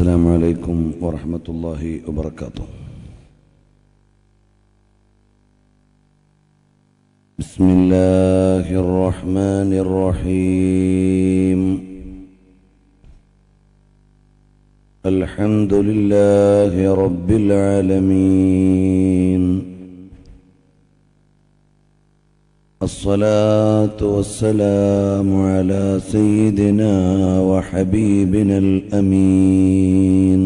السلام عليكم ورحمة الله وبركاته بسم الله الرحمن الرحيم الحمد لله رب العالمين الصلاة والسلام على سيدنا وحبيبنا الأمين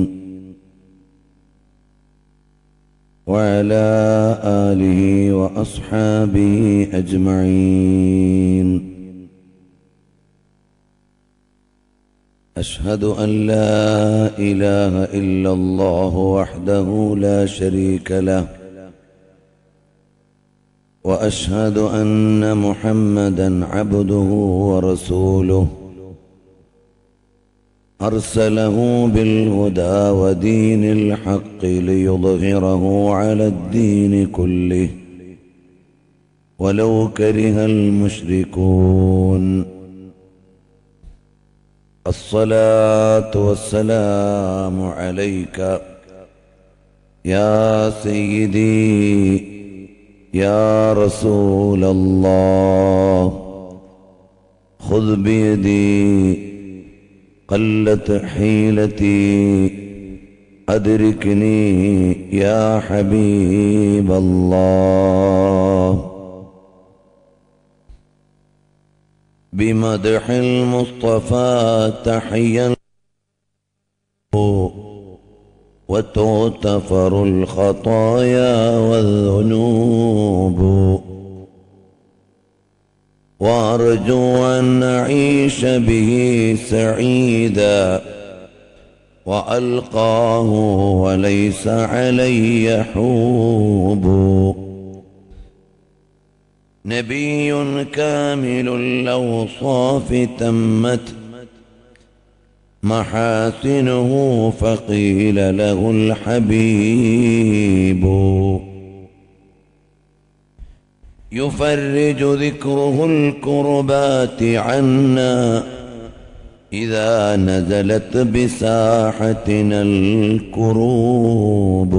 وعلى آله وأصحابه أجمعين أشهد أن لا إله إلا الله وحده لا شريك له واشهد ان محمدا عبده ورسوله ارسله بالهدى ودين الحق ليظهره على الدين كله ولو كره المشركون الصلاه والسلام عليك يا سيدي يا رسول الله خذ بيدي قلت حيلتي أدركني يا حبيب الله بمدح المصطفى تحيا وتغتفر الخطايا والذنوب وارجو ان اعيش به سعيدا والقاه وليس علي حوب نبي كامل الاوصاف تمت محاسنه فقيل له الحبيب يفرج ذكره الكربات عنا إذا نزلت بساحتنا الكروب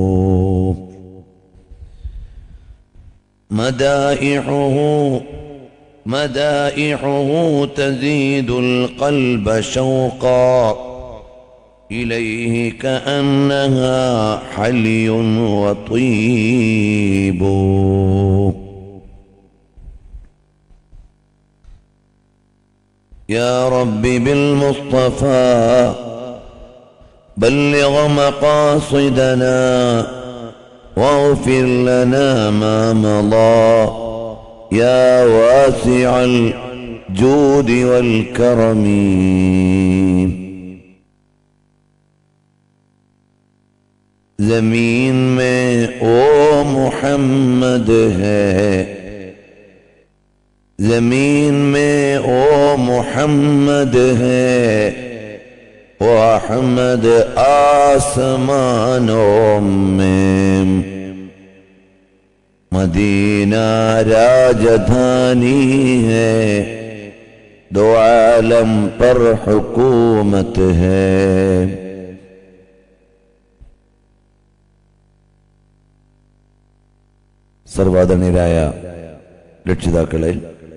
مدائحه مدائحه تزيد القلب شوقا إليه كأنها حلي وطيب يا رب بالمصطفى بلغ مقاصدنا واغفر لنا ما مضى يا واسع الجود والكرم زمین میں او محمد ہے زمین میں او محمد ہے وہ احمد آسمانوں میں مدینہ راجدھانی ہے دو عالم پر حکومت ہے സർവാദരണീയരായ രക്ഷിതാക്കളെ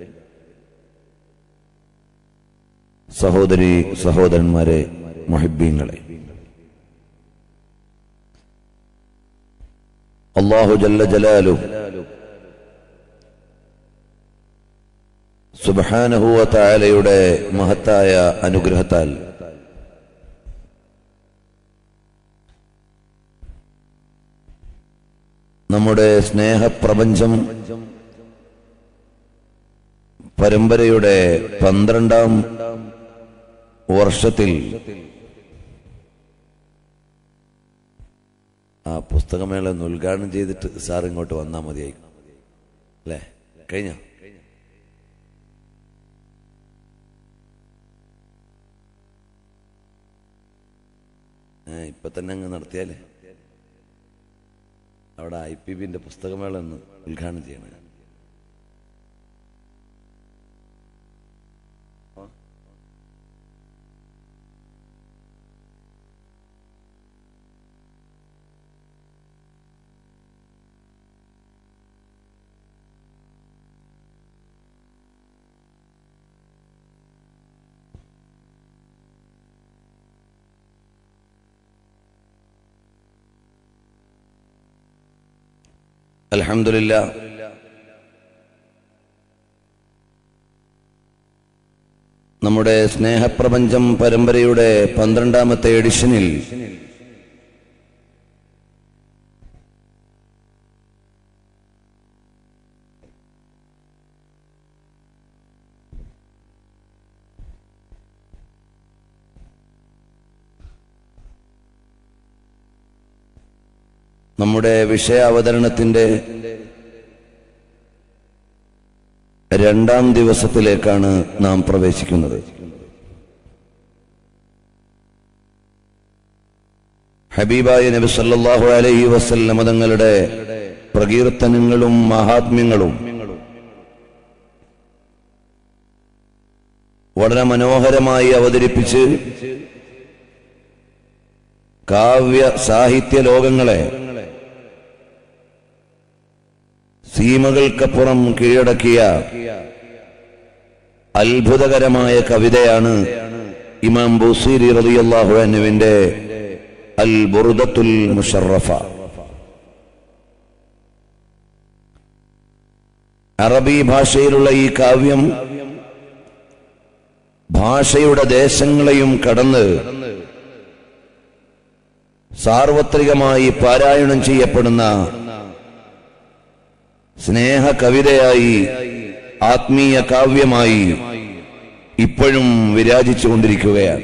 സഹോദരി സഹോദരന്മാരെ മൊഹിബീങ്ങളെ അള്ളാഹു ജല്ല ജലാലു സുബാനഹുവ തായാലയുടെ മഹത്തായ അനുഗ്രഹത്താൽ നമ്മുടെ സ്നേഹപ്രപഞ്ചം പരമ്പരയുടെ പന്ത്രണ്ടാം വർഷത്തിൽ ആ പുസ്തകമേള ഒന്ന് ഉദ്ഘാടനം ചെയ്തിട്ട് സാർ ഇങ്ങോട്ട് വന്നാൽ മതിയായി അല്ലേ കഴിഞ്ഞ ഇപ്പൊ തന്നെ അങ്ങ് നടത്തിയാലേ അവിടെ ഐ പി ബിന്റെ പുസ്തകമേള ഒന്ന് ഉദ്ഘാടനം ചെയ്യണം അൽഹംദുലില്ല നമ്മുടെ സ്നേഹപ്രപഞ്ചം പരമ്പരയുടെ പന്ത്രണ്ടാമത്തെ എഡിഷനിൽ നമ്മുടെ വിഷയാവതരണത്തിന്റെ രണ്ടാം ദിവസത്തിലേക്കാണ് നാം പ്രവേശിക്കുന്നത് ഹബീബായ നബി സല്ലല്ലാഹു അലൈഹി വസല്ലമ തങ്ങളുടെ പ്രകീർത്തനങ്ങളും മഹാത്മ്യങ്ങളും വളരെ മനോഹരമായി അവതരിപ്പിച്ച് കാവ്യ സാഹിത്യ ലോകങ്ങളെ സീമകൾക്കപ്പുറം കീഴടക്കിയ അത്ഭുതകരമായ കവിതയാണ് ഇമാം ബുസീരി റളിയല്ലാഹു അൻഹുവിന്റെ അൽ ബുർദത്തുൽ മുഷറഫ അറബി ഭാഷയിലുള്ള ഈ കാവ്യം ഭാഷയുടെ ദേശങ്ങളെയും കടന്ന് സാർവത്രികമായി പാരായണം ചെയ്യപ്പെടുന്ന സ്നേഹ കവിതയായി ആത്മീയ കാവ്യമായി ഇപ്പോഴും വിരാജിച്ചുകൊണ്ടിരിക്കുകയാണ്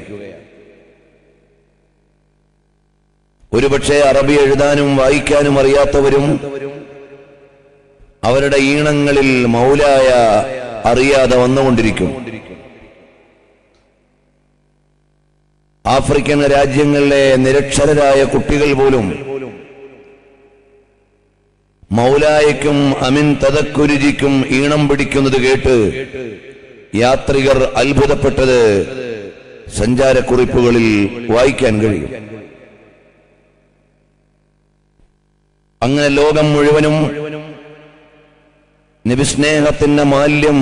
ഒരുപക്ഷെ അറബി എഴുതാനും വായിക്കാനും അറിയാത്തവരും അവരുടെ ഈണങ്ങളിൽ മൗലായ അറിയാതെ വന്നുകൊണ്ടിരിക്കും ആഫ്രിക്കൻ രാജ്യങ്ങളിലെ നിരക്ഷരരായ കുട്ടികൾ പോലും മൗലായക്കും അമിൻ തതക്കുരുചിക്കും ഈണം പിടിക്കുന്നത് കേട്ട് യാത്രികർ അത്ഭുതപ്പെട്ടത് സഞ്ചാരക്കുറിപ്പുകളിൽ വായിക്കാൻ കഴിയും അങ്ങനെ ലോകം മുഴുവനും നബിസ്നേഹത്തിന്റെ മാല്യം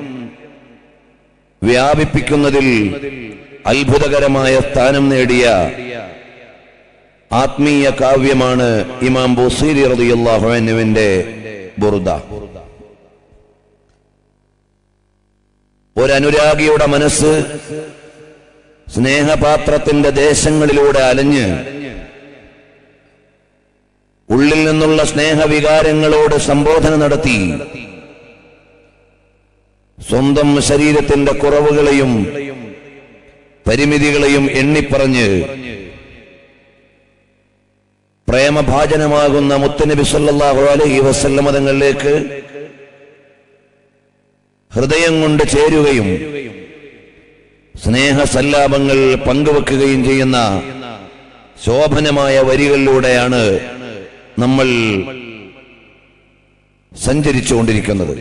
വ്യാപിപ്പിക്കുന്നതിൽ അത്ഭുതകരമായ സ്ഥാനം നേടിയ ആത്മീയ കാവ്യമാണ് ഇമാം ബുസീരി റളിയല്ലാഹു അൻഹുവിന്റെ ബുർദ ഒരനുരാഗിയുടെ മനസ്സ് സ്നേഹപാത്രത്തിന്റെ ദേശങ്ങളിലൂടെ അലഞ്ഞ് ഉള്ളിൽ നിന്നുള്ള സ്നേഹവികാരങ്ങളോട് സംബോധന നടത്തി സ്വന്തം ശരീരത്തിന്റെ കുറവുകളെയും പരിമിതികളെയും എണ്ണിപ്പറഞ്ഞ് പ്രേമഭാജനമാകുന്ന മുത്തനബി സല്ലല്ലാഹു അലൈഹി വസല്ലമ തങ്ങളിലേക്ക് ഹൃദയം കൊണ്ട് ചേരുകയും സ്നേഹസല്ലാപങ്ങൾ പങ്കുവെക്കുകയും ചെയ്യുന്ന ശോഭനമായ വരികളിലൂടെയാണ് നമ്മൾ സഞ്ചരിച്ചുകൊണ്ടിരിക്കുന്നത്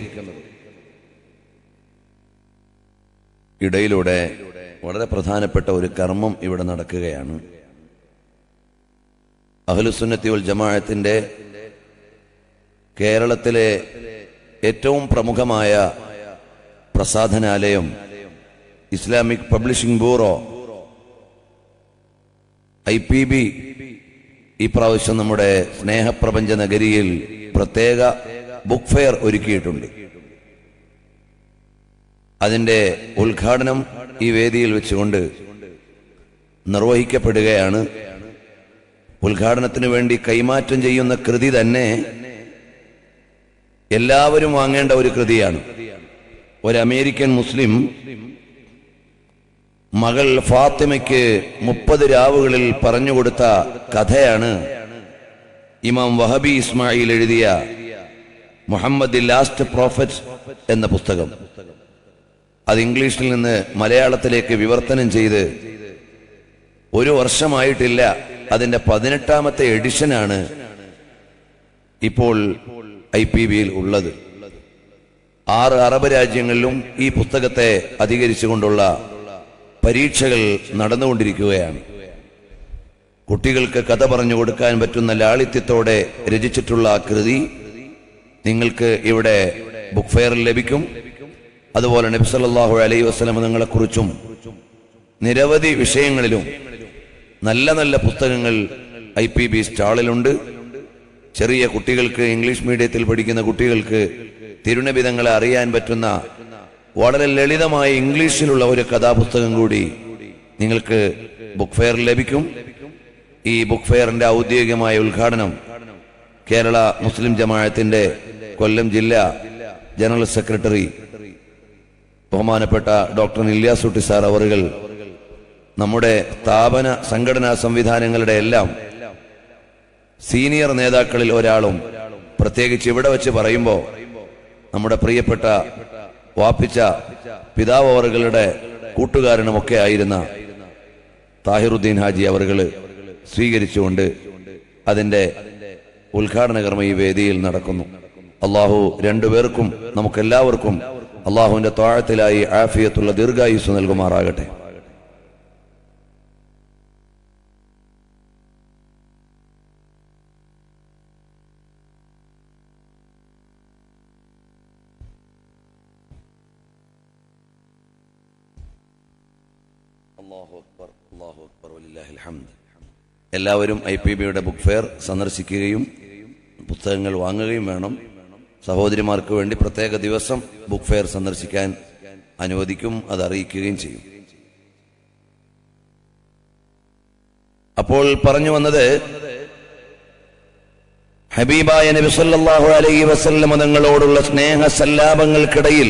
ഇടയിലൂടെ വളരെ പ്രധാനപ്പെട്ട ഒരു കർമ്മം ഇവിടെ നടക്കുകയാണ് അഹ്ലുസുന്നത്തി വൽ ജമാഅത്തിന്റെ കേരളത്തിലെ ഏറ്റവും പ്രമുഖമായ പ്രസാധനാലയം Islamic publishing bureau I P B ഈ പ്രാവശ്യം നമ്മുടെ സ്നേഹപ്രപഞ്ച നഗരിയിൽ പ്രത്യേക ബുക്ക് ഫെയർ ഒരുക്കിയിട്ടുണ്ട് അതിന്റെ ഉദ്ഘാടനം ഈ വേദിയിൽ വെച്ചുകൊണ്ട് നിർവഹിക്കപ്പെടുകയാണ് ഉദ്ഘാടനത്തിന് വേണ്ടി കൈമാറ്റം ചെയ്യുന്ന കൃതി തന്നെ എല്ലാവരും വാങ്ങേണ്ട ഒരു കൃതിയാണ് ഒരു അമേരിക്കൻ മുസ്ലിം മകൾ ഫാത്തിമയ്ക്ക് മുപ്പത് രാവുകളിൽ പറഞ്ഞുകൊടുത്ത കഥയാണ് ഇമാം വഹബി ഇസ്മായിൽ എഴുതിയ മുഹമ്മദ് ദി ലാസ്റ്റ് പ്രോഫറ്റ് എന്ന പുസ്തകം അത് ഇംഗ്ലീഷിൽ നിന്ന് മലയാളത്തിലേക്ക് വിവർത്തനം ചെയ്ത് ഒരു വർഷമായിട്ടില്ല അതിന്റെ പതിനെട്ടാമത്തെ എഡിഷനാണ് ഇപ്പോൾ ഐ പി ബിയിൽ ഉള്ളത് ആറ് അറബ് രാജ്യങ്ങളിലും ഈ പുസ്തകത്തെ അധികരിച്ചുകൊണ്ടുള്ള പരീക്ഷകൾ നടന്നുകൊണ്ടിരിക്കുകയാണ് കുട്ടികൾക്ക് കഥ പറഞ്ഞു കൊടുക്കാൻ പറ്റുന്ന ലാളിത്യത്തോടെ രചിച്ചിട്ടുള്ള ആ കൃതി നിങ്ങൾക്ക് ഇവിടെ ബുക്ക് ഫെയറിൽ ലഭിക്കും അതുപോലെ നബ്സല്ലാഹു അലൈഹി വസ്ലം നിങ്ങളെക്കുറിച്ചും നിരവധി വിഷയങ്ങളിലും നല്ല നല്ല പുസ്തകങ്ങൾ ഐ പി ബി സ്റ്റാളിലുണ്ട് ചെറിയ കുട്ടികൾക്ക് ഇംഗ്ലീഷ് മീഡിയത്തിൽ പഠിക്കുന്ന കുട്ടികൾക്ക് തിരുനബിതങ്ങളെ അറിയാൻ പറ്റുന്ന വളരെ ലളിതമായ ഇംഗ്ലീഷിലുള്ള ഒരു കഥാപുസ്തകം കൂടി നിങ്ങൾക്ക് ബുക്ക് ഫെയറിൽ ലഭിക്കും ഈ ബുക്ക് ഫെയറിന്റെ ഔദ്യോഗികമായ ഉദ്ഘാടനം കേരള മുസ്ലിം ജമാഅത്തിന്റെ കൊല്ലം ജില്ലാ ജനറൽ സെക്രട്ടറി ബഹുമാനപ്പെട്ട ഡോക്ടർ ഇല്യാസുട്ടി സാർ അവറുകൾ നമ്മുടെ സ്ഥാപന സംഘടനാ സംവിധാനങ്ങളുടെ എല്ലാം സീനിയർ നേതാക്കളിൽ ഒരാളും പ്രത്യേകിച്ച് ഇവിടെ വെച്ച് പറയുമ്പോൾ നമ്മുടെ പ്രിയപ്പെട്ട വാപ്പിച്ച പിതാവ് അവറുകളുടെ കൂട്ടുകാരനുമൊക്കെ ആയിരുന്ന താഹിറുദ്ദീൻ ഹാജി അവറുകൾ സ്വീകരിച്ചുകൊണ്ട് അതിന്റെ ഉദ്ഘാടന കർമ്മ ഈ വേദിയിൽ നടക്കുന്നു അള്ളാഹു രണ്ടുപേർക്കും നമുക്കെല്ലാവർക്കും അള്ളാഹുവിന്റെ താഴത്തിലായി ആഫിയത്തുള്ള ദീർഘായുസ് നൽകുമാറാകട്ടെ അല്ലാഹു അക്ബർ, അല്ലാഹു അക്ബർ, വലില്ലാഹിൽ ഹംദ്. എല്ലാവരും ഐ പി ബിയുടെ ബുക്ക് ഫെയർ സന്ദർശിക്കുകയും പുസ്തകങ്ങൾ വാങ്ങുകയും വേണം സഹോദരിമാർക്ക് വേണ്ടി പ്രത്യേക ദിവസം ബുക്ക് ഫെയർ സന്ദർശിക്കാൻ അനുവദിക്കും അത് അറിയിക്കുകയും ചെയ്യും അപ്പോൾ പറഞ്ഞു വന്നത് ഹബീബായ നബി സല്ലല്ലാഹു അലൈഹി വസല്ലമ തങ്ങളോടുള്ള സ്നേഹ സല്ലാപങ്ങൾക്കിടയിൽ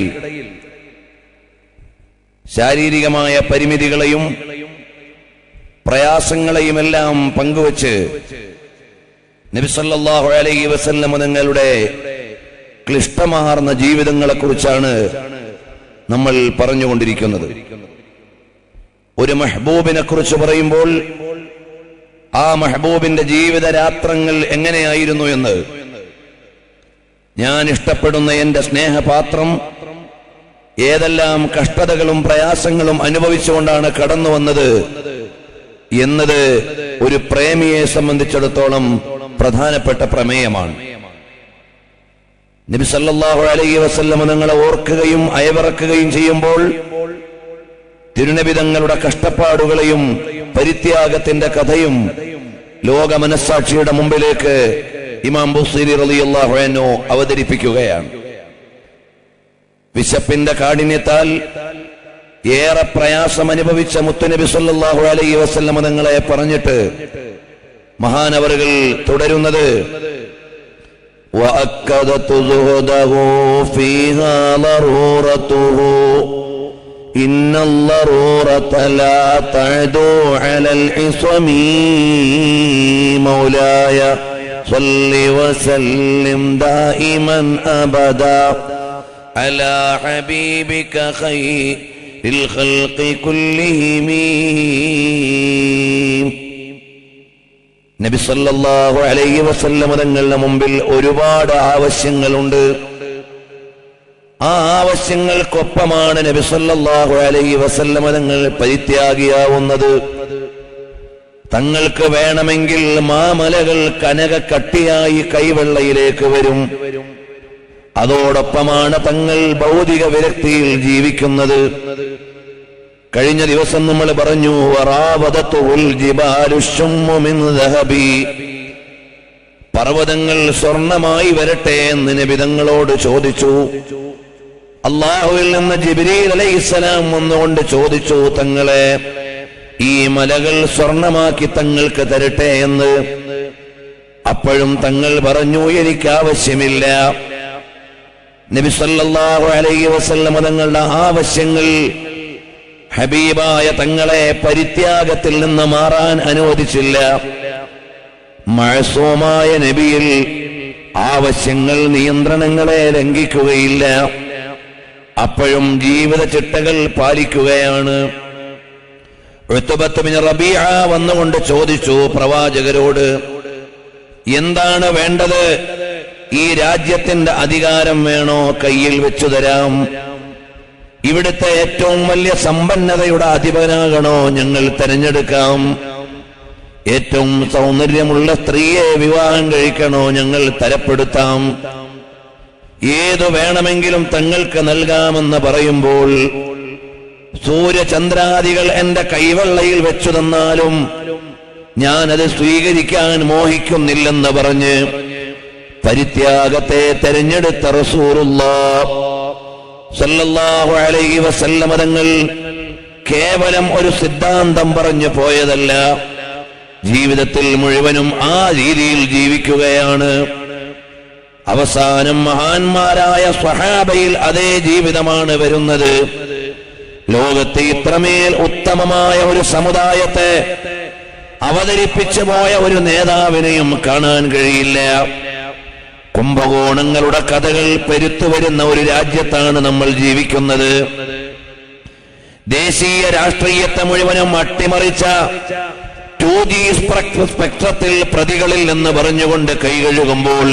ശാരീരികമായ പരിമിതികളെയും പ്രയാസങ്ങളെയുമെല്ലാം പങ്കുവച്ച് നബിസല്ലാഹു അലൈഹി വസല്ലമ തങ്ങളുടെ ക്ലിഷ്ടമാർന്ന ജീവിതങ്ങളെക്കുറിച്ചാണ് നമ്മൾ പറഞ്ഞുകൊണ്ടിരിക്കുന്നത് ഒരു മെഹബൂബിനെ കുറിച്ച് പറയുമ്പോൾ ആ മെഹബൂബിന്റെ ജീവിത രാത്രങ്ങൾ എങ്ങനെയായിരുന്നു എന്ന് ഞാൻ ഇഷ്ടപ്പെടുന്ന എന്റെ സ്നേഹപാത്രം ഏതെല്ലാം കഷ്ടതകളും പ്രയാസങ്ങളും അനുഭവിച്ചുകൊണ്ടാണ് കടന്നു വന്നത് എന്നത് ഒരു പ്രേമിയെ സംബന്ധിച്ചിടത്തോളം പ്രധാനപ്പെട്ട പ്രമേയമാണ് നബി സല്ലല്ലാഹു അലൈഹി വസല്ലമ നിങ്ങളെ ഓർക്കുകയും അയവിറക്കുകയും ചെയ്യുമ്പോൾ തിരുനബി തങ്ങളുടെ കഷ്ടപ്പാടുകളെയും പരിത്യാഗത്തിന്റെ കഥയും ലോക മനസ്സാക്ഷിയുടെ മുമ്പിലേക്ക് ഇമാം ബുസീരി റളിയല്ലാഹു അൻഹു അവതരിപ്പിക്കുകയാണ് വിശപ്പിന്റെ കാഠിന്യത്താൽ ഏറെ പ്രയാസം അനുഭവിച്ച മുത്തുനബി സല്ലല്ലാഹു അലൈഹി വസല്ലമ തങ്ങളെ പറഞ്ഞിട്ട് മഹാനവറുകൾ തുടരുന്നത് وأكدت زهده فيها ضرورته إن الضرورة لا تعدو على العصم مولاي صل وسلم دائما أبدا على حبيبك خير الخلق كلهم നബി സല്ലല്ലാഹു അലൈഹി വസല്ലമ തങ്ങളുടെ മുമ്പിൽ ഒരുപാട് ആവശ്യങ്ങളുണ്ട് ആ ആവശ്യങ്ങൾക്കൊപ്പമാണ് നബി സല്ലല്ലാഹു അലൈഹി വസല്ലമ തങ്ങൾ പരിത്യാഗിയാവുന്നത് തങ്ങൾക്ക് വേണമെങ്കിൽ മാമലകൾ കനക കട്ടിയായി കൈവെള്ളയിലേക്ക് വരും അതോടൊപ്പമാണ് തങ്ങൾ ഭൗതിക വിരക്തിയിൽ ജീവിക്കുന്നത് കഴിഞ്ഞ ദിവസം നമ്മൾ പറഞ്ഞു വറാവതത്തുൽ ജിബാലു ശുമ്മു മിൻ ദഹബി പർവ്വതങ്ങൾ സ്വർണമായി വരട്ടെ എന്ന് നബിതങ്ങളോട് ചോദിച്ചു അള്ളാഹുവിൽ നിന്ന് ജിബിരീൽ അലൈഹിസ്സലാം വന്നുകൊണ്ട് ചോദിച്ചു തങ്ങളെ ഈ മലകൾ സ്വർണമാക്കി തങ്ങൾക്ക് തരട്ടെ എന്ന് അപ്പോഴും തങ്ങൾ പറഞ്ഞു എനിക്ക് ആവശ്യമില്ല നബി സല്ലല്ലാഹു അലൈഹി വസല്ലമ തങ്ങളുടെ ആവശ്യങ്ങൾ ഹബീബായ തങ്ങളെ പരിത്യാഗത്തിൽ നിന്ന് മാറാൻ അനുവദിച്ചില്ല മഴസോമായ നബിയിൽ ആവശ്യങ്ങൾ നിയന്ത്രണങ്ങളെ ലംഘിക്കുകയില്ല അപ്പോഴും ജീവിത ചിട്ടകൾ പാലിക്കുകയാണ് ഉത്തുബത്ത് ബിൻ റബീഅ വന്നുകൊണ്ട് ചോദിച്ചു പ്രവാചകരോട് എന്താണ് വേണ്ടത് ഈ രാജ്യത്തിന്റെ അധികാരം വേണോ കയ്യിൽ വെച്ചു തരാം ഇവിടുത്തെ ഏറ്റവും വലിയ സമ്പന്നതയുടെ അധിപനാകണോ ഞങ്ങൾ തെരഞ്ഞെടുക്കാം ഏറ്റവും സൗന്ദര്യമുള്ള സ്ത്രീയെ വിവാഹം കഴിക്കണോ ഞങ്ങൾ തരപ്പെടുത്താം ഏതു വേണമെങ്കിലും തങ്ങൾക്ക് നൽകാമെന്ന് പറയുമ്പോൾ സൂര്യചന്ദ്രാദികൾ എന്റെ കൈവെള്ളയിൽ വെച്ചു തന്നാലും ഞാനത് സ്വീകരിക്കാൻ മോഹിക്കുന്നില്ലെന്ന് പറഞ്ഞ് പരിത്യാഗത്തെ തെരഞ്ഞെടുത്ത റസൂലുള്ളാഹ് സല്ലല്ലാഹു അലൈഹി വസല്ലമ തങ്ങൾ കേവലം ഒരു സിദ്ധാന്തം പറഞ്ഞു പോയതല്ല ജീവിതത്തിൽ മുഴുവനും ആ രീതിയിൽ ജീവിക്കുകയാണ് അവസാനം മഹാന്മാരായ സ്വഹാബയിൽ അതേ ജീവിതമാണ് വരുന്നത് ലോകത്തെ ഇത്രമേൽ ഉത്തമമായ ഒരു സമുദായത്തെ അവതരിപ്പിച്ചു പോയ ഒരു നേതാവിനെയും കാണാൻ കഴിയില്ല കുംഭകോണങ്ങളുടെ കഥകൾ പെരുത്തു വരുന്ന ഒരു രാജ്യത്താണ് നമ്മൾ ജീവിക്കുന്നത് ദേശീയ രാഷ്ട്രീയത്തെ മുഴുവനും അട്ടിമറിച്ച ടു ജി സ്പെക്ട്രത്തിൽ പ്രതികളിൽ എന്ന് പറഞ്ഞുകൊണ്ട് കൈകഴുകുമ്പോൾ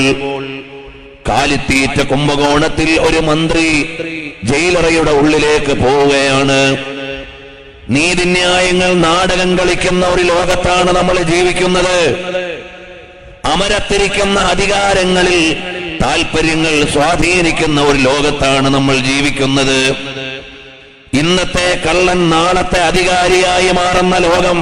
കാലിത്തീറ്റ കുംഭകോണത്തിൽ ഒരു മന്ത്രി ജയിലറയുടെ ഉള്ളിലേക്ക് പോവുകയാണ് നീതിന്യായങ്ങൾ നാടകം കളിക്കുന്ന ഒരു ലോകത്താണ് നമ്മൾ ജീവിക്കുന്നത് അമരത്തിരിക്കുന്ന അധികാരങ്ങളിൽ താൽപര്യങ്ങൾ സ്വാധീനിക്കുന്ന ഒരു ലോകത്താണ് നമ്മൾ ജീവിക്കുന്നത് ഇന്നത്തെ കള്ളൻ നാളത്തെ അധികാരിയായി മാറുന്ന ലോകം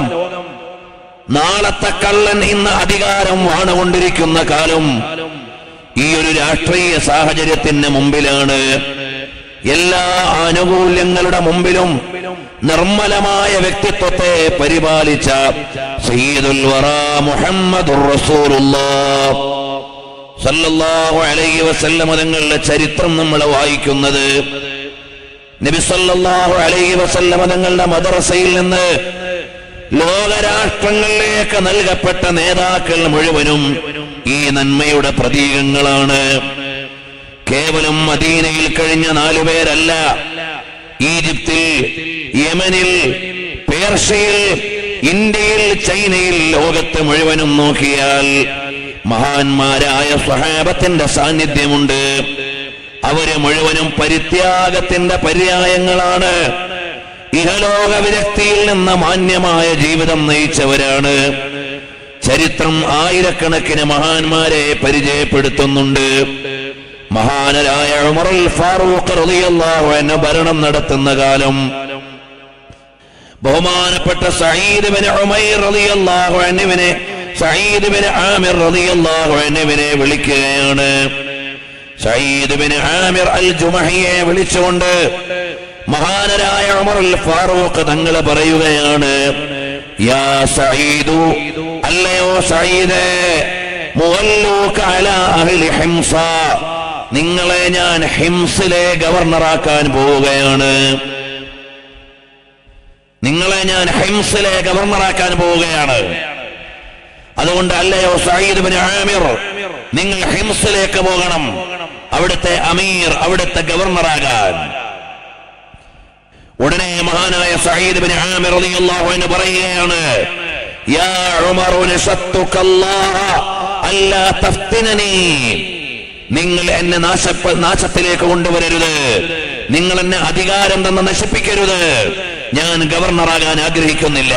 നാളത്തെ കള്ളൻ ഇന്ന് അധികാരം വാണുകൊണ്ടിരിക്കുന്ന കാലം ഈ ഒരു രാഷ്ട്രീയ സാഹചര്യത്തിന് മുമ്പിലാണ് എല്ലാ ആനുകൂല്യങ്ങളുടെ മുമ്പിലും നിർമ്മലമായ വ്യക്തിത്വത്തെ പരിപാലിച്ച സയ്യിദുൽ വറ മുഹമ്മദുർ റസൂലുള്ളാഹ് സല്ലല്ലാഹു അലൈഹി വസല്ലം തങ്ങളുടെ ചരിത്രം നമ്മൾ വായിക്കുന്നത് നബി സല്ലല്ലാഹു അലൈഹി വസല്ലം തങ്ങളുടെ മദ്രസയിൽ നിന്ന് ലോകരാഷ്ട്രങ്ങളിലേക്ക് നൽകപ്പെട്ട നേതാക്കൾ മുഴുവനും ഈ നന്മയുടെ പ്രതീകങ്ങളാണ് കേവലം മദീനയിൽ കഴിഞ്ഞ നാലുപേരല്ല ഈജിപ്തിൽ യമനിൽ പേർഷ്യയിൽ ഇന്ത്യയിൽ ചൈനയിൽ ലോകത്ത് മുഴുവനും നോക്കിയാൽ മഹാന്മാരായ സ്വഹാബത്തിന്റെ സാന്നിധ്യമുണ്ട് അവര് മുഴുവനും പരിത്യാഗത്തിന്റെ പര്യായങ്ങളാണ് ഇഹലോക വിരക്തിയിൽ നിന്ന് മാന്യമായ ജീവിതം നയിച്ചവരാണ് ചരിത്രം ആയിരക്കണക്കിന് മഹാന്മാരെ പരിചയപ്പെടുത്തുന്നുണ്ട് മഹാനരായ ഉമറുൽ ഫാറൂഖ് റളിയല്ലാഹു അൻഹു ഭരണം നടത്തുന്ന കാലം ബഹുമാനപ്പെട്ട സഈദ് ബിൻ ഉമൈർ റളിയല്ലാഹു അൻഹുവിനെ സഈദ് ബിൻ ആമിർ റളിയല്ലാഹു അൻഹുവിനെ വിളിക്കുകയാണ് സഈദ് ബിൻ ആമിർ അൽ ജുമഹിയെ വിളിച്ചുകൊണ്ട് മഹാനരായ ഉമറുൽ ഫാറൂഖ് തങ്ങൾ പറയുകയാണ് യാ സഈദു അല്ലയോ സഈദേ മുവല്ലൂക അലാ അഹ്ലി ഹിംസ നിങ്ങളെ ഞാൻ ഹിംസിലെ ഗവർണറാക്കാൻ പോവുകയാണ് നിങ്ങളെ ഞാൻ ഹിംസിലെ ഗവർണറാക്കാൻ പോവുകയാണ് അതുകൊണ്ട് അല്ലയോ സയ്യിദ് ബിൻ ആമിർ നിങ്ങൾ ഹിംസിലേക്ക് പോകണം അവിടുത്തെ അമീർ അവിടുത്തെ ഗവർണറാകാൻ ഉടനെ മഹാനായ സയ്യിദ് ബിൻ ആമിർ റളിയല്ലാഹു അൻഹു പറയുകയാണ് യാ ഉമർ നശത്തുക അല്ലാഹ അല്ലാ തഫ്തിനനി നിങ്ങൾ എന്നെ നാശപ്പ നാശത്തിലേക്ക് കൊണ്ടുവരരുത് നിങ്ങൾ എന്നെ അധികാരം തന്ന് നശിപ്പിക്കരുത് ഞാൻ ഗവർണറാകാൻ ആഗ്രഹിക്കുന്നില്ല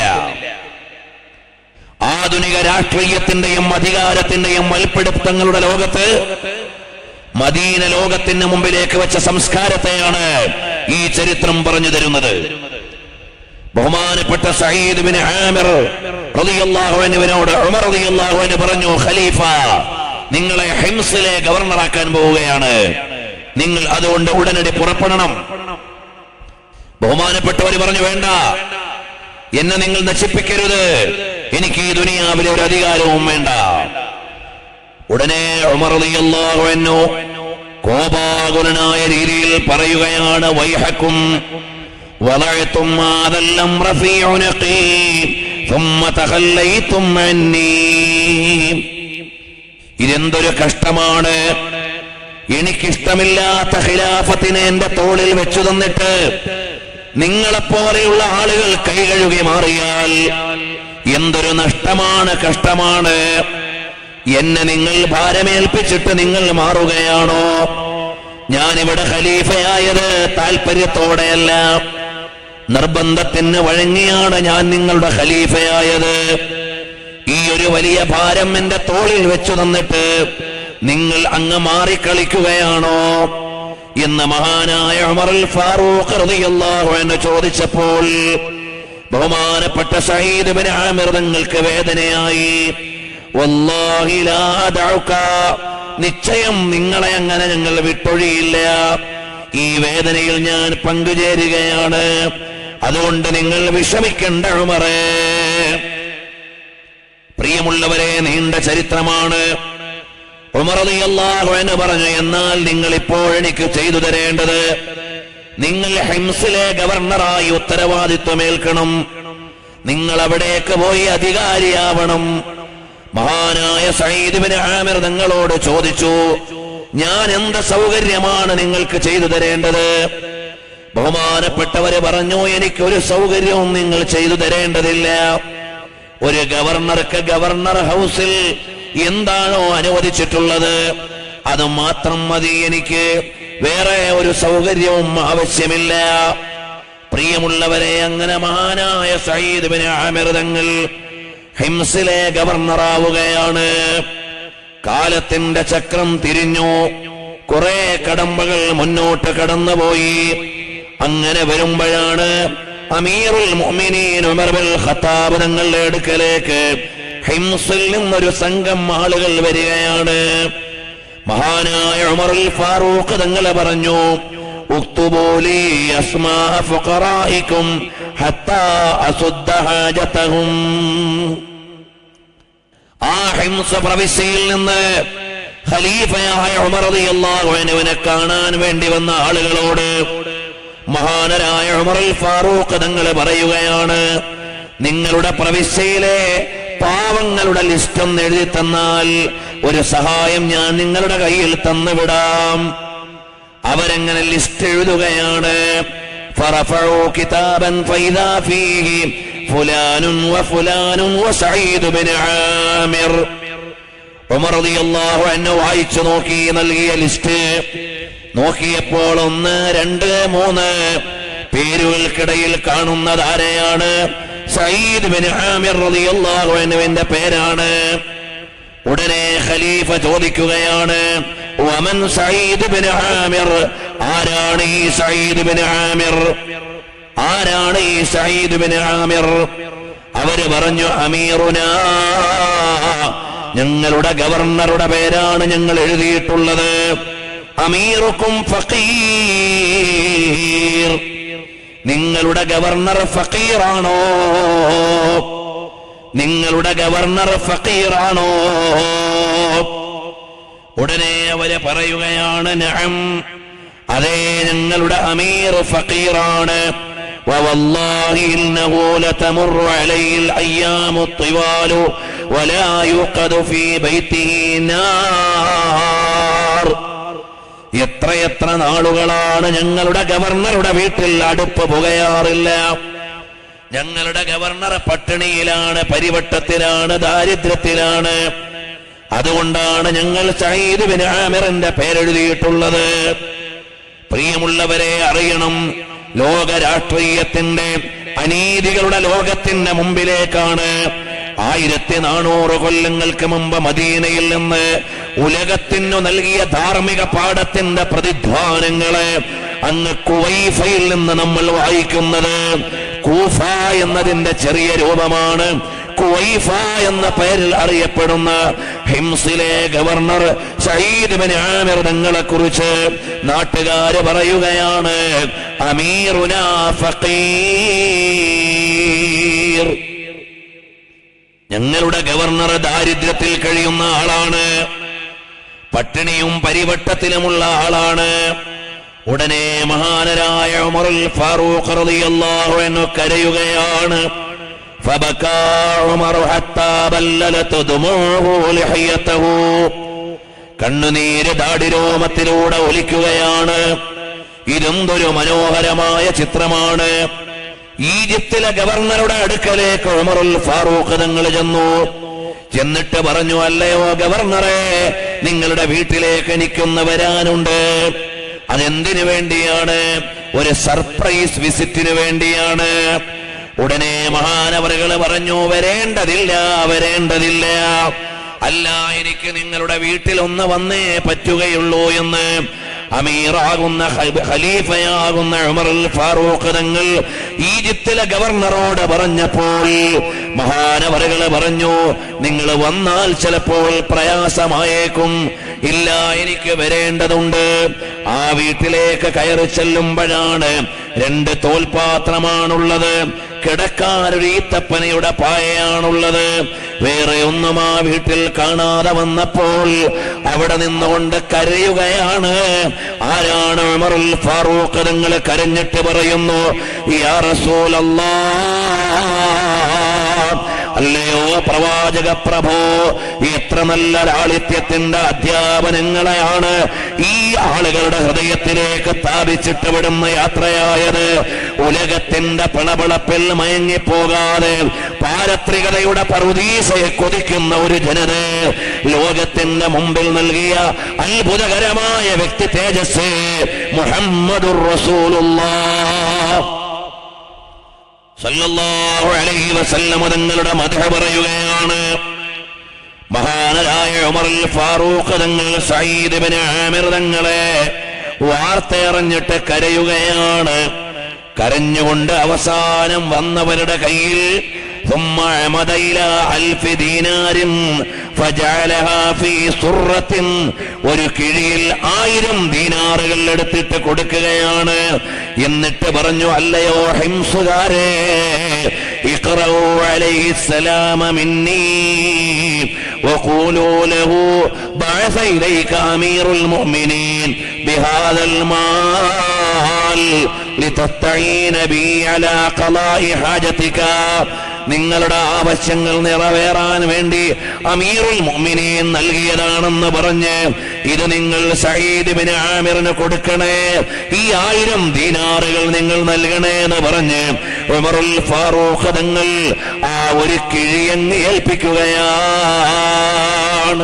ആധുനിക രാഷ്ട്രീയത്തിന്റെയും അധികാരത്തിന്റെയും മൽപ്പിടുത്തങ്ങളുടെ ലോകത്ത് മദീന ലോകത്തിന് മുമ്പിലേക്ക് വെച്ച സംസ്കാരത്തെയാണ് ഈ ചരിത്രം പറഞ്ഞു തരുന്നത് ബഹുമാനപ്പെട്ട സയ്യിദ് ബിൻ ആമിർ റളിയല്ലാഹു അൻഹുവിനോട് ഉമർ റളിയല്ലാഹു അൻഹു പറഞ്ഞു ഖലീഫ നിങ്ങളെ ഹിംസിലെ ഗവർണറാക്കാൻ പോവുകയാണ് നിങ്ങൾ അതുകൊണ്ട് ഉടനടി പുറപ്പെടണം ബഹുമാനപ്പെട്ടവർ പറഞ്ഞു വേണ്ട എന്നെ നിങ്ങൾ നശിപ്പിക്കരുത് എനിക്ക് ഈ ദുനിയാവിലെ ഒരു അധികാരവും വേണ്ട ഉടനെ ഉമർ റളിയല്ലാഹു അൻഹു കോപാകുലനായ രീതിയിൽ പറയുകയാണ് വൈഹക്കും ولعتم هذا الأمر في عنقي ثم تخليتم عني ഇതെന്തൊരു കഷ്ടമാണ് എനിക്കിഷ്ടമില്ലാത്ത ഖിലാഫത്തിനെ എന്റെ തോളിൽ വെച്ചു തന്നിട്ട് നിങ്ങളെപ്പോലെയുള്ള ആളുകൾ കൈകഴുകി മാറിയാൽ എന്തൊരു നഷ്ടമാണ് കഷ്ടമാണ് എന്നെ നിങ്ങൾ ഭാരമേൽപ്പിച്ചിട്ട് നിങ്ങൾ മാറുകയാണോ ഞാനിവിടെ ഖലീഫയായത് താല്പര്യത്തോടെയല്ല നിർബന്ധത്തിന് വഴങ്ങിയാണ് ഞാൻ നിങ്ങളുടെ ഖലീഫയായത് ഈ ഒരു വലിയ ഭാരം എന്റെ തോളിൽ വെച്ചു തന്നിട്ട് നിങ്ങൾ അങ്ങ് മാറിക്കളിക്കുകയാണോ എന്ന് മഹാനായ ഉമറുൽ ഫാറൂഖ് റളിയല്ലാഹു അൻഹു ചോദിച്ചപ്പോൾ ബഹുമാനപ്പെട്ട സയ്യിദ് ബിൻ ആമിർ തങ്ങൾക്ക് വേദനയായി വല്ലാഹി ലാ അദഉക നിശ്ചയം നിങ്ങളെ അങ്ങനെ ഞങ്ങൾ വിട്ടൊഴിയില്ല ഈ വേദനയിൽ ഞാൻ പങ്കുചേരുകയാണ് അതുകൊണ്ട് നിങ്ങൾ വിഷമിക്കേണ്ട ഉമറേ പ്രിയമുള്ളവരെ നീണ്ട ചരിത്രമാണ് ഉമറതിയല്ലാഹു എന്ന് പറഞ്ഞു എന്നാൽ നിങ്ങൾ ഇപ്പോൾ എനിക്ക് ചെയ്തു തരേണ്ടത് നിങ്ങൾ ഹിംസിലെ ഗവർണറായി ഉത്തരവാദിത്വമേൽക്കണം നിങ്ങൾ അവിടേക്ക് പോയി അധികാരിയാവണം മഹാനായ സയ്യിദ് ബിൻ ആമിർ നിങ്ങളോട് ചോദിച്ചു ഞാൻ എന്ത് സൗകര്യമാണ് നിങ്ങൾക്ക് ചെയ്തു തരേണ്ടത് ബഹുമാനപ്പെട്ടവര് പറഞ്ഞു എനിക്കൊരു സൗകര്യവും നിങ്ങൾ ചെയ്തു തരേണ്ടതില്ല ഒരു ഗവർണർക്ക് ഗവർണർ ഹൗസിൽ എന്താണോ അനുവദിച്ചിട്ടുള്ളത് അത് മാത്രം മതി എനിക്ക് വേറെ ഒരു സൗകര്യവും ആവശ്യമില്ല പ്രിയമുള്ളവരെ അങ്ങനെ മഹാനായ സയ്യിദ് ബിൻ ആമിർ തങ്ങൾ ഹിംസിലെ ഗവർണറാവുകയാണ് കാലത്തിന്റെ ചക്രം തിരിഞ്ഞു കുറെ കടമ്പകൾ മുന്നോട്ട് കടന്നുപോയി അങ്ങനെ വരുമ്പോഴാണ് അമീറുൽ മുഅ്മിനീൻ ഉമർ ബിൻ ഖത്താബ് തങ്ങളുടെ അടുക്കലേക്ക് ഹിംസിൽ നിന്നൊരു സംഘം ആളുകൾ വരികയാണ് മഹാനായ ഉമറുൽ ഫാറൂഖ് തങ്ങളെ പറഞ്ഞു ഉക്തുബൂലി അസ്മാ ഫുഖറായിക്കും ഹത്താ അസുദ്ദ ഹാജതഹും ആ ഹിംസ പ്രവിശ്യയിൽ നിന്ന് ഖലീഫയായ ഉമർ റളിയല്ലാഹു അൻഹുവിനെ കാണാൻ വേണ്ടി വന്ന ആളുകളോട് മഹാനരായ ഉമറുൽ ഫാറൂഖ് തങ്ങൾ പറയുകയാണ് നിങ്ങളുടെ പ്രവിശ്യയിലെ പാവങ്ങളുടെ ലിസ്റ്റ് ഒന്ന് എഴുതി തന്നാൽ ഒരു സഹായം ഞാൻ നിങ്ങളുടെ കയ്യിൽ തന്നുവിടാം അവരെങ്ങനെ ലിസ്റ്റ് എഴുതുകയാണ് فرفعوا كتابا فإذا فيه فلان وفلان وسعيد بن عامر ഉമർ റളിയല്ലാഹു അൻഹു വായിച്ചു നോക്കി നൽകിയ ലിസ്റ്റ് നോക്കിയപ്പോൾ ഒന്ന് രണ്ട് മൂന്ന് പേരുകൾക്കിടയിൽ കാണുന്നത് ആരെയാണ് സയ്യിദ് ബിൻ ആമിർ റളിയല്ലാഹു അൻഹുവിന്റെ പേരാണ് ഉടനെ ഖലീഫ ചോദിക്കുകയാണ് വമൻ സയ്യിദ് ബിൻ ആമിർ ആരാണ് ഈ സയ്യിദ് ബിൻ ആമിർ ആരാണ് ഈ സയ്യിദ് ബിൻ ആമിർ അവര് പറഞ്ഞു അമീറുന ഞങ്ങളുടെ ഗവർണറുടെ പേരാണ് ഞങ്ങൾ എഴുതിയിട്ടുള്ളത് അമീറുക്കും ഫക്കീർ നിങ്ങളുടെ ഗവർണർ ഫക്കീറാണോ നിങ്ങളുടെ ഗവർണർ ഫക്കീറാണോ ഉടനെ അവര് പറയുകയാണ് നഅം അതെ ഞങ്ങളുടെ അമീർ ഫക്കീറാണ് ووالله إنه لتمر عليه الأيام الطوال ولا يوقد في بيته نار എത്രയെത്ര നാളുകളാണ് ഞങ്ങളുടെ ഗവർണറുടെ വീട്ടിൽ അടുപ്പ് പുകയാറില്ല ഞങ്ങളുടെ ഗവർണർ പട്ടിണിയിലാണ് പരിവട്ടത്തിലാണ് ദാരിദ്ര്യത്തിലാണ് അതുകൊണ്ടാണ് ഞങ്ങൾ സയ്യിദ് ബിൻ ആമിറിന്റെ പേരെഴുതിയിട്ടുള്ളത് പ്രിയമുള്ളവരെ അറിയണം ലോക രാഷ്ട്രീയത്തിന്റെ അനീതികളുടെ ലോകത്തിന്റെ മുമ്പിലേക്കാണ് ആയിരത്തി നാനൂറ് കൊല്ലങ്ങൾക്ക് മുമ്പ് മദീനയിൽ നിന്ന് ഉലകത്തിനു നൽകിയ ധാർമ്മിക പാഠത്തിന്റെ പ്രതിധ്വാനങ്ങള് അങ്ങ് കുവൈഫയിൽ നിന്ന് നമ്മൾ വായിക്കുന്നത് കൂഫ എന്നതിന്റെ ചെറിയ രൂപമാണ് കുവൈഫ എന്ന പേരിൽ അറിയപ്പെടുന്ന ഹിംസിലെ ഗവർണർ സയ്യിദ് ബിൻ ആമിർ തങ്ങളെ കുറിച്ച് നാട്ടുകാര് പറയുകയാണ് അമീറുന ഫക്കീർ ഞങ്ങളുടെ ഗവർണർ ദാരിദ്ര്യത്തിൽ കഴിയുന്ന ആളാണ് പട്ടിണിയും പരിവട്ടത്തിലുമുള്ള ആളാണ് ഉടനെ മഹാനരായ ഉമറുൽ ഫാറൂഖ് റളിയല്ലാഹു അൻഹു കരയുകയാണ് فبكى عمر حتى بللت دموعه لحيته കണ്ണുനീര് ദാടിരോമത്തിലൂടെ ഒലിക്കുകയാണ് ഇതെന്തൊരു മനോഹരമായ ചിത്രമാണ് ഈജിപ്തിലെ ഗവർണറുടെ അടുക്കലേക്ക് ഉമറുൽ ഫാറൂഖ് തങ്ങൾ ചെന്നു ചെന്നിട്ട് പറഞ്ഞു അല്ലയോ ഗവർണറെ നിങ്ങളുടെ വീട്ടിലേക്ക് എനിക്കൊന്ന് വരാനുണ്ട് അതെന്തിനു വേണ്ടിയാണ് ഒരു സർപ്രൈസ് വിസിറ്റിന് വേണ്ടിയാണ് ഉടനെ മഹാനവറുകൾ പറഞ്ഞു വരേണ്ടതില്ല വരേണ്ടതില്ല അല്ല എനിക്ക് നിങ്ങളുടെ വീട്ടിൽ ഒന്ന് വന്നേ പറ്റുകയുള്ളൂ എന്ന് അമീറാകുന്ന ഖ- ഖലീഫയാകുന്ന ഉമറുൽ ഫാറൂഖ് തങ്ങൾ ഈജിപ്തിലെ ഗവർണറോട് പറഞ്ഞപ്പോൾ മഹാനവറുകൾ പറഞ്ഞു നിങ്ങൾ വന്നാൽ ചിലപ്പോൾ പ്രയാസമായേക്കും ഇല്ല എനിക്ക് വരേണ്ടതുണ്ട് ആ വീട്ടിലേക്ക് കയറി ചെല്ലുമ്പോഴാണ് രണ്ട് തോൽപാത്രമാണുള്ളത് കിടക്കാൻ ഒരു ഈത്തപ്പനയുടെ പായയാണുള്ളത് വേറെ ഒന്നും ആ വീട്ടിൽ കാണാതെ വന്നപ്പോൾ അവിടെ നിന്നുകൊണ്ട് കരയുകയാണ് ആരാണ് ഉമറുൽ ഫാറൂഖ് നിങ്ങൾ കരഞ്ഞിട്ട് പറയുന്നു യാ റസൂലല്ലാ അല്ലയോ പ്രവാചക പ്രഭോ എത്ര നല്ല ലാളിത്യത്തിന്റെ അധ്യാപനങ്ങളെയാണ് ഈ ആളുകളുടെ ഹൃദയത്തിലേക്ക് സ്ഥാപിച്ചിട്ട് വിടുന്ന യാത്രയായത് ഉലകത്തിന്റെ പിളപിളപ്പിൽ മയങ്ങിപ്പോകാതെ പാരത്രികതയുടെ പറുദീസയെ കൊതിക്കുന്ന ഒരു ജനത ലോകത്തിന്റെ മുമ്പിൽ നൽകിയ അത്ഭുതകരമായ വ്യക്തി തേജസ് മുഹമ്മദുർ റസൂലുള്ളാഹ് സല്ലല്ലാഹു അലൈഹി വസല്ലമ തങ്ങളുടെ മധ പറയുകയാണ് മഹാനരായ ഉമറുൽ ഫാറൂഖ് തങ്ങൾ സയ്യിദ് ഇബ്നു ആമിർ തങ്ങളെ വാർത്തയറിഞ്ഞിട്ട് കരയുകയാണ് കരഞ്ഞുകൊണ്ട് അവസാനം വന്നവരുടെ കയ്യിൽ ثم عمد إلى ألف دينار فجعلها في سرة ഒരു കിഴിയിൽ ആയിരം ദീനാറുകൾ എടുത്തിട്ട് കൊടുക്കുകയാണ് എന്നിട്ട് പറഞ്ഞു അല്ലയോ ഹിംസുകാരെ ഇഖ്റഉ അലൈഹി السلام مني وقولوا له بعث إليك أمير المؤمنين بهذا المال لتستعين بي على قضاء حاجتك നിങ്ങളുടെ ആവശ്യങ്ങൾ നിറവേറാൻ വേണ്ടി അമീറുൽ മുഅ്മിനീൻ നൽകിയതാണെന്ന് പറഞ്ഞ് ഇത് നിങ്ങൾ സയ്യിദ് ബിൻ ആമിറിന് കൊടുക്കണേ ഈ ആയിരം ദീനാറുകൾ നിങ്ങൾ നൽകണേ എന്ന് പറഞ്ഞ് ഉമറുൽ ഫാറൂഖ് തങ്ങൾ ആ ഒരു കിഴിയങ്ങ് ഏൽപ്പിക്കുകയാണ്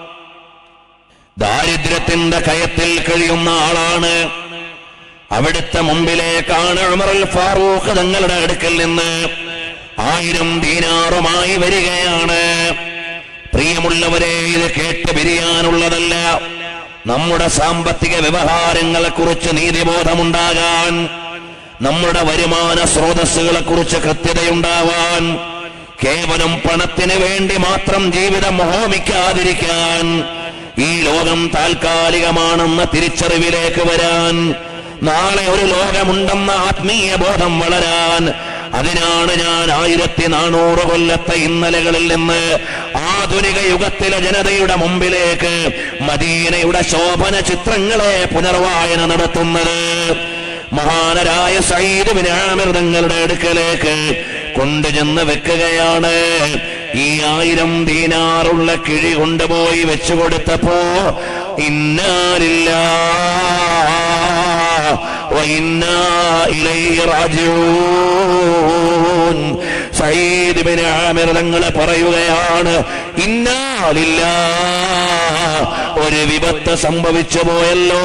ദാരിദ്ര്യത്തിന്റെ കയത്തിൽ കഴിയുന്ന ആളാണ് അവിടുത്തെ മുമ്പിലേക്കാണ് ഉമറുൽ ഫാറൂഖ് തങ്ങളുടെ അടുക്കൽ നിന്ന് ആയിരം ദീനാറുമായി വരികയാണ് പ്രിയമുള്ളവരെ ഇത് കേട്ട് പിരിയാനുള്ളതല്ല നമ്മുടെ സാമ്പത്തിക വ്യവഹാരങ്ങളെ കുറിച്ച് നീതിബോധമുണ്ടാകാൻ നമ്മുടെ വരുമാന സ്രോതസ്സുകളെ കുറിച്ച് കൃത്യതയുണ്ടാവാൻ കേവലം പണത്തിന് വേണ്ടി മാത്രം ജീവിതം ഹോമിക്കാതിരിക്കാൻ ഈ ലോകം താൽക്കാലികമാണെന്ന തിരിച്ചറിവിലേക്ക് വരാൻ നാളെ ഒരു ലോകമുണ്ടെന്ന ആത്മീയ ബോധം വളരാൻ അതിനാണ് ഞാൻ ആയിരത്തി നാനൂറ് കൊല്ലത്തെ ഇന്നലകളിൽ നിന്ന് ആധുനിക യുഗത്തിലെ ജനതയുടെ മുമ്പിലേക്ക് മദീനയുടെ ശോഭന ചിത്രങ്ങളെ പുനർവായന നടത്തുന്നത് മഹാനരായ സയ്യിദ് ബിൻ ആമിർ തങ്ങളുടെ അടുക്കലേക്ക് കൊണ്ടുചെന്ന് വെക്കുകയാണ് ഈ ആയിരം ദീനാറുള്ള കിഴി കൊണ്ടുപോയി വെച്ചു കൊടുത്തപ്പോ ഇന്നാലില്ല وإنا إليه راجعون സയ്യിദ് ബിൻ ആമിർ തങ്ങൾ പറയുകയാണ് ഇന്നാലില്ല ഒരു വിപത്ത് സംഭവിച്ചു പോയല്ലോ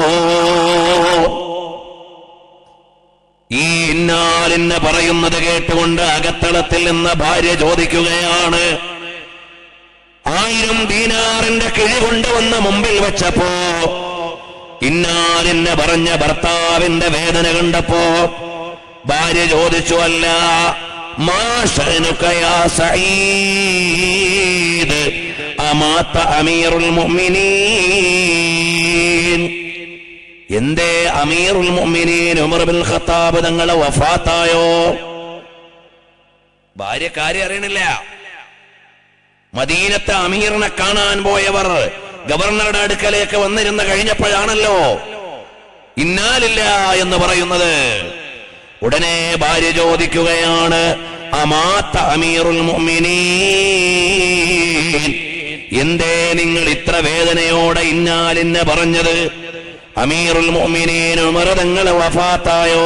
ഈ ഇന്നാലിന്ന് പറയുന്നത് കേട്ടുകൊണ്ട് അകത്തളത്തിൽ നിന്ന് ഭാര്യ ചോദിക്കുകയാണ് ആയിരം ദീനാറിന്റെ കിഴി കൊണ്ടുവന്ന് മുമ്പിൽ വെച്ചപ്പോ ഇന്നാലിന്ന് പറഞ്ഞ ഭർത്താവിന്റെ വേദന കണ്ടപ്പോ ഭാര്യ ചോദിച്ചു അല്ല മാഷനുക്കയാ സഈദ് അമാത്ത അമീറുൽ മുഅ്മിനീൻ എന്തേ അമീറുൽ മുഅ്മിനീൻ ഉമർ ബിൻ ഖത്താബ് തങ്ങളെ വഫാത്തായോ ഭാര്യ കാര്യം അറിയണില്ല മദീനത്തെ അമീറിനെ കാണാൻ പോയവർ ഗവർണറുടെ അടുക്കലേക്ക് വന്നിരുന്ന് കഴിഞ്ഞപ്പോഴാണല്ലോ ഇന്നാലില്ല എന്ന് പറയുന്നത് ഉടനെ ഭാര്യ ചോദിക്കുകയാണ് അമാത്ത അമീറുൽ മുഅ്മിനീൻ എന്തേ നിങ്ങൾ ഇത്ര വേദനയോടെ ഇന്നാലിന്ന് പറഞ്ഞത് അമീറുൽ മുഅ്മിനീൻ ഉമർ തങ്ങൾ വഫാത്തായോ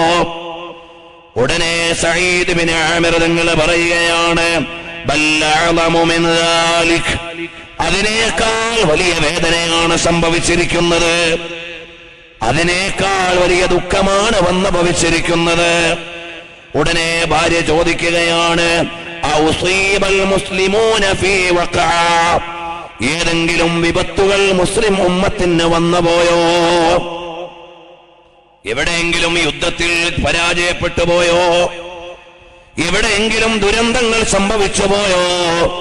ഉടനെ സയ്യിദ് ബിൻ ആമിർ തങ്ങൾ പറയുകയാണ് ബൽ അഅളമു മിൻ ദാലിക് അതിനേക്കാൾ വലിയ വേദനയാണ് സംഭവിച്ചിരിക്കുന്നത് അതിനേക്കാൾ വലിയ ദുഃഖമാണ് വന്ന് ഭവിച്ചിരിക്കുന്നത് ഉടനെ ഭാര്യ ചോദിക്കുകയാണ് ഔസീബൽ മുസ്ലിമൂന ഫീ വഖഅ ഏതെങ്കിലും വിപത്തുകൾ മുസ്ലിം ഉമ്മത്തിന് വന്നുപോയോ എവിടെയെങ്കിലും യുദ്ധത്തിൽ പരാജയപ്പെട്ടു പോയോ എവിടെയെങ്കിലും ദുരന്തങ്ങൾ സംഭവിച്ചു പോയോ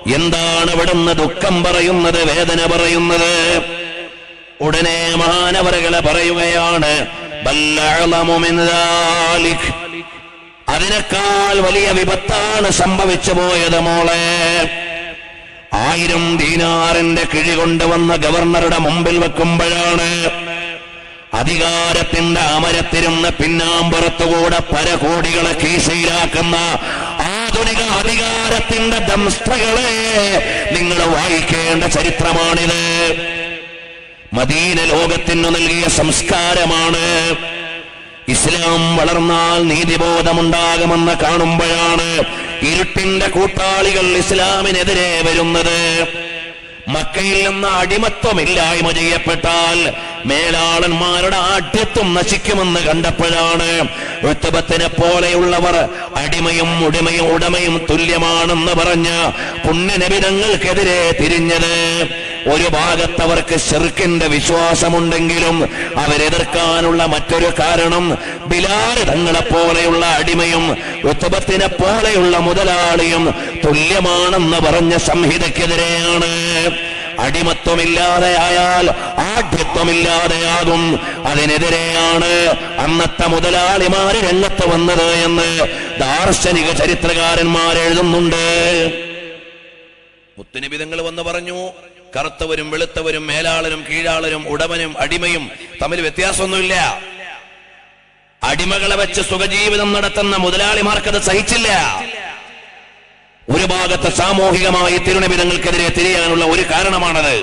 എന്താണ് ഇവിടുന്ന് ദുഃഖം പറയുന്നത് വേദന പറയുന്നത് ഉടനെ മഹാനവറുകളെ പറയുകയാണ് ബല്ലഅളമു മിൻ ദാലിക്. അതിനേക്കാൾ വലിയ വിപത്താണ് സംഭവിച്ചു പോയത് മോളെ ആയിരം ദീനാറിന്റെ കിഴി കൊണ്ടുവന്ന ഗവർണറുടെ മുമ്പിൽ വെക്കുമ്പോഴാണ് അധികാരത്തിന്റെ അമരത്തിരുന്ന് പിന്നാമ്പുറത്തുകൂടെ പരകോടികളെ കീശയിലാക്കുന്ന ആധുനിക അധികാരത്തിന്റെ ദംസ്ത്രകളെ നിങ്ങൾ വായിക്കേണ്ട ചരിത്രമാണിത് മദീന ലോകത്തിനു നൽകിയ സംസ്കാരമാണ് ഇസ്ലാം വളർന്നാൽ നീതിബോധമുണ്ടാകുമെന്ന് കാണുമ്പോഴാണ് ഇരുട്ടിന്റെ കൂട്ടാളികൾ ഇസ്ലാമിനെതിരെ വരുന്നത് മക്കയിൽ നിന്ന് അടിമത്വമില്ലായ്മ ചെയ്യപ്പെട്ടാൽ മേലാളന്മാരുടെ ആഢ്യത്വം നശിക്കുമെന്ന് കണ്ടപ്പോഴാണ് ഋത്തുബത്തിനെ പോലെയുള്ളവർ അടിമയും ഉടിമയും ഉടമയും തുല്യമാണെന്ന് പറഞ്ഞ് പുണ്യനബിതങ്ങൾക്കെതിരെ തിരിഞ്ഞത് ഒരു ഭാഗത്തവർക്ക് ഷെർക്കിന്റെ വിശ്വാസമുണ്ടെങ്കിലും അവരെതിർക്കാനുള്ള മറ്റൊരു കാരണം ബിലാൽ തങ്ങളെ പോലെയുള്ള അടിമയും ഋത്തുബത്തിനെ പോലെയുള്ള മുതലാളിയും തുല്യമാണെന്ന് പറഞ്ഞ സംഹിതയ്ക്കെതിരെയാണ് അടിമത്വമില്ലാതെയായാൽ ആഢ്യത്വമില്ലാതെയാകും അതിനെതിരെയാണ് അന്നത്തെ മുതലാളിമാര് രംഗത്ത് വന്നത് എന്ന് ദാർശനിക ചരിത്രകാരന്മാർ എഴുതുന്നുണ്ട് മുത്തുനിബിതങ്ങൾ വന്ന് പറഞ്ഞു കറുത്തവരും വെളുത്തവരും മേലാളനും കീഴാളനും ഉടമനും അടിമയും തമ്മിൽ വ്യത്യാസമൊന്നുമില്ല അടിമകളെ വെച്ച് സുഖജീവിതം നടത്തുന്ന മുതലാളിമാർക്കത് സഹിച്ചില്ല ഒരു ഭാഗത്ത് സാമൂഹികമായി തിരുനബിതങ്ങൾക്കെതിരെ തിരിയാനുള്ള ഒരു കാരണമാണത്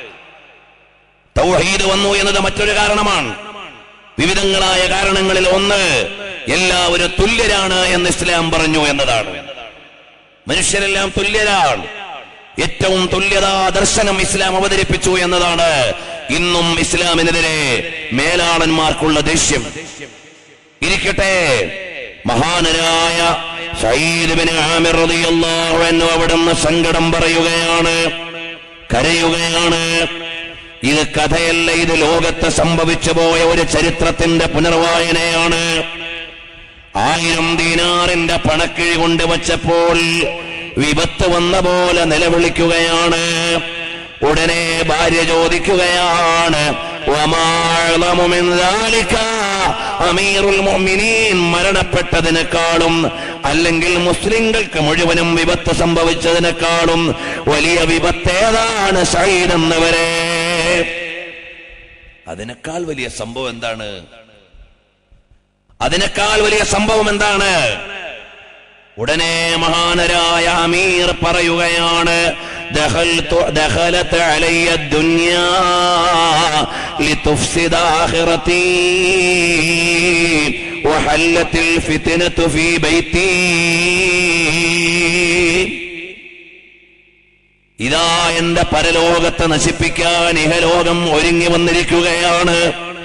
തൗഹീദ് വന്നു എന്നത് മറ്റൊരു കാരണമാണ് വിവിധങ്ങളായ കാരണങ്ങളിൽ ഒന്ന് എല്ലാവരും തുല്യരാണ് എന്ന് ഇസ്ലാം പറഞ്ഞു എന്നതാണ് മനുഷ്യരെല്ലാം തുല്യരാണ് ഏറ്റവും തുല്യതാ ദർശനം ഇസ്ലാം അവതരിപ്പിച്ചു എന്നതാണ് ഇന്നും ഇസ്ലാമിനെതിരെ മേലാളന്മാർക്കുള്ള ദേഷ്യം ഇരിക്കട്ടെ മഹാനരായ സയ്യിദ് ബിൻ ആമിർ റളിയല്ലാഹു അൻഹു അവിടുന്ന് സങ്കടം പറയുകയാണ് കരയുകയാണ് ഇത് കഥയല്ല ഇത് ലോകത്ത് സംഭവിച്ചു പോയ ഒരു ചരിത്രത്തിന്റെ പുനർവായനയാണ് ആയിരം ദീനാറിന്റെ പണക്കിഴി കൊണ്ടുവച്ചപ്പോൾ വിപത്ത് വന്ന പോലെ നിലവിളിക്കുകയാണ് ഉടനെ ഭാര്യ ചോദിക്കുകയാണ് വമാഅളമു മിൻ ദാലിക അമീറുൽ മുഅ്മിനീൻ മരണപ്പെട്ടതിനേക്കാളും അല്ലെങ്കിൽ മുസ്ലിങ്ങൾക്ക് മുഴുവനും വിപത്ത് സംഭവിച്ചതിനേക്കാളും വലിയ വിപത്ത് ഏതാണ് സയ്യിദ് എന്നവരെ അതിനേക്കാൾ വലിയ സംഭവം എന്താണ് അതിനേക്കാൾ വലിയ സംഭവം എന്താണ് ഉടനെ മഹാനരായ അമീർ പറയുകയാണ് دخلت دخلت علي الدنيا لتفسد آخرتي وحلت الفتنة في بيتي ഇതാ എന്റെ പരലോകത്തെ നശിപ്പിക്കാൻ ഇഹലോകം ഒരുങ്ങി വന്നിരിക്കുകയാണ്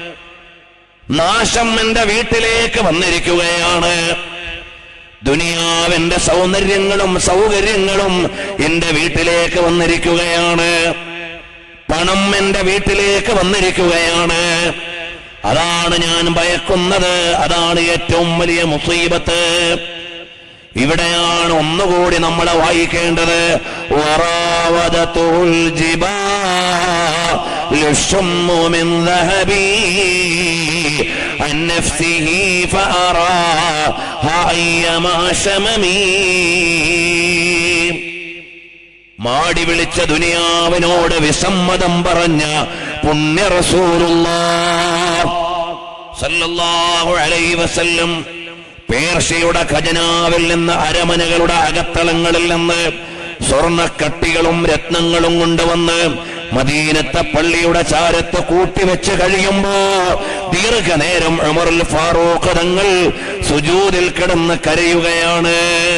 നാശം എന്റെ വീട്ടിലേക്ക് വന്നിരിക്കുകയാണ് ദുനിയാവിന്റെ സൗന്ദര്യങ്ങളും സൗകര്യങ്ങളും എന്റെ വീട്ടിലേക്ക് വന്നിരിക്കുകയാണ് പണം എന്റെ വീട്ടിലേക്ക് വന്നിരിക്കുകയാണ് അതാണ് ഞാൻ ഭയക്കുന്നത് അതാണ് ഏറ്റവും വലിയ മുസീബത്ത് ഇവിടെയാണ് ഒന്നുകൂടി നമ്മളെ വായിക്കേണ്ടത് വറാവദത്തുൽ ജിബാലു الشم من ذهبي عن نفسه فأراها أيما شممي മാടി വിളിച്ച ദുനിയാവിനോട് വിസമ്മതം പറഞ്ഞ പുണ്യ സല്ലല്ലാഹു അലൈഹി വസല്ലം പേർഷ്യയുടെ ഖജനാവിൽ നിന്ന് അരമനകളുടെ അകത്തളങ്ങളിൽ നിന്ന് സ്വർണക്കട്ടികളും രത്നങ്ങളും കൊണ്ടുവന്ന് മദീനത്തെ പള്ളിയുടെ ചാരത്ത് കൂട്ടിവെച്ച് കഴിയുമ്പോ ദീർഘനേരം ഉമറുൽ ഫാറൂഖ് തങ്ങൾ സുജൂദിൽ കിടന്ന് കരയുകയാണ്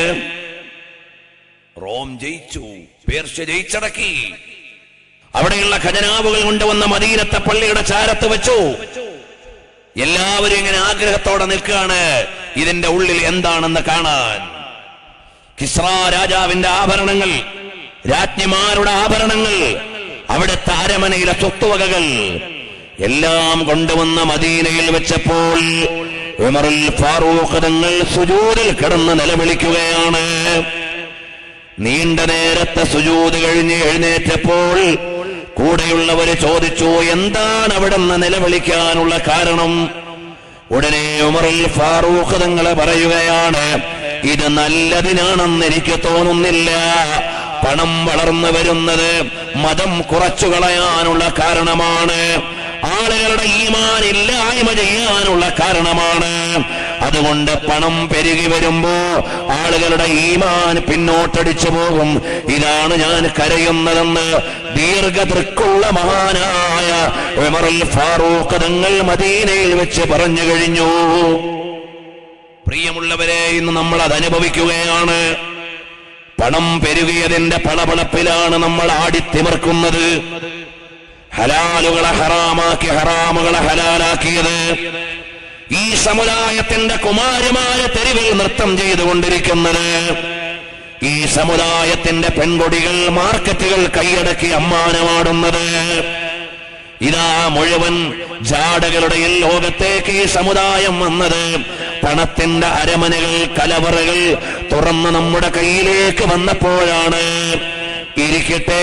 റോം ജയിച്ചു പേർഷ്യ ജയിച്ചടക്കി അവിടെയുള്ള ഖജനാവുകൾ കൊണ്ടുവന്ന മദീനത്തെ പള്ളിയുടെ ചാരത്ത് വെച്ചു എല്ലാവരും ഇങ്ങനെ ആഗ്രഹത്തോടെ നിൽക്കുകയാണ് ഇതിന്റെ ഉള്ളിൽ എന്താണെന്ന് കാണാൻ കിസ്ര രാജാവിന്റെ ആഭരണങ്ങൾ രാജ്ഞിമാരുടെ ആഭരണങ്ങൾ അവിടുത്തെ അരമനയിലെ സ്വത്തുവകകൾ എല്ലാം കൊണ്ടുവന്ന മദീനയിൽ വെച്ചപ്പോൾ ഉമറുൽ ഫാറൂഖ് തങ്ങൾ സുജൂരിൽ കിടന്ന് നിലവിളിക്കുകയാണ് നീണ്ട നേരത്തെ സുജൂത് കഴിഞ്ഞ് എഴുന്നേറ്റപ്പോൾ കൂടെയുള്ളവര് ചോദിച്ചു എന്താണ് അവിടെ നിന്ന് നിലവിളിക്കാനുള്ള കാരണം ഉടനെ ഉമറിൽ ഫാറൂഖ് തങ്ങളെ പറയുകയാണ് ഇത് നല്ലതിനാണെന്ന് എനിക്ക് തോന്നുന്നില്ല പണം വളർന്നു വരുന്നത് മതം കുറച്ചു കളയാനുള്ള കാരണമാണ് ആളുകളുടെ ഈമാൻ ഇല്ലായ്മ ചെയ്യാനുള്ള കാരണമാണ് അതുകൊണ്ട് പണം പെരുകി വരുമ്പോ ആളുകളുടെ ഈമാൻ പിന്നോട്ടടിച്ചു പോകും ഇതാണ് ഞാൻ കരയുന്നതെന്ന് ദീർഘദൃക്കുള്ള മഹാനായ ഉമറുൽ ഫാറൂഖ് തങ്ങൾ മദീനയിൽ വെച്ച് പറഞ്ഞു കഴിഞ്ഞു പ്രിയമുള്ളവരെ ഇന്ന് നമ്മൾ അത് അനുഭവിക്കുകയാണ് പണം പെരുകിയതിന്റെ പളപളപ്പിലാണ് നമ്മൾ ആടിത്തിമർക്കുന്നത് ഹലാലുകളെ ഹറാമാക്കി ഹറാമുകളെ ഹലാലാക്കിയത് ഈ സമുദായത്തിന്റെ കുമാരമായ തെരുവിൽ നൃത്തം ചെയ്തുകൊണ്ടിരിക്കുന്നത് ഈ സമുദായത്തിന്റെ പെൺകൊടികൾ മാർക്കറ്റുകൾ കൈയടക്കി അമ്മാനമാടുന്നത് ഇതാ മുഴുവൻ ജാടകളുടെ ഈ ലോകത്തേക്ക് ഈ സമുദായം വന്നത് പണത്തിന്റെ അരമനകൾ കലവറകൾ തുറന്ന് നമ്മുടെ കയ്യിലേക്ക് വന്നപ്പോഴാണ് ഇരിക്കട്ടെ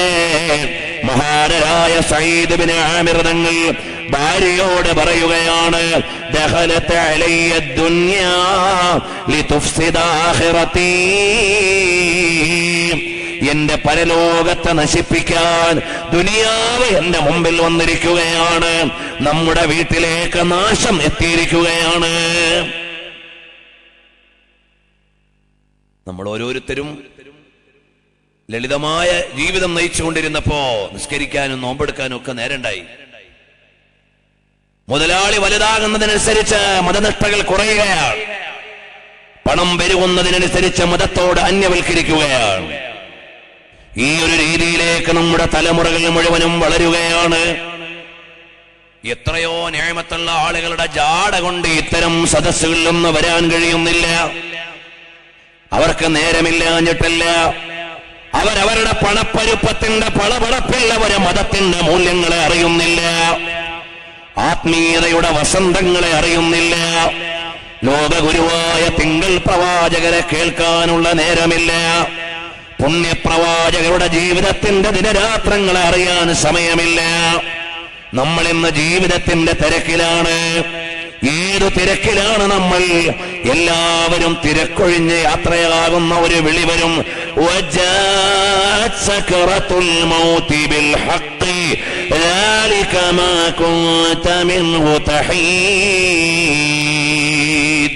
മഹാനരായ സയ്യിദ് ബിൻ ആമിർ തങ്ങൾ ഭാര്യയോട് പറയുകയാണ് ദഖലത്ത് അലയ്യ ദുനിയാ ലിതുഫ്സിദ ആഖിറതീ എന്റെ പരലോകത്തെ നശിപ്പിക്കാൻ ദുനിയാവ് എന്റെ മുമ്പിൽ വന്നിരിക്കുകയാണ് നമ്മുടെ വീട്ടിലേക്ക് നാശം എത്തിയിരിക്കുകയാണ് നമ്മൾ ഓരോരുത്തരും ലളിതമായ ജീവിതം നയിച്ചുകൊണ്ടിരുന്നപ്പോ നിസ്കരിക്കാനും നോമ്പെടുക്കാനും ഒക്കെ നേരണ്ടായി മുതലാളി വലുതാകുന്നതിനനുസരിച്ച് മതനിഷ്ഠകൾ കുറയുകയാണ് പണം പെരുകുന്നതിനനുസരിച്ച് മതത്തോട് അന്യവൽക്കരിക്കുകയാണ് ഈ ഒരു രീതിയിലേക്ക് നമ്മുടെ തലമുറകൾ മുഴുവനും വളരുകയാണ് എത്രയോ ന്യായമത്തുള്ള ആളുകളുടെ ജാട കൊണ്ട് ഇത്തരം സദസ്സുകളിൽ നിന്ന് വരാൻ കഴിയുന്നില്ല അവർക്ക് നേരമില്ലാഞ്ഞിട്ടില്ല അവരവരുടെ പണപ്പരുപ്പത്തിന്റെ പളപളപ്പിൽ അവരെ മതത്തിന്റെ മൂല്യങ്ങളെ അറിയുന്നില്ല ആത്മീയതയുടെ വസന്തങ്ങളെ അറിയുന്നില്ല ലോകഗുരുവായ തിങ്കൾ പ്രവാചകരെ കേൾക്കാനുള്ള നേരമില്ല പുണ്യപ്രവാചകരുടെ ജീവിതത്തിന്റെ ദിനരാത്രങ്ങളെ അറിയാൻ സമയമില്ല നമ്മൾ ഇന്ന് ജീവിതത്തിന്റെ തിരക്കിലാണ് ഏതു തിരക്കിലാണ് നമ്മൾ എല്ലാവരും തിരക്കൊഴിഞ്ഞ് യാത്രയാകുന്ന ഒരു വിളി വരും وجاءت سكرة الموت بالحق ذلك ما كنت منه تحيد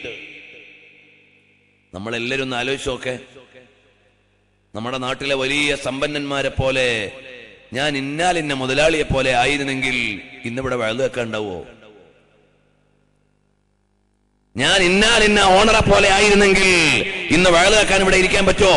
നമ്മളെല്ലാരും ഒന്ന് ആലോചിച്ച് നോക്കെ നമ്മുടെ നാട്ടിലെ വലിയ സമ്പന്നന്മാരെ പോലെ ഞാൻ ഇന്നാൽ ഇന്ന മുതലാളിയെ പോലെ ആയിരുന്നെങ്കിൽ ഇന്നിവിടെ വഴുതു വെക്കാൻ ഉണ്ടാവോ ഞാൻ ഇന്നാൽ ഇന്ന ഓണറെ പോലെ ആയിരുന്നെങ്കിൽ ഇന്ന് വഴുതു വെക്കാൻ ഇവിടെ ഇരിക്കാൻ പറ്റുമോ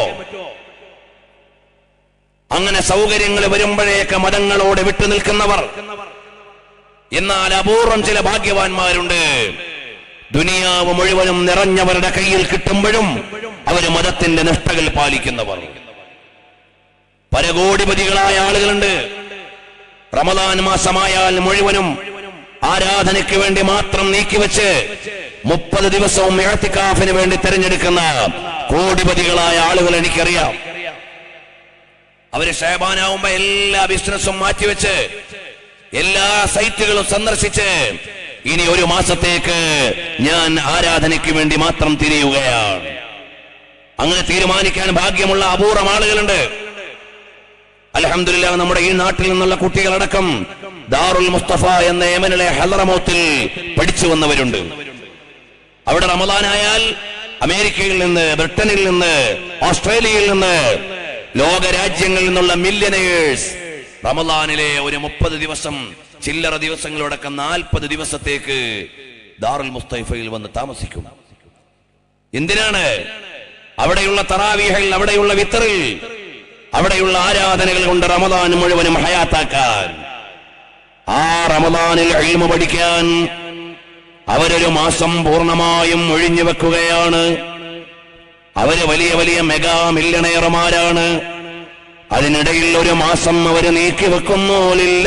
അങ്ങനെ സൗകര്യങ്ങൾ വരുമ്പോഴേക്ക് മതങ്ങളോട് വിട്ടു നിൽക്കുന്നവർ എന്നാൽ അപൂർവം ചില ഭാഗ്യവാന്മാരുണ്ട് ദുനിയാവ് മുഴുവനും നിറഞ്ഞവരുടെ കയ്യിൽ കിട്ടുമ്പോഴും അവര് മതത്തിന്റെ നിഷ്ഠകൾ പാലിക്കുന്നവർ പരകോടിപതികളായ ആളുകളുണ്ട് റമദാൻ മാസമായാൽ മുഴുവനും ആരാധനയ്ക്ക് വേണ്ടി മാത്രം നീക്കിവെച്ച് മുപ്പത് ദിവസവും ഇഴത്തിക്കാഫിന് വേണ്ടി തിരഞ്ഞെടുക്കുന്ന കോടിപതികളായ ആളുകൾ എനിക്കറിയാം അവര് ഷേബാനാവുമ്പോ എല്ലാ ബിസിനസ്സും മാറ്റിവെച്ച് എല്ലാ സൈറ്റുകളും സന്ദർശിച്ച് ഇനി ഒരു മാസത്തേക്ക് ഞാൻ ആരാധനയ്ക്ക് വേണ്ടി മാത്രം തിരിയുകയാണ് അങ്ങനെ തീരുമാനിക്കാൻ ഭാഗ്യമുള്ള അപൂർവം ആളുകളുണ്ട് അലഹമില്ല നമ്മുടെ ഈ നാട്ടിൽ നിന്നുള്ള കുട്ടികളടക്കം ദാറുൽ മുസ്തഫ എന്ന യമനിലെ ഹലറമോത്തിൽ പഠിച്ചു വന്നവരുണ്ട് അവിടെ റമദാനായാൽ അമേരിക്കയിൽ നിന്ന് ബ്രിട്ടനിൽ നിന്ന് ഓസ്ട്രേലിയയിൽ നിന്ന് ലോക രാജ്യങ്ങളിൽ നിന്നുള്ള മില്യനേഴ്സ് റമദാനിലെ ഒരു മുപ്പത് ദിവസം ചില്ലറ ദിവസങ്ങളോടക്കം നാൽപ്പത് ദിവസത്തേക്ക് ദാറുൽ മുസ്തഫയിൽ വന്ന് താമസിക്കും എന്തിനാണ് അവിടെയുള്ള തറാവീഹയിൽ അവിടെയുള്ള വിത്തറിൽ അവിടെയുള്ള ആരാധനകൾ കൊണ്ട് റമദാൻ മുഴുവനും ഹയാത്താക്കാൻ ആ റമദാനിൽ എഴുമ പഠിക്കാൻ അവരൊരു മാസം പൂർണ്ണമായും ഒഴിഞ്ഞു വെക്കുകയാണ് അവര് വലിയ വലിയ മെഗാ മില്യണയർമാരാണ് അതിനിടയിൽ ഒരു മാസം അവര് നീക്കി വെക്കുന്നോലില്ല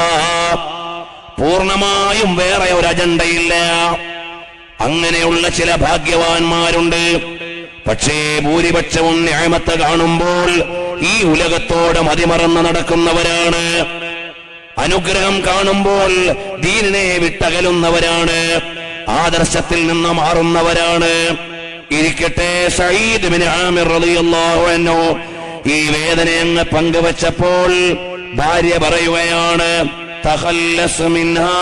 പൂർണ്ണമായും വേറെ ഒരു അജണ്ടയില്ല അങ്ങനെയുള്ള ചില ഭാഗ്യവാന്മാരുണ്ട് പക്ഷേ ഭൂരിപക്ഷവും ന്യായമത്ത് കാണുമ്പോൾ ഈ ഉലകത്തോട് മതിമറന്ന് നടക്കുന്നവരാണ് അനുഗ്രഹം കാണുമ്പോൾ ദീനിനെ വിട്ടകലുന്നവരാണ് ആദർശത്തിൽ നിന്ന് മാറുന്നവരാണ് ഇരിക്കട്ടെ സയ്യിദ് ബിൻ ആമിർ റളിയല്ലാഹു അൻഹു ഈ വേദന അങ്ങ് പങ്കുവച്ചപ്പോൾ ഭാര്യ പറയുകയാണ് തഖല്ലസ് മിൻഹാ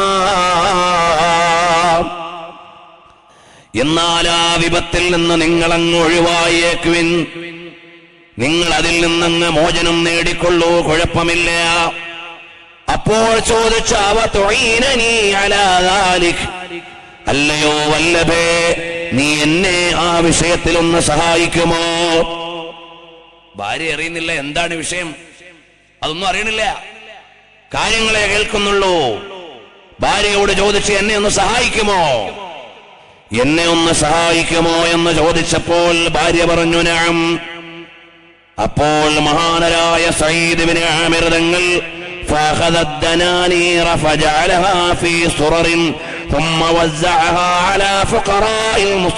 എന്നാൽ ആ വിപത്തിൽ നിന്ന് നിങ്ങളങ്ങ് ഒഴിവായേക്കുവിൻ നിങ്ങൾ അതിൽ നിന്നങ്ങ് മോചനം നേടിക്കൊള്ളൂ കുഴപ്പമില്ല അപ്പോൾ ചോദിച്ച അവ തൊഴീനീ അലാദാലിക് അല്ലയോ വല്ലഭേ നീ എന്നെ ആ വിഷയത്തിൽ ഒന്ന് സഹായിക്കുമോ ഭാര്യ അറിയുന്നില്ല എന്താണ് വിഷയം അതൊന്നും അറിയണില്ല കാര്യങ്ങളെ കേൾക്കുന്നുള്ളൂ ഭാര്യയോട് ചോദിച്ച് എന്നെ ഒന്ന് സഹായിക്കുമോ എന്നെ ഒന്ന് സഹായിക്കുമോ എന്ന് ചോദിച്ചപ്പോൾ ഭാര്യ പറഞ്ഞു നാം അപ്പോൾ മഹാനരായ സയ്യിദ് ബിൻ ആമിർ തങ്ങൾ فأخذ الدنانير فجعلها في سرر ثم وزعها على فقراء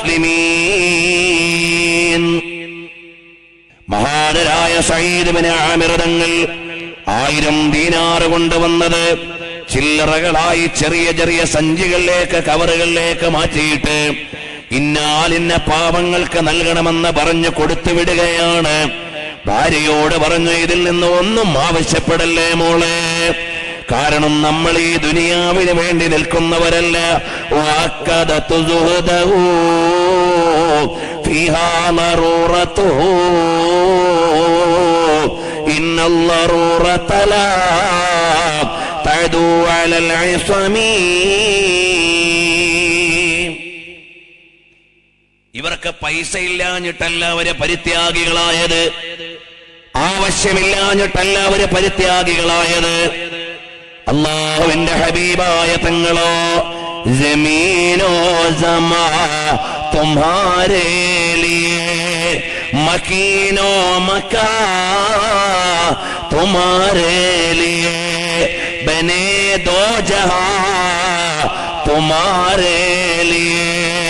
المسلمين മഹാനരായ സയ്യിദ് ബിൻ ആമിർ തങ്ങൾ ആയിരം ദീനാറ് കൊണ്ടുവന്നത് ചില്ലറകളായി ചെറിയ ചെറിയ സഞ്ചികളിലേക്ക് കവറുകളിലേക്ക് മാറ്റിയിട്ട് ഇന്നാലിന്ന പാവങ്ങൾക്ക് നൽകണമെന്ന് പറഞ്ഞു കൊടുത്തു വിടുകയാണ് ഭാര്യയോട് പറഞ്ഞു ഇതിൽ നിന്ന് ഒന്നും ആവശ്യപ്പെടല്ലേ മോളെ കാരണം നമ്മൾ ഈ ദുനിയാവിന് വേണ്ടി നിൽക്കുന്നവരല്ല വാക്കതത്തു സുഹൃദവൂ فيها ضرورته إن الضرورة لا تعدو على العصم ഇവർക്ക് പൈസ ഇല്ലാഞ്ഞിട്ടല്ല അവര് പരിത്യാഗികളായത് ആവശ്യമില്ലാഞ്ഞിട്ടല്ല അവര് പരിത്യാഗികളായത് അള്ളാഹുവിന്റെ ഹബീബായ തങ്ങളോ ജമീനോ ജമാ तुम्हारे लिए मकीनो मका तुम्हारे लिए बने दो जहां तुम्हारे लिए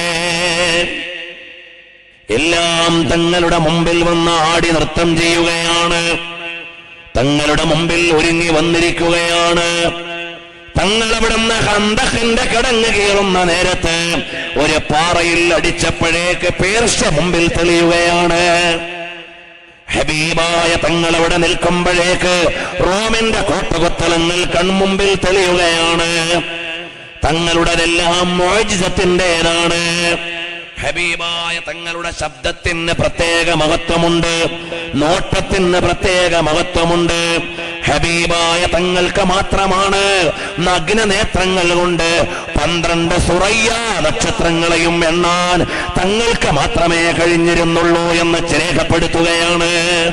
എല്ലാം തങ്ങളുടെ മുമ്പിൽ വന്ന് ആടി നൃത്തം ചെയ്യുകയാണ് തങ്ങളുടെ മുമ്പിൽ ഒരുങ്ങി വന്നിരിക്കുകയാണ് തങ്ങൾ അവിടുന്ന് ഹന്തഖിന്റെ കിടങ്ങ് കീറുന്ന നേരത്ത് ഒരു പാറയിൽ അടിച്ചപ്പോഴേക്ക് പേർഷ മുമ്പിൽ തെളിയുകയാണ് ഹബീബായ തങ്ങൾ അവിടെ നിൽക്കുമ്പോഴേക്ക് റോമിന്റെ കോട്ടകൊത്തലങ്ങൾ കൺമുമ്പിൽ തെളിയുകയാണ് തങ്ങളുടെതെല്ലാം മോജിസത്തിൻ്റെതാണ് ഹബീബായ തങ്ങളുടെ ശബ്ദത്തിന് പ്രത്യേക മഹത്വമുണ്ട് നോട്ടത്തിന് പ്രത്യേക മഹത്വമുണ്ട് ഹബീബായ തങ്ങൾക്ക് മാത്രമാണ് നഗ്ന നേത്രങ്ങൾ കൊണ്ട് പന്ത്രണ്ട് സുറയ്യ നക്ഷത്രങ്ങളെയും എണ്ണാൻ തങ്ങൾക്ക് മാത്രമേ കഴിഞ്ഞിരുന്നുള്ളൂ എന്ന് രേഖപ്പെടുത്തുകയാണ്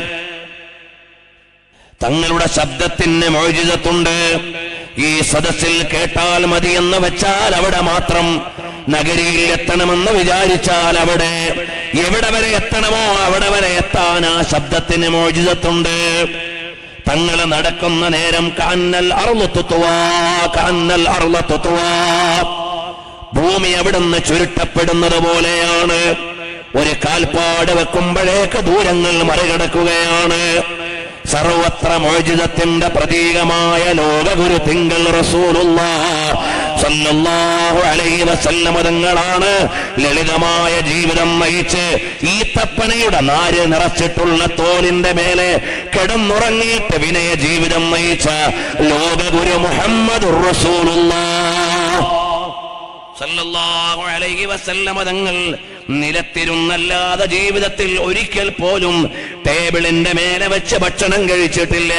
തങ്ങളുടെ ശബ്ദത്തിന് മോചിതത്തുണ്ട് ഈ സദസ്സിൽ കേട്ടാൽ മതി എന്ന് വെച്ചാൽ അവിടെ മാത്രം നഗരിയിൽ എത്തണമെന്ന് വിചാരിച്ചാൽ അവിടെ എവിടെ വരെ എത്തണമോ അവിടെ വരെ എത്താൻ ആ ശബ്ദത്തിന് മോചിതത്തുണ്ട് തങ്ങൾ നടക്കുന്ന നേരം കാന്നൽ അറുളത്തുത്തുവാ കാന്നൽ അറുളത്തുത്തുവാ ഭൂമി അവിടുന്ന് ചുരുട്ടപ്പെടുന്നത് പോലെയാണ് ഒരു കാൽപ്പാട് വെക്കുമ്പോഴേക്ക് ദൂരങ്ങൾ മറികടക്കുകയാണ് സർവത്ര മോചിതത്തിന്റെ പ്രതീകമായ ലോകഗുരു തിങ്കൾ റസൂലുള്ള സല്ലല്ലാഹു അലൈഹി വസല്ലമ തങ്ങളാണ് ലളിതമായ ജീവിതം നയിച്ച് ഈ തപ്പനയുടെ നാര് നിറച്ചിട്ടുള്ള തോലിന്റെ മേലെ കിടന്നുറങ്ങിയിട്ട് വിനയ ജീവിതം നയിച്ച ലോകഗുരു മുഹമ്മദ് റസൂലുള്ള സല്ലല്ലാഹു അലൈഹി വസല്ലമ തങ്ങൾ നിലത്തിരുന്നല്ലാതെ ജീവിതത്തിൽ ഒരിക്കൽ പോലും ടേബിളിന്റെ മേലെ വെച്ച് ഭക്ഷണം കഴിച്ചിട്ടില്ല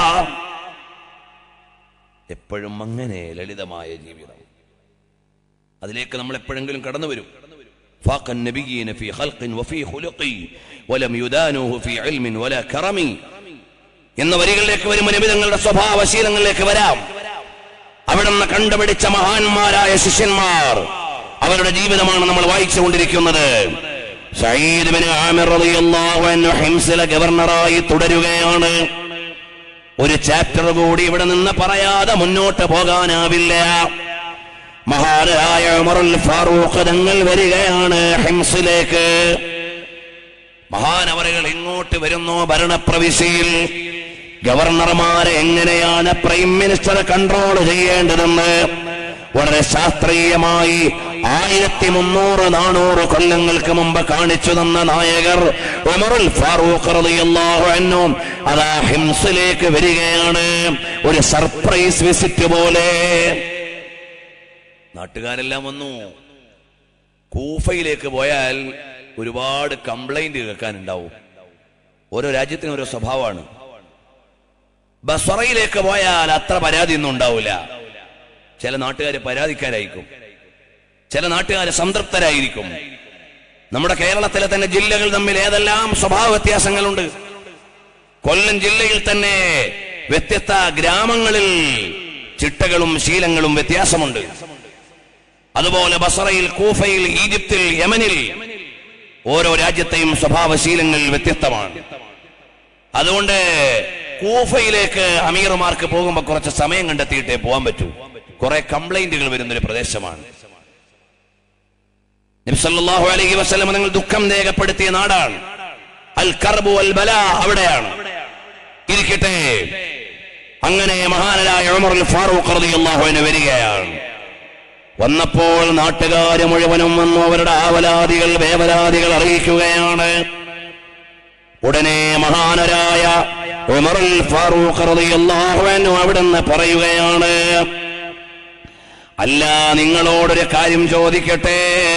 എപ്പോഴും അങ്ങനെ ലളിതമായ ജീവിതം അതിലേക്ക് നമ്മൾ എപ്പോഴെങ്കിലും കടന്നു വരും فاق النبيين في خلق وفي خلق ولم يدانوه في علم ولا كرم എന്ന വരികളിലേക്ക് വരുമ്പോൾ നബി തങ്ങളുടെ സ്വഭാവശീലങ്ങളിലേക്ക് വരാം അവിടുന്ന് കണ്ടുപിടിച്ച മഹാന്മാരായ ശിഷ്യന്മാർ അവരുടെ ജീവിതമാണ് നമ്മൾ വായിച്ചുകൊണ്ടിരിക്കുന്നത് സയ്യിദ് ബിൻ ആമിർ റളിയല്ലാഹു അൻഹു ഹിംസിലെ ഗവർണറായി തുടരുകയാണ് ഒരു ചാപ്റ്റർ കൂടി ഇവിടെ നിന്ന് പറയാതെ മുന്നോട്ട് പോകാനാവില്ല മഹാനായ ഉമറുൽ ഫാറൂഖ് തങ്ങൾ വരികയാണ് ഹിംസിലേക്ക് മഹാനവറുകൾ ഇങ്ങോട്ട് വരുന്നു ഭരണപ്രവിശ്യയിൽ ഗവർണർമാരെ എങ്ങനെയാണ് പ്രൈം മിനിസ്റ്റർ കൺട്രോൾ ചെയ്യേണ്ടതെന്ന് വളരെ ശാസ്ത്രീയമായി ആയിരത്തി മുന്നൂറ് നാനൂറ് കൊല്ലങ്ങൾക്ക് മുമ്പ് കാണിച്ചു തന്ന നായകർ ഉമറുൽ ഫാറൂഖ് റളിയല്ലാഹു അൻഹു അതാ ഹിംസിലേക്ക് വരികയാണ് ഒരു സർപ്രൈസ് വിസിറ്റ് പോലെ നാട്ടുകാരെല്ലാം വന്നു കൂഫയിലേക്ക് പോയാൽ ഒരുപാട് കംപ്ലൈന്റ് കേൾക്കാനുണ്ടാവും ഓരോ രാജ്യത്തിനും ഓരോ സ്വഭാവമാണ് ബസറയിലേക്ക് പോയാൽ അത്ര പരാതി ഒന്നും ഉണ്ടാവില്ല ചില നാട്ടുകാർ പരാതിക്കാരായിരിക്കും ചില നാട്ടുകാർ സംതൃപ്തരായിരിക്കും നമ്മുടെ കേരളത്തിലെ തന്നെ ജില്ലകൾ തമ്മിൽ ഏതെല്ലാം സ്വഭാവ വ്യത്യാസങ്ങളുണ്ട് കൊല്ലം ജില്ലയിൽ തന്നെ വ്യത്യസ്ത ഗ്രാമങ്ങളിൽ ചിട്ടകളും ശീലങ്ങളും വ്യത്യാസമുണ്ട് അതുപോലെ ബസറയിൽ കൂഫയിൽ ഈജിപ്തിൽ യമനിൽ ഓരോ രാജ്യത്തെയും സ്വഭാവശീലങ്ങൾ വ്യത്യസ്തമാണ് അതുകൊണ്ട് കൂഫയിലേക്ക് അമീർമാർക്ക് പോകുമ്പോൾ കുറച്ച് സമയം കണ്ടെത്തിയിട്ടേ പോകാൻ പറ്റൂ കുറെ കംപ്ലൈന്റുകൾ വരുന്നൊരു പ്രദേശമാണ് നബിസല്ലാഹു അലൈഹി വസ്ലം നിങ്ങൾ ദുഃഖം രേഖപ്പെടുത്തിയ നാടാണ് അൽ കർബു അൽ ബല അവിടെയാണ് ഇരിക്കട്ടെ അങ്ങനെ മഹാനരായ ഉമർ അൽ ഫാറൂഖ് റളിയല്ലാഹു അൻഹു വരികയാണ് വന്നപ്പോൾ നാട്ടുകാര് മുഴുവനും വന്നു അവരുടെ ആവലാദികൾ വേവലാദികൾ അറിയിക്കുകയാണ് ഉടനെ മഹാനരായ ഉമറുൽ ഫാറൂഖ് റളിയല്ലാഹു അൻഹു അവിടുന്ന് പറയുകയാണ് അല്ല നിങ്ങളോടൊരു കാര്യം ചോദിക്കട്ടെ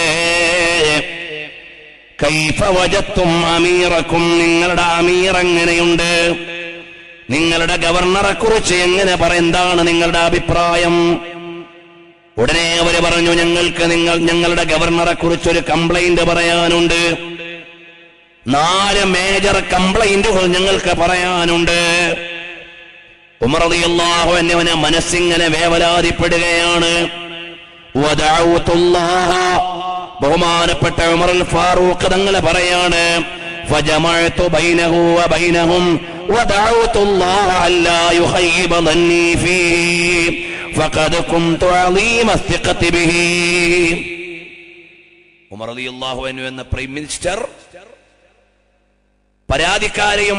കൈഫ വജത്തും അമീറക്കും നിങ്ങളുടെ അമീർ എങ്ങനെയുണ്ട് നിങ്ങളുടെ ഗവർണറെ കുറിച്ച് എങ്ങനെ പറ എന്താണ് നിങ്ങളുടെ അഭിപ്രായം ഉടനെ അവര് പറഞ്ഞു ഞങ്ങൾക്ക് നിങ്ങൾ ഞങ്ങളുടെ ഗവർണറെ കുറിച്ച് ഒരു കംപ്ലൈന്റ് പറയാനുണ്ട് നാല് മേജർ കംപ്ലൈന്റുകൾ ഞങ്ങൾക്ക് പറയാനുണ്ട് ഉമറിയാഹു എന്നവനെ മനസ്സിങ്ങനെ വേവലാതിപ്പെടുകയാണ് വദഅഉതുല്ലാഹ ബഹുമാനപ്പെട്ട ഉമറുൽ ഫാറൂഖ് തങ്ങളെ പറയാണ് فجمعت بينه وبينهم ودعوت الله ألا يخيب ظني فيه فقد كنت عظيم الثقة به ഉമർ റളിയല്ലാഹു അൻഹു എന്ന പ്രൈം മിനിസ്റ്റർ പരാതിക്കാരെയും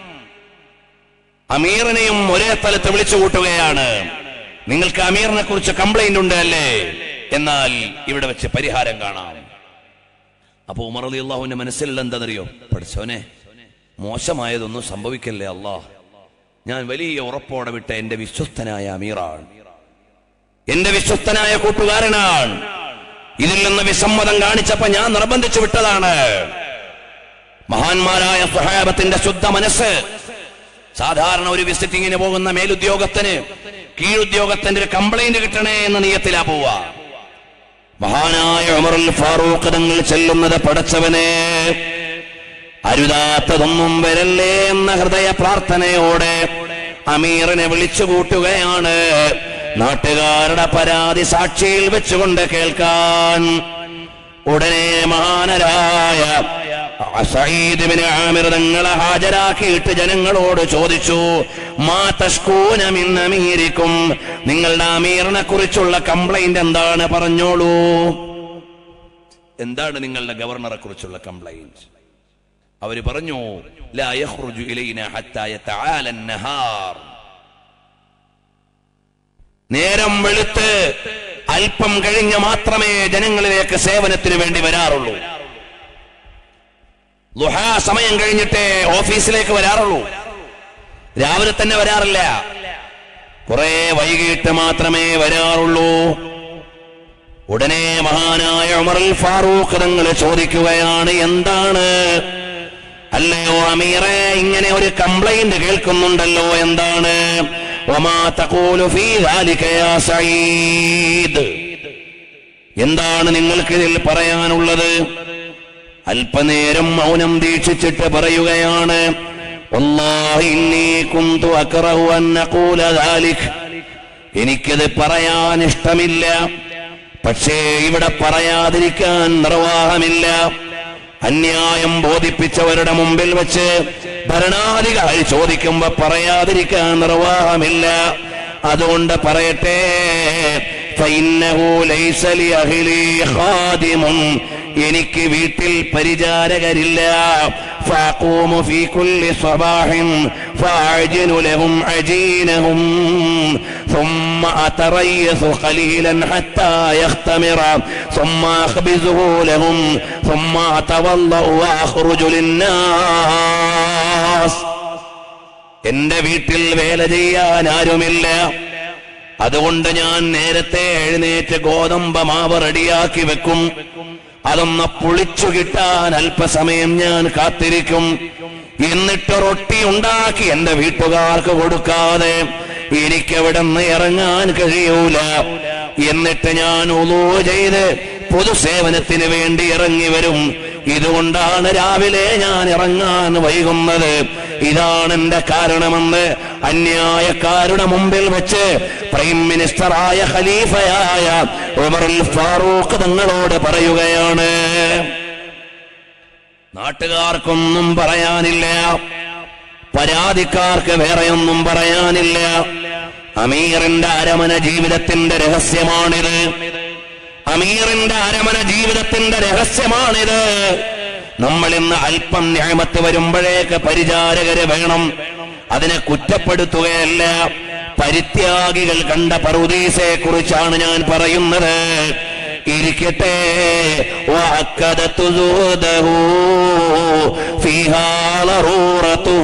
അമീറിനെയും ഒരേ സ്ഥലത്ത് വിളിച്ചു കൂട്ടുകയാണ് നിങ്ങൾക്ക് അമീറിനെ കുറിച്ച് കംപ്ലൈന്റ് ഉണ്ട് അല്ലേ എന്നാൽ ഇവിടെ വെച്ച് പരിഹാരം കാണാം അപ്പൊ ഉമർ അലി അള്ളാഹുവിന്റെ മനസ്സിലുള്ള എന്താണെന്നറിയോ പഠിച്ചവനെ മോശമായതൊന്നും സംഭവിക്കല്ലേ അള്ളാഹ് ഞാൻ വലിയ ഉറപ്പോടെ വിട്ട എന്റെ വിശ്വസ്തനായ അമീറാണ് എന്റെ വിശ്വസ്തനായ കൂട്ടുകാരനാണ് ഇതിൽ നിന്ന് വിസമ്മതം കാണിച്ചപ്പോ ഞാൻ നിർബന്ധിച്ചു വിട്ടതാണ് മഹാന്മാരായ സഹാബത്തിന്റെ ശുദ്ധ മനസ്സ് സാധാരണ ഒരു വിസിറ്റിങ്ങിന് പോകുന്ന മേലുദ്യോഗത്തിന് കീഴുദ്യോഗത്തിന്റെ ഒരു കംപ്ലൈന്റ് കിട്ടണേ എന്ന നിയത്തിലാ പോവാ മഹാനായ ഉമറുൽ ഫാറൂഖ് തങ്ങൾ ചെല്ലുന്നത് പടച്ചവനെ അരുതാത്തതൊന്നും വരല്ലേ എന്ന ഹൃദയ പ്രാർത്ഥനയോടെ അമീറിനെ വിളിച്ചു കൂട്ടുകയാണ് നാട്ടുകാരുടെ പരാതി സാക്ഷിയിൽ വെച്ചുകൊണ്ട് കേൾക്കാൻ ഉടനെ മഹാനരായ സഈദ് ഇബ്നു ആമിർ തങ്ങളെ ഹാജരാക്കിയിട്ട് ജനങ്ങളോട് ചോദിച്ചു മാ തഷ്കൂന മിൻ അമീരിക്കും നിങ്ങളുടെ അമീറിനെ കുറിച്ചുള്ള കംപ്ലൈന്റ് എന്താണ് പറഞ്ഞോളൂ എന്താണ് നിങ്ങളുടെ ഗവർണറെ കുറിച്ചുള്ള കംപ്ലൈന്റ് അവര് പറഞ്ഞു ലാ യഖ്റുജു ഇലൈന ഹത്താ യതആല അൻ-നഹാർ നേരം വെളുത്ത് അല്പം കഴിഞ്ഞ് മാത്രമേ ജനങ്ങളിലേക്ക് സേവനത്തിന് വേണ്ടി വരാറുള്ളൂ ലുഹാ സമയം കഴിഞ്ഞിട്ടേ ഓഫീസിലേക്ക് വരാറുള്ളൂ രാവിലെ തന്നെ വരാറില്ല കുറെ വൈകിട്ട് മാത്രമേ വരാറുള്ളൂ ഉടനെ മഹാനായ ഉമറുൽ ഫാറൂഖ് തങ്ങൾ ചോദിക്കുകയാണ് എന്താണ് അല്ലയോ അമീറെ ഇങ്ങനെ ഒരു കംപ്ലൈന്റ് കേൾക്കുന്നുണ്ടല്ലോ എന്താണ് വമാ തഖൂലു ഫീ ذلك യാ സഈദ് എന്താണ് നിങ്ങൾക്ക് ഇതിൽ പറയാനുള്ളത് അല്പനേരം മൗനം ദീക്ഷിച്ചിട്ട് പറയുകയാണ് വല്ലാഹി ഇന്നി കുന്തു അക്റഹു അൻ അഖൂല ذلك എനിക്കത് പറയാൻ ഇഷ്ടമില്ല പക്ഷേ ഇവിടെ പറയാതിരിക്കാൻ നിർവാഹമില്ല അന്യായം ബോധിപ്പിച്ചവരുടെ മുമ്പിൽ വെച്ച് ഭരണാധികാരി ചോദിക്കുമ്പോ പറയാതിരിക്കാൻ നിർവാഹമില്ല അതുകൊണ്ട് പറയട്ടെ فإنه ليس لأهلي خادم എനിക്ക് വീട്ടിൽ പരിചാരകരില്ല فأقوم في كل صباح فأعجن لهم عجينهم ثم أتريث قليلا حتى يختمر ثم أخبزه لهم ثم أتوضأ وأخرج للناس എന്റെ വീട്ടിൽ വേല ചെയ്യാൻ ആരുമില്ല അതുകൊണ്ട് ഞാൻ നേരത്തെ എഴുന്നേറ്റ് ഗോതമ്പ് മാവ് റെഡിയാക്കി വെക്കും അതൊന്ന് പൊളിച്ചു കിട്ടാൻ അല്പസമയം ഞാൻ കാത്തിരിക്കും എന്നിട്ട് റൊട്ടി ഉണ്ടാക്കി എന്റെ വീട്ടുകാർക്ക് കൊടുക്കാതെ എനിക്കവിടെ നിന്ന് ഇറങ്ങാൻ കഴിയൂല എന്നിട്ട് ഞാൻ ഉളൂ ചെയ്ത് പൊതുസേവനത്തിന് വേണ്ടി ഇറങ്ങി വരും ഇതുകൊണ്ടാണ് രാവിലെ ഞാൻ ഇറങ്ങാൻ വൈകുന്നത് ഇതാണ് എന്റെ കാരണമെന്ന് അന്യായക്കാരുടെ മുമ്പിൽ വെച്ച് പ്രൈം മിനിസ്റ്ററായ ഖലീഫയായ ഉമറുൽ ഫാറൂഖ് തങ്ങളോട് പറയുകയാണ് നാട്ടുകാർക്കൊന്നും പറയാനില്ല പരാതിക്കാർക്ക് വേറെയൊന്നും പറയാനില്ല അമീറിന്റെ അരമന ജീവിതത്തിന്റെ രഹസ്യമാണിത് അമീറിന്റെ അരമന ജീവിതത്തിന്റെ രഹസ്യമാണിത് നമ്മൾ ഇന്ന് അല്പം ന്യായമത്ത് വരുമ്പോഴേക്ക് പരിചാരകര് വേണം അതിനെ കുറ്റപ്പെടുത്തുകയല്ല പരിത്യാഗികൾ കണ്ട പറുദീസയെ കുറിച്ചാണ് ഞാൻ പറയുന്നത് ഇരിക്കട്ടെ وأكدت زهده فيها ضرورته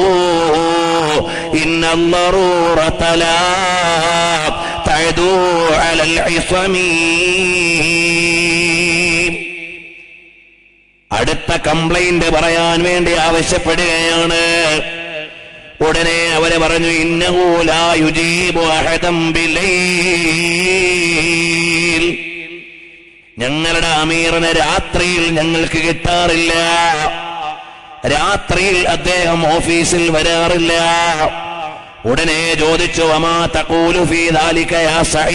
إن الضرورة لا تعدو على العصم അടുത്ത കംപ്ലൈന്റ് പറയാൻ വേണ്ടി ആവശ്യപ്പെടുകയാണ് ഉടനെ അവര് പറഞ്ഞു ഇന്നഹൂലായുജീബു അഹദം ബിലൈൽ ഞങ്ങളുടെ അമീറിനെ രാത്രിയിൽ ഞങ്ങൾക്ക് കിട്ടാറില്ല രാത്രിയിൽ അദ്ദേഹം ഓഫീസിൽ വരാറില്ല ഉടനെ ചോദിച്ചു അമാ തഖൂലു ഫീ ദാലിക യാ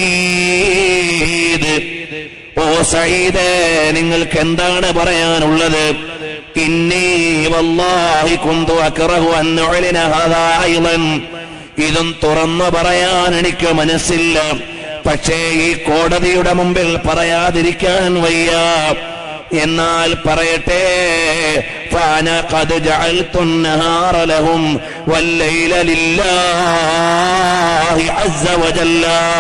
സഈദ് ഓ സഈദ് നിങ്ങൾക്ക് എന്താണ് പറയാനുള്ളത് ഇന്നി വല്ലാഹി കുന്തു അക്റഹു അൻ ഉഅലിന ഹാദാ അയ്ളൻ ഇതും തുറന്നു പറയാൻ എനിക്ക് മനസ്സില്ല പക്ഷേ ഈ കോടതിയുടെ മുമ്പിൽ പറയാതിരിക്കാൻ വയ്യ എന്നാൽ പറയട്ടെ فأنا قد جعلت النهار لهم والليل لله عز وجل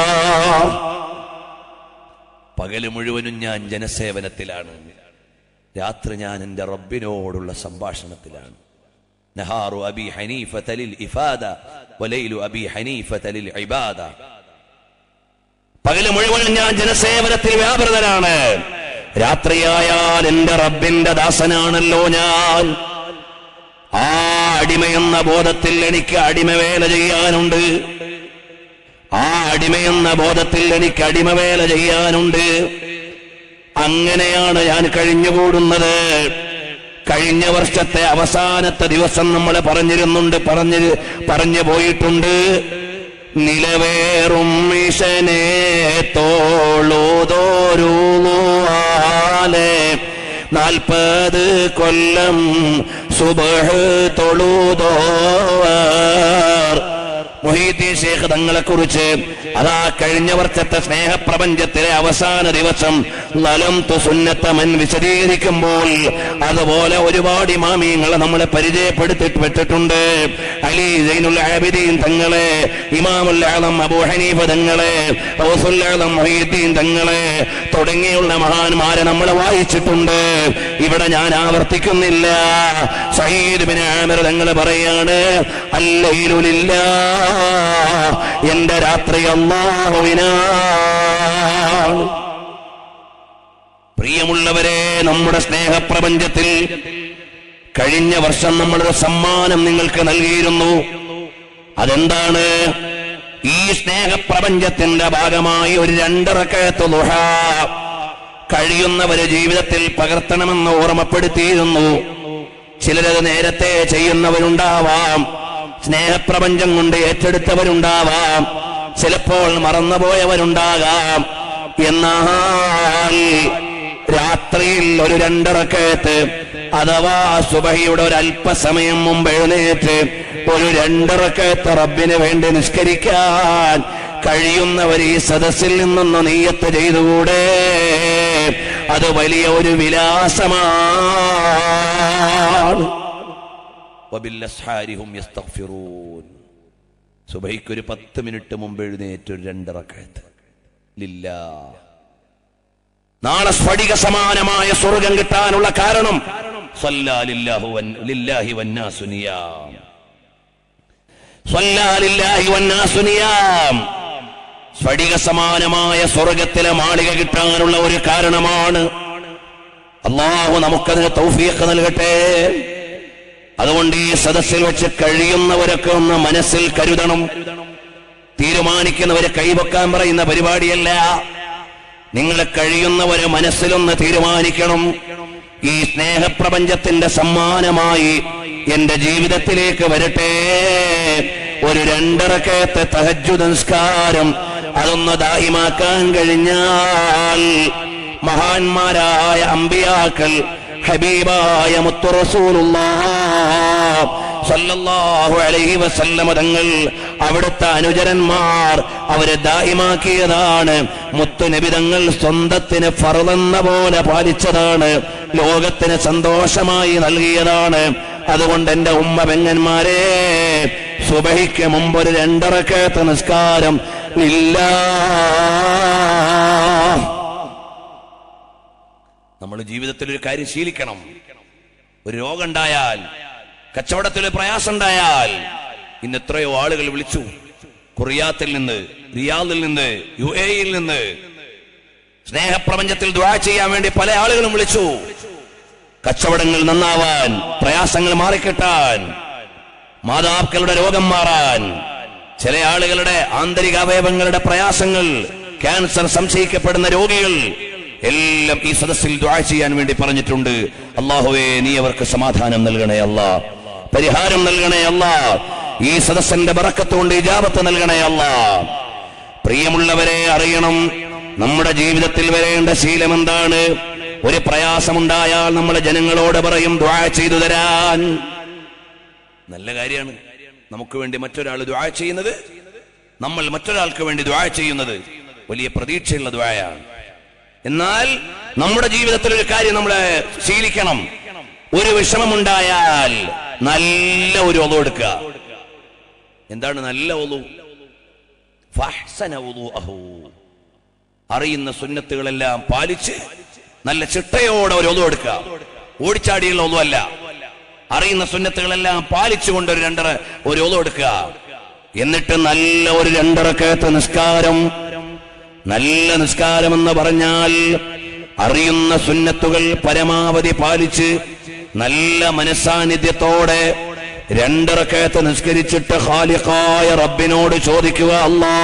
പകല് മുഴുവനും ഞാൻ ജനസേവനത്തിലാണ് രാത്രി ഞാൻ എൻ്റെ റബ്ബിനോടുള്ള സംഭാഷണത്തിലാണ് നഹാറു അബി ഹനീഫത ലിൽ ഇഫാദ വലൈലു അബി ഹനീഫത ലിൽ ഇബാദ പകല് മുഴുവനും ഞാൻ ജനസേവനത്തിൽ വ്യാപൃതനാണ് രാത്രിയായാൽ എന്റെ റബ്ബിന്റെ ദാസനാണല്ലോ ഞാൻ ആ അടിമയെന്ന ബോധത്തിൽ എനിക്ക് അടിമവേല ചെയ്യാനുണ്ട് ആ അടിമയെന്ന ബോധത്തിൽ എനിക്ക് അടിമവേല ചെയ്യാനുണ്ട് അങ്ങനെയാണ് ഞാൻ കഴിഞ്ഞുകൂടുന്നത് കഴിഞ്ഞ വർഷത്തെ അവസാനത്തെ ദിവസം നമ്മൾ പറഞ്ഞിരുന്നുണ്ട് പറഞ്ഞ് പറഞ്ഞു പോയിട്ടുണ്ട് നിലവേറും മിഷനെ തോളൂതോരൂവാലെ നാൽപ്പത് കൊല്ലം സുബഹ് തൊഴുതോവർ മൊഹീദ്ദീൻ ഷേഖ് തങ്ങളെ കുറിച്ച് അതാ കഴിഞ്ഞ വർഷത്തെ സ്നേഹപ്രപഞ്ചത്തിലെ അവസാന ദിവസം ലലം സുന്നത്തമൻ വിശദീകരിക്കുമ്പോൾ അതുപോലെ ഒരുപാട് ഇമാമിയങ്ങളെ നമ്മളെ പരിചയപ്പെടുത്തിട്ട് വിട്ടിട്ടുണ്ട് അലി സൈനുൽ ആബിദീൻ തങ്ങളെ ഇമാമുൽ ആലം അബൂ ഹനീഫ തങ്ങളെ ഔസുൽ ആലം മൊഹീദ്ദീൻ തങ്ങളെ തുടങ്ങിയുള്ള മഹാന്മാരെ നമ്മൾ വായിച്ചിട്ടുണ്ട് ഇവിടെ ഞാൻ ആവർത്തിക്കുന്നില്ല സയ്യിദ് ബിൻ ആമിർ തങ്ങൾ പറയാണ് അല്ലയിലുലില്ല എന്റെ രാത്രി അള്ളാഹുവിനാണ് പ്രിയമുള്ളവരെ നമ്മുടെ സ്നേഹപ്രപഞ്ചത്തിൽ കഴിഞ്ഞ വർഷം നമ്മളൊരു സമ്മാനം നിങ്ങൾക്ക് നൽകിയിരുന്നു അതെന്താണ് ഈ സ്നേഹപ്രപഞ്ചത്തിന്റെ ഭാഗമായി ഒരു രണ്ടിറക്കയത്ത് ദുഹ കഴിയുന്നവര് ജീവിതത്തിൽ പകർത്തണമെന്ന് ഓർമ്മപ്പെടുത്തിയിരുന്നു ചിലരത് നേരത്തെ ചെയ്യുന്നവരുണ്ടാവാം സ്നേഹപ്രപഞ്ചം കൊണ്ട് ഏറ്റെടുത്തവരുണ്ടാവാം ചിലപ്പോൾ മറന്നുപോയവരുണ്ടാകാം എന്നാൽ രാത്രിയിൽ ഒരു രണ്ടിറക്കയത്ത് അഥവാ സുബഹിയുടെ ഒരു അല്പസമയം മുമ്പ് എഴുന്നേറ്റ് ഒരു രണ്ടിറക്കയത്ത് റബ്ബിന് വേണ്ടി നിഷ്കരിക്കാൻ കഴിയുന്നവർ ഈ സദസ്സിൽ നിന്നൊന്ന് നീയത്ത് ചെയ്തുകൂടെ അത് വലിയ ഒരു വിലാസമാണ് വബില്ലസ്ഹാരിഹും യസ്തഗ്ഫിറൂൻ സുബൈക്ക് ഒരു പത്ത് മിനിറ്റ് മുമ്പ് എഴുന്നേറ്റ് ഒരു രണ്ടിറക്കഴത്ത് ലില്ല നാളെ സ്ഫടിക സമാനമായ സ്വർഗം കിട്ടാനുള്ള കാരണം സ്വല്ലാ ലില്ലാഹു വൻ- ലില്ലാഹി വന്നാസു നിയാം. സ്വല്ലാ ലില്ലാഹി വന്നാസു നിയാം. സ്ഫടിക സമാനമായ സ്വർഗത്തിലെ മാളിക കിട്ടാനുള്ള ഒരു കാരണമാണ് അള്ളാഹു നമുക്കതിന് തൗഫീഖ് നൽകട്ടെ അതുകൊണ്ട് ഈ സദസ്സിൽ വെച്ച് കഴിയുന്നവരൊക്കെ ഒന്ന് മനസ്സിൽ കരുതണം തീരുമാനിക്കുന്നവരെ കൈവക്കാൻ പറയുന്ന പരിപാടിയല്ല നിങ്ങൾ കഴിയുന്നവരെ മനസ്സിലൊന്ന് തീരുമാനിക്കണം ഈ സ്നേഹപ്രപഞ്ചത്തിന്റെ സമ്മാനമായി എന്റെ ജീവിതത്തിലേക്ക് വരട്ടെ ഒരു രണ്ടറക്കത്തെ തഹജു സംസ്കാരം അതൊന്ന് ദാഹിമാക്കാൻ കഴിഞ്ഞാൽ മഹാന്മാരായ അമ്പിയാക്കൾ ഹബീബായ മുത്തുറസൂലുള്ള സല്ലല്ലാഹു അലൈഹി വസല്ലമ തങ്ങൾ അവിടുത്തെ അനുചരന്മാർ അവരെ ദായിമാക്കിയതാണ് മുത്തുനബി തങ്ങൾ സ്വന്തത്തിന് ഫറലെന്ന പോലെ പാലിച്ചതാണ് ലോകത്തിന് സന്തോഷമായി നൽകിയതാണ് അതുകൊണ്ട് എന്റെ ഉമ്മ പെങ്ങന്മാരെ സുബഹിക്ക് മുമ്പ് ഒരു രണ്ടറക്കത്തെ നിസ്കാരം ഇല്ല നമ്മൾ ജീവിതത്തിൽ ഒരു കാര്യം ശീലിക്കണം ഒരു രോഗം ഉണ്ടായാൽ കച്ചവടത്തിൽ ഒരു പ്രയാസം ഉണ്ടായാൽ ഇന്ന് എത്രയോ ആളുകൾ വിളിച്ചു കുറിയാത്തിൽ നിന്ന് റിയാദിൽ നിന്ന് യു എയിൽ നിന്ന് സ്നേഹപ്രപഞ്ചത്തിൽ ദ്വാ ചെയ്യാൻ വേണ്ടി പല ആളുകളും വിളിച്ചു കച്ചവടങ്ങൾ നന്നാവാൻ പ്രയാസങ്ങൾ മാറിക്കിട്ടാൻ മാതാക്കളുടെ രോഗം മാറാൻ ചില ആളുകളുടെ ആന്തരിക അവയവങ്ങളുടെ പ്രയാസങ്ങൾ ക്യാൻസർ സംശയിക്കപ്പെടുന്ന രോഗികൾ എല്ലാം ഈ സദസ്സിൽ ദ്വാ ചെയ്യാൻ വേണ്ടി പറഞ്ഞിട്ടുണ്ട് അള്ളാഹുവേ നീ അവർക്ക് സമാധാനം നൽകണേ അല്ലാ പരിഹാരം നൽകണേ അല്ലാ ഈ സദസ്സിന്റെ ബറക്കത്തുകൊണ്ട് ഇജാബത്ത് നൽകണേ അല്ലാ പ്രിയമുള്ളവരെ അറിയണം നമ്മുടെ ജീവിതത്തിൽ വരേണ്ട ശീലം എന്താണ് ഒരു പ്രയാസമുണ്ടായാൽ നമ്മൾ ജനങ്ങളോട് പറയും ദ്വാ ചെയ്തു തരാൻ നല്ല കാര്യമാണ് നമുക്ക് വേണ്ടി മറ്റൊരാൾ ദ്വാ ചെയ്യുന്നത് നമ്മൾ മറ്റൊരാൾക്ക് വേണ്ടി ദ്വാ ചെയ്യുന്നത് വലിയ പ്രതീക്ഷയുള്ള ദ്വായാണ് എന്നാൽ നമ്മുടെ ജീവിതത്തിൽ ഒരു കാര്യം നമ്മൾ ശീലിക്കണം ഒരു വിഷമമുണ്ടായാൽ നല്ല ഒരു ഒതു എടുക്കുക എന്താണ് നല്ല ഒതു ഫഹ്സന വുളൂഅഹു. അറിയുന്ന സുന്നത്തുകളെല്ലാം പാലിച്ച് നല്ല ചിട്ടയോടെ ഒരു ഒതു എടുക്കുക ഓടിച്ചാടിയുള്ള ഒന്നുമല്ല അറിയുന്ന സുന്നത്തുകളെല്ലാം പാലിച്ചുകൊണ്ട് ഒരു രണ്ടര ഒരു ഒതു എടുക്കുക എന്നിട്ട് നല്ല ഒരു രണ്ടറക്കത്തെ നിസ്കാരം നല്ല നിസ്കാരം എന്ന് പറഞ്ഞാൽ അറിയുന്ന സുന്നത്തുകൾ പരമാവധി പാലിച്ച് നല്ല മനസാന്നിധ്യത്തോടെ രണ്ടിറക്കത്തെ നിസ്കരിച്ചിട്ട് ഖാലിഖായ റബ്ബിനോട് ചോദിക്കുക അല്ലാ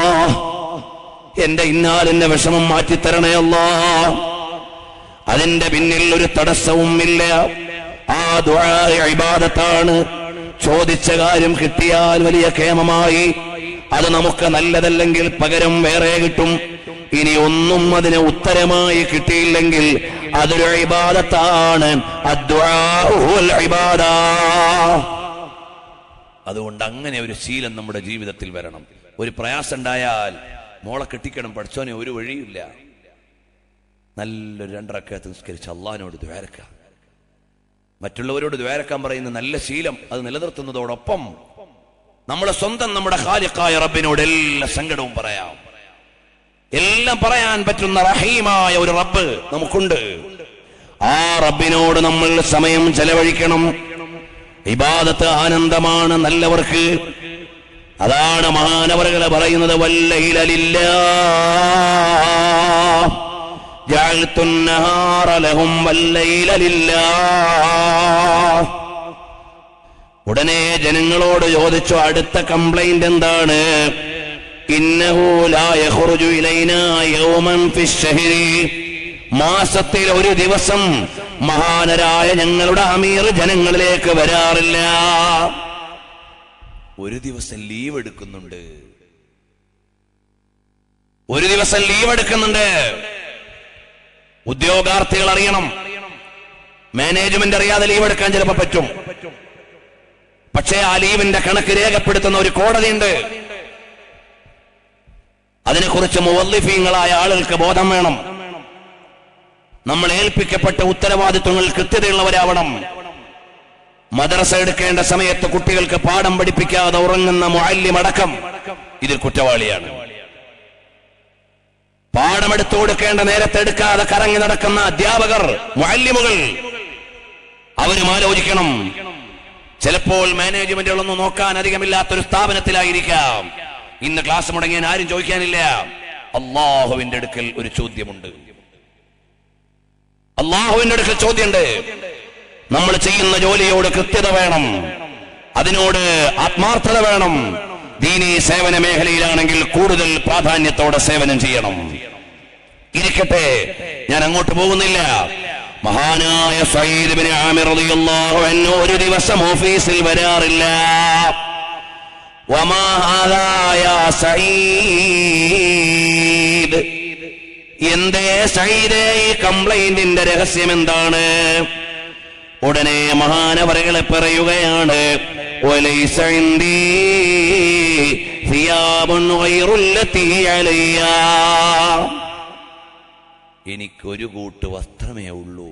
എന്റെ ഇന്നാലിന്റെ വിഷമം മാറ്റിത്തരണേ അല്ലാ അതിന്റെ പിന്നിൽ ഒരു തടസ്സവും ഇല്ല ആ ദുആ ഇബാദത്താണ് ചോദിച്ച കാര്യം കിട്ടിയാൽ വലിയ ക്ഷേമമായി അത് നമുക്ക് നല്ലതല്ലെങ്കിൽ പകരം വേറെ കിട്ടും ഇനി ഒന്നും അതിന് ഉത്തരമായി കിട്ടിയില്ലെങ്കിൽ അതൊരു ഇബാദത്താണ് അദ്ദുആഉൽ ഇബാദ. അതുകൊണ്ട് അങ്ങനെ ഒരു ശീലം നമ്മുടെ ജീവിതത്തിൽ വരണം ഒരു പ്രയാസം ഉണ്ടായാൽ മോളെ കെട്ടിക്കണം പഠിച്ചോനെ ഒരു വഴിയില്ല നല്ലൊരു രണ്ടറക്കത്ത് നിസ്കരിച്ച് അള്ളഹാനോട് ദ്വാരക്ക മറ്റുള്ളവരോട് ദ്വാരക്കാൻ പറയുന്ന നല്ല ശീലം അത് നിലനിർത്തുന്നതോടൊപ്പം നമ്മുടെ സ്വന്തം നമ്മുടെ ഖാലിഖായ റബ്ബിനോട് എല്ലാ സങ്കടവും പറയാം എല്ലാം പറയാൻ പറ്റുന്ന റഹീമായ ഒരു റബ്ബ് നമുക്കുണ്ട് ആ റബ്ബിനോട് നമ്മൾ സമയം ചെലവഴിക്കണം ഇബാദത്ത് ആനന്ദമാണ് നല്ലവർക്ക് അതാണ് മഹാനവറുകളെ പറയുന്നത് വല്ലയിലില്ല جعلت النهار لهم والليل لله ഉടനെ ജനങ്ങളോട് ചോദിച്ചു അടുത്ത കംപ്ലൈന്റ് എന്താണ് ഇന്നഹു ലാ യഖ്റുജു ഇലൈനാ യൗമൻ ഫിശ്ശഹരി മാസത്തിൽ ഒരു ദിവസം മഹാനരായ ഞങ്ങളുടെ അമീർ ജനങ്ങളിലേക്ക് വരാറില്ല ഒരു ദിവസം ലീവ് എടുക്കുന്നുണ്ട് ഒരു ദിവസം ലീവ് എടുക്കുന്നുണ്ട് ഉദ്യോഗാർത്ഥികൾ അറിയണം മാനേജ്മെന്റ് അറിയാതെ ലീവ് എടുക്കാൻ ചിലപ്പോൾ പറ്റും പക്ഷേ ആ ലീവിന്റെ കണക്ക് രേഖപ്പെടുത്തുന്ന ഒരു കോടതിയുണ്ട് അതിനെക്കുറിച്ച് മുവല്ലിഫീങ്ങളായ ആളുകൾക്ക് ബോധം വേണം നമ്മൾ ഏൽപ്പിക്കപ്പെട്ട ഉത്തരവാദിത്വങ്ങൾ കൃത്യതയുള്ളവരാവണം മദ്രസ എടുക്കേണ്ട സമയത്ത് കുട്ടികൾക്ക് പാഠം പഠിപ്പിക്കാതെ ഉറങ്ങുന്ന മുഅല്ലിം അടക്കം ഇതിൽ കുറ്റവാളിയാണ് പാഠമെടുത്തു കൊടുക്കേണ്ട നേരത്തെ എടുക്കാതെ കറങ്ങി നടക്കുന്ന അധ്യാപകർ മുഅല്ലിമുകൾ അവരും ആലോചിക്കണം ചിലപ്പോൾ മാനേജ്മെന്റുകളൊന്നും നോക്കാൻ അധികമില്ലാത്തൊരു സ്ഥാപനത്തിലായിരിക്കാം ഇന്ന് ക്ലാസ് മുടങ്ങിയാൽ ആരും ചോദിക്കാനില്ല അള്ളാഹുവിന്റെ അടുക്കൽ ഒരു ചോദ്യമുണ്ട് അള്ളാഹുവിന്റെ അടുക്കൽ ചോദ്യമുണ്ട് നമ്മൾ ചെയ്യുന്ന ജോലിയോട് കൃത്യത വേണം അതിനോട് ആത്മാർത്ഥത വേണം ദീനീ സേവന മേഖലയിലാണെങ്കിൽ കൂടുതൽ പ്രാധാന്യത്തോടെ സേവനം ചെയ്യണം ഇരിക്കട്ടെ ഞാൻ അങ്ങോട്ട് പോകുന്നില്ല മഹാനായ സയ്യിദ് ബിൻ ആമിർ റളിയല്ലാഹു അൻഹു ഒരു ദിവസം ഓഫീസിൽ വരാറില്ല വമാ ഹാദാ യാ സയ്യിദ് എന്തേ സയ്യിദേ ഈ കംപ്ലൈന്റിന്റെ രഹസ്യം എന്താണ് ഉടനെ മഹാനവരകളെ പറയുകയാണ് وَلَيْسَ عِندِي ثِيَابٌ غَيْرُ الَّتِي عَلَيَّ എനിക്കൊരു കൂട്ട് വസ്ത്രമേ ഉള്ളൂ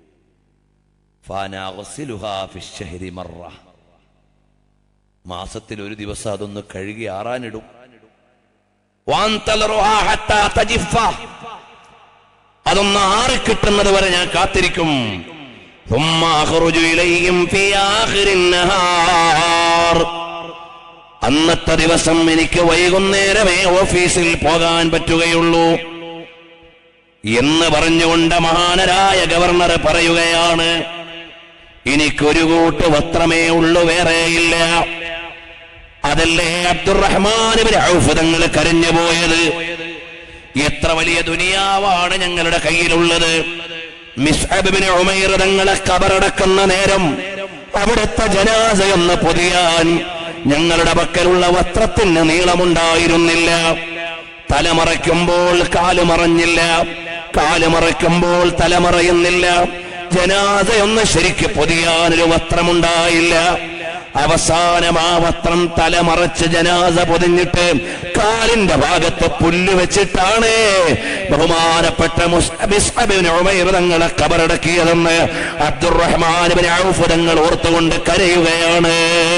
ഫാനാഗസിലുഹാ ഫിശ്ശഹരി മറ മാസത്തിൽ ഒരു ദിവസം അതൊന്ന് കഴുകി ആറാനിടും വാന്തലറുഹാ ഹത്താ തജിഫ. അതൊന്ന് ആറിക്കിട്ടുന്നത് വരെ ഞാൻ കാത്തിരിക്കും ثم أخرج إليهم في آخر النهار അന്നത്തെ ദിവസം എനിക്ക് വൈകുന്നേരമേ ഓഫീസിൽ പോകാൻ പറ്റുകയുള്ളൂ എന്ന് പറഞ്ഞുകൊണ്ട് മഹാനരായ ഗവർണർ പറയുകയാണ് എനിക്കൊരു കൂട്ട് വസ്ത്രമേ ഉള്ളൂ വേറെയില്ല അതല്ലേ അബ്ദുറഹ്മാൻ ഔഫ് തങ്ങൾ കരഞ്ഞു പോയത് എത്ര വലിയ ദുനിയാവാണ് ഞങ്ങളുടെ കയ്യിലുള്ളത് മിസ്അബിന് ഉമൈർ തങ്ങളെ കബറടക്കുന്ന നേരം അവിടുത്തെ ജനാസയൊന്ന് പൊതിയാൻ ഞങ്ങളുടെ പക്കലുള്ള വസ്ത്രത്തിന് നീളമുണ്ടായിരുന്നില്ല തലമറയ്ക്കുമ്പോൾ കാല് മറഞ്ഞില്ല കാല് മറയ്ക്കുമ്പോൾ തലമറയുന്നില്ല ജനാസയൊന്ന് ശരിക്ക് പൊതിയാനൊരു വസ്ത്രമുണ്ടായില്ല അവസാനം ആ വസ്ത്രം തലമറച്ച് ജനാസ പൊതിഞ്ഞിട്ട് കാലിന്റെ ഭാഗത്ത് പുല്ല് വെച്ചിട്ടാണ് ബഹുമാനപ്പെട്ട തങ്ങളെ കബറടക്കിയതെന്ന് അബ്ദുറഹ്മാൻ ഔഫ് തങ്ങൾ ഓർത്തുകൊണ്ട് കരയുകയാണ്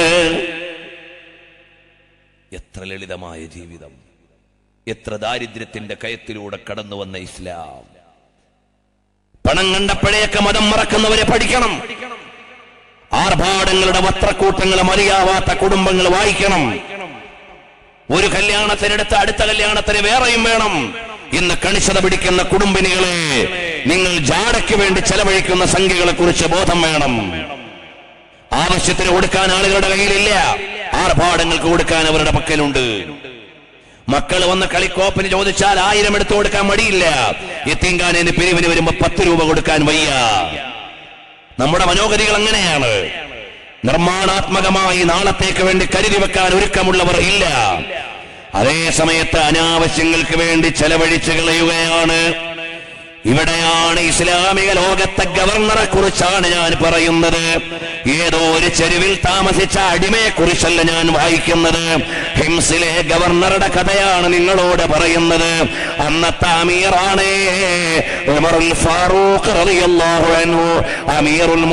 എത്ര ലളിതമായ ജീവിതം എത്ര ദാരിദ്ര്യത്തിന്റെ കയത്തിലൂടെ കടന്നു വന്ന ഇസ്ലാം പണം കണ്ടപ്പോഴേക്ക് മതം മറക്കുന്നവരെ പഠിക്കണം ആർഭാടങ്ങളുടെ വസ്ത്രക്കൂട്ടങ്ങൾ മറിയാവാത്ത കുടുംബങ്ങൾ വായിക്കണം ഒരു കല്യാണത്തിനെടുത്ത് അടുത്ത കല്യാണത്തിന് വേറെയും വേണം ഇന്ന് കണിശത പിടിക്കുന്ന കുടുംബിനികളെ നിങ്ങൾ ജാടയ്ക്ക് വേണ്ടി ചെലവഴിക്കുന്ന സംഖ്യകളെ കുറിച്ച് ബോധം വേണം ആവശ്യത്തിന് കൊടുക്കാൻ ആളുകളുടെ കയ്യിലില്ല ആർഭാടങ്ങൾക്ക് കൊടുക്കാൻ അവരുടെ പക്കലുണ്ട് മക്കൾ വന്ന് കളിക്കോപ്പിന് ചോദിച്ചാൽ ആയിരം എടുത്തു കൊടുക്കാൻ മടിയില്ല എത്തിങ്കാനേന് പിരിവിന് വരുമ്പോ പത്ത് രൂപ കൊടുക്കാൻ വയ്യ നമ്മുടെ മനോഗതികൾ അങ്ങനെയാണ് നിർമ്മാണാത്മകമായി നാളത്തേക്ക് വേണ്ടി കരുതി വെക്കാൻ ഒരുക്കമുള്ളവർ ഇല്ല അതേ സമയത്ത് അനാവശ്യങ്ങൾക്ക് വേണ്ടി ചെലവഴിച്ചു കളയുകയാണ് ഇവിടെയാണ് ഇസ്ലാമിക ലോകത്തെ ഗവർണറെ കുറിച്ചാണ് ഞാൻ പറയുന്നത് ഏതോ ഒരു ചെരുവിൽ താമസിച്ച അടിമയെ കുറിച്ചല്ല ഞാൻ വായിക്കുന്നത് ഹിംസിലെ ഗവർണറുടെ കഥയാണ് നിങ്ങളോട് പറയുന്നത് അന്നത്തെ അമീറാണ് ഉമറുൽ ഫാറൂഖ് റളിയല്ലാഹു അൻഹു അമീറുൽ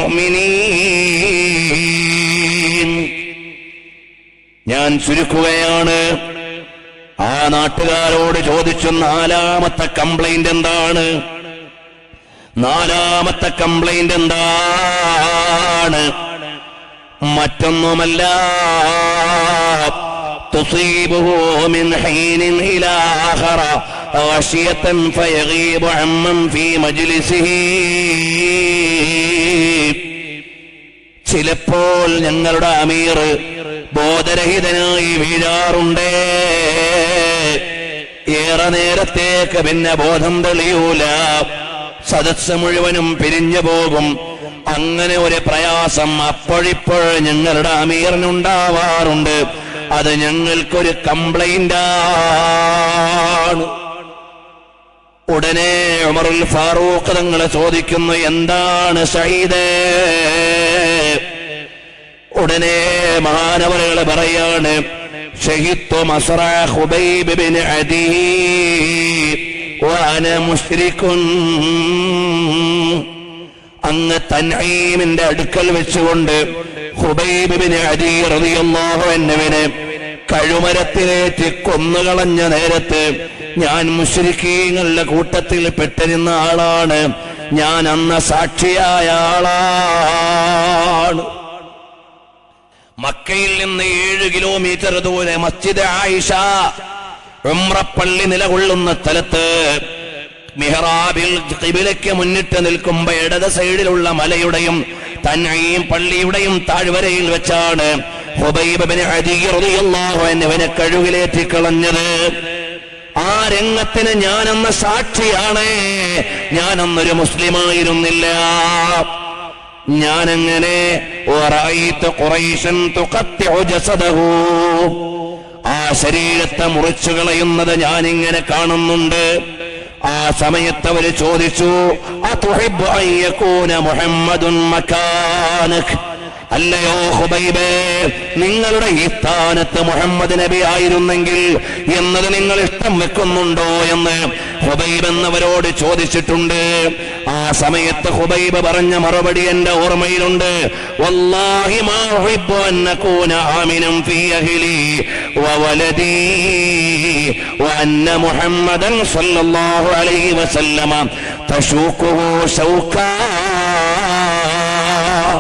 മുഅ്മിനീൻ ഞാൻ ചുരുക്കുകയാണ് ആ നാട്ടുകാരോട് ചോദിച്ചു നാലാമത്തെ കംപ്ലൈന്റ് എന്താണ് നാലാമത്തെ കംപ്ലൈന്റ് എന്താണ് മറ്റൊന്നുമല്ല تصيبه من حين إلى آخر غشية فيغيب عمن في مجلسه ചിലപ്പോൾ ഞങ്ങളുടെ അമീർ ബോധരഹിതനായി വീഴാറുണ്ടേ ഏറെ നേരത്തേക്ക് പിന്നെ ബോധം തെളിയൂല സദസ് മുഴുവനും പിരിഞ്ഞു പോകും അങ്ങനെ ഒരു പ്രയാസം അപ്പോഴിപ്പോൾ ഞങ്ങളുടെ അമീറിനുണ്ടാവാറുണ്ട് അത് ഞങ്ങൾക്കൊരു കംപ്ലൈന്റാണ് ഉടനെ ഉമറുൽ ഫാറൂഖ് തങ്ങളെ ചോദിക്കുന്നു എന്താണ് ഷഹീദേ ഉടനെ മഹാനവറുകൾ പറയാണ് ഷഹിത്തു മസ്റ ഖുബൈബ് ബിൻ അദീ وانا مشرك തൻഹീമിന്റെ അടുക്കൽ വെച്ചുകൊണ്ട് ഹുബൈബിന് അലി റളിയല്ലാഹു അൻഹുവിനെ കഴുമരത്തിലേറ്റ് കൊന്നുകളഞ്ഞ നേരത്ത് ഞാൻ മുശ്രിക്കീങ്ങളുടെ കൂട്ടത്തിൽ പെട്ടിരുന്ന ആളാണ് ഞാൻ അന്ന് സാക്ഷിയായ ആളാണ് മക്കയിൽ നിന്ന് ഏഴ് കിലോമീറ്റർ ദൂരെ മസ്ജിദ് ആയിഷ ഉംറപ്പള്ളി നിലകൊള്ളുന്ന സ്ഥലത്ത് മിഹ്റാബിൽ കിബിലയ്ക്ക് മുന്നിട്ട് നിൽക്കുമ്പോ ഇടത് സൈഡിലുള്ള മലയുടെയും തന്നെയും പള്ളിയുടെയും താഴ്വരയിൽ വെച്ചാണ് ഹുബൈബിന് അരിയറിയാഹുവിനെ കഴുകിലേറ്റി കളഞ്ഞത് ആ രംഗത്തിന് ഞാനന്ന് സാക്ഷിയാണ് ഞാനന്നൊരു മുസ്ലിമായിരുന്നില്ല ഞാനങ്ങനെ വറഅയ്തു ഖുറൈശൻ തുഖത്തിഉ ജസദഹു. ആ ശരീരത്തെ മുറിച്ചു കളയുന്നത് ഞാനിങ്ങനെ കാണുന്നുണ്ട് ആ സമയത്ത് അവര് ചോദിച്ചു അതുഹിബ്ബു അൻ യകൂന മുഹമ്മദുൻ മക്കാനക് അല്ലയോ ഹുബൈബേ നിങ്ങളുടെ ഈ സ്ഥാനത്ത് മുഹമ്മദ് നബി ആയിരുന്നെങ്കിൽ എന്നത് നിങ്ങൾ ഇഷ്ടം വെക്കുന്നുണ്ടോ എന്ന് ഹുബൈബ് എന്നവരോട് ചോദിച്ചിട്ടുണ്ട് ആ സമയത്ത് ഹുബൈബ് പറഞ്ഞ മറുപടി എന്റെ ഓർമ്മയിലുണ്ട് വല്ലാഹി മാ ഉഹിബ്ബു അൻ അകൂന ആമിനം ഫീ അഹ്ലി വവലദി വഅന്ന മുഹമ്മദൻ സ്വല്ലല്ലാഹു അലൈഹി വസല്ലമ തശൂഖുഹു ശൗക്കാ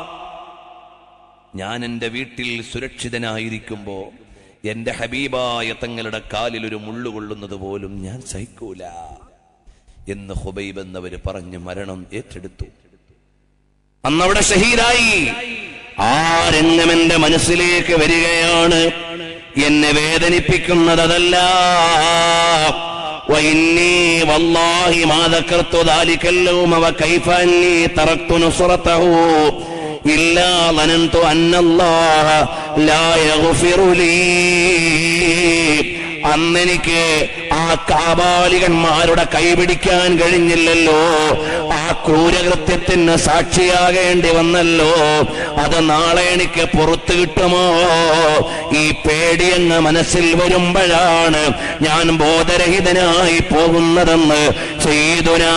ഞാൻ എൻ്റെ വീട്ടിൽ സുരക്ഷിതനായിരിക്കുമ്പോ എന്റെ ഹബീബായ തങ്ങളുടെ കാലിൽ ഒരു മുള്ളു കൊള്ളുന്നത് പോലും ഞാൻ സഹിക്കൂല എന്ന് ഹുബൈബ് എന്നവര് പറഞ്ഞ് മരണം ഏറ്റെടുത്തു അന്നവിടെ ഷഹീദായി ആ രംഗം എന്റെ മനസ്സിലേക്ക് വരികയാണ് എന്നെ വേദനിപ്പിക്കുന്നത് അതല്ല وإني والله ما ذكرت ذلك اللوم وكيف أني تركت نصرته إلا ظننت أن الله لا يغفر لي അന്നെനിക്ക് ആ കാബാലികന്മാരുടെ കൈപിടിക്കാൻ കഴിഞ്ഞില്ലല്ലോ ആ ക്രൂരകൃത്യത്തിന് സാക്ഷിയാകേണ്ടി വന്നല്ലോ അത് നാളെ എനിക്ക് പുറത്തു കിട്ടുമോ ഈ പേടിയങ്ങ് മനസ്സിൽ വരുമ്പോഴാണ് ഞാൻ ബോധരഹിതനായി പോകുന്നതെന്ന് ചെയ്തുനാ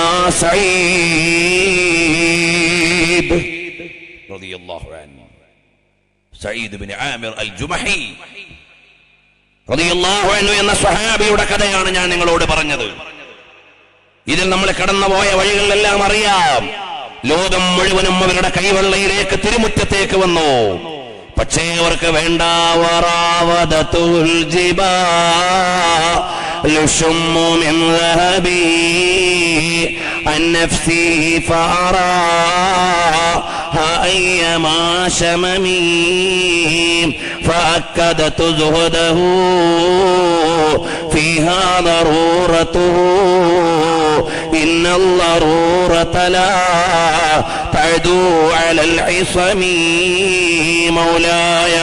സയ്യിദ് റളിയല്ലാഹു അൻഹു Sayyid bin Amir al Jumahi റളിയല്ലാഹു അൻഹു എന്ന സ്വഹാബിയുടെ കഥയാണ് ഞാൻ നിങ്ങളോട് പറഞ്ഞത് ഇതിൽ നമ്മൾ കടന്നുപോയ വഴികളിലെല്ലാം അറിയാം ലോകം മുഴുവനും അവരുടെ കൈവെള്ളയിലേക്ക് തിരുമുറ്റത്തേക്ക് വന്നു പക്ഷേ അവർക്ക് വേണ്ട വറാവദത്തുൽ ജിബാൽ ശുമ്മു മിൻ ذهبي عن نفسي فأراها أيما شممي فأكدت زهده فيها ضرورته إن الضرورة لا تعدو على العصم مولاي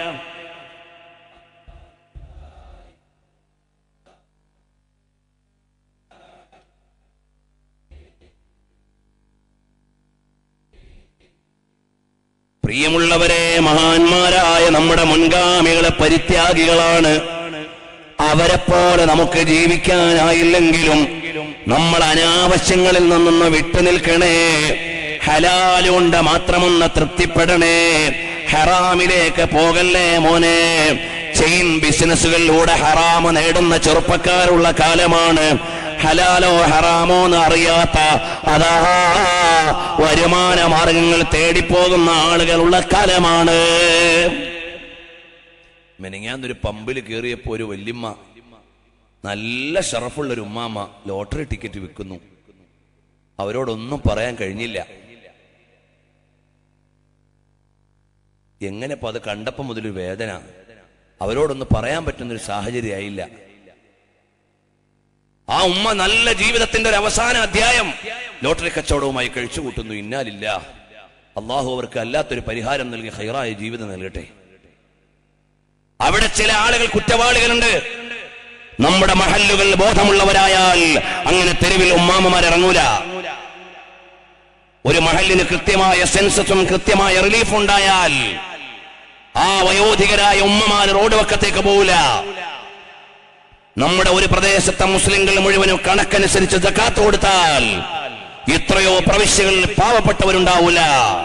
പ്രിയമുള്ളവരെ മഹാന്മാരായ നമ്മുടെ മുൻഗാമികളെ പരിത്യാഗികളാണ് അവരെപ്പോലെ നമുക്ക് ജീവിക്കാനായില്ലെങ്കിലും നമ്മൾ അനാവശ്യങ്ങളിൽ നിന്നൊന്ന് വിട്ടുനിൽക്കണേ ഹലാലുകൊണ്ട് മാത്രമൊന്ന് തൃപ്തിപ്പെടണേ ഹറാമിലേക്ക് പോകല്ലേ മോനെ ചെയിൻ ബിസിനസ്സുകളിലൂടെ ഹറാമ് നേടുന്ന ചെറുപ്പക്കാരുള്ള കാലമാണ് ഹലാലോ ഹറാമോ എന്ന് അറിയാത്ത അതാ വരുമാന മാർഗങ്ങൾ തേടിപ്പോകുന്ന ആളുകളുള്ള കാലമാണ് മെനങ്ങാന്നൊരു പമ്പിൽ കയറിയപ്പോ ഒരു വല്യമ്മ നല്ല ഷറഫുള്ള ഒരു ഉമ്മാമ്മ ലോട്ടറി ടിക്കറ്റ് വിൽക്കുന്നു അവരോടൊന്നും പറയാൻ കഴിഞ്ഞില്ല എങ്ങനെ ഇപ്പൊ അത് കണ്ടപ്പോ മുതലൊരു വേദന അവരോടൊന്ന് പറയാൻ പറ്റുന്ന ഒരു സാഹചര്യമായില്ല ആ ഉമ്മ നല്ല ജീവിതത്തിന്റെ ഒരു അവസാന അധ്യായം ലോട്ടറി കച്ചവടവുമായി കഴിച്ചു കൂട്ടുന്നു ഇന്നാലില്ല അള്ളാഹു അവർക്ക് അല്ലാത്തൊരു പരിഹാരം നൽകി ഹൈറായ ജീവിതം നൽകട്ടെ അവിടെ ചില ആളുകൾ കുറ്റവാളികളുണ്ട് നമ്മുടെ മഹല്ലുകൾ ബോധമുള്ളവരായാൽ അങ്ങനെ തെരുവിൽ ഉമ്മാമമാർ ഇറങ്ങൂല ഒരു മഹലിന് കൃത്യമായ സെൻസസും കൃത്യമായ റിലീഫ് ഉണ്ടായാൽ ആ വയോധികരായ ഉമ്മമാർ റോഡ് വക്കത്തേക്ക് പോവില്ല നമ്മുടെ ഒരു പ്രദേശത്തെ മുസ്ലിങ്ങൾ മുഴുവനും കണക്കനുസരിച്ച് ജക്കാത്ത് കൊടുത്താൽ എത്രയോ പ്രവിശ്യകളിൽ പാവപ്പെട്ടവരുണ്ടാവൂല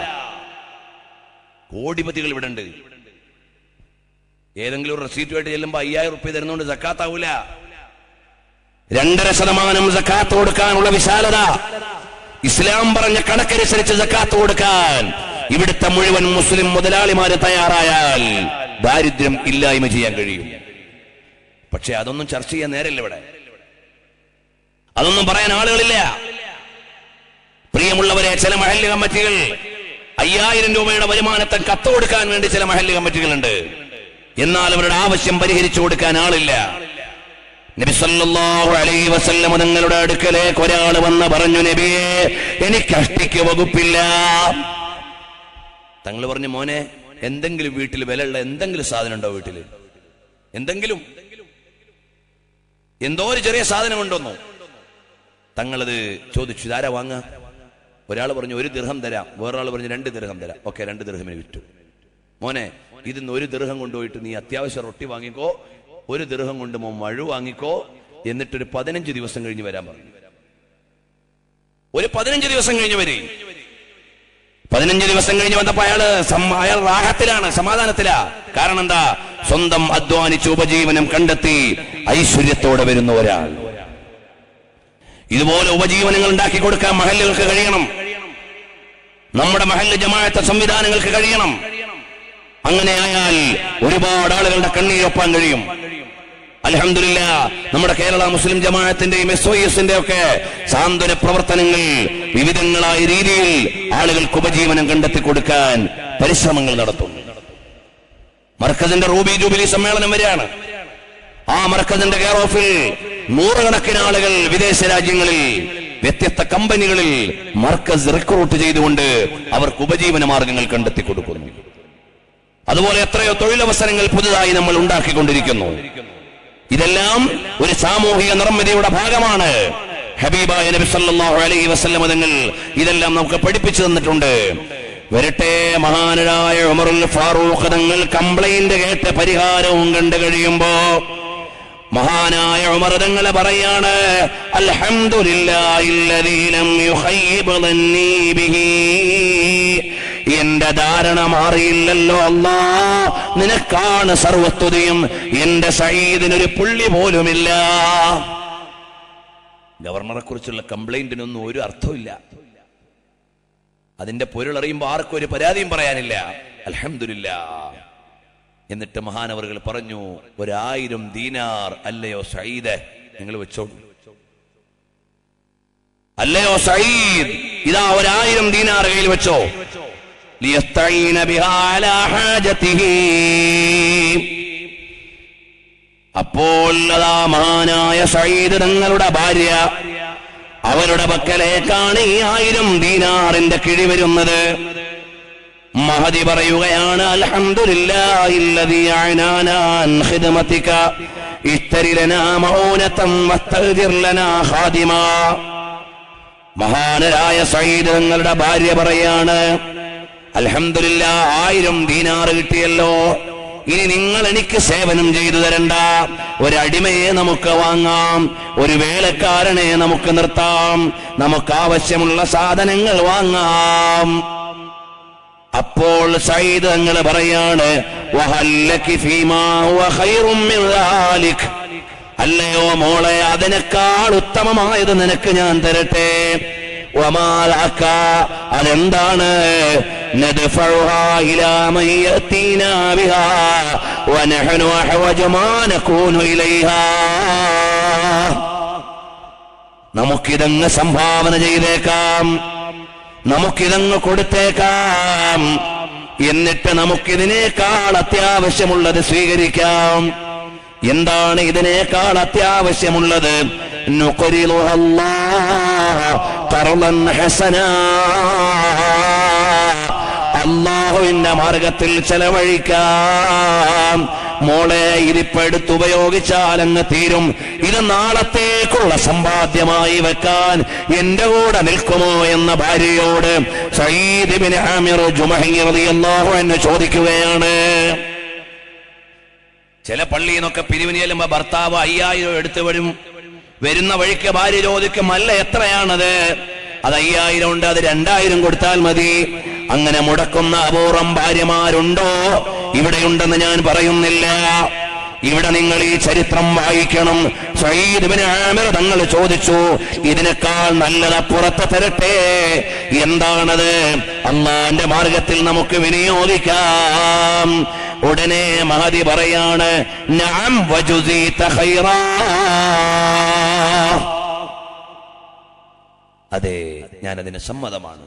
കോടിപതികൾ ഇവിടെ ഉണ്ട് ഏതെങ്കിലും ഒരു റെസീറ്റുമായിട്ട് ചെല്ലുമ്പോ അയ്യായിരം റുപ്യ തരുന്നോണ്ട് സക്കാത്താവൂല രണ്ടര ശതമാനം സക്കാത്ത് കൊടുക്കാനുള്ള വിശാലത ഇസ്ലാം പറഞ്ഞ കണക്കനുസരിച്ച് സക്കാത്ത് കൊടുക്കാൻ ഇവിടുത്തെ മുഴുവൻ മുസ്ലിം മുതലാളിമാര് തയ്യാറായാൽ ദാരിദ്ര്യം ഇല്ലായ്മ ചെയ്യാൻ കഴിയും പക്ഷെ അതൊന്നും ചർച്ച ചെയ്യാൻ നേരമില്ല ഇവിടെ അതൊന്നും പറയാൻ ആളുകളില്ല പ്രിയമുള്ളവരെ ചില മഹല്ല് കമ്മിറ്റികൾ അയ്യായിരം രൂപയുടെ വരുമാനത്തെ കത്ത് കൊടുക്കാൻ വേണ്ടി ചില മഹല്ല് കമ്മിറ്റികളുണ്ട് എന്നാൽ അവരുടെ ആവശ്യം പരിഹരിച്ചു കൊടുക്കാൻ ആളില്ല നബി സല്ലല്ലാഹു അലൈഹി വസല്ലം തങ്ങളുടെ അടുക്കലേക്ക് ഒരാൾ വന്ന് പറഞ്ഞു നബിയെ എനിക്ക് അഷ്ടിക്ക് വകുപ്പില്ല തങ്ങൾ പറഞ്ഞു മോനെ എന്തെങ്കിലും വീട്ടിൽ വിലയുള്ള എന്തെങ്കിലും സാധനം ഉണ്ടോ വീട്ടില് എന്തെങ്കിലും എന്തോ ഒരു ചെറിയ സാധനം ഉണ്ടോന്നോ തങ്ങളത് ചോദിച്ചു ഇതാരാ വാങ്ങ ഒരാൾ പറഞ്ഞു ഒരു ദീർഘം തരാം വേറൊരാൾ പറഞ്ഞു രണ്ട് ദീർഘം തരാം ഓക്കെ രണ്ട് ദീർഘമിന് വിറ്റു മോനെ ഇതിന്ന് ഒരു ദീർഘം കൊണ്ടുപോയിട്ട് നീ അത്യാവശ്യം റൊട്ടി വാങ്ങിക്കോ ഒരു ദീർഘം കൊണ്ട് മോ മഴു വാങ്ങിക്കോ എന്നിട്ടൊരു പതിനഞ്ച് ദിവസം കഴിഞ്ഞ് വരാൻ പറഞ്ഞു ഒരു പതിനഞ്ച് ദിവസം കഴിഞ്ഞ് വരെ പതിനഞ്ച് ദിവസം കഴിഞ്ഞ് വന്നപ്പോ അയാള് സം- അയാൾ റാഹത്തിലാണ് സമാധാനത്തിലാ കാരണം എന്താ സ്വന്തം അധ്വാനിച്ച് ഉപജീവനം കണ്ടെത്തി ഐശ്വര്യത്തോടെ വരുന്ന ഒരാൾ ഇതുപോലെ ഉപജീവനങ്ങൾ ഉണ്ടാക്കി കൊടുക്കാൻ മഹല്ലുകൾക്ക് കഴിയണം നമ്മുടെ മഹല്ല് ജമാഅത്തെ സംവിധാനങ്ങൾക്ക് കഴിയണം അങ്ങനെയായാൽ ഒരുപാട് ആളുകളുടെ കണ്ണീരൊപ്പാൻ കഴിയും അലഹമില്ല നമ്മുടെ കേരള മുസ്ലിം ജമാഅത്തിന്റെയും എസ് ഒ എസിന്റെ ഒക്കെ സാന്ത്വന പ്രവർത്തനങ്ങൾ വിവിധങ്ങളായ രീതിയിൽ ആളുകൾക്ക് ഉപജീവനം കണ്ടെത്തി കൊടുക്കാൻ പരിശ്രമങ്ങൾ നടത്തുന്നു മർക്കസിന്റെ റൂബി ജൂബിലി സമ്മേളനം വരെയാണ് ആ മർക്കസിന്റെ കെയർ ഓഫിൽ നൂറുകണക്കിന് ആളുകൾ വിദേശ രാജ്യങ്ങളിൽ വ്യത്യസ്ത കമ്പനികളിൽ മർക്കസ് റിക്രൂട്ട് ചെയ്തുകൊണ്ട് അവർക്ക് ഉപജീവന മാർഗങ്ങൾ കണ്ടെത്തി കൊടുക്കുന്നു അതുപോലെ എത്രയോ തൊഴിലവസരങ്ങൾ പുതുതായി നമ്മൾ ഉണ്ടാക്കിക്കൊണ്ടിരിക്കുന്നു ഇതെല്ലാം ഒരു സാമൂഹിക നിർമ്മിതിയുടെ ഭാഗമാണ് ഹബീബായ നബി സല്ലല്ലാഹു അലൈഹി വസല്ലം തങ്ങൾ ഇതെല്ലാം നമുക്ക് പഠിപ്പിച്ചു തന്നിട്ടുണ്ട് വരട്ടെ മഹാനരായ ഉമറുൽ ഫാറൂഖ് തങ്ങൾ കംപ്ലൈന്റ് കേട്ട് പരിഹാരവും കണ്ടു കഴിയുമ്പോ മഹാനായ ഉമർ തങ്ങളെ പറയാണ് അൽഹംദുലില്ലാഹില്ലദീ ലം യുഖയ്യിബ് ظني ബിഹി എന്റെ ധാരണ മാറിയില്ലല്ലോ അല്ലാ നിനക്കാണ് സർവസ്തുതിയും എന്റെ സയ്യിദിനൊരു പുള്ളി പോലുമില്ല ഗവർണറെ കുറിച്ചുള്ള കംപ്ലൈന്റിനൊന്നും ഒരു അർത്ഥമില്ല അതിന്റെ പൊരുൾ അറിയുമ്പോൾ ആർക്കും ഒരു പരാതിയും പറയാനില്ല അൽഹംദുലില്ല എന്നിട്ട് മഹാനവറുകൾ പറഞ്ഞു ഒരായിരം ദീനാർ അല്ലയോ സയ്യിദ് നിങ്ങൾ വെച്ചോളൂ അല്ലയോ സയ്യിദ് ഇതാ ഒരായിരം ദീനാർ കയ്യിൽ വെച്ചോ ലിയസ്തഈന ബിഹാ അലാ ഹാജതിഹി അപ്പോൾ അതാ മഹാനായ സയ്യിദ് തങ്ങളുടെ ഭാര്യ അവരുടെ പക്കലേക്കാണ് ഈ ആയിരം ദീനാറിന്റെ കിഴി വരുന്നത് മഹതി പറയുകയാണ് അൽഹംദുലില്ലാഹില്ലദീ അഅനാനാ അൻ ഖിദ്മതിക ഇഷ്തരി ലനാ മഊനതൻ വസ്തഗ്ദിർ ലനാ ഖാദിമാ മഹാനരായ സയ്യിദ് തങ്ങളുടെ ഭാര്യ പറയാണ് അൽഹംദുലില്ല ആയിരം ദീനാറ് കിട്ടിയല്ലോ ഇനി നിങ്ങൾ എനിക്ക് സേവനം ചെയ്തു തരണ്ട ഒരടിമയെ നമുക്ക് വാങ്ങാം ഒരു വേലക്കാരനെ നമുക്ക് നിർത്താം നമുക്ക് ആവശ്യമുള്ള സാധനങ്ങൾ വാങ്ങാം അപ്പോൾ സയ്യിദ് തങ്ങൾ പറയാണ് വഹല്ലക്കി ഫീമാ ഹുവ ഖൈറും മിൻ ദാലിക് അല്ലയോ മോളെ അതിനേക്കാൾ ഉത്തമമായത് നിനക്ക് ഞാൻ തരട്ടെ വമാലക്ക അതെന്താണ് ندفعها إلى من يأتينا بها ونحن أحوج ما نكون إليها നമുക്കിതങ്ങ് സംഭാവന ചെയ്തേക്കാം നമുക്കിതങ്ങ് കൊടുത്തേക്കാം എന്നിട്ട് നമുക്കിതിനേക്കാൾ അത്യാവശ്യമുള്ളത് സ്വീകരിക്കാം എന്താണ് ഇതിനേക്കാൾ അത്യാവശ്യമുള്ളത് നുഖരിലുഹ അല്ലാഹ് ഖർളൻ ഹസനാ. അള്ളാഹുവിന്റെ മാർഗത്തിൽ ചെലവഴിക്കാം മോളെ ഇതിപ്പോ എടുത്ത് ഉപയോഗിച്ചാൽ അങ്ങ് തീരും ഇത് നാളത്തേക്കുള്ള സമ്പാദ്യമായി വെക്കാൻ എന്റെ കൂടെ നിൽക്കുമോ എന്ന ഭാര്യയോട് സയ്യിദ് ബിൻ ആമിർ ജുമഹി റളിയല്ലാഹു അൻഹു ചോദിക്കുകയാണ് ചില പള്ളിയിൽ നിന്നൊക്കെ പിരിവിന് ചെല്ലുമ്പോ ഭർത്താവ് അയ്യായിരം എടുത്തു വരും വരുന്ന വഴിക്ക് ഭാര്യ ചോദിക്കും അല്ല എത്രയാണത് അത് അയ്യായിരം ഉണ്ട് അത് രണ്ടായിരം കൊടുത്താൽ മതി അങ്ങനെ മുടക്കുന്ന അപൂർവം ഭാര്യമാരുണ്ടോ ഇവിടെയുണ്ടെന്ന് ഞാൻ പറയുന്നില്ല ഇവിടെ നിങ്ങൾ ഈ ചരിത്രം വായിക്കണം സയ്യിദ് ഇബ്നു ആമിർ തങ്ങൾ ചോദിച്ചു ഇതിനേക്കാൾ നല്ലത് അപ്പുറത്ത് തരട്ടെ എന്താണത് അള്ളാന്റെ മാർഗത്തിൽ നമുക്ക് വിനിയോഗിക്കാം ഉടനെ മഹതി പറയാണ് നഅം വജുസീത ഖൈറാ അതെ ഞാനതിന് സമ്മതമാണ്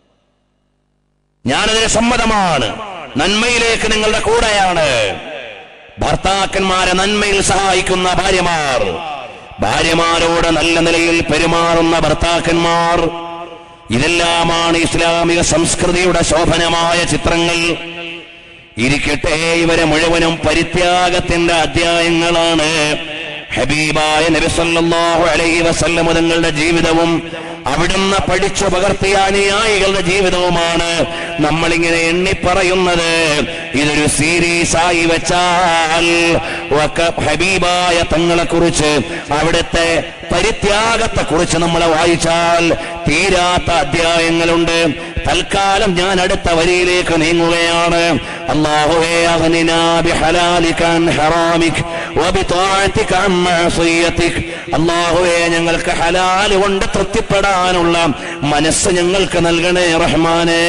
ഞാനതിന് സമ്മതമാണ് നന്മയിലേക്ക് നിങ്ങളുടെ കൂടെയാണ് ഭർത്താക്കന്മാരെ നന്മയിൽ സഹായിക്കുന്ന ഭാര്യമാർ ഭാര്യമാരോട് നല്ല നിലയിൽ പെരുമാറുന്ന ഭർത്താക്കന്മാർ ഇതെല്ലാമാണ് ഇസ്ലാമിക സംസ്കൃതിയുടെ ശോഭനമായ ചിത്രങ്ങൾ ഇരിക്കട്ടെ ഇവരെ മുഴുവനും പരിത്യാഗത്തിന്റെ അധ്യായങ്ങളാണ് ഹബീബായ നബി സല്ലല്ലാഹു അലൈഹി വസല്ലം തങ്ങളുടെ ജീവിതവും അവിടുന്ന് പഠിച്ചു പകർത്തിയ അനുയായികളുടെ ജീവിതവുമാണ് നമ്മളിങ്ങനെ എണ്ണി പറയുന്നത് ഇതൊരു സീരീസ് ആയി വെച്ചാൽ ഒക്കെ ഹബീബായ തങ്ങളെ കുറിച്ച് അവിടുത്തെ പരിത്യാഗത്തെ കുറിച്ച് നമ്മൾ വായിച്ചാൽ തീരാത്ത അധ്യായങ്ങളുണ്ട് തൽക്കാലം ഞാൻ അടുത്ത വരിയിലേക്ക് നീങ്ങുകയാണ് അല്ലാഹുവേ അഗ്നിനാ ബിഹലാലിക അൻ ഹറാമിക് വബിതാഅതിക അൻ മഅസിയതിക് അല്ലാഹുവേ ഞങ്ങൾക്ക് ഹലാൽ കൊണ്ട് തൃപ്തിപ്പെടാനുള്ള മനസ്സ് ഞങ്ങൾക്ക് നൽകണേ റഹ്മാനേ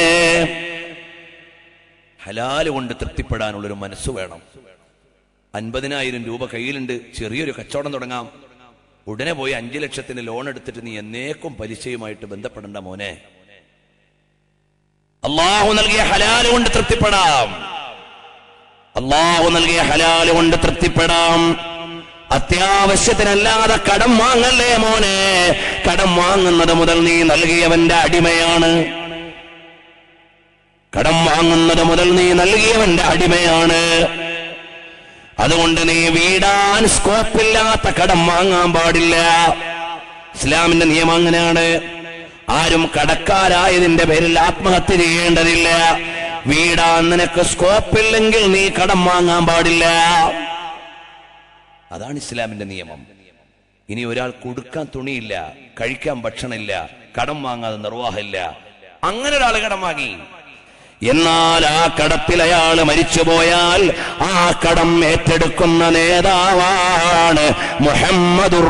ഹലാൽ കൊണ്ട് തൃപ്തിപ്പെടാനുള്ളൊരു മനസ്സ് വേണം അൻപതിനായിരം രൂപ കയ്യിലുണ്ട് ചെറിയൊരു കച്ചവടം തുടങ്ങാം ഉടനെ പോയി അഞ്ചു ലക്ഷത്തിന് ലോൺ എടുത്തിട്ട് നീ എന്നേക്കും പലിശയുമായിട്ട് ബന്ധപ്പെടേണ്ട മോനെ അള്ളാഹു നൽകിയ ഹലാല് കൊണ്ട് തൃപ്തിപ്പെടാം അള്ളാഹു നൽകിയ ഹലാല് കൊണ്ട് തൃപ്തിപ്പെടാം അത്യാവശ്യത്തിനല്ലാതെ കടം വാങ്ങല്ലേ മോനെ കടം വാങ്ങുന്നത് മുതൽ നീ നൽകിയവന്റെ അടിമയാണ് കടം വാങ്ങുന്നത് മുതൽ നീ നൽകിയവന്റെ അടിമയാണ് അതുകൊണ്ട് നീ വീടാൻ സ്കോപ്പില്ലാത്ത കടം വാങ്ങാൻ പാടില്ല ഇസ്ലാമിന്റെ നിയമം അങ്ങനെയാണ് ആരും കടക്കാരായതിന്റെ പേരിൽ ആത്മഹത്യ ചെയ്യേണ്ടതില്ല വീടാൻ നിനക്ക് സ്കോപ്പില്ലെങ്കിൽ നീ കടം വാങ്ങാൻ പാടില്ല അതാണ് ഇസ്ലാമിന്റെ നിയമം ഇനി ഒരാൾ കൊടുക്കാൻ തുണിയില്ല കഴിക്കാൻ ഭക്ഷണമില്ല കടം വാങ്ങാതെ നിർവാഹമില്ല അങ്ങനെ ഒരാൾ കടം വാങ്ങി എന്നാൽ ആ കടത്തിൽ അയാൾ മരിച്ചുപോയാൽ ആ കടം ഏറ്റെടുക്കുന്ന നേതാവാണ് മുഹമ്മദുർ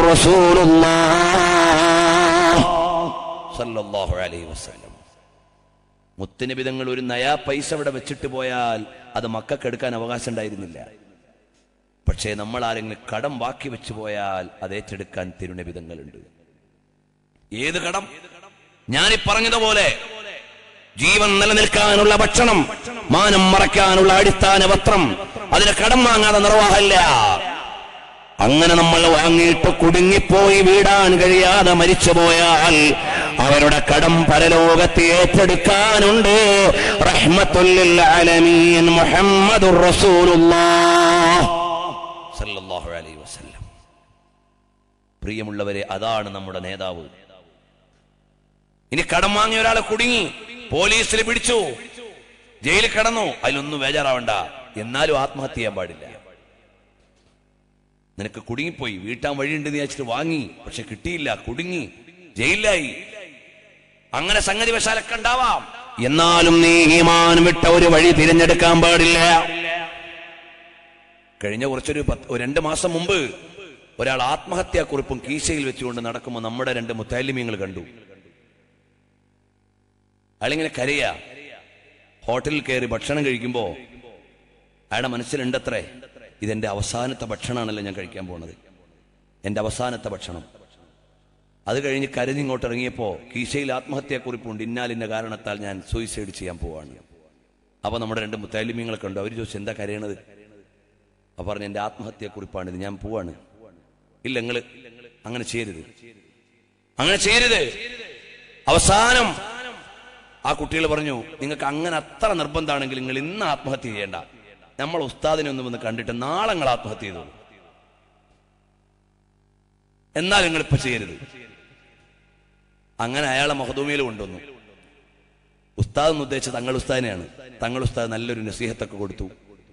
റസൂലുള്ളാഹ് അലൈഹി വസല്ലം മുത്തനബിതങ്ങൾ ഒരു നയാ പൈസ ഇവിടെ വെച്ചിട്ട് പോയാൽ അത് മക്കൾക്ക് എടുക്കാൻ അവകാശം ഉണ്ടായിരുന്നില്ല പക്ഷേ നമ്മൾ ആരെങ്കിലും കടം ബാക്കി വെച്ചു പോയാൽ അത് ഏറ്റെടുക്കാൻ തിരുനബിതങ്ങളുണ്ട് ഏത് കടം ഞാനീ പറഞ്ഞതുപോലെ ജീവൻ നിലനിൽക്കാനുള്ള ഭക്ഷണം മാനം മറയ്ക്കാനുള്ള അടിസ്ഥാന പത്രം അതിന് കടം വാങ്ങാതെ നിർവാഹമില്ല അങ്ങനെ നമ്മൾ വാങ്ങിയിട്ട് കുടുങ്ങിപ്പോയി വീടാൻ കഴിയാതെ മരിച്ചുപോയാൽ അവരുടെ കടം പരലോകത്ത് ഏറ്റെടുക്കാനുണ്ട് റഹ്മത്തുല്ലിൽ ആലമീൻ മുഹമ്മദുർ റസൂലുള്ളാഹ് സല്ലല്ലാഹു അലൈഹി വസല്ലം പ്രിയമുള്ളവരെ അതാണ് നമ്മുടെ നേതാവ് ഇനി കടം വാങ്ങിയ ഒരാളെ കുടുങ്ങി പോലീസിൽ പിടിച്ചു ജയിലിൽ കിടന്നു അതിലൊന്നും ബേജാറാവണ്ട എന്നാലും ആത്മഹത്യ ചെയ്യാൻ പാടില്ല നിനക്ക് കുടുങ്ങിപ്പോയി വീട്ടാൻ വഴിയുണ്ട് നീ വെച്ചിട്ട് വാങ്ങി പക്ഷെ കിട്ടിയില്ല കുടുങ്ങി ജയിലിലായി അങ്ങനെ സംഗതി വശാലൊക്കെ ഉണ്ടാവാം എന്നാലും നീ ഈമാൻ വിട്ട ഒരു വഴി തിരഞ്ഞെടുക്കാൻ പാടില്ല കഴിഞ്ഞ കുറച്ചൊരു പത്ത് ഒരു രണ്ട് മാസം മുമ്പ് ഒരാൾ ആത്മഹത്യാക്കുറിപ്പും കീശയിൽ വെച്ചുകൊണ്ട് നടക്കുമ്പോൾ നമ്മുടെ രണ്ട് മുത്താലിമ്യങ്ങൾ കണ്ടു അയാളിങ്ങനെ കരയാ ഹോട്ടലിൽ കയറി ഭക്ഷണം കഴിക്കുമ്പോ അയാളുടെ മനസ്സിലുണ്ടത്രേ ഇതെന്റെ അവസാനത്തെ ഭക്ഷണമാണല്ലോ ഞാൻ കഴിക്കാൻ പോണത് എന്റെ അവസാനത്തെ ഭക്ഷണം അത് കഴിഞ്ഞ് കരഞ്ഞ് ഇങ്ങോട്ട് ഇറങ്ങിയപ്പോ കീശയിൽ ആത്മഹത്യാക്കുറിപ്പുണ്ട് ഇന്നാലിന്റെ കാരണത്താൽ ഞാൻ സൂയിസൈഡ് ചെയ്യാൻ പോവാണ് അപ്പൊ നമ്മുടെ രണ്ട് മുത്താലിമ്യങ്ങളെ കണ്ടു അവർ ചോദിച്ചു എന്താ കരയണത് അപ്പൊ പറഞ്ഞു എന്റെ ആത്മഹത്യാക്കുറിപ്പാണിത് ഞാൻ പോവാണ് ഇല്ല നിങ്ങള് അങ്ങനെ ചെയ്യരുത് അങ്ങനെ ചെയ്യരുത് അവസാനം ആ കുട്ടികൾ പറഞ്ഞു നിങ്ങൾക്ക് അങ്ങനെ അത്ര നിർബന്ധമാണെങ്കിൽ നിങ്ങൾ ഇന്ന് ആത്മഹത്യ ചെയ്യേണ്ട നമ്മൾ ഉസ്താദിനെ ഒന്ന് വന്ന് കണ്ടിട്ട് നാളെ നിങ്ങൾ ആത്മഹത്യ ചെയ്തോളൂ എന്നാൽ നിങ്ങൾ ഇപ്പൊ ചെയ്യരുത് അങ്ങനെ അയാളെ മഹദൂമിയിൽ കൊണ്ടുവന്നു ഉസ്താദ് എന്ന് ഉദ്ദേശിച്ച തങ്ങൾ ഉസ്താദിനെയാണ് തങ്ങൾ ഉസ്താദ് നല്ലൊരു നസീഹത്തൊക്കെ കൊടുത്തു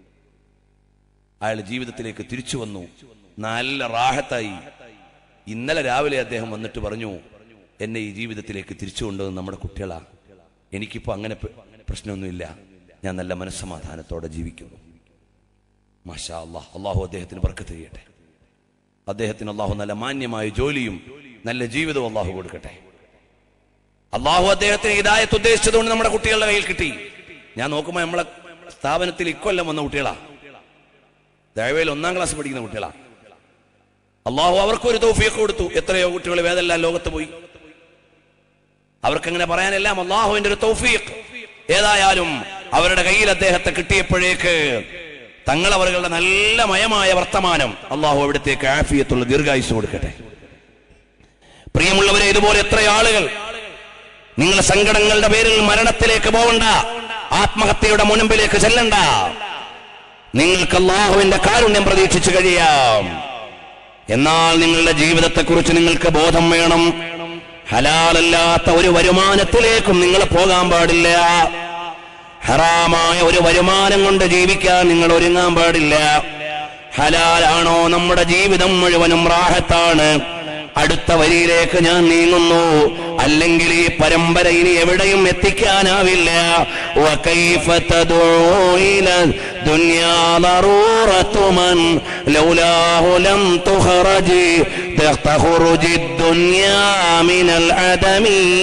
അയാൾ ജീവിതത്തിലേക്ക് തിരിച്ചു വന്നു നല്ല റാഹത്തായി ഇന്നലെ രാവിലെ അദ്ദേഹം വന്നിട്ട് പറഞ്ഞു എന്നെ ഈ ജീവിതത്തിലേക്ക് തിരിച്ചു കൊണ്ടുവന്ന് നമ്മുടെ കുട്ടികളാ എനിക്കിപ്പോൾ അങ്ങനെ പ- പ്രശ്നമൊന്നുമില്ല ഞാൻ നല്ല മനസ്സമാധാനത്തോടെ ജീവിക്കുന്നു മാഷാ അള്ളാഹ് അള്ളാഹു അദ്ദേഹത്തിന് ബർക്കത്ത് ചെയ്യട്ടെ അദ്ദേഹത്തിന് അള്ളാഹു നല്ല മാന്യമായ ജോലിയും നല്ല ജീവിതവും അള്ളാഹു കൊടുക്കട്ടെ അള്ളാഹു അദ്ദേഹത്തിന് ഹിദായത്ത് ഉദ്ദേശിച്ചതുകൊണ്ട് നമ്മുടെ കുട്ടികളുടെ കയ്യിൽ കിട്ടി ഞാൻ നോക്കുമ്പോൾ നമ്മളെ സ്ഥാപനത്തിൽ ഇക്കൊല്ലം വന്ന കുട്ടികളാ ദയവേൽ ഒന്നാം ക്ലാസ് പഠിക്കുന്ന കുട്ടികളാ അള്ളാഹു അവർക്കൊരു തൗഫീഖ് കൊടുത്തു എത്രയോ കുട്ടികൾ വേദെല്ലാം ലോകത്ത് പോയി അവർക്കങ്ങനെ പറയാനെല്ലാം അള്ളാഹുവിന്റെ ഒരു തൗഫീഖ് ഏതായാലും അവരുടെ കയ്യിൽ അദ്ദേഹത്തെ കിട്ടിയപ്പോഴേക്ക് തങ്ങളവരുടെ നല്ല മയമായ വർത്തമാനം അള്ളാഹു അവിടത്തേക്ക് ആഫിയത്തുള്ള ദീർഘായുസ് കൊടുക്കട്ടെ പ്രിയമുള്ളവരെ ഇതുപോലെ എത്ര ആളുകൾ നിങ്ങളുടെ സങ്കടങ്ങളുടെ പേരിൽ മരണത്തിലേക്ക് പോകണ്ട ആത്മഹത്യയുടെ മുൻപിലേക്ക് ചെല്ലണ്ട നിങ്ങൾക്ക് അള്ളാഹുവിന്റെ കാരുണ്യം പ്രതീക്ഷിച്ചു കഴിയാം എന്നാൽ നിങ്ങളുടെ ജീവിതത്തെക്കുറിച്ച് നിങ്ങൾക്ക് ബോധം വേണം ഹലാലല്ലാത്ത ഒരു വരുമാനത്തിലേക്കും നിങ്ങൾ പോകാൻ പാടില്ല ഹറാമായ ഒരു വരുമാനം കൊണ്ട് ജീവിക്കാൻ നിങ്ങൾ ഒരുങ്ങാൻ പാടില്ല ഹലാലാണോ നമ്മുടെ ജീവിതം മുഴുവനും റാഹത്താണ് അടുത്ത വരിയിലേക്ക് ഞാൻ നീങ്ങുന്നു അല്ലെങ്കിൽ ഈ പരമ്പര ഇനി എവിടെയും എത്തിക്കാനാവില്ല وكيف تدعو إلى الدنيا ضرورة من لولاه لم تخرج تخرج الدنيا من العدم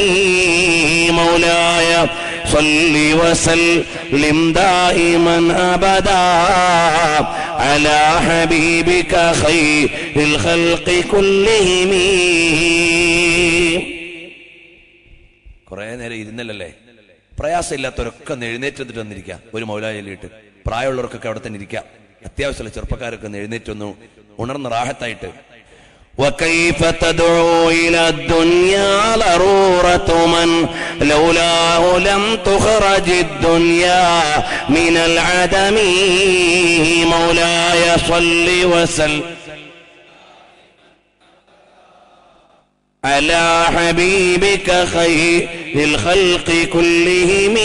مولاي صل وسلم دائما أبدا على حبيبك خير الخلق كلهم കുറെ നേരം ഇരുന്നല്ലേ പ്രയാസമില്ലാത്തവരൊക്കെ ഒന്ന് എഴുന്നേറ്റ് വന്നിട്ട് വന്നിരിക്കുക ഒരു മൗലാലിയിട്ട് പ്രായമുള്ളവർക്കൊക്കെ അവിടെ തന്നെ ഇരിക്കുക അത്യാവശ്യമുള്ള ചെറുപ്പക്കാരൊക്കെ ഒന്ന് എഴുന്നേറ്റ് ഒന്ന് ഉണർന്ന് റാഹത്തായിട്ട് وكيف تدعو إلى الدنيا ضرورة من لولاه لم تخرج الدنيا من العدم مولاي صل وسلم على حبيبك خير الخلق كلهم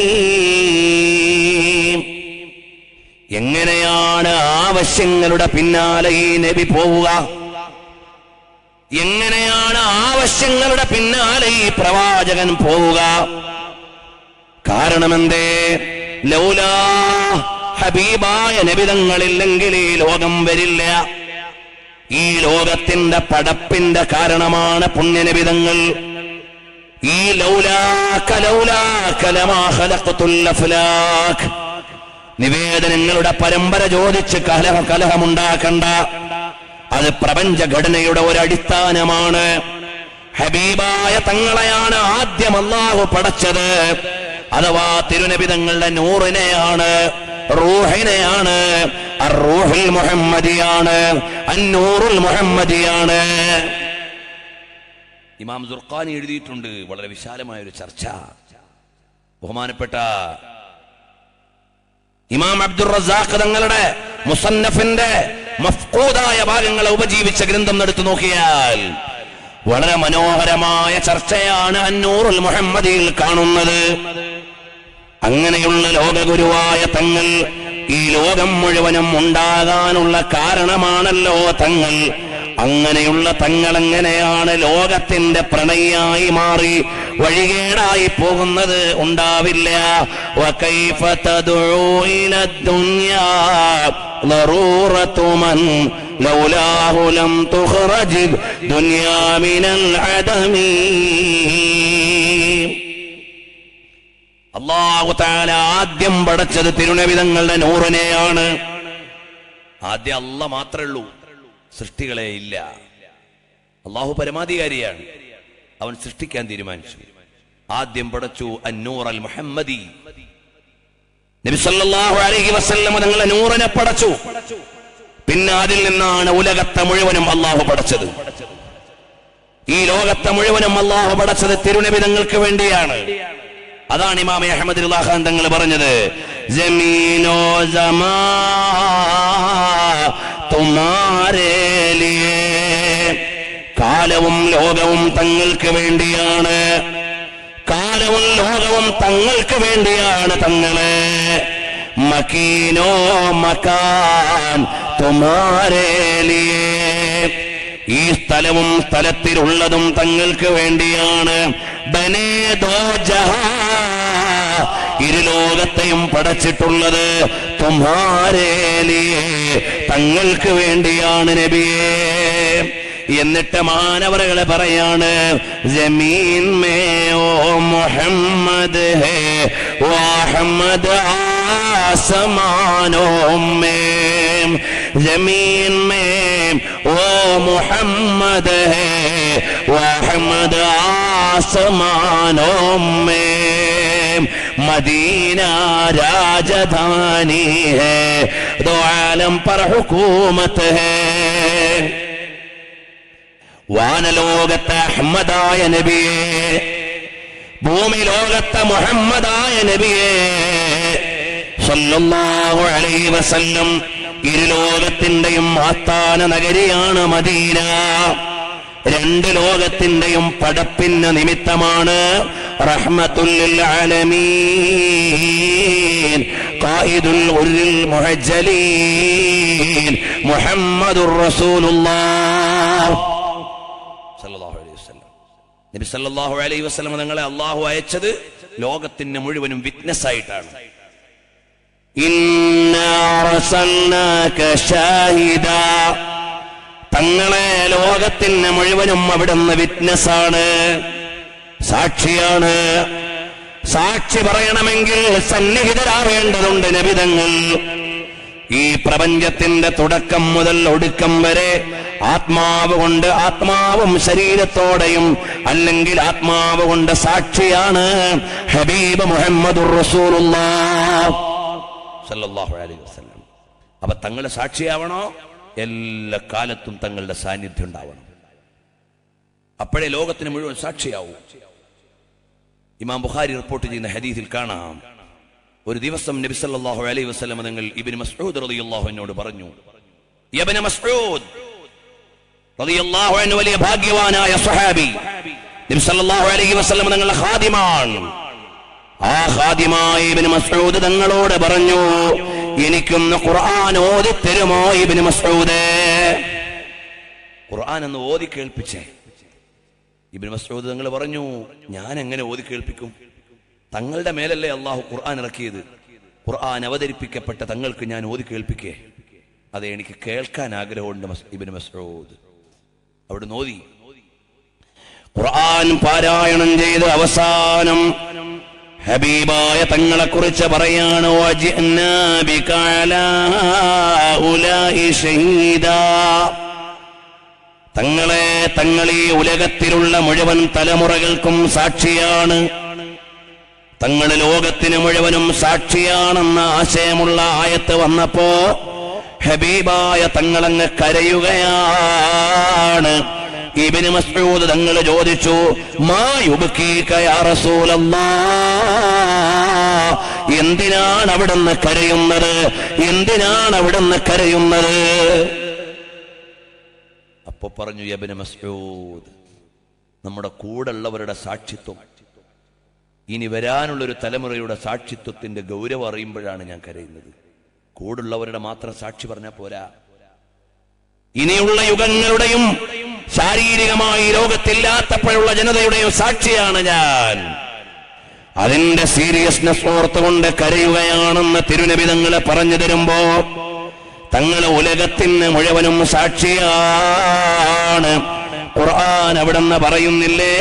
എങ്ങനെയാണ് ആവശ്യങ്ങളുടെ പിന്നാലെ ഈ നബി പോവുക എങ്ങനെയാണ് ആവശ്യങ്ങളുടെ പിന്നാലെ ഈ പ്രവാചകൻ പോവുക കാരണമെന്തേ ലൗലാ ഹബീബായ നബിതങ്ങളില്ലെങ്കിൽ ഈ ലോകം വരില്ല ഈ ലോകത്തിന്റെ പടപ്പിന്റെ കാരണമാണ് പുണ്യനബിതങ്ങൾ ഈ ലൗലാക ലൗലാക ലമാ ഖലഖതുൽ അഫ്ലാഖ് നിവേദനങ്ങളുടെ പരമ്പര ചോദിച്ച് കലഹ കലഹമുണ്ടാക്കണ്ട അത് പ്രപഞ്ചഘടനയുടെ ഒരു അടിസ്ഥാനമാണ് ഹബീബായ തങ്ങളെയാണ് ആദ്യം അള്ളാഹു പടച്ചത് അഥവാ തിരുനബിതങ്ങളുടെ നൂറിനെയാണ് റൂഹിനെയാണ് റൂഹിൽ മുഹമ്മദിയാണ് അന്നൂറുൽ മുഹമ്മദിയാണ് ഇമാം സുർഖാനി എഴുതിയിട്ടുണ്ട് വളരെ വിശാലമായ ഒരു ചർച്ച ബഹുമാനപ്പെട്ട ഇമാം അബ്ദുൾ റസാഖ് തങ്ങളുടെ മുസന്നഫിന്റെ മഫ്കൂദായ ഭാഗങ്ങളെ ഉപജീവിച്ച ഗ്രന്ഥം എടുത്തു നോക്കിയാൽ വളരെ മനോഹരമായ ചർച്ചയാണ് അന്നൂറുൽ മുഹമ്മദിയിൽ കാണുന്നത് അങ്ങനെയുള്ള ലോകഗുരുവായ തങ്ങൾ ഈ ലോകം മുഴുവനും ഉണ്ടാകാനുള്ള കാരണമാണല്ലോ തങ്ങൾ അങ്ങനെയുള്ള തങ്ങൾ എങ്ങനെയാണ് ലോകത്തിന്റെ പ്രണയിയായി മാറി വഴികേടായി പോകുന്നത് ഉണ്ടാവില്ല وكيف تدعو إلى الدنيا ضرورة من لولاه لم تخرج الدنيا من العدم അള്ളാഹു താല ആദ്യം പടച്ചത് തിരുനബിതങ്ങളുടെ നൂറിനെയാണ് ആദ്യം അല്ല മാത്രമേ ഉള്ളൂ സൃഷ്ടികളെ ഇല്ല അള്ളാഹു പരമാധികാരിയാണ് അവൻ സൃഷ്ടിക്കാൻ തീരുമാനിച്ചു ആദ്യം പടച്ചു അന്നൂർ അൽ മുഹമ്മദി നബി സല്ലല്ലാഹു അലൈഹി വസല്ലം തങ്ങളെ നൂറിനെ പടച്ചു പിന്നെ അതിൽ നിന്നാണ് ഉലകത്തെ മുഴുവനും അള്ളാഹു പടച്ചത് ഈ ലോകത്തെ മുഴുവനും അള്ളാഹു പടച്ചത് തിരുനബിതങ്ങൾക്ക് വേണ്ടിയാണ് അതാണ് ഇമാം അഹമ്മദ് ഖാൻ തങ്ങൾ പറഞ്ഞത് ജമീനോ ജമാ തുമാരേ ലിയേ കാലവും ലോകവും തങ്ങൾക്ക് വേണ്ടിയാണ് കാലവും ലോകവും തങ്ങൾക്ക് വേണ്ടിയാണ് തങ്ങളെ മക്കീനോ മക്കാൻ തുമാരേ ലിയേ ഈ സ്ഥലവും സ്ഥലത്തിലുള്ളതും തങ്ങൾക്ക് വേണ്ടിയാണ് ബനേ ദോ ജഹാ ഇരുലോകത്തെയും പടച്ചിട്ടുള്ളത് തുമ്ഹാരേ ലിയേ തങ്ങൾക്ക് വേണ്ടിയാണ് നബിയേ എന്നിട്ട് മാനവറുകളെ പറയാണ് ജമീൻ മേ ഓ മുഹമ്മദ് ഹേ വാഹമ്മദ് ആസമാനോं में जमीन में वो मोहम्मद है वहमद आसमानों में मदीना राजधानी है दो आलम पर हुकूमत है വാനലോകത്തെ അഹമ്മദായ നബിയെ ഭൂമി ലോകത്തെ മുഹമ്മദായ നബിയെ സല്ലല്ലാഹു അലൈഹി വസല്ലം ഇരുലോകത്തിന്റെയും ആസ്ഥാന നഗരിയാണ് മദീന രണ്ട് ലോകത്തിന്റെയും പടപ്പിന് നിമിത്തമാണ് റഹ്മത്തുൽ ആലമീൻ ഖായിദുൽ ഉരുൽ മുഹജ്ജലീൻ മുഹമ്മദുർ റസൂലുള്ളാഹ് സല്ലല്ലാഹു അലൈഹി വസല്ലം നബി സല്ലല്ലാഹു അലൈഹി വസല്ലം തങ്ങളെ അള്ളാഹു അയച്ചത് ലോകത്തിന് മുഴുവനും വിറ്റ്നസ് ആയിട്ടാണ് ഇന്നാ അർസൽനാക ഷാഹിദാ തങ്ങളെ ലോകത്തിന് മുഴുവനും അവിടുന്ന് വിറ്റ്നസ് ആണ് സാക്ഷിയാണ് സാക്ഷി പറയണമെങ്കിൽ സന്നിഹിതരാവേണ്ടതുണ്ട് നബിതങ്ങൾ ഈ പ്രപഞ്ചത്തിന്റെ തുടക്കം മുതൽ ഒടുക്കം വരെ ആത്മാവ് കൊണ്ട് ആത്മാവും ശരീരത്തോടെയും അല്ലെങ്കിൽ ആത്മാവ് കൊണ്ട് സാക്ഷിയാണ് ഹബീബ് മുഹമ്മദുർ റസൂലുള്ളാഹ് സല്ലല്ലാഹു അലൈഹി വസല്ലം അപ്പൊ തങ്ങൾ സാക്ഷിയാവണോ എല്ലാ കാലത്തും തങ്ങളുടെ സാന്നിധ്യം ഉണ്ടാവണം അപ്പോഴേ ലോകത്തിന് മുഴുവൻ സാക്ഷിയാവൂ ഇമാം ബുഖാരി റിപ്പോർട്ട് ചെയ്യുന്ന ഹദീസിൽ കാണാം ഒരു ദിവസം നബി സല്ലല്ലാഹു അലൈഹി വസല്ലം നിങ്ങൾ ഇബ്നു മസ്ഊദ് റളിയല്ലാഹു അൻഹുവിനോട് പറഞ്ഞു ഇബ്നു മസ്ഊദ് റളിയല്ലാഹു അൻഹു വലിയ ഭാഗ്യവാനായ സ്വഹാബി നബി സല്ലല്ലാഹു അലൈഹി വസല്ലം നിങ്ങളുടെ ഖാദിമാണ് ആ ഖാദിമായ ഇബ്നു മസ്ഊദ് തങ്ങളോട് പറഞ്ഞു എനിക്കൊന്ന് ഖുർആൻ ഓതി തരുമോ ഇബ്നു മസ്ഊദ് ഖുർആൻ ഒന്ന് ഓതി കേൾപ്പിച്ചേ ഇബ്നു മസ്ഊദ് തങ്ങൾ പറഞ്ഞു ഞാൻ എങ്ങനെ ഓതി കേൾപ്പിക്കും തങ്ങളുടെ മേലല്ലേ അള്ളാഹു ഖുർആൻ ഇറക്കിയത് ഖുർആൻ അവതരിപ്പിക്കപ്പെട്ട തങ്ങൾക്ക് ഞാൻ ഓതി കേൾപ്പിക്കേ അതെ എനിക്ക് കേൾക്കാൻ ആഗ്രഹമുണ്ട് മസ്- ഇബ്നു മസ്ഊദ് അവിടെ നോതി ഖുർആൻ പാരായണം ചെയ്ത് അവസാനം ഹബീബായ തങ്ങളെ കുറിച്ച് പറയാണ് "വജിഅ്നാ ബിക അലാ ഉലാഇ ഷഹീദാ." തങ്ങളെ തങ്ങൾ ഈ ഉലകത്തിലുള്ള മുഴുവൻ തലമുറകൾക്കും സാക്ഷിയാണ് തങ്ങൾ ലോകത്തിന് മുഴുവനും സാക്ഷിയാണെന്ന ആശയമുള്ള ആയത്ത് വന്നപ്പോ ഹബീബായ തങ്ങളങ്ങ് കരയുകയാണ് ഇബിന് മസ്ഊദ് തങ്ങൾ ചോദിച്ചു മാ യുബ്കീക യാ റസൂലല്ലാഹ് എന്തിനാണ് അവിടുന്ന് കരയുന്നത് എന്തിനാണ് അവിടുന്ന് കരയുന്നത് അപ്പൊ പറഞ്ഞു യബിന് മസ്ഊദ് നമ്മുടെ കൂടെയുള്ളവരുടെ സാക്ഷിത്വം ഇനി വരാനുള്ളൊരു തലമുറയുടെ സാക്ഷിത്വത്തിന്റെ ഗൗരവം അറിയുമ്പോഴാണ് ഞാൻ കരയുന്നത് കൂടുള്ളവരുടെ മാത്രം സാക്ഷി പറഞ്ഞാൽ പോരാ ഇനിയുള്ള യുഗങ്ങളുടെയും ശാരീരികമായി ലോകത്തില്ലാത്തപ്പോഴുള്ള ജനതയുടെയും സാക്ഷിയാണ് ഞാൻ അതിന്റെ സീരിയസ്നെസ് ഓർത്തുകൊണ്ട് കരയുകയാണെന്ന് തിരുനബി തങ്ങളെ പറഞ്ഞു തരുമ്പോ തങ്ങൾ ഉലകത്തിന് മുഴുവനും സാക്ഷിയാണ് ഖുർആൻ അവിടെന്ന് പറയുന്നില്ലേ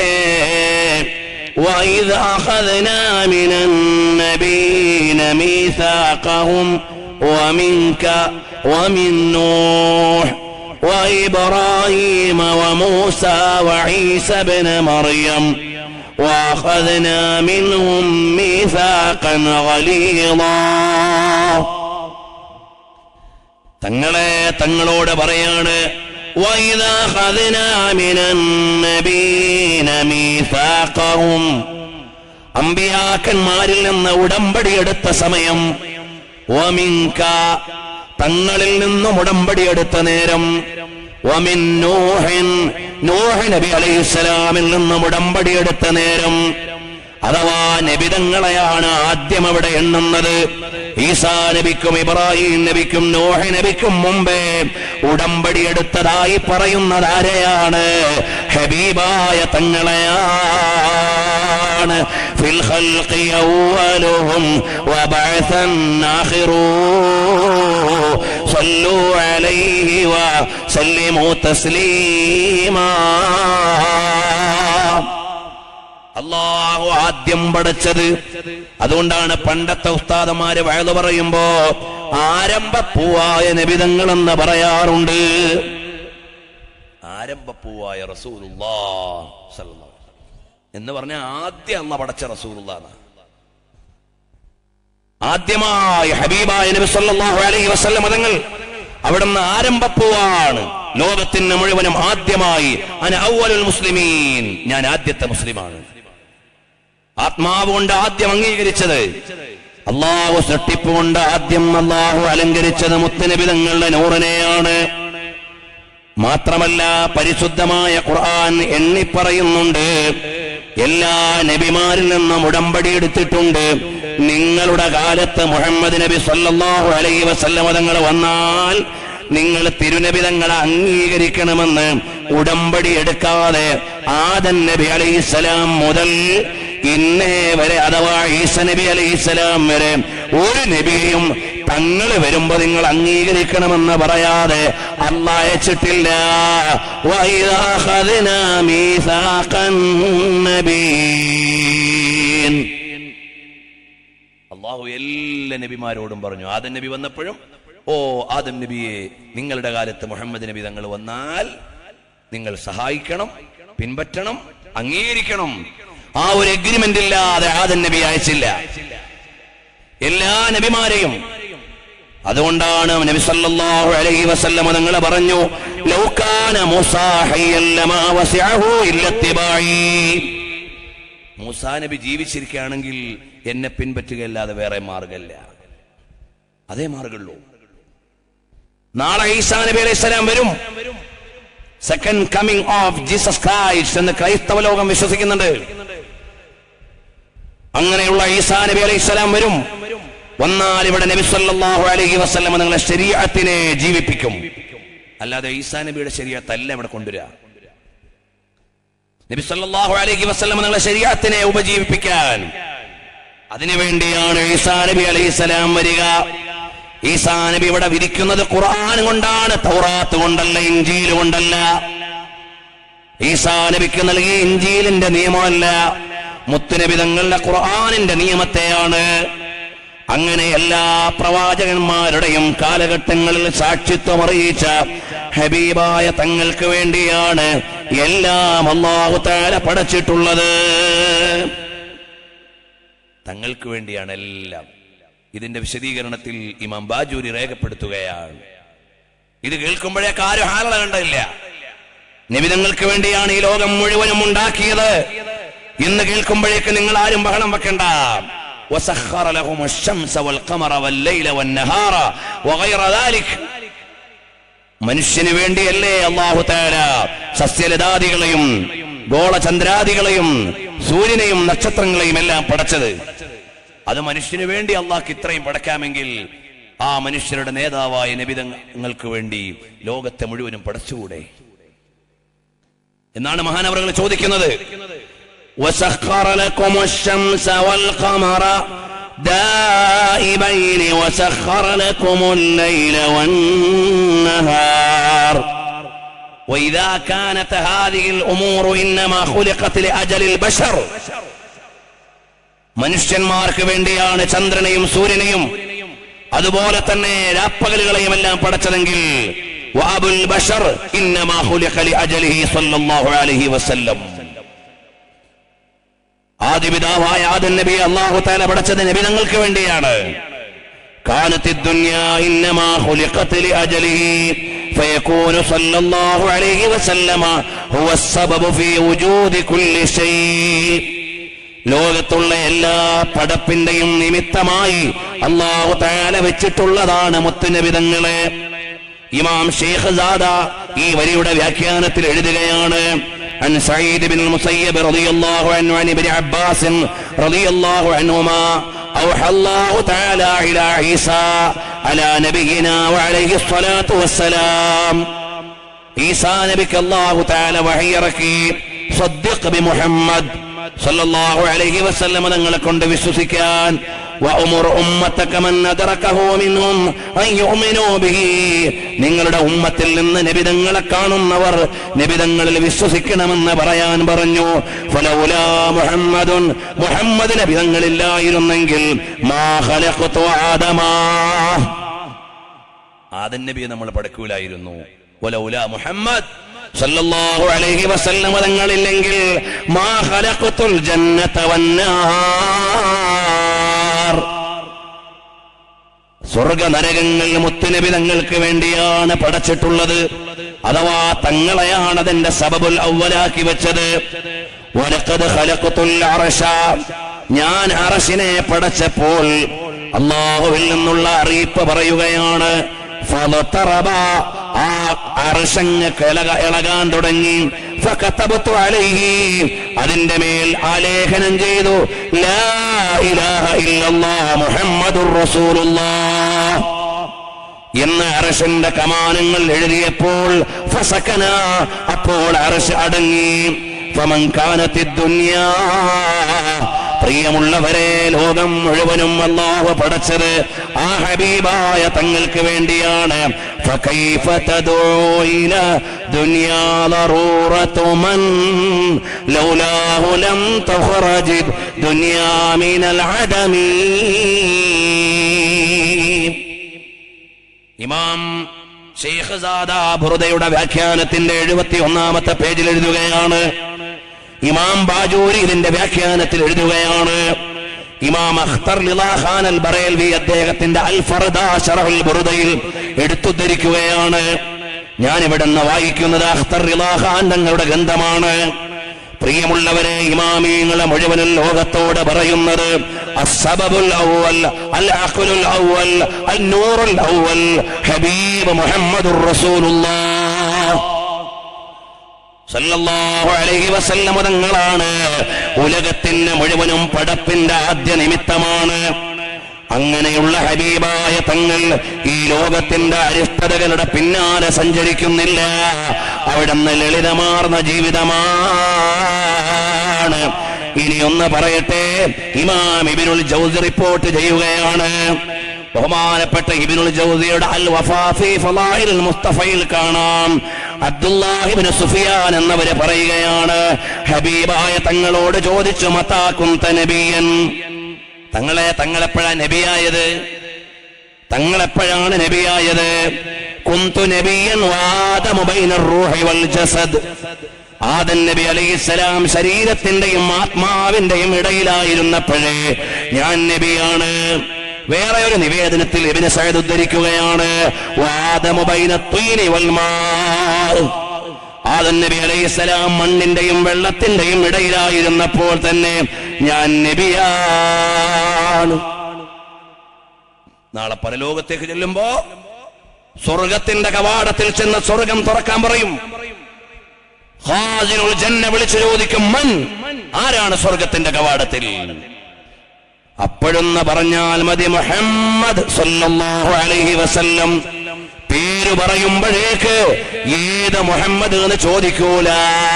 وإذ أخذنا من النبيين ميثاقهم ومنك ومن نوح وإبراهيم وموسى وعيسى بن مريم وأخذنا منهم ميثاقا غليظا തങ്ങളെ തങ്ങളോട് പറയാണ് وَإِذَا أَخَذْنَا مِنَ النَّبِيِّينَ مِيثَاقَهُمْ അമ്പിയാക്കന്മാരിൽ നിന്ന് ഉടമ്പടി എടുത്ത സമയം വമിൻക തങ്ങളിൽ നിന്നും ഉടമ്പടി എടുത്ത നേരം വമിൻ നൂഹിൻ നൂഹ് നബി അലൈഹിസ്സലാമിൽ നിന്നും ഉടമ്പടി എടുത്ത നേരം അഥവാ നബിതങ്ങളെയാണ് ആദ്യം അവിടെ എണ്ണുന്നത് ഈസാ നബിക്കും ഇബ്രാഹിം നബിക്കും നോഹ നബിക്കും മുമ്പേ ഉടമ്പടി എടുത്തതായി പറയുന്നത് ആരെയാണ് ഹബീബായ തങ്ങളെയാണ് ഫിൽ ഖൽഖി അവ്വലുഹും വബഅസൻ ആഖിറൂ സല്ലു അലൈഹി വസല്ലിമു തസ്ലീമാ അള്ളാഹു ആദ്യം പഠിച്ചത് അതുകൊണ്ടാണ് പണ്ടത്തെ ഉസ്താദന്മാര് വയലു പറയുമ്പോ ആരംഭപ്പൂവായ നബിതങ്ങളെന്ന് പറയാറുണ്ട് ആരംഭപ്പൂവായ റസൂലുള്ളാ സല്ലല്ലാഹു അലൈഹി വസല്ലം. എന്ന് പറഞ്ഞ ആദ്യം അല്ല പടച്ച റസൂലുള്ള ആദ്യമായി ഹബീബായ നബി സല്ലല്ലാഹു അലൈഹി വസല്ലം മതങ്ങൾ അവിടുന്ന് ആരംഭപ്പൂവാണ് ലോകത്തിന് മുഴുവനും ആദ്യമായി അന അവ്വലുൽ മുസ്ലിമീൻ ഞാൻ ആദ്യത്തെ മുസ്ലിമാണ് ആത്മാവ് കൊണ്ട് ആദ്യം അംഗീകരിച്ചത് അള്ളാഹു സൃഷ്ടിപ്പ് കൊണ്ട് ആദ്യം അള്ളാഹു അലങ്കരിച്ചത് മുത്തനബിതങ്ങളുടെ നൂറിനെയാണ് മാത്രമല്ല പരിശുദ്ധമായ ഖുർആൻ എണ്ണിപ്പറയുന്നുണ്ട് എല്ലാ നബിമാരിൽ നിന്നും ഉടമ്പടി എടുത്തിട്ടുണ്ട് നിങ്ങളുടെ കാലത്ത് മുഹമ്മദ് നബി സല്ലല്ലാഹു അലൈഹി വസല്ലമ തങ്ങൾ വന്നാൽ നിങ്ങൾ തിരുനബി തങ്ങളെ അംഗീകരിക്കണമെന്ന് ഉടമ്പടി എടുക്കാതെ ആദൻ നബി അലൈഹിസ്സലാം മുതൽ ഇന്നേ വരെ അഥവാ ഈസ നബി അലൈഹിസ്സലാം വരെ ഒരു നബിയും തങ്ങൾ വരുമ്പോ നിങ്ങൾ അംഗീകരിക്കണമെന്ന് പറയാതെ അല്ല അയച്ചിട്ടില്ല വൈദാ ഖദ്നാ മീസാഖൻ നബീൻ. അള്ളാഹു എല്ലാ നബിമാരോടും പറഞ്ഞു ആദം നബി വന്നപ്പോഴും ഓ ആദം നബിയെ നിങ്ങളുടെ കാലത്ത് മുഹമ്മദ് നബി തങ്ങൾ വന്നാൽ നിങ്ങൾ സഹായിക്കണം പിൻപറ്റണം അംഗീകരിക്കണം ആ ഒരു എഗ്രിമെന്റ് ഇല്ലാതെ ആദം നബി അയച്ചില്ല എല്ലാ നബിമാരെയും അതുകൊണ്ടാണ് നബി സല്ലല്ലാഹു അലൈഹി വസല്ലമ തങ്ങൾ പറഞ്ഞു ലൗകാന മൂസാ ഹയ്യൻ ലമാ വസിഅഹു ഇല്ല ഇത്തിബാഇ മൂസാ നബി ജീവിച്ചിരിക്കുകയാണെങ്കിൽ എന്നെ പിൻപറ്റുകയല്ലാതെ വേറെ മാർഗമില്ല അതേ മാർഗമുള്ളൂ നാളെ ഈസാ നബി അലൈഹി സ്വലാം വരും second coming of Jesus Christ എന്ന് ക്രൈസ്തവ ലോകം വിശ്വസിക്കുന്നുണ്ട് അങ്ങനെയുള്ള ഈസാ നബി അലൈഹി സ്വലാം വരും വന്നാൽ ഇവിടെ നബി സല്ലല്ലാഹു അലൈഹി വസല്ലം നിങ്ങളെ ശരീഅത്തിനെ ജീവിപ്പിക്കും അല്ലാതെ ഈസാ നബിയുടെ ശരീഅത്തല്ല ഇവിടെ കൊണ്ടുവരിക നബി സല്ലല്ലാഹു അലൈഹി വസല്ലം നിങ്ങളെ ശരീഅത്തിനെ ഉപജീവിപ്പിക്കാൻ അതിനുവേണ്ടിയാണ് ഈസാ നബി അലൈഹി സ്വലാം വരിക ഈസാ നബി ഇവിടെ വിരിക്കുന്നത് ഖുർആൻ കൊണ്ടാണ് തൗറാത്ത് കൊണ്ടല്ല ഇഞ്ചീൽ കൊണ്ടല്ല ഈസാ നബിക്ക് നൽകിയ ഇഞ്ചീലിന്റെ നിയമമല്ല മുത്തുനബി തങ്ങളുടെ ഖുർആനിന്റെ നിയമത്തെയാണ് അങ്ങനെ എല്ലാ പ്രവാചകന്മാരുടെയും കാലഘട്ടങ്ങളിൽ സാക്ഷിത്വം അറിയിച്ച ഹബീബായ തങ്ങൾക്ക് വേണ്ടിയാണ് എല്ലാം അള്ളാഹു താല പടച്ചിട്ടുള്ളത് തങ്ങൾക്ക് വേണ്ടിയാണ് എല്ലാം ഇതിന്റെ വിശദീകരണത്തിൽ ഇമാം ബാജൂരി രേഖപ്പെടുത്തുകയാണ് ഇത് കേൾക്കുമ്പോഴേക്ക് ആരും ഹാലള കണ്ടില്ല നിബിതങ്ങൾക്ക് വേണ്ടിയാണ് ഈ ലോകം മുഴുവനും ഉണ്ടാക്കിയത് എന്ന് കേൾക്കുമ്പോഴേക്ക് നിങ്ങൾ ആരും ബഹളം വെക്കണ്ട وسخر لهم الشمس والقمر والليل والنهار وغير ذلك മനുഷ്യന് വേണ്ടിയല്ലേ അള്ളാഹു താര സസ്യലതാദികളെയും ഗോളചന്ദ്രാദികളെയും സൂര്യനെയും നക്ഷത്രങ്ങളെയും എല്ലാം പടച്ചത് അത് മനുഷ്യന് വേണ്ടി അള്ളാഹ്ക്ക് ഇത്രയും പടക്കാമെങ്കിൽ ആ മനുഷ്യരുടെ നേതാവായ നബിതങ്ങൾക്ക് വേണ്ടി ലോകത്തെ മുഴുവനും പടച്ചുകൂടെ എന്നാണ് മഹാനവറുകൾ ചോദിക്കുന്നത് وسخر لكم الشمس والقمر دائبين وسخر لكم الليل والنهار وإذا كانت هذه الأمور إنما خلقت لأجل البشر മനുഷ്യന്മാർക്ക് വേണ്ടിയാണ് ചന്ദ്രനെയും സൂര്യനെയും അതുപോലെ തന്നെ രാപ്പകലുകളെയും എല്ലാം പടച്ചതെങ്കിൽ വാബുൽ ബഷർ ഇന്നമാ ഖുലിഖ ലിഅജലിഹി സ്വല്ലല്ലാഹു അലൈഹി വസല്ലം ആദിപിതാവായ ആദൻ നബി അള്ളാഹു താല പടച്ചത് നബിതങ്ങൾക്ക് വേണ്ടിയാണ് كانت الدنيا إنما خلقت لأجله فيكون صلى الله عليه وسلم هو السبب في وجود كل شيء ലോകത്തുള്ള എല്ലാ പടപ്പിന്റെയും നിമിത്തമായി അള്ളാഹു താല വെച്ചിട്ടുള്ളതാണ് മുത്തുനബിതങ്ങളെ ഇമാം ഷെയ്ഖ് സാദ ഈ വരിയുടെ വ്യാഖ്യാനത്തിൽ എഴുതുകയാണ് عن سعيد بن المسيب رضي الله عنه عن ابن عباس رضي الله عنهما أوحى الله تعالى إلى عيسى على نبينا وعليه الصلاة والسلام ഈസാ നബിക്ക് അല്ലാഹു തആല വഹയിറക്കി സദ്ദിഖ് ബി മുഹമ്മദ് സല്ലല്ലാഹു അലൈഹി വസല്ലം തങ്ങളെ കൊണ്ട് വിശ്വസിക്കാൻ വഅമുർ ഉമ്മത്തക മൻ അദറകഹു മിൻഹും അൻ യുഅ്മിനൂ ബിഹി നിങ്ങളുടെ ഉമ്മത്തിൽ നിന്ന് നബിതങ്ങളെ കാണുന്നവർ നബിതങ്ങളിൽ വിശ്വസിക്കണമെന്ന് പറയാൻ പറഞ്ഞു ഫലൗലാ മുഹമ്മദുൻ മുഹമ്മദ് നബിതങ്ങളില്ലായിരുന്നെങ്കിൽ മാ ഖലഖതു ആദമാ ആദൻ നബിയെ നമ്മൾ പടക്കൂലായിരുന്നു വലൗല മുഹമ്മദ് സല്ലല്ലാഹു അലൈഹി വസല്ലം തങ്ങളില്ലെങ്കിൽ മാ ഖലഖത്തുൽ ജന്നത വന്നാർ സ്വർഗ നരകങ്ങൾ മുത്തുനബി തങ്ങൾക്ക് വേണ്ടിയാണ് പടച്ചിട്ടുള്ളത് അഥവാ തങ്ങളെയാണ് അതിന്റെ സബബുൽ ഔവലാക്കി വെച്ചത് വലഖദ് ഖലഖത്തുൽ അർശ ഞാൻ അറശിനെ പടച്ചപ്പോൾ അള്ളാഹുവിൽ നിന്നുള്ള അറിയിപ്പ് പറയുകയാണ് ഫളതറബ ആ അർശങ്ങ് ഇളക ഇളകാൻ തുടങ്ങി ഫകതബതു അലൈഹി അതിന്റെ മേൽ ആലേഖനം ചെയ്തു ലാ ഇലാഹ ഇല്ലല്ലാഹ് മുഹമ്മദുർ റസൂലുള്ളാഹ് എന്ന് അറശന്റെ കമാനങ്ങൾ എഴുതിയപ്പോൾ ഫസക്കന അപ്പോൾ അറശ് അടങ്ങി ഫമൻ കാനത്തി ദുനിയാ പ്രിയമുള്ളവരെ ലോകം മുഴുവനും അള്ളാഹു പടച്ചത് ആ ഹബീബായ തങ്ങൾക്ക് വേണ്ടിയാണ് فكيف تدعو إلى دنيا ضرورة من لولاه لم تخرج الدنيا من العدم ഇമാം ഷെയ്ഖ് സാദ ബുറുദയുടെ വ്യാഖ്യാനത്തിന്റെ എഴുപത്തി ഒന്നാമത്തെ പേജിൽ എഴുതുകയാണ് ഇമാം ബാജൂരി ഇതിന്റെ വ്യാഖ്യാനത്തിൽ എഴുതുകയാണ് ഇമാം അഖ്തർ ലിലാ ഖാൻ അൽ ബറേൽവി അദ്ദേഹത്തിന്റെ അൽ ഫർദ ശറഹുൽ ബുറുദയിൽ എടുത്തുദ്ധരിക്കുകയാണ് ഞാൻ ഇവിടെ നിന്ന് വായിക്കുന്നത് അഖ്തർ ലിലാ ഖാൻ തങ്ങളുടെ ഗ്രന്ഥമാണ് പ്രിയമുള്ളവരെ ഇമാമീങ്ങളെ മുഴുവനും ലോകത്തോട് പറയുന്നത് അസ്സബബുൽ അവ്വൽ അൽ അഖ്ലുൽ അവ്വൽ അൽ നൂറുൽ അവ്വൽ ഹബീബ് മുഹമ്മദുർ റസൂലുള്ളാഹ് സല്ലല്ലാഹു അലൈഹി വസല്ലം തങ്ങളാണ് ഉലകത്തിന് മുഴുവനും പടപ്പിന്റെ ആദ്യ നിമിത്തമാണ് അങ്ങനെയുള്ള ഹബീബായ തങ്ങൾ ഈ ലോകത്തിന്റെ അരിഷ്ടതകളുടെ പിന്നാലെ സഞ്ചരിക്കുന്നില്ല അവിടുന്ന് ലളിതമാർന്ന ജീവിതമാണ് ഇനി ഒന്ന് പറയട്ടെ ഇമാം ഇബിനുൽ ജൗസി റിപ്പോർട്ട് ചെയ്യുകയാണ് ബഹുമാനപ്പെട്ട ഇബിനുൽ ജൗസിയുടെ അൽ വഫാഫി ഫളായിൽ മുസ്തഫയിൽ കാണാം അബ്ദുല്ലാഹിബ്നു സുഫിയാൻ എന്നവര് പറയുകയാണ് ഹബീബായ തങ്ങളോട് ചോദിച്ചു മതാകുന്ത നബിയൻ തങ്ങളെ തങ്ങളെപ്പോഴാ നബിയായത് തങ്ങളെപ്പോഴാണ് നബിയായത് കുന്തു നബിയൻ വാദമു ബൈനർ റൂഹി വൽ ജസദ് ആദൻ നബി അലൈഹിസ്സലാം ശരീരത്തിന്റെയും ആത്മാവിന്റെയും ഇടയിലായിരുന്നപ്പോഴേ ഞാൻ നബിയാണ് വേറെ ഒരു നിവേദനത്തിൽ ഇബിന് സയദ് ഉദ്ധരിക്കുകയാണ് വാദമു ബൈന ത്വീനി വൽ മാ ആദൻ നബി അലൈഹിസ്സലാം മണ്ണിന്റെയും വെള്ളത്തിന്റെയും ഇടയിലായിരുന്നപ്പോൾ തന്നെ ഞാൻ നബിയാണ് നാളെ പരലോകത്തേക്ക് ചെല്ലുമ്പോ സ്വർഗത്തിന്റെ കവാടത്തിൽ ചെന്ന് സ്വർഗം തുറക്കാൻ പറയും ഹാജിനുൽ ജന്ന വിളിച്ചു ചോദിക്കും മൻ ആരാണ് സ്വർഗത്തിന്റെ കവാടത്തിൽ അപ്പോഴൊന്ന് പറഞ്ഞാൽ മതി മുഹമ്മദ് സല്ലല്ലാഹു അലൈഹി വസല്ലം പേര് പറയുമ്പോഴേക്ക് ഏത് മുഹമ്മദ് എന്ന് ചോദിക്കൂല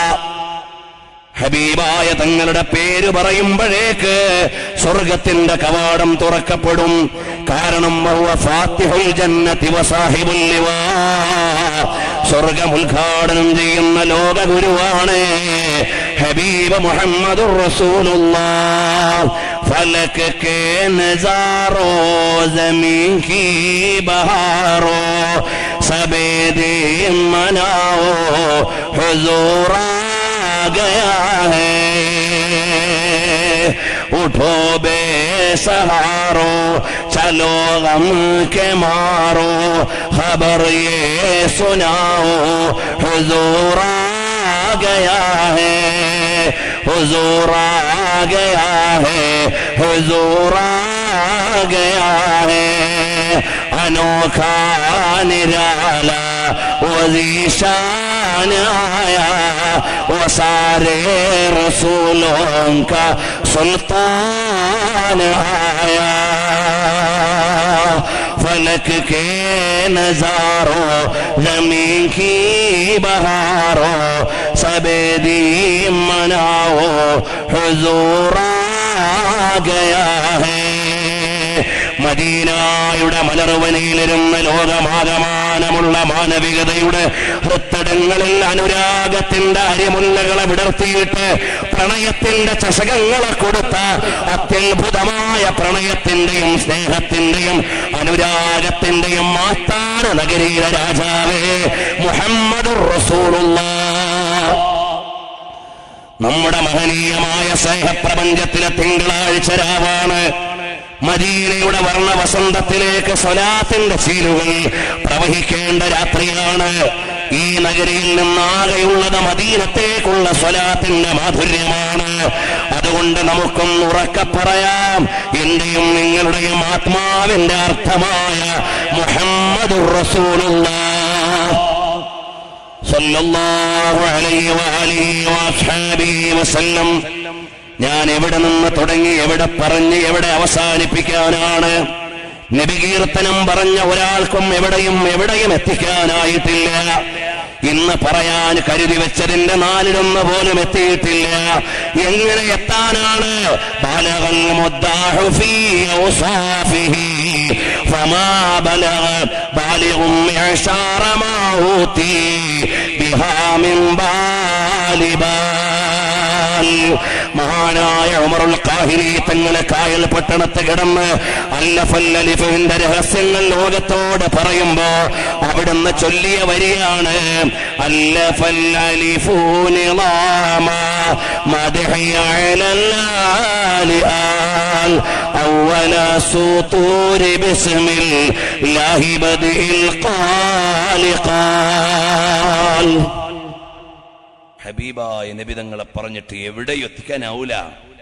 ഹബീബായ തങ്ങളുടെ പേര് പറയുമ്പോഴേക്ക് സ്വർഗത്തിന്റെ കവാടം തുറക്കപ്പെടും കാരണം വഹുവ ഫാത്തിഹുൽ ജന്നതി വസാഹിബുൽ ലിവാ. സ്വർഗം ഉദ്ഘാടനം ചെയ്യുന്ന ലോക ഗുരുവാണ് ഹബീബ് മുഹമ്മദ് റസൂലുള്ളാഹ് फलक के नजारो जमीन की बहारो सबेदे मनाओ हुजूर आ गया है उठो बेसहारो चलो गम के मारो खबर ये सुनाओ हुजूर आ गया है हुजूर आ गया है हुजूर आ गया है अनोखा निराला वजीशान आया वो सारे रसूलों का सुल्तान आया फलक के नजारों जमीन की बहारों सबेदी मनाओ हुजूर आ गया है മദീനായുടെ മലർവനയിലിരുന്ന് ലോകമാകമാനമുള്ള മാനവികതയുടെ ഹൃത്തടങ്ങളിൽ അനുരാഗത്തിന്റെ അരിമുല്ലകളെ വിടർത്തിയിട്ട് പ്രണയത്തിന്റെ ചഷകങ്ങളെ കൊടുത്ത അത്യത്ഭുതമായ പ്രണയത്തിന്റെയും സ്നേഹത്തിന്റെയും അനുരാഗത്തിന്റെയും മാത്താന നഗരിയിലെ രാജാവേ മുഹമ്മദ് റസൂലുള്ള നമ്മുടെ മഹനീയമായ സ്നേഹപ്രപഞ്ചത്തിലെ തിങ്കളാഴ്ച രാവാണ് മദീനയുടെ വർണ്ണ വസന്തത്തിലേക്ക് സ്വലാത്തിന്റെ ശീലുകൾ പ്രവഹിക്കേണ്ട രാത്രിയാണ് ഈ നഗരിയിൽ നിന്നാകെയുള്ളത് മദീനത്തേക്കുള്ള സ്വലാത്തിന്റെ മാധുര്യമാണ് അതുകൊണ്ട് നമുക്കൊന്ന് ഉറക്കെ പറയാം എന്റെയും നിങ്ങളുടെയും ആത്മാവിന്റെ അർത്ഥമായ മുഹമ്മദ് റസൂലുള്ള സല്ലല്ലാഹു അലൈഹി വഅലിഹി വഅസ്ഹാബിഹി വസല്ലം ഞാൻ എവിടെ നിന്ന് തുടങ്ങി എവിടെ പറഞ്ഞ് എവിടെ അവസാനിപ്പിക്കാനാണ് നബികീർത്തനം പറഞ്ഞ ഒരാൾക്കും എവിടെയും എവിടെയും എത്തിക്കാനായിട്ടില്ല ഇന്ന് പറയാൻ കരുതി വെച്ചതിന്റെ നാലിലൊന്ന് പോലും എത്തിയിട്ടില്ല എങ്ങനെ എത്താനാണ് ബാലകൻ മുദ്ദാഹു ഫീ ഔസാഫിഹി ഫമാ ബലഗ ബാലിഗും ഇഅ്ശാറ മാ ഊതി ബിഹാ മിൻ ബാലിബാൽ മഹാനായ ഉമറുൽ കാഹിരി തങ്ങളെ കായൽ പട്ടണത്ത് കിടന്ന് അല്ലഫല്ലലിഫിന്റെ രഹസ്യങ്ങൾ ലോകത്തോട് പറയുമ്പോ അവിടുന്ന് ചൊല്ലിയ വരിയാണ് അല്ലഫല്ലലിഫു നിളാമ മദ്ഹി അലൽ ആൽ أول سطور بسم الله بدء القال قال ഹബീബായ നബിതങ്ങളെ പറഞ്ഞിട്ട് എവിടെയും എത്തിക്കാനാവൂല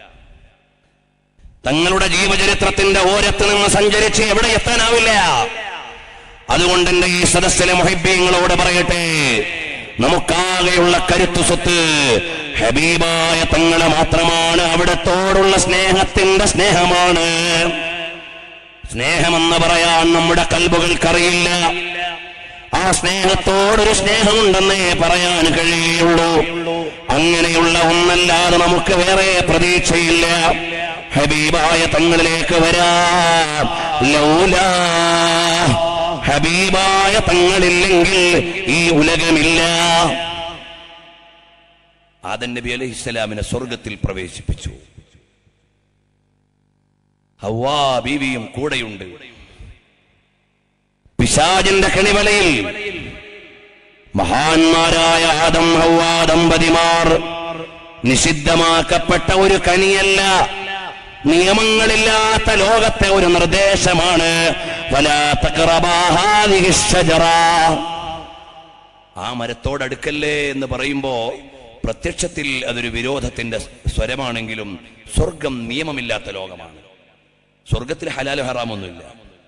തങ്ങളുടെ ജീവചരിത്രത്തിന്റെ ഓരത്ത് നിന്ന് സഞ്ചരിച്ച് എവിടെ എത്താനാവില്ല അതുകൊണ്ട് എന്റെ ഈ സദസ്സിലെ മൊഹിബീങ്ങളോട് പറയട്ടെ നമുക്കാകെയുള്ള കരുത്തു സ്വത്ത് ഹബീബായ തങ്ങളെ മാത്രമാണ് അവിടത്തോടുള്ള സ്നേഹത്തിന്റെ സ്നേഹമാണ് സ്നേഹമെന്ന് പറയാൻ നമ്മുടെ കൽബുകൾക്കറിയില്ല ആ സ്നേഹത്തോടൊരു സ്നേഹമുണ്ടെന്നേ പറയാൻ കഴിയുള്ളൂ അങ്ങനെയുള്ള ഒന്നല്ലാതെ നമുക്ക് വേറെ പ്രതീക്ഷയില്ല ഹബീബായ തങ്ങളിലേക്ക് വരാം ലൗലാ ഹബീബായ തങ്ങളില്ലെങ്കിൽ ഈ ഉലകമില്ല ആദൻ നബി അലൈഹി ഇസ്ലാമിനെ സ്വർഗത്തിൽ പ്രവേശിപ്പിച്ചു ഹവാ ബീവിയും കൂടെയുണ്ട് പിശാജിന്റെ കണിവലയിൽ മഹാന്മാരായ ആദം ഹൗവാ ദമ്പതിമാർ നിഷിദ്ധമാക്കപ്പെട്ട ഒരു കനിയല്ല നിയമങ്ങളില്ലാത്ത ലോകത്തെ ഒരു നിർദ്ദേശമാണ് വലാ തഖ്റബാ ഹാദിഹി ഷജറ. ആ മരത്തോടടുക്കല്ലേ എന്ന് പറയുമ്പോ പ്രത്യക്ഷത്തിൽ അതൊരു വിരോധത്തിന്റെ സ്വരമാണെങ്കിലും സ്വർഗം നിയമമില്ലാത്ത ലോകമാണ് സ്വർഗത്തിൽ ഹലാൽ ഹറാമൊന്നുമില്ല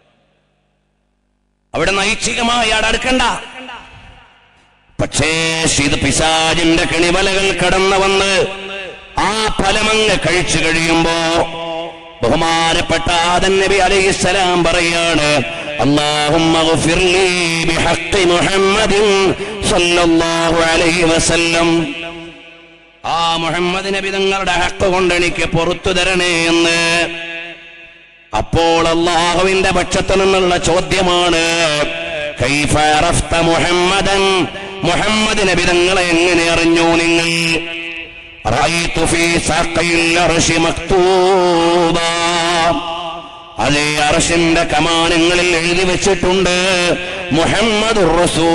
അവിടെ നൈച്ഛികമായി അവിടെ അടുക്കണ്ട പക്ഷേ ശീത പിശാജിന്റെ കണിവലകൾ കടന്നു വന്ന് ആ ഫലമങ്ങ് കഴിച്ചു കഴിയുമ്പോ ബഹുമാനപ്പെട്ട ആദൻ നബി അലൈഹിസ്സലാം പറയാണ് اللهم اغفر لي بحق محمد صلى الله عليه وسلم ആ മുഹമ്മദ് നബി തങ്ങളുടെ ഹക്ക് കൊണ്ട് എനിക്ക് പുറത്തു തരണേ എന്ന് അപ്പോൾ അള്ളാഹുവിന്റെ പക്ഷത്തു നിന്നുള്ള ചോദ്യമാണ് കൈഫ അറഫ്ത മുഹമ്മദൻ മുഹമ്മദ് നബി തങ്ങളെ എങ്ങനെ അറിഞ്ഞു നിങ്ങൾ റഅയ്തു ഫീ സഖയിൽ അർശി മക്തൂബാ അതേ അർഷിന്റെ കമാനങ്ങളിൽ എഴുതി വെച്ചിട്ടുണ്ട് മുഹമ്മദ്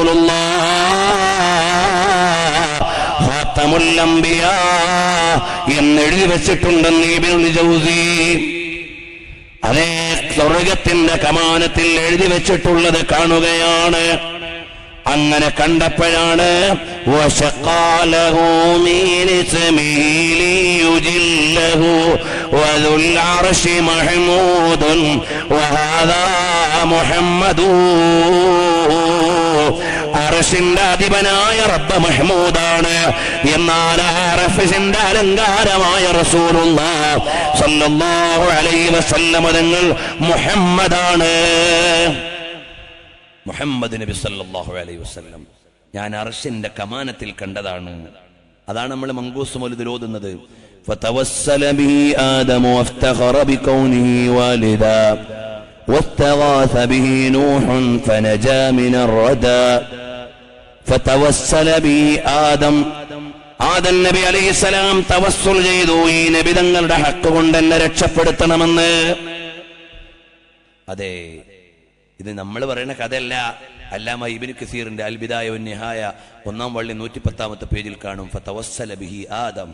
ഖാത്തമുൽ അംബിയ എന്നെഴുതി വെച്ചിട്ടുണ്ടെന്ന് ഇബ്നുൽ ജൗസി അതേ സ്വർഗത്തിന്റെ കമാനത്തിൽ എഴുതി വെച്ചിട്ടുള്ളത് കാണുകയാണ് അങ്ങനെ കണ്ടപ്പോഴാണ് وشقاله من اسمه ليجله وذو العرش محمود وهذا محمد അറസിന്റെ അധിപനായ റബ്ബ് മഹ്മൂദാണ് എന്നാൽ അറഫിന്റെ അലങ്കാരമായ റസൂലുള്ള സല്ലല്ലാഹു അലൈഹി വസല്ലം തങ്ങൾ മുഹമ്മദാണ് മുഹമ്മദ് നബി സല്ലല്ലാഹു അലൈഹി വസല്ലം ഞാൻ അർഷിന്റെ കമാനത്തിൽ കണ്ടതാണ് അതാണ് നമ്മൾ മങ്കൂസ് മൊലുതിൽ ഓതുന്നത് فتوسل به آدم وافتخر بكونه والدا واستغاث به نوح فنجا من الردى فتوسل به آدم ആദം നബി അലൈഹി സ്വലാം തവസ്സുൽ ചെയ്തു ഈ നബി തങ്ങളുടെ ഹക്ക് കൊണ്ട് എന്നെ രക്ഷപ്പെടുത്തണമെന്ന് അതെ ഇത് നമ്മൾ പറയുന്ന കഥയല്ല അല്ലാമ ഇബിന് കസീറിന്റെ അൽബിദായ നിഹായ ഒന്നാം വള്ളി നൂറ്റി പത്താമത്തെ പേജിൽ കാണും ഫതവസ്സല ബിഹി ആദം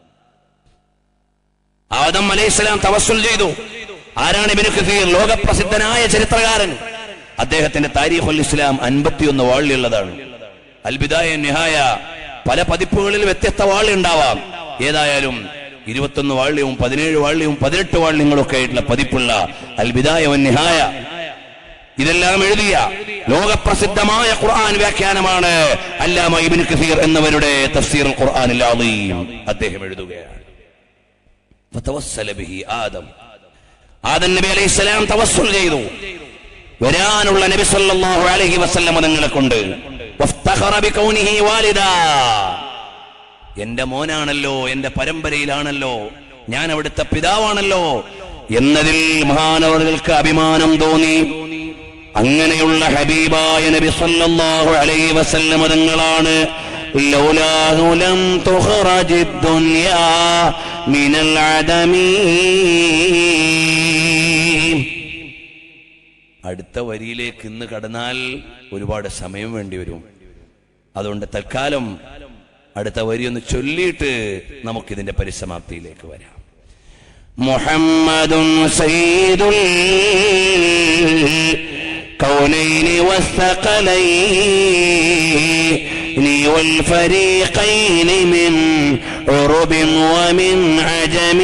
ആദം അലൈഹിസ്സലാം തവസ്സുൽ ചെയ്തു ആരാണ് ഇബിന് കസീർ ലോകപ്രസിദ്ധനായ ചരിത്രകാരൻ അദ്ദേഹത്തിന്റെ താരീഖുൽ ഇസ്ലാം അൻപത്തിയൊന്ന് വാളിയുള്ളതാണ് അൽബിദായ നിഹായ പല പതിപ്പുകളിൽ വ്യത്യസ്ത വാളി ഉണ്ടാവാം ഏതായാലും ഇരുപത്തൊന്ന് വാള്യവും പതിനേഴ് വാള്യവും പതിനെട്ട് വാള്യങ്ങളൊക്കെ ആയിട്ടുള്ള പതിപ്പുള്ള അൽബിദായ നിഹായ ഇതെല്ലാം എഴുതിയ ലോകപ്രസിദ്ധമായ ഖുർആൻ വ്യാഖ്യാനമാണ് അല്ലാമ ഇബ്നു കസീർ എന്നവരുടെ തഫ്സീർ ഖുർആനിൽ അളീം അദ്ദേഹം എഴുതുകയാണ് ഫതവസ്സല ബിഹി ആദം ആദം നബി അലൈഹി സ്വലാം തവസ്സുൽ ചെയ്തു വരാനുള്ള നബി സല്ലല്ലാഹു അലൈഹി വസല്ലം തങ്ങളെ കൊണ്ട് വഫ്തഖറ ബികൗനിഹി വാലിദാ എന്റെ മോനാണല്ലോ എന്റെ പരമ്പരയിലാണല്ലോ ഞാൻ അവിടുത്തെ പിതാവാണല്ലോ എന്നതിൽ മഹാനവറുകൾക്ക് അഭിമാനം തോന്നി അങ്ങനെയുള്ള ഹബീബായ നബി സല്ലല്ലാഹു അലൈഹി വസല്ലം തങ്ങളാണ് ലൗലാഹു ലം തുഖ്റജി ദുനിയാ മിനൽ അദമി അടുത്ത വരിയിലേക്ക് ഇന്ന് കടന്നാൽ ഒരുപാട് സമയം വേണ്ടി വരും അതുകൊണ്ട് തൽക്കാലം അടുത്ത വരി ഒന്ന് ചൊല്ലിയിട്ട് നമുക്കിതിന്റെ പരിസമാപ്തിയിലേക്ക് വരാം മുഹമ്മദുൻ സയ്യിദുൽ كونين والثقلين والفريقين من عرب ومن عجم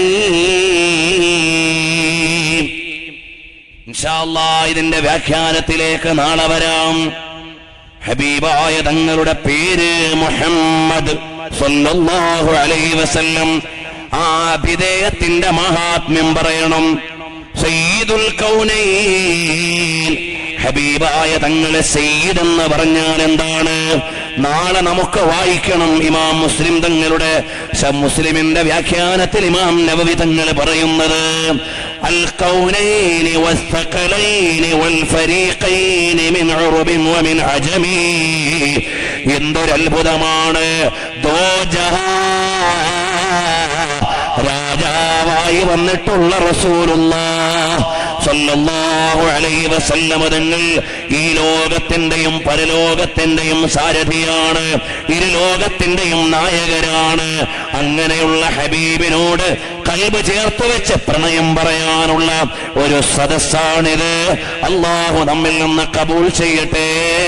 ഇൻഷാല്ലാ ഇതിന്റെ വ്യാഖ്യാനത്തിലേക്ക് നാളെ വരാം ഹബീബായ തങ്ങളുടെ പേര് മുഹമ്മദ് സല്ലല്ലാഹു അലൈഹി വസല്ലം ആ വിധേയത്തിന്റെ മഹാത്മ്യം പറയണം സയ്യിദുൽ കൗനൈൻ ഹബീബായ തങ്ങളെ സയ്യിദ് എന്ന് പറഞ്ഞാൽ എന്താണ് നാളെ നമുക്ക് വായിക്കണം ഇമാം മുസ്ലിം തങ്ങളുടെ ശ- മുസ്ലിമിന്റെ വ്യാഖ്യാനത്തിൽ ഇമാം നബവി തങ്ങൾ പറയുന്നത് അൽ കൗനൈനി വസ്തഖലൈനി വൽ ഫരീഖൈനി മിൻ ഉറുബിൻ വമിൻ അജമി എന്തൊരത്ഭുതമാണ് ദോ രാജാവായി വന്നിട്ടുള്ള റസൂലുള്ള സല്ലല്ലാഹു അലൈഹി വസല്ലമ തങ്ങൾ ഈ ലോകത്തിന്റെയും പരലോകത്തിന്റെയും സാരഥിയാണ് ഇരു ലോകത്തിന്റെയും നായകരാണ് അങ്ങനെയുള്ള ഹബീബിനോട് കൽബ് ചേർത്ത് വെച്ച് പ്രണയം പറയാനുള്ള ഒരു സദസ്സാണിത് അള്ളാഹു നമ്മിൽ നിന്ന് കബൂൾ ചെയ്യട്ടെ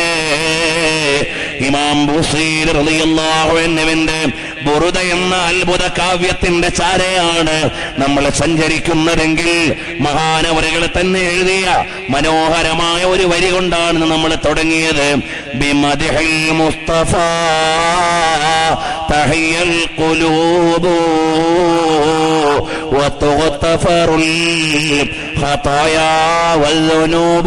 ഇമാം ബുസീർ റളിയല്ലാഹു അൻഹുവിന്റെ ബുറുദ എന്ന അത്ഭുത കാവ്യത്തിന്റെ ചാരയാണ് നമ്മൾ സഞ്ചരിക്കുന്നതെങ്കിൽ മഹാനവരുകൾ തന്നെ എഴുതിയ മനോഹരമായ ഒരു വരി കൊണ്ടാണ് നമ്മൾ തുടങ്ങിയത് ബിമദിഹിൽ മുസ്തഫ തഹിയൽ ഖുലൂബു وتغتفر الخطايا والذنوب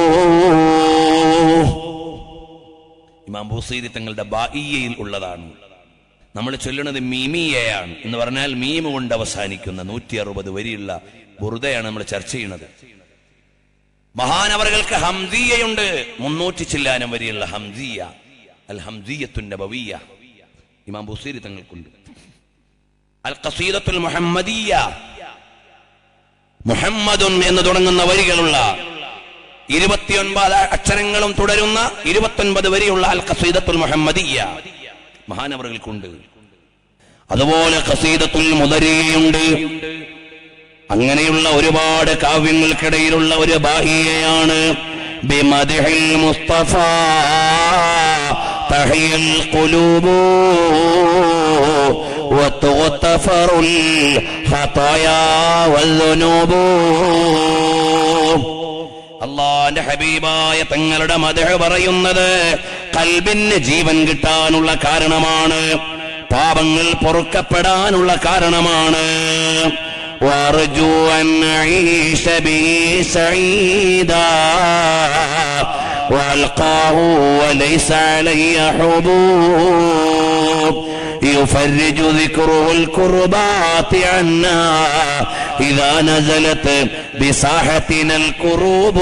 ഇമാം ബൂസീരി തങ്ങളുടെ ബായിയയിൽ ഉള്ളതാണ് നമ്മൾ ചൊല്ലുന്നത് മീമിയയാണ് എന്ന് പറഞ്ഞാൽ മീമ് കൊണ്ട് അവസാനിക്കുന്ന നൂറ്റി അറുപത് വരിയുള്ള ബുറുദയാണ് നമ്മൾ ചർച്ച ചെയ്യുന്നത് മഹാനവറുകൾക്ക് ഹംദിയയുണ്ട് മുന്നൂറ്റി ചില്ലാനം വരെയുള്ള ഹംദിയ അൽ ഹംദിയത്തുന്റെ ബവിയ ഇമാം ബുസീരി തങ്ങൾക്കുണ്ട് അൽ ഖസീദത്തുൽ മുഹമ്മദിയ മുഹമ്മദുൻ എന്ന് തുടങ്ങുന്ന വരികളുള്ള ഇരുപത്തിയൊൻപത് അക്ഷരങ്ങളും തുടരുന്ന ഇരുപത്തൊൻപത് വരെയുള്ള അൽ ഖസീദത്തുൽ മുഹമ്മദിയ മഹാനവറുകൾക്കുണ്ട് അതുപോലെ ഖസീദത്തുൽ മുദരിയുണ്ട് അങ്ങനെയുള്ള ഒരുപാട് കാവ്യങ്ങൾക്കിടയിലുള്ള ഒരു ബാഹിയയാണ് ബിമദിഹിൽ മുസ്തഫ തഹിയൽ ഖുലൂബു وتغتفر الخطايا والذنوب അള്ളാന്റെ ഹബീബായ തങ്ങളുടെ മതഹ പറയുന്നത് കൽബിന് ജീവൻ കിട്ടാനുള്ള കാരണമാണ് പാപങ്ങൾ പൊറുക്കപ്പെടാനുള്ള കാരണമാണ് وارجو ان اعيش به سعيدا والقاه وليس علي حبوب يفرج ذكره الكربات عنا اذا نزلت بساحتنا الكروب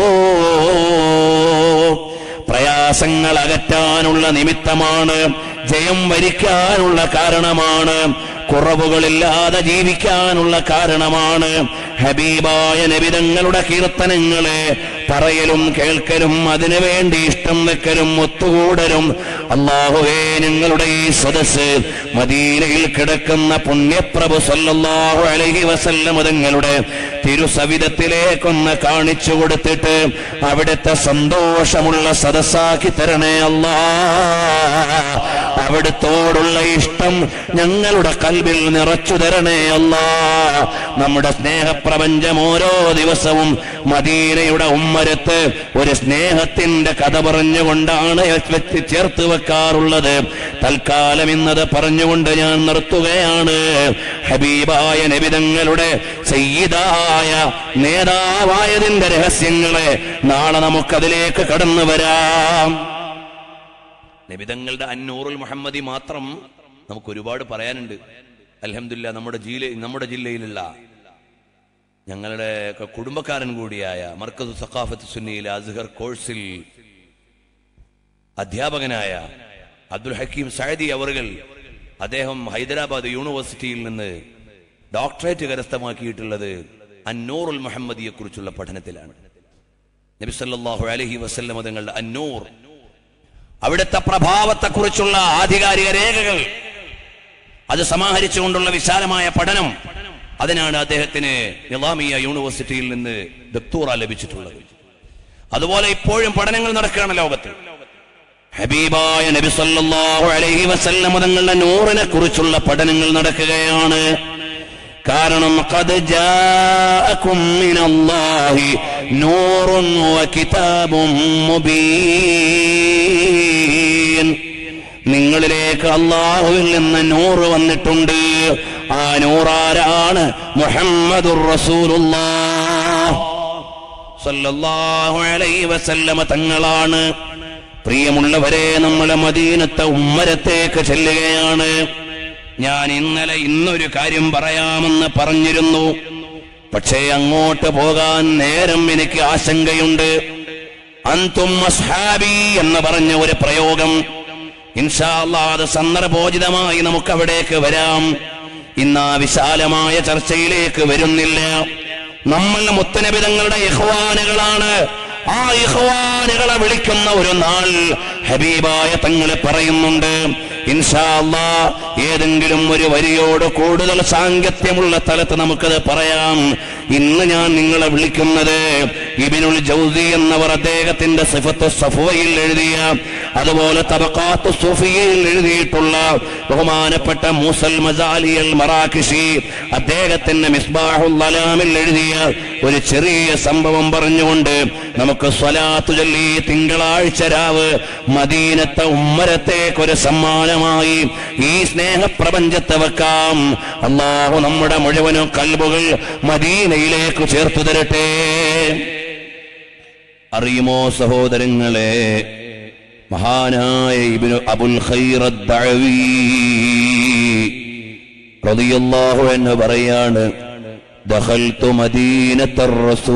പ്രയാസങ്ങൾ അകറ്റാനുള്ള നിമിത്തമാണ് ജയം വരിക്കാനുള്ള കാരണമാണ് കുറവുകളില്ലാതെ ജീവിക്കാനുള്ള കാരണമാണ് ഹബീബായ നബിതങ്ങളുടെ കീർത്തനങ്ങളെ പറയലും കേൾക്കലും അതിനു വേണ്ടി ഇഷ്ടം വെക്കലും ഒത്തുകൂടലും അള്ളാഹുവേ ഞങ്ങളുടെ ഈ സദസ് മദീനയിൽ കിടക്കുന്ന പുണ്യപ്രഭു സല്ലല്ലാഹു അലൈഹി വസല്ലം തങ്ങളുടെ തിരുസവിധത്തിലേക്കൊന്ന് കാണിച്ചു കൊടുത്തിട്ട് അവിടുത്തെ സന്തോഷമുള്ള സദസ്സാക്കി തരണേ അല്ലാ അവിടുത്തോടുള്ള ഇഷ്ടം ഞങ്ങളുടെ കൽവിൽ നിറച്ചു തരണേ അല്ലാ നമ്മുടെ സ്നേഹപ്രപഞ്ചം ഓരോ ദിവസവും മദീനയുടെ ഉമ്മരത്ത് ഒരു സ്നേഹത്തിന്റെ കഥ പറഞ്ഞുകൊണ്ടാണ് വ്യക്തി ചേർത്ത് വെക്കാറുള്ളത് തൽക്കാലം ഇന്നത് പറഞ്ഞുകൊണ്ട് ഞാൻ നിർത്തുകയാണ് ഹബീബായ നബിതങ്ങളുടെ സയ്യിദായ നേതാവായതിന്റെ രഹസ്യങ്ങളെ നാളെ നമുക്കതിലേക്ക് കടന്നു വരാം നബിതങ്ങളുടെ അന്നൂറുൽ മുഹമ്മദി മാത്രം നമുക്ക് ഒരുപാട് പറയാനുണ്ട് അലഹമില്ല നമ്മുടെ ജില്ല നമ്മുടെ ജില്ലയിലുള്ള ഞങ്ങളുടെ ഒക്കെ കുടുംബക്കാരൻ കൂടിയായ മർക്കസ് സഖാഫത്ത് സുന്നിയിലെ അസ്ഹർ കോഴ്സിൽ അധ്യാപകനായ അബ്ദുൽ ഹക്കീം സയദി അവറുകൾ അദ്ദേഹം ഹൈദരാബാദ് യൂണിവേഴ്സിറ്റിയിൽ നിന്ന് ഡോക്ടറേറ്റ് കരസ്ഥമാക്കിയിട്ടുള്ളത് അന്നൂറുൽ മുഹമ്മദിയെ കുറിച്ചുള്ള പഠനത്തിലാണ് നബി സല്ലല്ലാഹു അലൈഹി വസല്ലം തങ്ങളുടെ അന്നൂർ അവിടുത്തെ പ്രഭാവത്തെക്കുറിച്ചുള്ള ആധികാരിക രേഖകൾ അത് സമാഹരിച്ചുകൊണ്ടുള്ള വിശാലമായ പഠനം അതിനാണ് അദ്ദേഹത്തിന് നിലാമിയ യൂണിവേഴ്സിറ്റിയിൽ നിന്ന് ദക്തൂറ ലഭിച്ചിട്ടുള്ളത് അതുപോലെ ഇപ്പോഴും പഠനങ്ങൾ നടക്കുകയാണ് ലോകത്ത് ഹബീബായ നബി സല്ലല്ലാഹു അലൈഹി വസല്ലം തങ്ങളുടെ നൂറിനെ കുറിച്ചുള്ള പഠനങ്ങൾ നടക്കുകയാണ് കാരണം ഖദ് ജാഅകും മിനല്ലാഹി നൂറുൻ വകിതാബും മുബീൻ നിങ്ങളിലേക്ക് അള്ളാഹുവിൽ നിന്ന് നൂറ് വന്നിട്ടുണ്ട് ആ നൂറാരാണ് മുഹമ്മദുർ റസൂലുള്ളാഹ് സല്ലല്ലാഹു അലൈഹി വസല്ലമ തങ്ങളാണ് പ്രിയമുള്ളവരെ നമ്മളെ മദീനത്തെ ഉമ്മരത്തേക്ക് ചെല്ലുകയാണ് ഞാൻ ഇന്നലെ ഇന്നൊരു കാര്യം പറയാമെന്ന് പറഞ്ഞിരുന്നു പക്ഷേ അങ്ങോട്ട് പോകാൻ നേരം എനിക്ക് ആശങ്കയുണ്ട് അന്തും അസ്ഹാബി എന്ന് പറഞ്ഞ ഒരു പ്രയോഗം ഇൻഷാ അല്ലാഹ് അത് സന്ദർഭോചിതമായി നമുക്ക് അവിടേക്ക് വരാം ഇന്ന് ആ വിശാലമായ ചർച്ചയിലേക്ക് വരുന്നില്ല നമ്മൾ മുത്തനബിതങ്ങളുടെ ഇഹ്വാനുകളാണ് ആ ഇഹ്വാനുകളെ വിളിക്കുന്ന ഒരു നാൾ ഹബീബായ തങ്ങളെ പറയുന്നുണ്ട് ഇൻഷാ അല്ലാ ഏതെങ്കിലും ഒരു വരിയോട് കൂടുതൽ സാങ്കത്യമുള്ള സ്ഥലത്ത് നമുക്കത് പറയാം ഇന്ന് ഞാൻ നിങ്ങളെ വിളിക്കുന്നത് ഇബിനുൽ ജൗസി എന്നവർ അദ്ദേഹത്തിന്റെ സിഫത്ത് സഫുവയിൽ എഴുതിയ അതുപോലെ തബക്കാത്ത് സുഫിയയിൽ എഴുതിയിട്ടുള്ള ബഹുമാനപ്പെട്ട മൂസൽ മസാലിയൽ മറാഖിഷി അദ്ദേഹത്തിന്റെ മിസ്ബാഹുൽ അലാമിൽ എഴുതിയ ഒരു ചെറിയ സംഭവം പറഞ്ഞുകൊണ്ട് നമുക്ക് സ്വലാത്തു ചൊല്ലി തിങ്കളാഴ്ച രാവ് മദീനത്തെ ഉമ്മരത്തേക്ക് ഒരു സമ്മാനമായി ഈ സ്നേഹപ്രപഞ്ചത്തെ വെക്കാം അള്ളാഹു നമ്മുടെ മുഴുവനും കൽബുകൾ മദീനയിലേക്ക് ചേർത്തു തരട്ടെ അറിയുമോ സഹോദരങ്ങളെ മഹാനായ ഇബ്നു അബുൽ ഖൈറദ്ദഅവി റളിയല്ലാഹു അൻഹു പറയാണ് ദഖൽതു മദീനത്തർ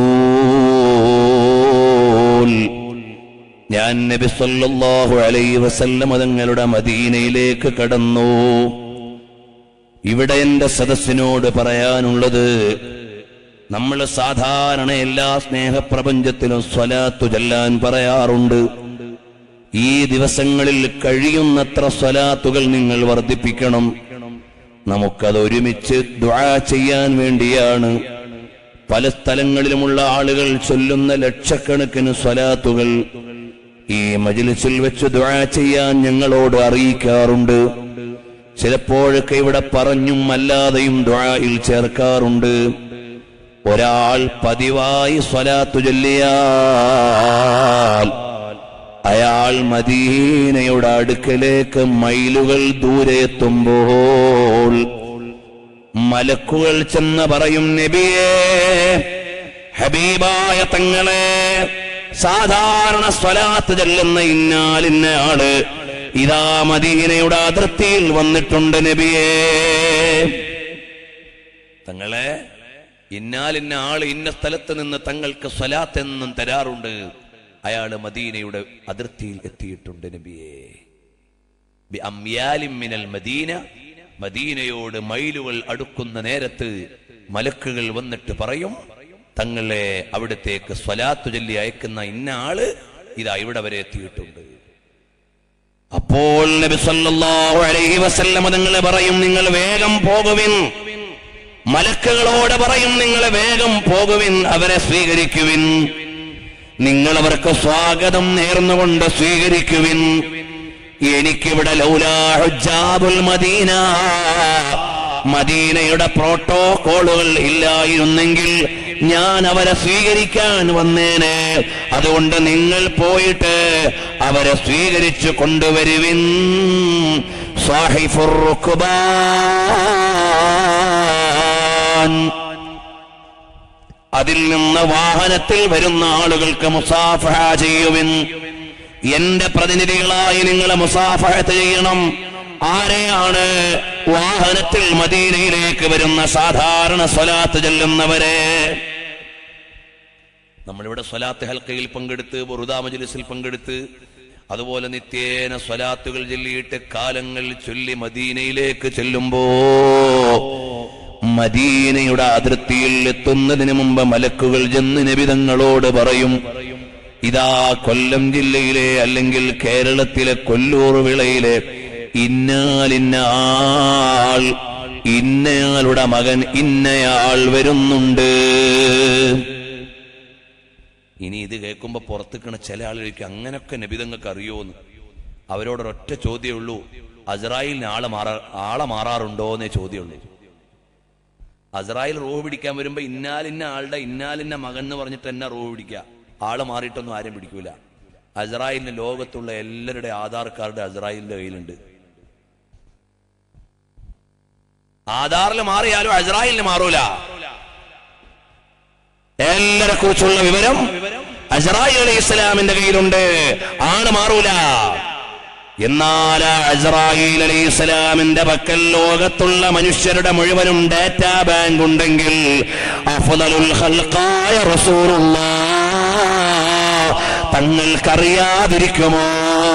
റസൂൽ ഞാൻ നബി സല്ലല്ലാഹു അലൈഹി വസല്ലം തങ്ങളുടെ മദീനയിലേക്ക് കടന്നു ഇവിടെ എന്റെ സദസ്സിനോട് പറയാനുള്ളത് നമ്മൾ സാധാരണ എല്ലാ സ്നേഹപ്രപഞ്ചത്തിലും സ്വലാത്തു ചൊല്ലാൻ പറയാറുണ്ട് ഈ ദിവസങ്ങളിൽ കഴിയുന്നത്ര സ്വലാത്തുകൾ നിങ്ങൾ വർദ്ധിപ്പിക്കണം നമുക്കത് ഒരുമിച്ച് ദുആ ചെയ്യാൻ വേണ്ടിയാണ് പല സ്ഥലങ്ങളിലുമുള്ള ആളുകൾ ചൊല്ലുന്ന ലക്ഷക്കണക്കിന് സ്വലാത്തുകൾ ഈ മജിലിസിൽ വെച്ച് ദുആ ചെയ്യാൻ ഞങ്ങളോട് അറിയിക്കാറുണ്ട് ചിലപ്പോഴൊക്കെ ഇവിടെ പറഞ്ഞും അല്ലാതെയും ദുആയിൽ ചേർക്കാറുണ്ട് ഒരാൾ പതിവായി സ്വലാത്തു ചൊല്ലിയാൽ അയാൾ മദീനയുടെ അടുക്കലേക്ക് മൈലുകൾ ദൂരെ എത്തുമ്പോൾ മലക്കുകൾ ചെന്ന് പറയും നബിയേ ഹബീബായ തങ്ങളെ സാധാരണ സ്വലാത്ത് ചെല്ലുന്ന ഇന്നാലിന്നയാള് ഇതാ മദീനയുടെ അതിർത്തിയിൽ വന്നിട്ടുണ്ട് നബിയേ തങ്ങളെ ഇന്നാലിന്ന ആള് ഇന്ന സ്ഥലത്ത് നിന്ന് തങ്ങൾക്ക് സ്വലാത്ത് എന്നും തരാറുണ്ട് അയാള് മദീനയുടെ അതിർത്തിയിൽ എത്തിയിട്ടുണ്ട് നബിയേ ബി അംയാലിൻ മിനൽ മദീന മദീനയോട് മൈലുകൾ അടുക്കുന്ന നേരത്ത് മലക്കുകൾ വന്നിട്ട് പറയും തങ്ങളെ അവിടത്തേക്ക് സ്വലാത്തു ചൊല്ലി അയക്കുന്ന ഇന്ന ആള് ഇതാ ഇവിടെ വരെ എത്തിയിട്ടുണ്ട് അപ്പോൾ നബി സല്ലല്ലാഹു അലൈഹി വസല്ലമ നിങ്ങൾ പറയും നിങ്ങൾ വേഗം പോകുവിൻ മലക്കുകളോട് പറയും നിങ്ങൾ വേഗം പോകുവിൻ അവരെ സ്വീകരിക്കുവിൻ നിങ്ങൾ അവർക്ക് സ്വാഗതം നേർന്നുകൊണ്ട് സ്വീകരിക്കുവിൻ എനിക്കിവിടെ ലൗലാ ഹുജ്ജാബുൽ മദീന മദീനയുടെ പ്രോട്ടോകോളുകൾ ഇല്ലായിരുന്നെങ്കിൽ ഞാൻ അവരെ സ്വീകരിക്കാൻ വന്നേനെ അതുകൊണ്ട് നിങ്ങൾ പോയിട്ട് അവരെ സ്വീകരിച്ചു കൊണ്ടുവരുവിൻ സാഹിഫുർ റുക്ബാൻ അതിൽ നിന്ന് വാഹനത്തിൽ വരുന്ന ആളുകൾക്ക് മുസാഫഹ ചെയ്യുവിൻ എന്റെ പ്രതിനിധികളായി നിങ്ങൾ മുസാഫഹത്ത് ചെയ്യണം ആരെയാണ് വാഹനത്തിൽ മദീനയിലേക്ക് വരുന്ന സാധാരണ സ്വലാത്ത് ചെല്ലുന്നവരെ നമ്മളിവിടെ സ്വലാത്ത് ഹൽക്കയിൽ പങ്കെടുത്ത് ബുറുദാ മജ്ലിസിൽ പങ്കെടുത്ത് അതുപോലെ നിത്യേന സ്വലാത്തുകൾ ചൊല്ലിയിട്ട് കാലങ്ങൾ ചൊല്ലി മദീനയിലേക്ക് ചെല്ലുമ്പോ മദീനയുടെ അതിർത്തിയിൽ എത്തുന്നതിന് മുമ്പ് മലക്കുകൾ ചെന്ന് നബിതങ്ങളോട് പറയും ഇതാ കൊല്ലം ജില്ലയിലെ അല്ലെങ്കിൽ കേരളത്തിലെ കൊല്ലൂർ വിളയിലെ ഇന്നാലിന്ന ആൾ ഇന്നയാളുടെ മകൻ ഇന്നയാൾ വരുന്നുണ്ട് ഇനി ഇത് കേൾക്കുമ്പോ പുറത്തുക്കണ ചില ആളുകൾക്ക് അങ്ങനൊക്കെ നബിതങ്ങൾക്ക് അറിയോന്ന് അവരോടൊരൊറ്റ ചോദ്യമേ ഉള്ളൂ അസ്രായിലിന് ആളെ മാറാ ആളെ മാറാറുണ്ടോ എന്നേ ചോദ്യമുള്ളൂ അസ്രായിൽ റൂഹ് പിടിക്കാൻ വരുമ്പോ ഇന്നാലിന്ന ആളുടെ ഇന്നാലിന്ന മകൻ എന്ന് പറഞ്ഞിട്ട് എന്നെ റൂഹ് പിടിക്കുക ആള് മാറിയിട്ടൊന്നും ആരും പിടിക്കൂല അസ്രായിലിന് ലോകത്തുള്ള എല്ലാവരുടെ ആധാർ കാർഡ് അസ്രായിലിന്റെ കയ്യിലുണ്ട് ആധാറിൽ മാറിയാലും അസ്രായിലിന് മാറൂല എല്ലാരെ കുറിച്ചുള്ള വിവരം അസ്രായിൽ അലൈഹി ഇസ്ലാമിന്റെ കയ്യിലുണ്ട് ആണ് മാറൂല എന്നാൽ അസ്രായിൽ അലൈഹി ഇസ്ലാമിന്റെ പക്കൽ ലോകത്തുള്ള മനുഷ്യരുടെ മുഴുവനും ഡാറ്റാ ബാങ്ക് ഉണ്ടെങ്കിൽ അഫ്ദലുൽ ഖൽഖായ റസൂലുള്ളാഹ് തങ്ങൾക്കറിയാതിരിക്കുമോ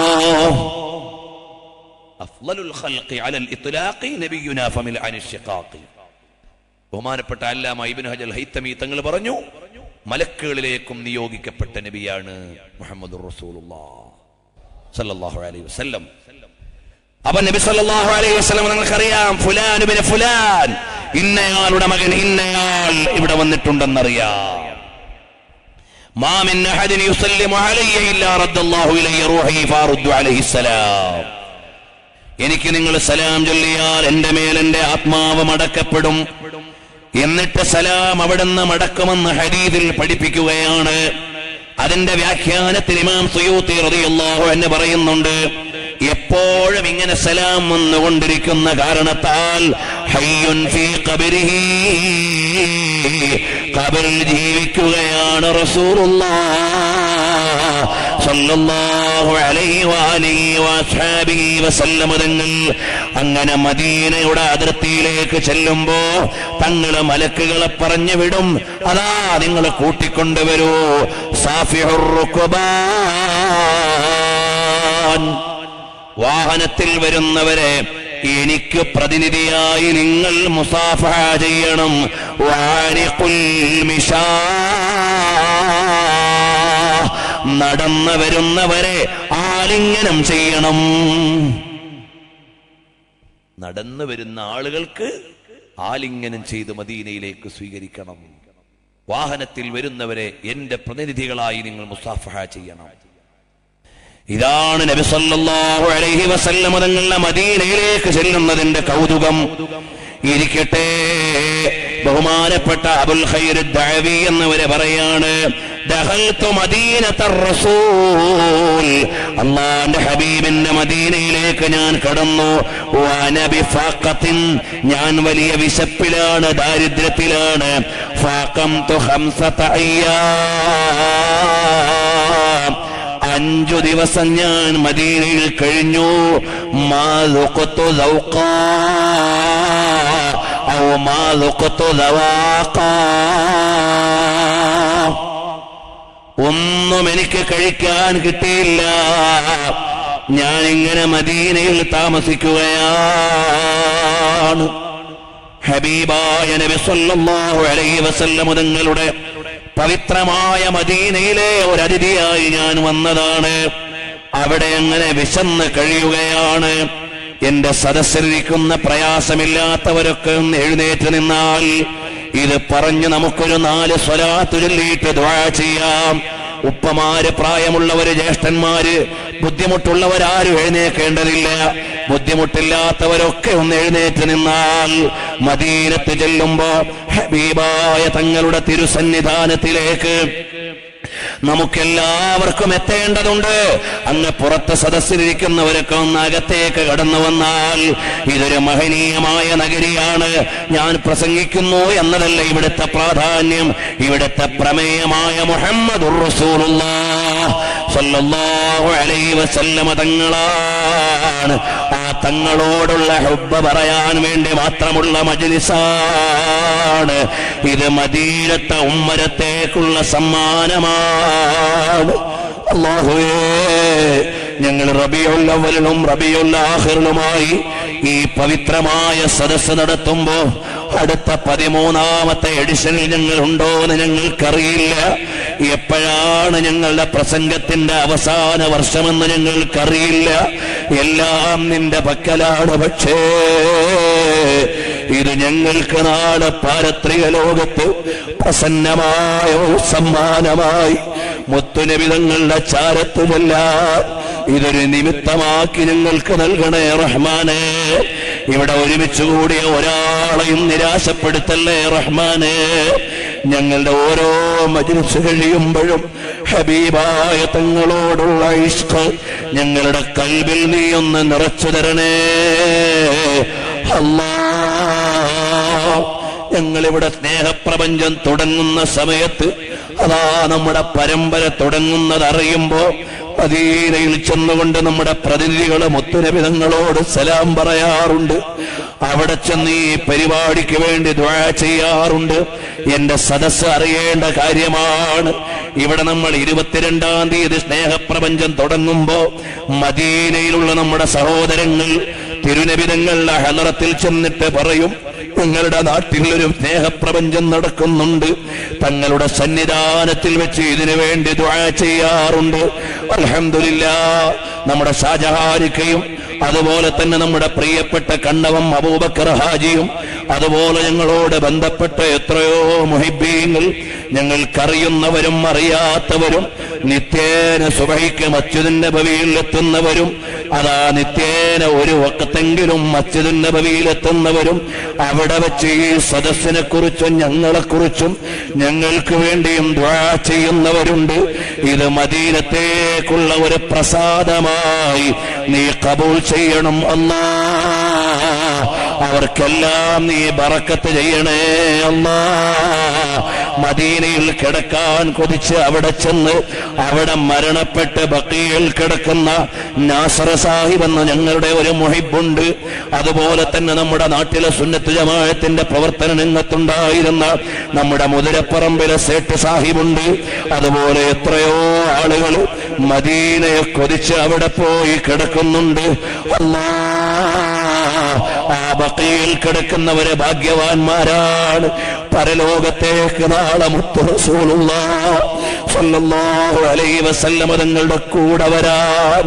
അഫ്ദലുൽ ഖൽഖി അലൽ ഇത്ലാഖി നബിയുനാ ഫമിൽ അനിൽ ശിഖാഖി ബഹുമാനപ്പെട്ട അല്ലാമ ഇബ്നു ഹജൽ ഹൈത്തമി തങ്ങൾ പറഞ്ഞു മലക്കുകളിലേക്കും നിയോഗിക്കപ്പെട്ട നബിയാണ് മുഹമ്മദ് സല്ലല്ലാഹു അലൈഹി വസല്ലം അപ്പൊ നബി സല്ലല്ലാഹു അലൈഹി വസല്ലം നിങ്ങൾക്കറിയാം ഫുലാൻ ഇബ്നു ഫുലാൻ ഇന്നയാളുടെ മകൻ ഇന്നയാൾ ഇവിടെ വന്നിട്ടുണ്ടെന്നറിയാം ما من أحد يسلم علي إلا رد الله إلي روحي فارد عليه السلام എനിക്ക് നിങ്ങൾ സലാം ചൊല്ലിയാൽ എന്റെ മേൽ എന്റെ ആത്മാവ് മടക്കപ്പെടും എന്നിട്ട് സലാം അവിടുന്ന് മടക്കുമെന്ന് ഹരീതിൽ പഠിപ്പിക്കുകയാണ് അതിന്റെ വ്യാഖ്യാനത്തിൽ ഇമാം സുയൂത്തി റളിയല്ലാഹു എന്ന് പറയുന്നുണ്ട് എപ്പോഴും ഇങ്ങനെ സലാം വന്നുകൊണ്ടിരിക്കുന്ന കാരണത്താൽ ഹയ്യുൻ ഫീ ഖബരിഹി ഖബറിൽ ജീവിക്കുകയാണ് റസൂലുള്ളാഹ് സല്ലല്ലാഹു അലൈഹി വആലിഹി വഅസ്ഹാബിഹി വസല്ലമ തങ്ങൾ അങ്ങനെ മദീനയുടെ അതിർത്തിയിലേക്ക് ചെല്ലുമ്പോ തങ്ങള് മലക്കുകളെ പറഞ്ഞു വിടും അതാ നിങ്ങൾ കൂട്ടിക്കൊണ്ടുവരൂ സാഫിഹുർ റുക്ബാൻ വാഹനത്തിൽ വരുന്നവരെ എനിക്ക് പ്രതിനിധിയായി നിങ്ങൾ മുസാഫ ചെയ്യണം വാരിഖുൽ മിശാ നടന്നു വരുന്നവരെ ആലിംഗനം ചെയ്യണം നടന്നു വരുന്ന ആളുകൾക്ക് ആലിംഗനം ചെയ്ത് മദീനയിലേക്ക് സ്വീകരിക്കണം വാഹനത്തിൽ വരുന്നവരെ എന്റെ പ്രതിനിധികളായി നിങ്ങൾ മുസാഫഹ ചെയ്യണം ഇതാണ് നബി സല്ലല്ലാഹു അലൈഹി വസല്ലമ തങ്ങളുടെ മദീനയിലേക്ക് ചെല്ലുന്നതിന്റെ കൗതുകം ഇരിക്കട്ടെ ബഹുമാനപ്പെട്ട അബുൽ ഖൈർ ദഅവി എന്നവരെ പറയാണ് ദഖൽതു മദീനത്ത റസൂൽ അള്ളാന്റെ ഹബീബിന്റെ മദീനയിലേക്ക് ഞാൻ കടന്നു വഅന ബിഫാഖത്തിൻ ഞാൻ വലിയ വിശപ്പിലാണ് ദാരിദ്ര്യത്തിലാണ് ഫാഖംതു ഖംസത അയ്യാം അഞ്ചു ദിവസം ഞാൻ മദീനയിൽ കഴിഞ്ഞു മാ ദുഖ്തു ദൗഖാ ഔ മാ ദുഖ്തു ദവാഖാ ഒന്നും എനിക്ക് കഴിക്കാൻ കിട്ടിയില്ല ഞാൻ ഇങ്ങനെ മദീനയിൽ താമസിക്കുകയാണ് ഹബീബായ നബി സല്ലല്ലാഹു അലൈഹി വസല്ലം തങ്ങളുടെ പവിത്രമായ മദീനയിലെ ഒരു അതിഥിയായി ഞാൻ വന്നതാണ് അവിടെ അങ്ങനെ വിശന്ന് കഴിയുകയാണ് എന്റെ സദസ്സിലിരിക്കുന്ന പ്രയാസമില്ലാത്തവരൊക്കെ ഒന്ന് എഴുന്നേറ്റ് നിന്നാൽ ഇത് പറഞ്ഞ് നമുക്കൊരു നാല് സ്വലാത്ത് ചൊല്ലിയിട്ട് ദ്വാ ചെയ്യാം ഉപ്പമാര് പ്രായമുള്ളവര് ജ്യേഷ്ഠന്മാര് ബുദ്ധിമുട്ടുള്ളവരാരും എഴുന്നേക്കേണ്ടതില്ല ബുദ്ധിമുട്ടില്ലാത്തവരൊക്കെ ഒന്ന് എഴുന്നേറ്റ് നിന്നാൽ മദീനത്ത് ചെല്ലുമ്പോ ഹബീബായ തങ്ങളുടെ തിരുസന്നിധാനത്തിലേക്ക് നമുക്കെല്ലാവർക്കും എത്തേണ്ടതുണ്ട് അങ്ങ് പുറത്ത് സദസ്സിലിരിക്കുന്നവരൊക്കെ ഒന്ന് അകത്തേക്ക് കടന്നു വന്നാൽ ഇതൊരു മഹനീയമായ നഗരിയാണ് ഞാൻ പ്രസംഗിക്കുന്നു എന്നതല്ല ഇവിടുത്തെ പ്രാധാന്യം ഇവിടുത്തെ പ്രമേയമായ മുഹമ്മദ് തങ്ങളാണ് ആ തങ്ങളോടുള്ള ഹുബ്ബ പറയാൻ വേണ്ടി മാത്രമുള്ള മജ്ലിസാണ് ഇത് മദീനത്തെ ഉമ്മരത്തേക്കുള്ള സമ്മാനമാണ് അള്ളാഹുവേ ഞങ്ങൾ റബിയുൽ അവലിലും റബിയുൽ ആഹിറിലുമായി ഈ പവിത്രമായ സദസ്സ് നടത്തുമ്പോ അടുത്ത പതിമൂന്നാമത്തെ എഡിഷനിൽ ഞങ്ങൾ ഉണ്ടോ എന്ന് ഞങ്ങൾക്കറിയില്ല എപ്പോഴാണ് ഞങ്ങളുടെ പ്രസംഗത്തിന്റെ അവസാന വർഷമെന്ന് ഞങ്ങൾക്കറിയില്ല എല്ലാം നിന്റെ പക്കലാണ് പക്ഷേ ഇത് ഞങ്ങൾക്ക് നാളെ പാരത്രിക ലോകത്ത് പ്രസന്നമായ ഒരു സമ്മാനമായി മുത്തുനിബിതങ്ങളുടെ ചാരത്തുമെല്ലാം ഇതൊരു നിമിത്തമാക്കി ഞങ്ങൾക്ക് നൽകണേ റഹ്മാനെ ഇവിടെ ഒരുമിച്ച് കൂടിയ ഒരാളെയും നിരാശപ്പെടുത്തല്ലേ റഹ്മാനെ ഞങ്ങളുടെ ഓരോ മജിൽസ് കഴിയുമ്പോഴും ഹബീബായ തങ്ങളോടുള്ള ഇഷ്ക് ഞങ്ങളുടെ കൽബിൽ നീ ഒന്ന് നിറച്ചു തരണേ അല്ലാ ഞങ്ങളിവിടെ സ്നേഹപ്രപഞ്ചം തുടങ്ങുന്ന സമയത്ത് അതാ നമ്മുടെ പരമ്പര തുടങ്ങുന്നത് അറിയുമ്പോ മദീനയിൽ ചെന്നുകൊണ്ട് നമ്മുടെ പ്രതിനിധികൾ മുത്തുനബിതങ്ങളോട് സലാം പറയാറുണ്ട് അവിടെ ചെന്ന് ഈ പരിപാടിക്ക് വേണ്ടി ദ്വാ ചെയ്യാറുണ്ട് എന്റെ സദസ്സ് അറിയേണ്ട കാര്യമാണ് ഇവിടെ നമ്മൾ ഇരുപത്തിരണ്ടാം തീയതി സ്നേഹപ്രപഞ്ചം തുടങ്ങുമ്പോ മദീനയിലുള്ള നമ്മുടെ സഹോദരങ്ങൾ തിരുനബിതങ്ങളുടെ ഹലറത്തിൽ ചെന്നിട്ട് പറയും ഞങ്ങളുടെ നാട്ടിൽ ഒരു സ്നേഹപ്രപഞ്ചം നടക്കുന്നുണ്ട് തങ്ങളുടെ സന്നിധാനത്തിൽ വെച്ച് ഇതിനു വേണ്ടി ദ്വാ ചെയ്യാറുണ്ട് അൽഹംദുലില്ല നമ്മുടെ ഷാജഹാരിക്കയും അതുപോലെ തന്നെ നമ്മുടെ പ്രിയപ്പെട്ട കണ്ണവം അബൂബക്കർ ഹാജിയും അതുപോലെ ഞങ്ങളോട് ബന്ധപ്പെട്ട എത്രയോ മുഹിബീങ്ങൾ ഞങ്ങൾക്കറിയുന്നവരും അറിയാത്തവരും നിത്യേന സുബഹിക്ക് മസ്ജിദിന്റെ ഭവിയിൽ എത്തുന്നവരും അതാ നിത്യേന ഒരു വക്കത്തെങ്കിലും മസ്ജിദിന്റെ ഭവിയിൽ എത്തുന്നവരും അവിടെ വെച്ച് ഈ സദസ്സിനെ കുറിച്ചും ഞങ്ങളെക്കുറിച്ചും ഞങ്ങൾക്ക് വേണ്ടിയും ദ്വാ ചെയ്യുന്നവരുണ്ട് ഇത് മദീനത്തേക്കുള്ള ഒരു പ്രസാദമായി നീ കബൂൾ ചെയ്യണം അല്ലാ അവർക്കെല്ലാം നീ ബറക്കത്ത് ചെയ്യണേ അല്ലാ മദീനയിൽ കിടക്കാൻ കൊതിച്ച് അവിടെ ചെന്ന് അവിടെ മരണപ്പെട്ട് ബക്കിയിൽ കിടക്കുന്ന നാസർ സാഹിബ് എന്ന ഞങ്ങളുടെ ഒരു മുഹിബുണ്ട് അതുപോലെ തന്നെ നമ്മുടെ നാട്ടിലെ സുന്നത്ത് ജമാഅത്തിന്റെ പ്രവർത്തന രംഗത്തുണ്ടായിരുന്ന നമ്മുടെ മുതിരപ്പറമ്പിലെ സേട്ട് സാഹിബുണ്ട് അതുപോലെ എത്രയോ ആളുകൾ മദീനയെ കൊതിച്ച് അവിടെ പോയി കിടക്കുന്നുണ്ട് അല്ലാ ആ ബക്കയിൽ കിടക്കുന്നവര് ഭാഗ്യവാന്മാരാണ് പരലോകത്തേക്ക് നാളെ മുത്തു റസൂലുള്ള സ്വല്ലല്ലാഹു അലൈഹി വസല്ലമ തങ്ങളുടെ കൂടെ വരാൻ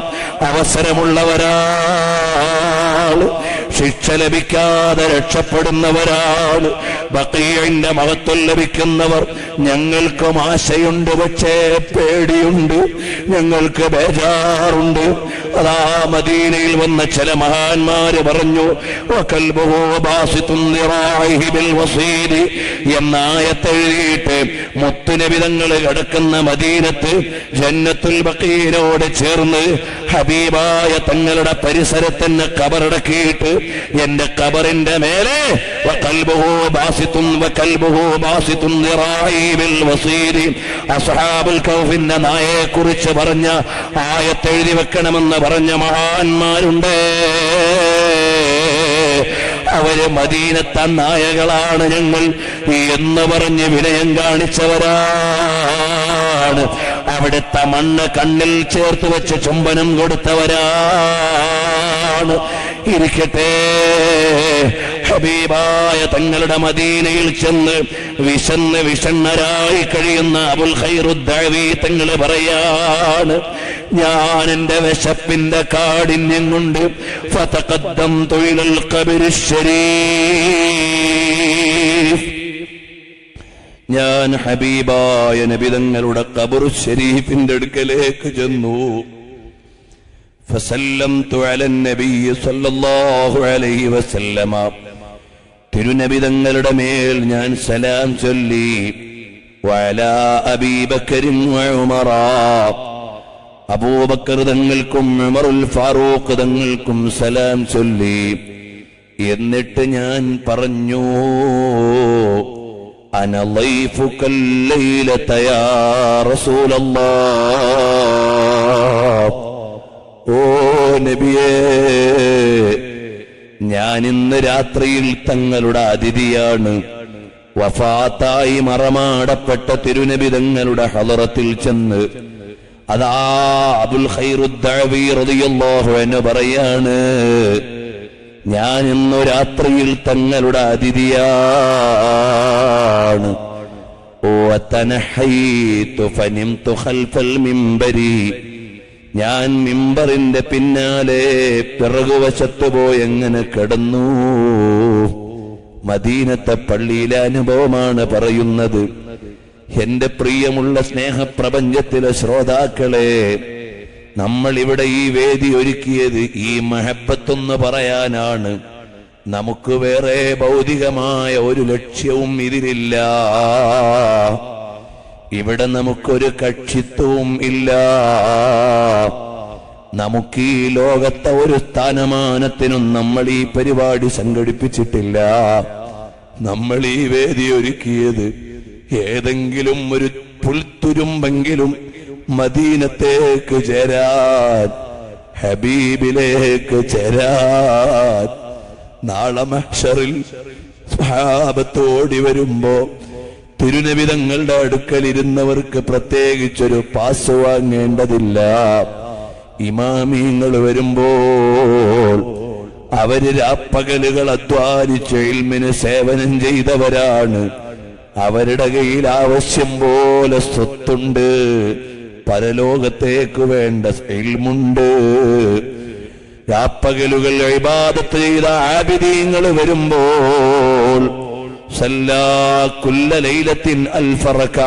അവസരമുള്ളവരാണ് ശിക്ഷ ലഭിക്കാതെ രക്ഷപ്പെടുന്നവരാണ് ബക്കീന്റെ മഹത്വം ലഭിക്കുന്നവർ ഞങ്ങൾക്കും ആശയുണ്ട് പക്ഷേ പേടിയുണ്ട് ഞങ്ങൾക്ക് ബേജാറുണ്ട് അതാ മദീനയിൽ വന്ന ചില മഹാന്മാര് പറഞ്ഞു "വകൽബുഹു ബാസിത്തുൻ ദിറാഇഹി ബിൽ വസീദി" എന്ന ആയത്തെഴുതിയിട്ട് മുത്തുനബിതങ്ങൾ കിടക്കുന്ന മദീനത്ത് ജന്നത്തുൽ ബക്കീനോട് ചേർന്ന് ഹബീബായ തങ്ങളുടെ പരിസരത്തന്നെ കബറടക്കിയിട്ട് എന്റെ കബറിന്റെ മേലെ വകൽബുഹു ബാസിത്തുൻ വകൽബുഹു ബാസിത്തുൻ ദിറാഇഹി ബിൽ വസീദി അസ്ഹാബുൽ കൗഫിന്റെ നായയെ കുറിച്ച് പറഞ്ഞ ആയത്തെഴുതി വെക്കണമെന്ന് പറഞ്ഞ മഹാന്മാരുണ്ട് അവര് മദീനത്ത നായകളാണ് ഞങ്ങൾ എന്ന് പറഞ്ഞ് വിനയം കാണിച്ചവരാണ് അവിടുത്തെ മണ്ണ് കണ്ണിൽ ചേർത്ത് വെച്ച് ചുംബനം കൊടുത്തവരാണ് ഇരിക്കട്ടെ ഹബീബായ തങ്ങളുടെ മദീനയിൽ ചെന്ന് വിശന്ന് വിഷണ്ണരായി കഴിയുന്ന അബുൽ ഖൈറുദ്ദാവി തങ്ങൾ പറയാണ് ഞാൻ എന്റെ വിശപ്പിന്റെ കാഠിന്യം കൊണ്ട് ഫതഖദ്ദം തൊഴിലൽ ഷരീഫ് ഞാൻ ഹബീബായ നബിതങ്ങളുടെ കബറു ഷരീഫിന്റെ അടുക്കലേക്ക് ചെന്നു فسلمت على النبي صلى الله عليه وسلم തിരുനബിതങ്ങളുടെ മേൽ ഞാൻ സലാം ചൊല്ലി വല അബീബക്കരിൻ ഉമറ അബൂബക്കർ തങ്ങൾക്കും ഉമറുൽ ഫാറൂഖ് തങ്ങൾക്കും സലാം ചൊല്ലി എന്നിട്ട് ഞാൻ പറഞ്ഞു അന ضيفك الليلة يا رسول الله ഓ നബിയേ ഞാൻ ഇന്ന് രാത്രിയിൽ തങ്ങളുടെ അതിഥിയാണ് വഫാത്തായി മറമാടപ്പെട്ട തിരുനബി തങ്ങളുടെ ഹലറത്തിൽ ചെന്ന് അതാ അബുൽ ഖൈറുദ്ദഅവി റളിയല്ലാഹു അൻഹു പറയാണ് ഞാൻ ഇന്നു രാത്രിയിൽ തങ്ങളുടെ അതിഥിയാണ് وتنحيت فنمت خلف المنبر ഞാൻ മിമ്പറിന്റെ പിന്നാലെ പിറകുവശത്ത് പോയി എങ്ങനെ കിടന്നു മദീനത്തെ പള്ളിയിലെ അനുഭവമാണ് പറയുന്നത് എന്റെ പ്രിയമുള്ള സ്നേഹപ്രപഞ്ചത്തിലെ ശ്രോതാക്കളെ നമ്മൾ ഇവിടെ ഈ വേദി ഒരുക്കിയത് ഈ മഹബത്തെന്ന് പറയാനാണ് നമുക്ക് വേറെ ഭൗതികമായ ഒരു ലക്ഷ്യവും ഇതിലില്ല ഇവിടെ നമുക്കൊരു കക്ഷിത്വവും ഇല്ല നമുക്ക് ഈ ലോകത്തെ ഒരു സ്ഥാനമാനത്തിനും നമ്മൾ ഈ പരിപാടി സംഘടിപ്പിച്ചിട്ടില്ല നമ്മൾ ഈ വേദി ഒരുക്കിയത് ഏതെങ്കിലും ഒരു പുൽത്തുരുമ്പെങ്കിലും മദീനത്തേക്ക് ചേരാൻ ഹബീബിലേക്ക് ചേരാൻ നാളെ മഹ്ഷറിൽ സ്വഹാബത്ത് ഓടി വരുമ്പോ തിരുനബിതങ്ങളുടെ അടുക്കൽ ഇരുന്നവർക്ക് പ്രത്യേകിച്ചൊരു പാസ് വാങ്ങേണ്ടതില്ല ഇമാമിങ്ങൾ വരുമ്പോൾ അവര് രാപ്പകലുകൾ അധ്വാനിച്ച് ഇൽമിന് സേവനം ചെയ്തവരാണ് അവരുടെ കയ്യിൽ ആവശ്യം പോലെ സ്വത്തുണ്ട് പരലോകത്തേക്ക് വേണ്ട ഇൽമുണ്ട് രാപ്പകലുകൾ ഇബാദത്ത് ചെയ്ത ആബിദീങ്ങൾ വരുമ്പോൾ സല്ലാ കുല്ല ലൈലത്തിൻ അൽഫറക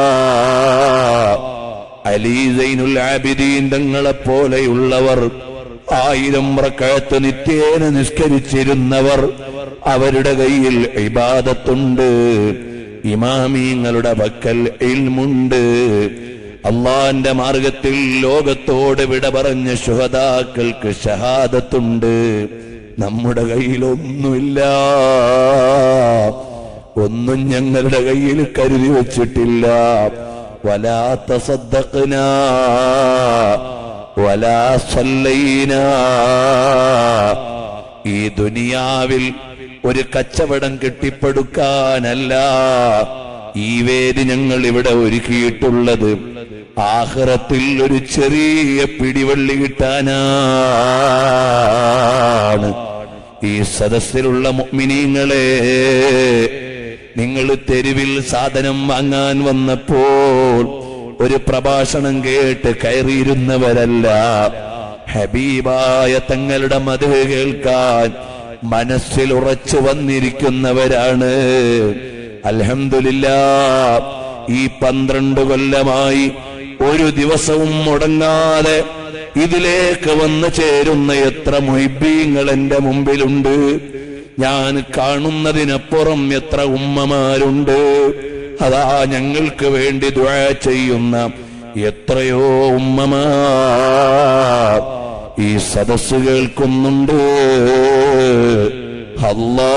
അലി സൈനുൽ ആബിദീൻ തങ്ങളെ പോലെയുള്ളവർ ആയിരം റക്കഴത്ത് നിത്യേന നിസ്കരിച്ചിരുന്നവർ അവരുടെ കയ്യിൽ ഇബാദത്തുണ്ട് ഇമാമീങ്ങളുടെ പക്കൽ ഇൽമുണ്ട് അള്ളാന്റെ മാർഗത്തിൽ ലോകത്തോട് വിട പറഞ്ഞ ശുഹതാക്കൾക്ക് ഷഹാദത്തുണ്ട് നമ്മുടെ കയ്യിലൊന്നുമില്ല ഒന്നും ഞങ്ങളുടെ കയ്യിൽ കരുതി വച്ചിട്ടില്ല വലാത്ത സദ്ദഖന വലാ സല്ലൈന ഈ ദുനിയാവിൽ ഒരു കച്ചവടം കെട്ടിപ്പടുക്കാനല്ല ഈ വേദി ഞങ്ങൾ ഇവിടെ ഒരുക്കിയിട്ടുള്ളത് ആഹ്റത്തിൽ ഒരു ചെറിയ പിടിവള്ളി കിട്ടാനാണ് ഈ സദസ്സിലുള്ള മുഅ്മിനീങ്ങളെ നിങ്ങൾ തെരുവിൽ സാധനം വാങ്ങാൻ വന്നപ്പോൾ ഒരു പ്രഭാഷണം കേട്ട് കയറിയിരുന്നവരല്ല ഹബീബായ തങ്ങളുടെ മധു കേൾക്കാൻ മനസ്സിൽ ഉറച്ചു വന്നിരിക്കുന്നവരാണ് അൽഹംദുലില്ല ഈ പന്ത്രണ്ട് കൊല്ലമായി ഒരു ദിവസവും മുടങ്ങാതെ ഇതിലേക്ക് വന്നു ചേരുന്ന എത്ര മൊയ്ബീങ്ങൾ എന്റെ മുമ്പിലുണ്ട് ഞാൻ കാണുന്നതിനപ്പുറം എത്ര ഉമ്മമാരുണ്ട് അതാ ഞങ്ങൾക്ക് വേണ്ടി ദ്വാ ചെയ്യുന്ന എത്രയോ ഉമ്മമാർ ഈ സദസ് കേൾക്കുന്നുണ്ട് അല്ലാ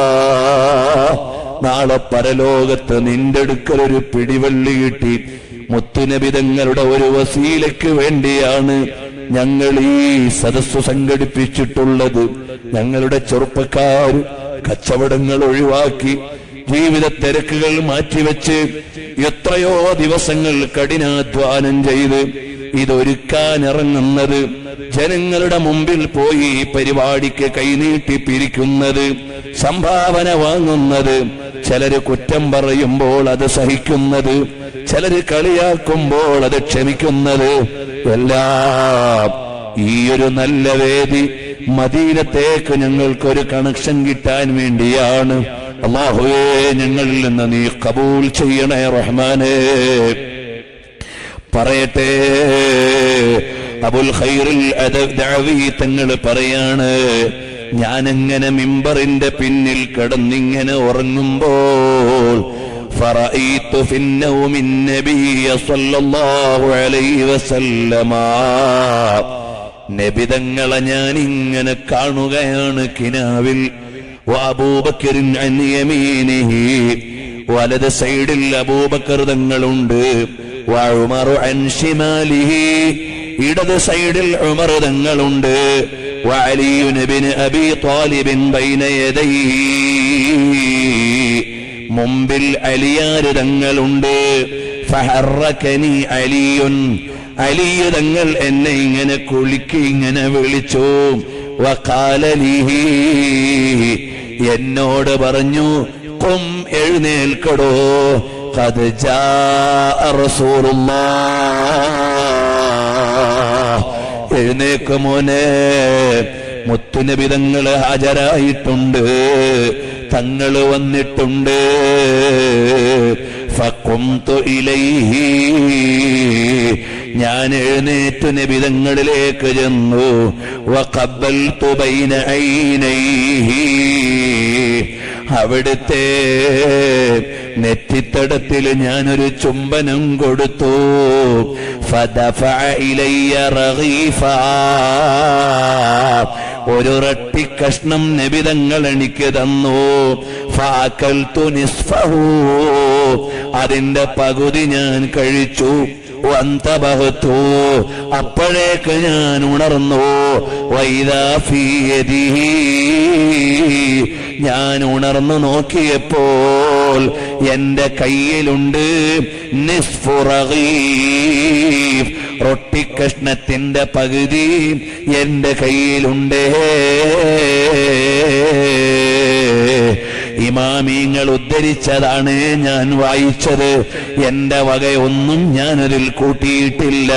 നാളെ പരലോകത്ത് നിന്റെ അടുക്കൽ ഒരു പിടിവള്ളി കിട്ടി മുത്തുനബിതങ്ങളുടെ ഒരു വസീലയ്ക്ക് വേണ്ടിയാണ് ഞങ്ങൾ ഈ സദസ്സ് സംഘടിപ്പിച്ചിട്ടുള്ളത് ഞങ്ങളുടെ ചെറുപ്പക്കാർ കച്ചവടങ്ങൾ ഒഴിവാക്കി ജീവിത തിരക്കുകൾ മാറ്റിവെച്ച് എത്രയോ ദിവസങ്ങൾ കഠിനാധ്വാനം ചെയ്ത് ഇതൊരുക്കാൻ ഇറങ്ങുന്നത് ജനങ്ങളുടെ മുമ്പിൽ പോയി ഈ പരിപാടിക്ക് കൈനീട്ടി പിരിക്കുന്നത് സംഭാവന വാങ്ങുന്നത് ചിലര് കുറ്റം പറയുമ്പോൾ അത് സഹിക്കുന്നത് ചിലര് കളിയാക്കുമ്പോൾ അത് ക്ഷമിക്കുന്നത് എല്ലാം ഈ ഒരു നല്ല വേദി മദീനത്തേക്ക് ഞങ്ങൾക്കൊരു കണക്ഷൻ കിട്ടാൻ വേണ്ടിയാണ് അള്ളാഹുവേ ഞങ്ങളിൽ നിന്ന് നീ കബൂൽ ചെയ്യണേ റഹ്മാനേ പറയട്ടെ അബുൽ ഖൈറുൽ അദ- ദഅവി തങ്ങൾ പറയാണ് ഞാനെങ്ങനെ മിമ്പറിന്റെ പിന്നിൽ കിടന്നിങ്ങനെ ഉറങ്ങുമ്പോൾ فرأيت في النوم النبي صلى الله عليه وسلم നബിതങ്ങളെ ഞാൻ ഇങ്ങനെ കാണുകയാണ് കിനാവിൽ അബൂബക്കറിൻ അൻ യമീനിഹി വലത് സൈഡിൽ അബൂബക്കർ തങ്ങളുണ്ട് വഉമറു അൻ ശിമാലിഹി ഇടത് സൈഡിൽ ഉമർ തങ്ങളുണ്ട് വഅലിയുൻ ഇബ്നു അബീ ത്വാലിബിൻ ബൈന യദൈഹി മുമ്പിൽ അലിയാര് തങ്ങളുണ്ട് ഫഹറക്കനി അലിയുൻ അലിയ തങ്ങൾ എന്നെ ഇങ്ങനെ കുളിക്ക് ഇങ്ങനെ വിളിച്ചു വക്കാലലിഹി എന്നോട് പറഞ്ഞു കൊം എഴുന്നേൽക്കടോ കത് എഴുന്നേക്ക് മോനെ മുത്തുനബിതങ്ങള് ഹാജരായിട്ടുണ്ട് തങ്ങള് വന്നിട്ടുണ്ട് ഫക്കുംതു ഇലൈഹി ഞാൻ എഴുന്നേറ്റ് നബിതങ്ങളിലേക്ക് ചെന്നു വഖബ്ബൽതു ബൈന ഐനൈഹി അവിടുത്തെ നെറ്റിത്തടത്തിൽ ഞാനൊരു ചുംബനം കൊടുത്തു ഫദഫഅ ഇലയ്യ റഗീഫാ ഒരു റട്ടി കഷ്ണം നബിതങ്ങൾ എനിക്ക് തന്നു ഫാക്കൽത്തു നിസ്ഫഹു അതിന്റെ പകുതി ഞാൻ കഴിച്ചു വന്തബഹത്തു അപ്പോഴേക്ക് ഞാൻ ഉണർന്നു വൈദാഫിയതിഹി ഞാൻ ഉണർന്നു നോക്കിയപ്പോൾ എന്റെ കയ്യിലുണ്ട് നിസ്ഫുറഗീഫ് റൊട്ടിക്കഷ്ണത്തിന്റെ പകുതി എന്റെ കയ്യിലുണ്ട് ഇമാമീങ്ങൾ ഉദ്ധരിച്ചതാണ് ഞാൻ വായിച്ചത് എന്റെ വകയൊന്നും ഞാനതിൽ കൂട്ടിയിട്ടില്ല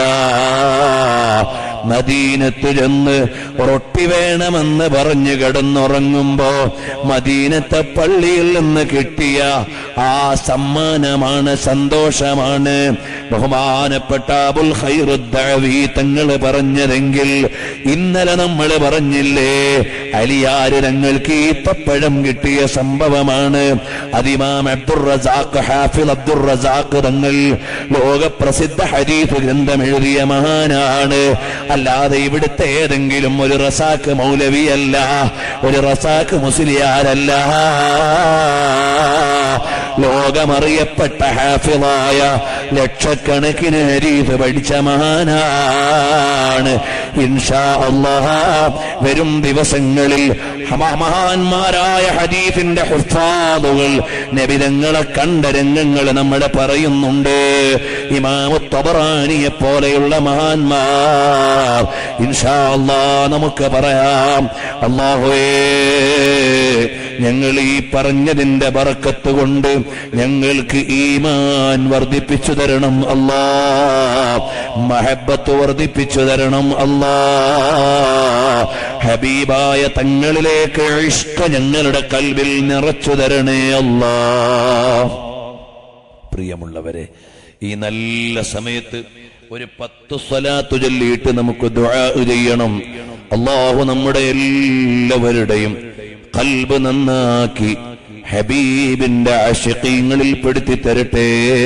മദീനത്ത് ചെന്ന് റൊട്ടി വേണമെന്ന് പറഞ്ഞു കിടന്നുറങ്ങുമ്പോ മദീനത്തെ പള്ളിയിൽ നിന്ന് കിട്ടിയ ആ സമ്മാനമാണ് സന്തോഷമാണ് ബഹുമാനപ്പെട്ട അബുൽ ഖൈറുദ്ദഅവി തങ്ങൾ പറഞ്ഞതെങ്കിൽ ഇന്നലെ നമ്മൾ പറഞ്ഞില്ലേ അലിയാര് തങ്ങൾക്ക് ഈത്തപ്പഴം കിട്ടിയ സംഭവമാണ് അതിമാം അബ്ദുർ റസാഖ് ഹാഫിൽ അബ്ദുർ റസാഖ് തങ്ങൾ ലോകപ്രസിദ്ധ ഹദീഫ് ഗ്രന്ഥം എഴുതിയ മഹാനാണ് അല്ലാതെ ഇവിടുത്തെ ഏതെങ്കിലും ഒരു റസാക്ക് മൗലവിയല്ല ഒരു റസാക്ക് മുസ്ലിയാരല്ല ലോകമറിയപ്പെട്ട ഹാഫിളായ ലക്ഷക്കണക്കിന് ഹരീഫ് പഠിച്ച മഹാനാണ് ഇൻഷാ അല്ലാഹ് വരും ദിവസങ്ങളിൽ മഹാ- മഹാന്മാരായ ഹദീഫിന്റെ ഹുഫാദുകൾ നബിതങ്ങളെ കണ്ട രംഗങ്ങൾ നമ്മൾ പറയുന്നുണ്ട് ഇമാമു തബറാനിയെ പോലെയുള്ള മഹാന്മാർ ഇൻഷാ അല്ലാ നമുക്ക് പറയാം അള്ളാഹുവേ ഞങ്ങൾ ഈ പറഞ്ഞതിന്റെ ബറക്കത്ത് കൊണ്ട് ഞങ്ങൾക്ക് ഈമാൻ വർദ്ധിപ്പിച്ചു തരണം അല്ലാ മഹബത്ത് വർദ്ധിപ്പിച്ചു തരണം അല്ലാ ഹബീബായ തങ്ങളിലേക്ക് ഇഷ്ട ഞങ്ങളുടെ കൽവിൽ നിറച്ചു തരണേ അല്ലാ പ്രിയമുള്ളവരെ ഈ നല്ല സമയത്ത് ഒരു പത്ത് സ്വലാത്തു ചൊല്ലിയിട്ട് നമുക്ക് ദുആ ചെയ്യണം അള്ളാഹു നമ്മുടെ എല്ലാവരുടെയും കൽബ് നന്നാക്കി ഹബീബിന്റെ ആശിഖീങ്ങളിൽ പെടുത്തി തരട്ടെ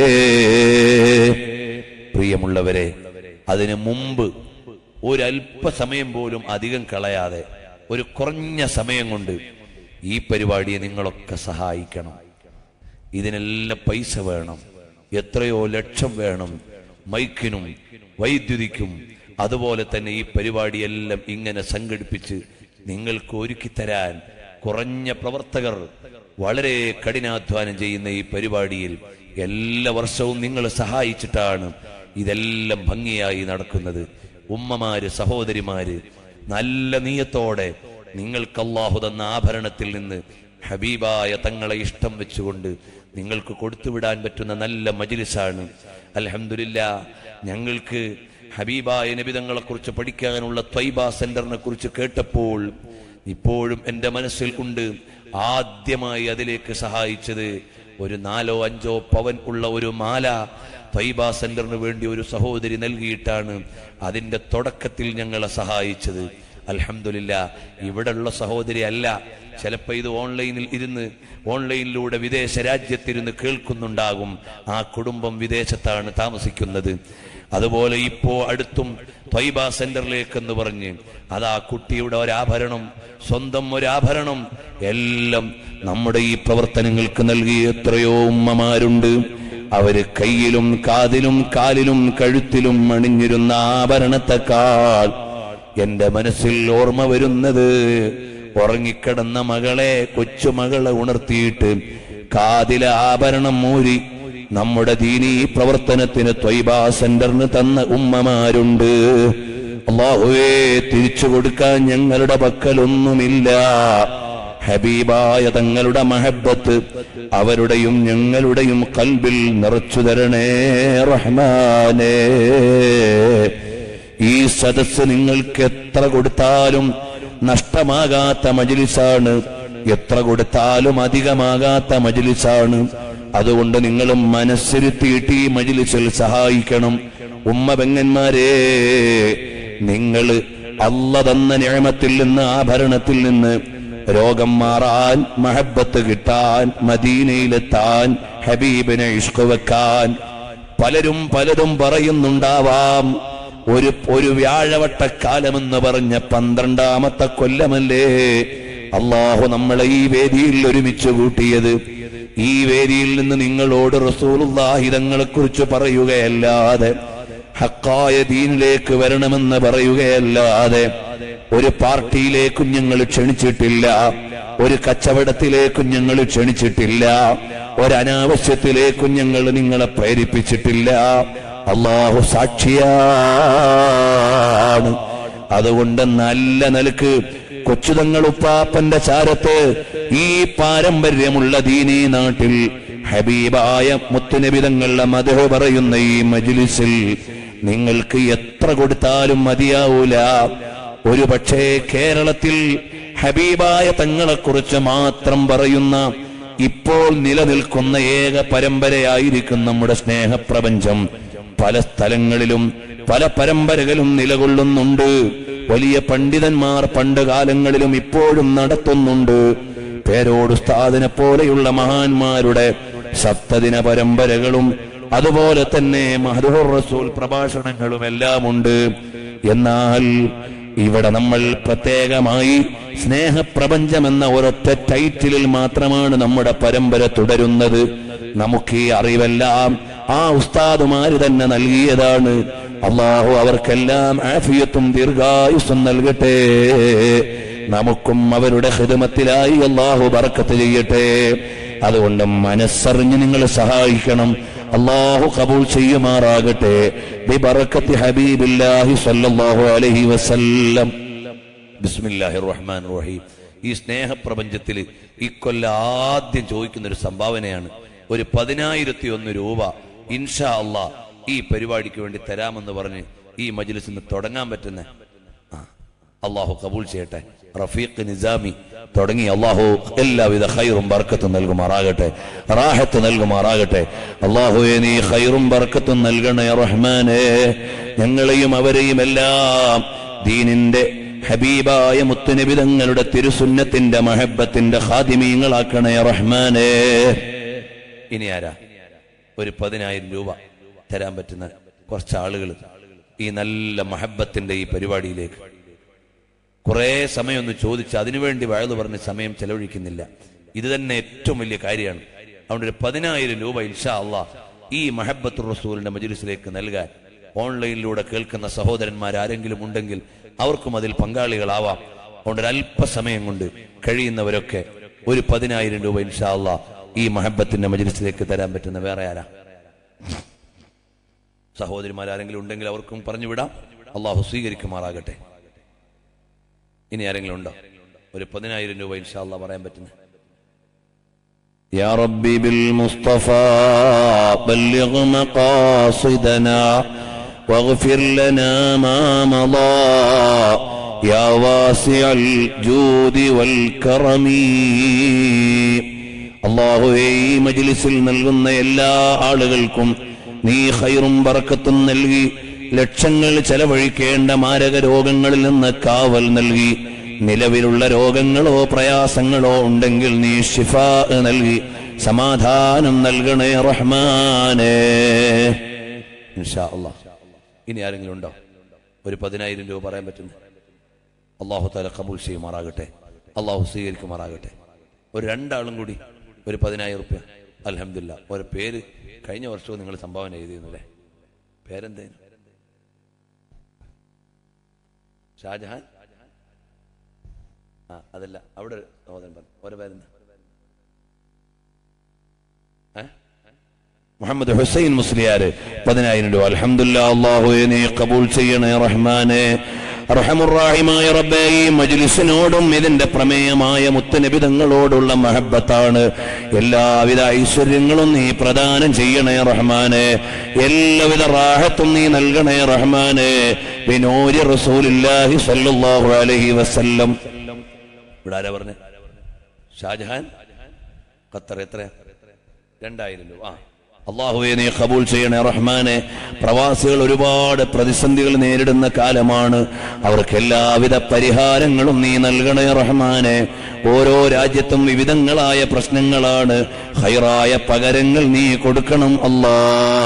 പ്രിയമുള്ളവരെ അതിനു മുമ്പ് ഒരല്പസമയം പോലും അധികം കളയാതെ ഒരു കുറഞ്ഞ സമയം കൊണ്ട് ഈ പരിപാടിയെ നിങ്ങളൊക്കെ സഹായിക്കണം ഇതിനെല്ലാം പൈസ വേണം എത്രയോ ലക്ഷം വേണം മൈക്കിനും വൈദ്യുതിക്കും അതുപോലെ തന്നെ ഈ പരിപാടിയെല്ലാം ഇങ്ങനെ സംഘടിപ്പിച്ച് നിങ്ങൾക്ക് ഒരുക്കി തരാൻ കുറഞ്ഞ പ്രവർത്തകർ വളരെ കഠിനാധ്വാനം ചെയ്യുന്ന ഈ പരിപാടിയിൽ എല്ലാ വർഷവും നിങ്ങൾ സഹായിച്ചിട്ടാണ് ഇതെല്ലാം ഭംഗിയായി നടക്കുന്നത് ഉമ്മമാര് സഹോദരിമാര് നല്ല നീയത്തോടെ നിങ്ങൾക്ക് അള്ളാഹു തന്ന ആഭരണത്തിൽ നിന്ന് ഹബീബായ തങ്ങളെ ഇഷ്ടം വെച്ചുകൊണ്ട് നിങ്ങൾക്ക് കൊടുത്തുവിടാൻ പറ്റുന്ന നല്ല മജിലിസാണ് അലഹമില്ല ഞങ്ങൾക്ക് ഹബീബായ നബിതങ്ങളെ കുറിച്ച് പഠിക്കാനുള്ള ത്വൈബ സെന്ററിനെ കുറിച്ച് കേട്ടപ്പോൾ ഇപ്പോഴും എൻ്റെ മനസ്സിൽ ഉണ്ട് ആദ്യമായി അതിലേക്ക് സഹായിച്ചത് ഒരു നാലോ അഞ്ചോ പവൻ ഉള്ള ഒരു മാല ത്വൈബ സെന്ററിന് വേണ്ടി ഒരു സഹോദരി നൽകിയിട്ടാണ് അതിന്റെ തുടക്കത്തിൽ ഞങ്ങളെ സഹായിച്ചത് അൽഹംദുലില്ല ഇവിടെയുള്ള സഹോദരി അല്ല ചിലപ്പോ ഇത് ഓൺലൈനിൽ ഇരുന്ന് ഓൺലൈനിലൂടെ വിദേശ രാജ്യത്തിരുന്ന് കേൾക്കുന്നുണ്ടാകും ആ കുടുംബം വിദേശത്താണ് താമസിക്കുന്നത് അതുപോലെ ഇപ്പോ അടുത്തും ത്വൈബ സെന്ററിലേക്ക് എന്ന് പറഞ്ഞ് അതാ കുട്ടിയുടെ ഒരാഭരണം സ്വന്തം ഒരാഭരണം എല്ലാം നമ്മുടെ ഈ പ്രവർത്തനങ്ങൾക്ക് നൽകിയ എത്രയോ ഉമ്മമാരുണ്ട് അവര് കയ്യിലും കാതിലും കാലിലും കഴുത്തിലും അണിഞ്ഞിരുന്ന ആഭരണത്തെക്കാൾ എന്റെ മനസ്സിൽ ഓർമ്മ വരുന്നത് ഉറങ്ങിക്കിടന്ന മകളെ കൊച്ചുമകളെ ഉണർത്തിയിട്ട് കാതിലെ ആഭരണം മൂരി നമ്മുടെ ദീനീ പ്രവർത്തനത്തിന് ത്വൈബ സെന്ററിന് തന്ന ഉമ്മമാരുണ്ട് അള്ളാഹുവേ തിരിച്ചു കൊടുക്കാൻ ഞങ്ങളുടെ പക്കലൊന്നുമില്ല ഹബീബായ തങ്ങളുടെ മഹബത്ത് അവരുടെയും ഞങ്ങളുടെയും കൽബിൽ നിറച്ചു തരണേ റഹ്മാനേ ഈ സദസ് നിങ്ങൾക്ക് എത്ര കൊടുത്താലും നഷ്ടമാകാത്ത മജിലിസാണ് എത്ര കൊടുത്താലും അധികമാകാത്ത മജിലിസാണ് അതുകൊണ്ട് നിങ്ങൾ മനസ്സിരുത്തിയിട്ട് ഈ മജിലിസിൽ സഹായിക്കണം ഉമ്മ പെങ്ങന്മാരെ നിങ്ങൾ അല്ല തന്ന നിയമത്തിൽ നിന്ന് ആഭരണത്തിൽ നിന്ന് രോഗം മാറാൻ മഹബത്ത് കിട്ടാൻ മദീനയിലെത്താൻ ഹബീബിനെ ഇഷ്കു വെക്കാൻ പലരും പലതും പറയുന്നുണ്ടാവാം ഒരു ഒരു വ്യാഴവട്ടക്കാലമെന്ന് പറഞ്ഞ പന്ത്രണ്ടാമത്തെ കൊല്ലമല്ലേ അള്ളാഹു നമ്മളെ ഈ വേദിയിൽ ഒരുമിച്ച് കൂട്ടിയത് ഈ വേദിയിൽ നിന്ന് നിങ്ങളോട് റസൂലുള്ളാഹിതങ്ങളെ കുറിച്ച് പറയുകയല്ലാതെ ഹക്കായ ദീനിലേക്ക് വരണമെന്ന് പറയുകയല്ലാതെ ഒരു പാർട്ടിയിലേക്കും ഞങ്ങൾ ക്ഷണിച്ചിട്ടില്ല ഒരു കച്ചവടത്തിലേക്കും ഞങ്ങൾ ക്ഷണിച്ചിട്ടില്ല ഒരു അനാവശ്യത്തിലേക്കും ഞങ്ങൾ നിങ്ങളെ പ്രേരിപ്പിച്ചിട്ടില്ല അള്ളാഹു സാക്ഷിയാണ് അതുകൊണ്ട് നല്ല നിലക്ക് കൊച്ചുതങ്ങൾ ഉപ്പാപ്പന്റെ ചാരത്ത് ഈ പാരമ്പര്യമുള്ള ദീനീ നാട്ടിൽ ഹബീബായ മുത്തുനബിതങ്ങളുടെ മധു പറയുന്ന ഈ മജിലിസിൽ നിങ്ങൾക്ക് എത്ര കൊടുത്താലും മതിയാവൂല ഒരു പക്ഷേ കേരളത്തിൽ ഹബീബായ തങ്ങളെക്കുറിച്ച് മാത്രം പറയുന്ന ഇപ്പോൾ നിലനിൽക്കുന്ന ഏക പരമ്പരയായിരിക്കും നമ്മുടെ സ്നേഹപ്രപഞ്ചം പല സ്ഥലങ്ങളിലും പല പരമ്പരകളും നിലകൊള്ളുന്നുണ്ട് വലിയ പണ്ഡിതന്മാർ പണ്ട് കാലങ്ങളിലും ഇപ്പോഴും നടത്തുന്നുണ്ട് പേരോട് ഉസ്താദിനെ പോലെയുള്ള മഹാന്മാരുടെ സപ്തദിന പരമ്പരകളും അതുപോലെ തന്നെ മഹദൂർ റസൂൽ പ്രഭാഷണങ്ങളും എല്ലാം ഉണ്ട് എന്നാൽ ഇവിടെ നമ്മൾ പ്രത്യേകമായി സ്നേഹപ്രപഞ്ചം എന്ന ഒരൊറ്റ ടൈറ്റിലിൽ മാത്രമാണ് നമ്മുടെ പരമ്പര തുടരുന്നത് നമുക്ക് ഈ അറിവെല്ലാം ആ ഉസ്താദുമാര് തന്നെ നൽകിയതാണ് അള്ളാഹു അവർക്കെല്ലാം ആഫിയത്തും ദീർഘായുസ്സും നൽകട്ടെ നമുക്കും അവരുടെ ഹിതമത്തിലായി അള്ളാഹു ബറക്കത്ത് ചെയ്യട്ടെ അതുകൊണ്ട് മനസ്സറിഞ്ഞ് നിങ്ങൾ സഹായിക്കണം അള്ളാഹു കബൂൾ ചെയ്യുമാറാകട്ടെ ബിബറക്കത്തി ഹബീബില്ലാഹി സല്ലല്ലാഹു അലൈഹി വസല്ലം ബിസ്മില്ലാഹിർ റഹ്മാൻ റഹീം ഈ സ്നേഹപ്രപഞ്ചത്തിൽ ഇക്കൊല്ല ആദ്യം ചോദിക്കുന്ന ഒരു സംഭാവനയാണ് ഒരു പതിനായിരത്തി ഒന്ന് രൂപ ഇൻഷാ അള്ളാ ഈ പരിപാടിക്ക് വേണ്ടി തരാമെന്ന് പറഞ്ഞ് ഈ മജ്ലിസിന് തുടങ്ങാൻ പറ്റുന്ന ആ അള്ളാഹു കബൂൽ ചെയ്യട്ടെ റഫീഖ് നിസാമി തുടങ്ങി അള്ളാഹു എല്ലാവിധ ഖൈറും ബർക്കത്തും നൽകുമാറാകട്ടെ റാഹത്ത് നൽകുമാറാകട്ടെ അള്ളാഹുവെ നീ ഖൈറും ബർക്കത്തും നൽകണേ റഹ്മാനെ ഞങ്ങളെയും അവരെയും എല്ലാം ദീനിന്റെ ഹബീബായ മുത്തുനബി തങ്ങളുടെ തിരുസുന്നത്തിന്റെ മഹബത്തിന്റെ ഖാദിമീങ്ങളാക്കണേ റഹ്മാനെ ഇനി ആരാ ഒരു പതിനായിരം രൂപ തരാൻ പറ്റുന്ന കുറച്ച് ആളുകൾ ഈ നല്ല മഹബത്തിന്റെ ഈ പരിപാടിയിലേക്ക് കുറെ സമയം ഒന്ന് ചോദിച്ച് അതിനുവേണ്ടി വഴുതു പറഞ്ഞ് സമയം ചെലവഴിക്കുന്നില്ല ഇത് തന്നെ ഏറ്റവും വലിയ കാര്യമാണ് അതുകൊണ്ട് ഒരു പതിനായിരം രൂപ ഇൻഷാ അള്ളാ ഈ മഹബത്ത് റസൂലിന്റെ മജിലിസിലേക്ക് നൽകാൻ ഓൺലൈനിലൂടെ കേൾക്കുന്ന സഹോദരന്മാർ ആരെങ്കിലും ഉണ്ടെങ്കിൽ അവർക്കും അതിൽ പങ്കാളികളാവാം അതുകൊണ്ട് ഒരു അല്പസമയം കൊണ്ട് കഴിയുന്നവരൊക്കെ ഒരു പതിനായിരം രൂപ ഇൻഷാ അള്ളാ ഈ മഹബത്തിന്റെ മജിലിസിലേക്ക് തരാൻ പറ്റുന്ന വേറെ ആരാ സഹോദരിമാർ ആരെങ്കിലും ഉണ്ടെങ്കിൽ അവർക്കും പറഞ്ഞു വിടാം അള്ളാഹു സ്വീകരിക്കുമാറാകട്ടെ ഇനി ആരെങ്കിലും ഉണ്ടോ ഒരു പതിനായിരം രൂപ ഇൻഷാ അള്ളാ പറയാൻ പറ്റുന്ന يا ربي بالمصطفى بلغ مقاصدنا واغفر لنا ما مضى يا واسع الجود والكرم അള്ളാഹുവേ ഈ മജ്ലിസിൽ നൽകുന്ന എല്ലാ ആളുകൾക്കും നീ ഖൈറും ബർക്കത്തും നൽകി ലക്ഷങ്ങൾ ചെലവഴിക്കേണ്ട മാരക രോഗങ്ങളിൽ നിന്ന് കാവൽ നൽകി നിലവിലുള്ള രോഗങ്ങളോ പ്രയാസങ്ങളോ ഉണ്ടെങ്കിൽ നീ ഷിഫ നൽകി സമാധാനം നൽകണേ റഹ്മാനേ ഇൻഷാ അള്ളാ ഇനി ആരെങ്കിലും ഉണ്ടോ ഒരു പതിനായിരം രൂപ പറയാൻ പറ്റുന്ന അള്ളാഹു താല കബൂൽ ചെയ്യുമാറാകട്ടെ അള്ളാഹു സ്വീകരിക്കുമാറാകട്ടെ ഒരു രണ്ടാളും കൂടി ഒരു പതിനായിരം റുപ്യ അലഹമില്ല ഒരു പേര് കഴിഞ്ഞ വർഷവും നിങ്ങൾ സംഭാവന ചെയ്തിരുന്നല്ലേ പേരെന്തേനു ഷാജഹാൻ ആ അതല്ല അവിടെ ഒരു സഹോദരൻ പറഞ്ഞു ഓരോ പേരെന്താ ഏ മുഹമ്മദ് ഹുസൈൻ മുസ്ലിയാര് പതിനായിരം രൂപ അൽഹംദുലില്ലാ അള്ളാഹുവെ നീ കബൂൽ ചെയ്യണേ റഹ്മാനെ റഹമുറാഹിമായ റബ്ബേ ഈ മജ്ലിസിനോടും ഇതിന്റെ പ്രമേയമായ മുത്തനബിതങ്ങളോടുള്ള മഹബത്താണ് എല്ലാവിധ ഐശ്വര്യങ്ങളും നീ പ്രദാനം ചെയ്യണേ റഹ്മാനെ എല്ലാവിധ റാഹത്തും നീ നൽകണേ റഹ്മാനെ ബിനൂരി റസൂലില്ലാഹി സല്ലല്ലാഹു അലൈഹി വസല്ലം ഇവിടെ ആരാ പറഞ്ഞ ഷാജഹാൻ ഖത്തർ എത്ര രണ്ടായിരം രൂപ ആ അള്ളാഹുവെ നീ കബൂൽ ചെയ്യണേ റഹ്മാനെ പ്രവാസികൾ ഒരുപാട് പ്രതിസന്ധികൾ നേരിടുന്ന കാലമാണ് അവർക്ക് എല്ലാവിധ പരിഹാരങ്ങളും നീ നൽകണേ റഹ്മാനെ ഓരോ രാജ്യത്തും വിവിധങ്ങളായ പ്രശ്നങ്ങളാണ് ഹൈറായ പകരങ്ങൾ നീ കൊടുക്കണം അല്ലാ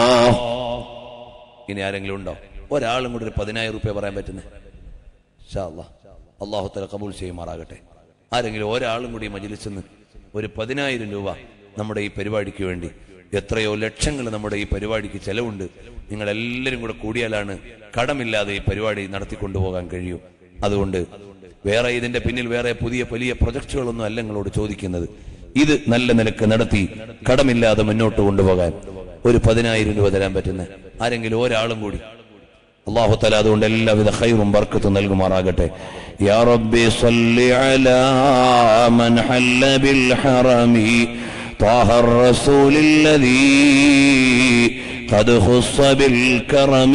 ഇനി ആരെങ്കിലും ഉണ്ടോ ഒരാളും കൂടി ഒരു പതിനായിരം റുപ്യ പറയാൻ പറ്റുന്നേ അള്ളാഹു തല കബൂൽ ചെയ്യുമാറാകട്ടെ ആരെങ്കിലും ഒരാളും കൂടി മജിലിസിൽ നിന്ന് ഒരു പതിനായിരം രൂപ നമ്മുടെ ഈ പരിപാടിക്ക് വേണ്ടി എത്രയോ ലക്ഷങ്ങൾ നമ്മുടെ ഈ പരിപാടിക്ക് ചെലവുണ്ട് നിങ്ങൾ എല്ലാവരും കൂടെ കൂടിയാലാണ് കടമില്ലാതെ ഈ പരിപാടി നടത്തിക്കൊണ്ടുപോകാൻ കഴിയൂ അതുകൊണ്ട് വേറെ ഇതിന്റെ പിന്നിൽ വേറെ പുതിയ വലിയ പ്രൊജക്ടുകളൊന്നും അല്ല നിങ്ങളോട് ചോദിക്കുന്നത് ഇത് നല്ല നിലക്ക് നടത്തി കടമില്ലാതെ മുന്നോട്ട് കൊണ്ടുപോകാൻ ഒരു പതിനായിരം രൂപ തരാൻ പറ്റുന്ന ആരെങ്കിലും ഒരാളും കൂടി അള്ളാഹു തല അതുകൊണ്ട് എല്ലാവിധ ഖൈറും ബർക്കത്തും നൽകുമാറാകട്ടെ യാ റബ്ബി സല്ലി അലാ മൻ ഹല്ല ബിൽ ഹറമി طه الرسول الذي قد خص بالكرم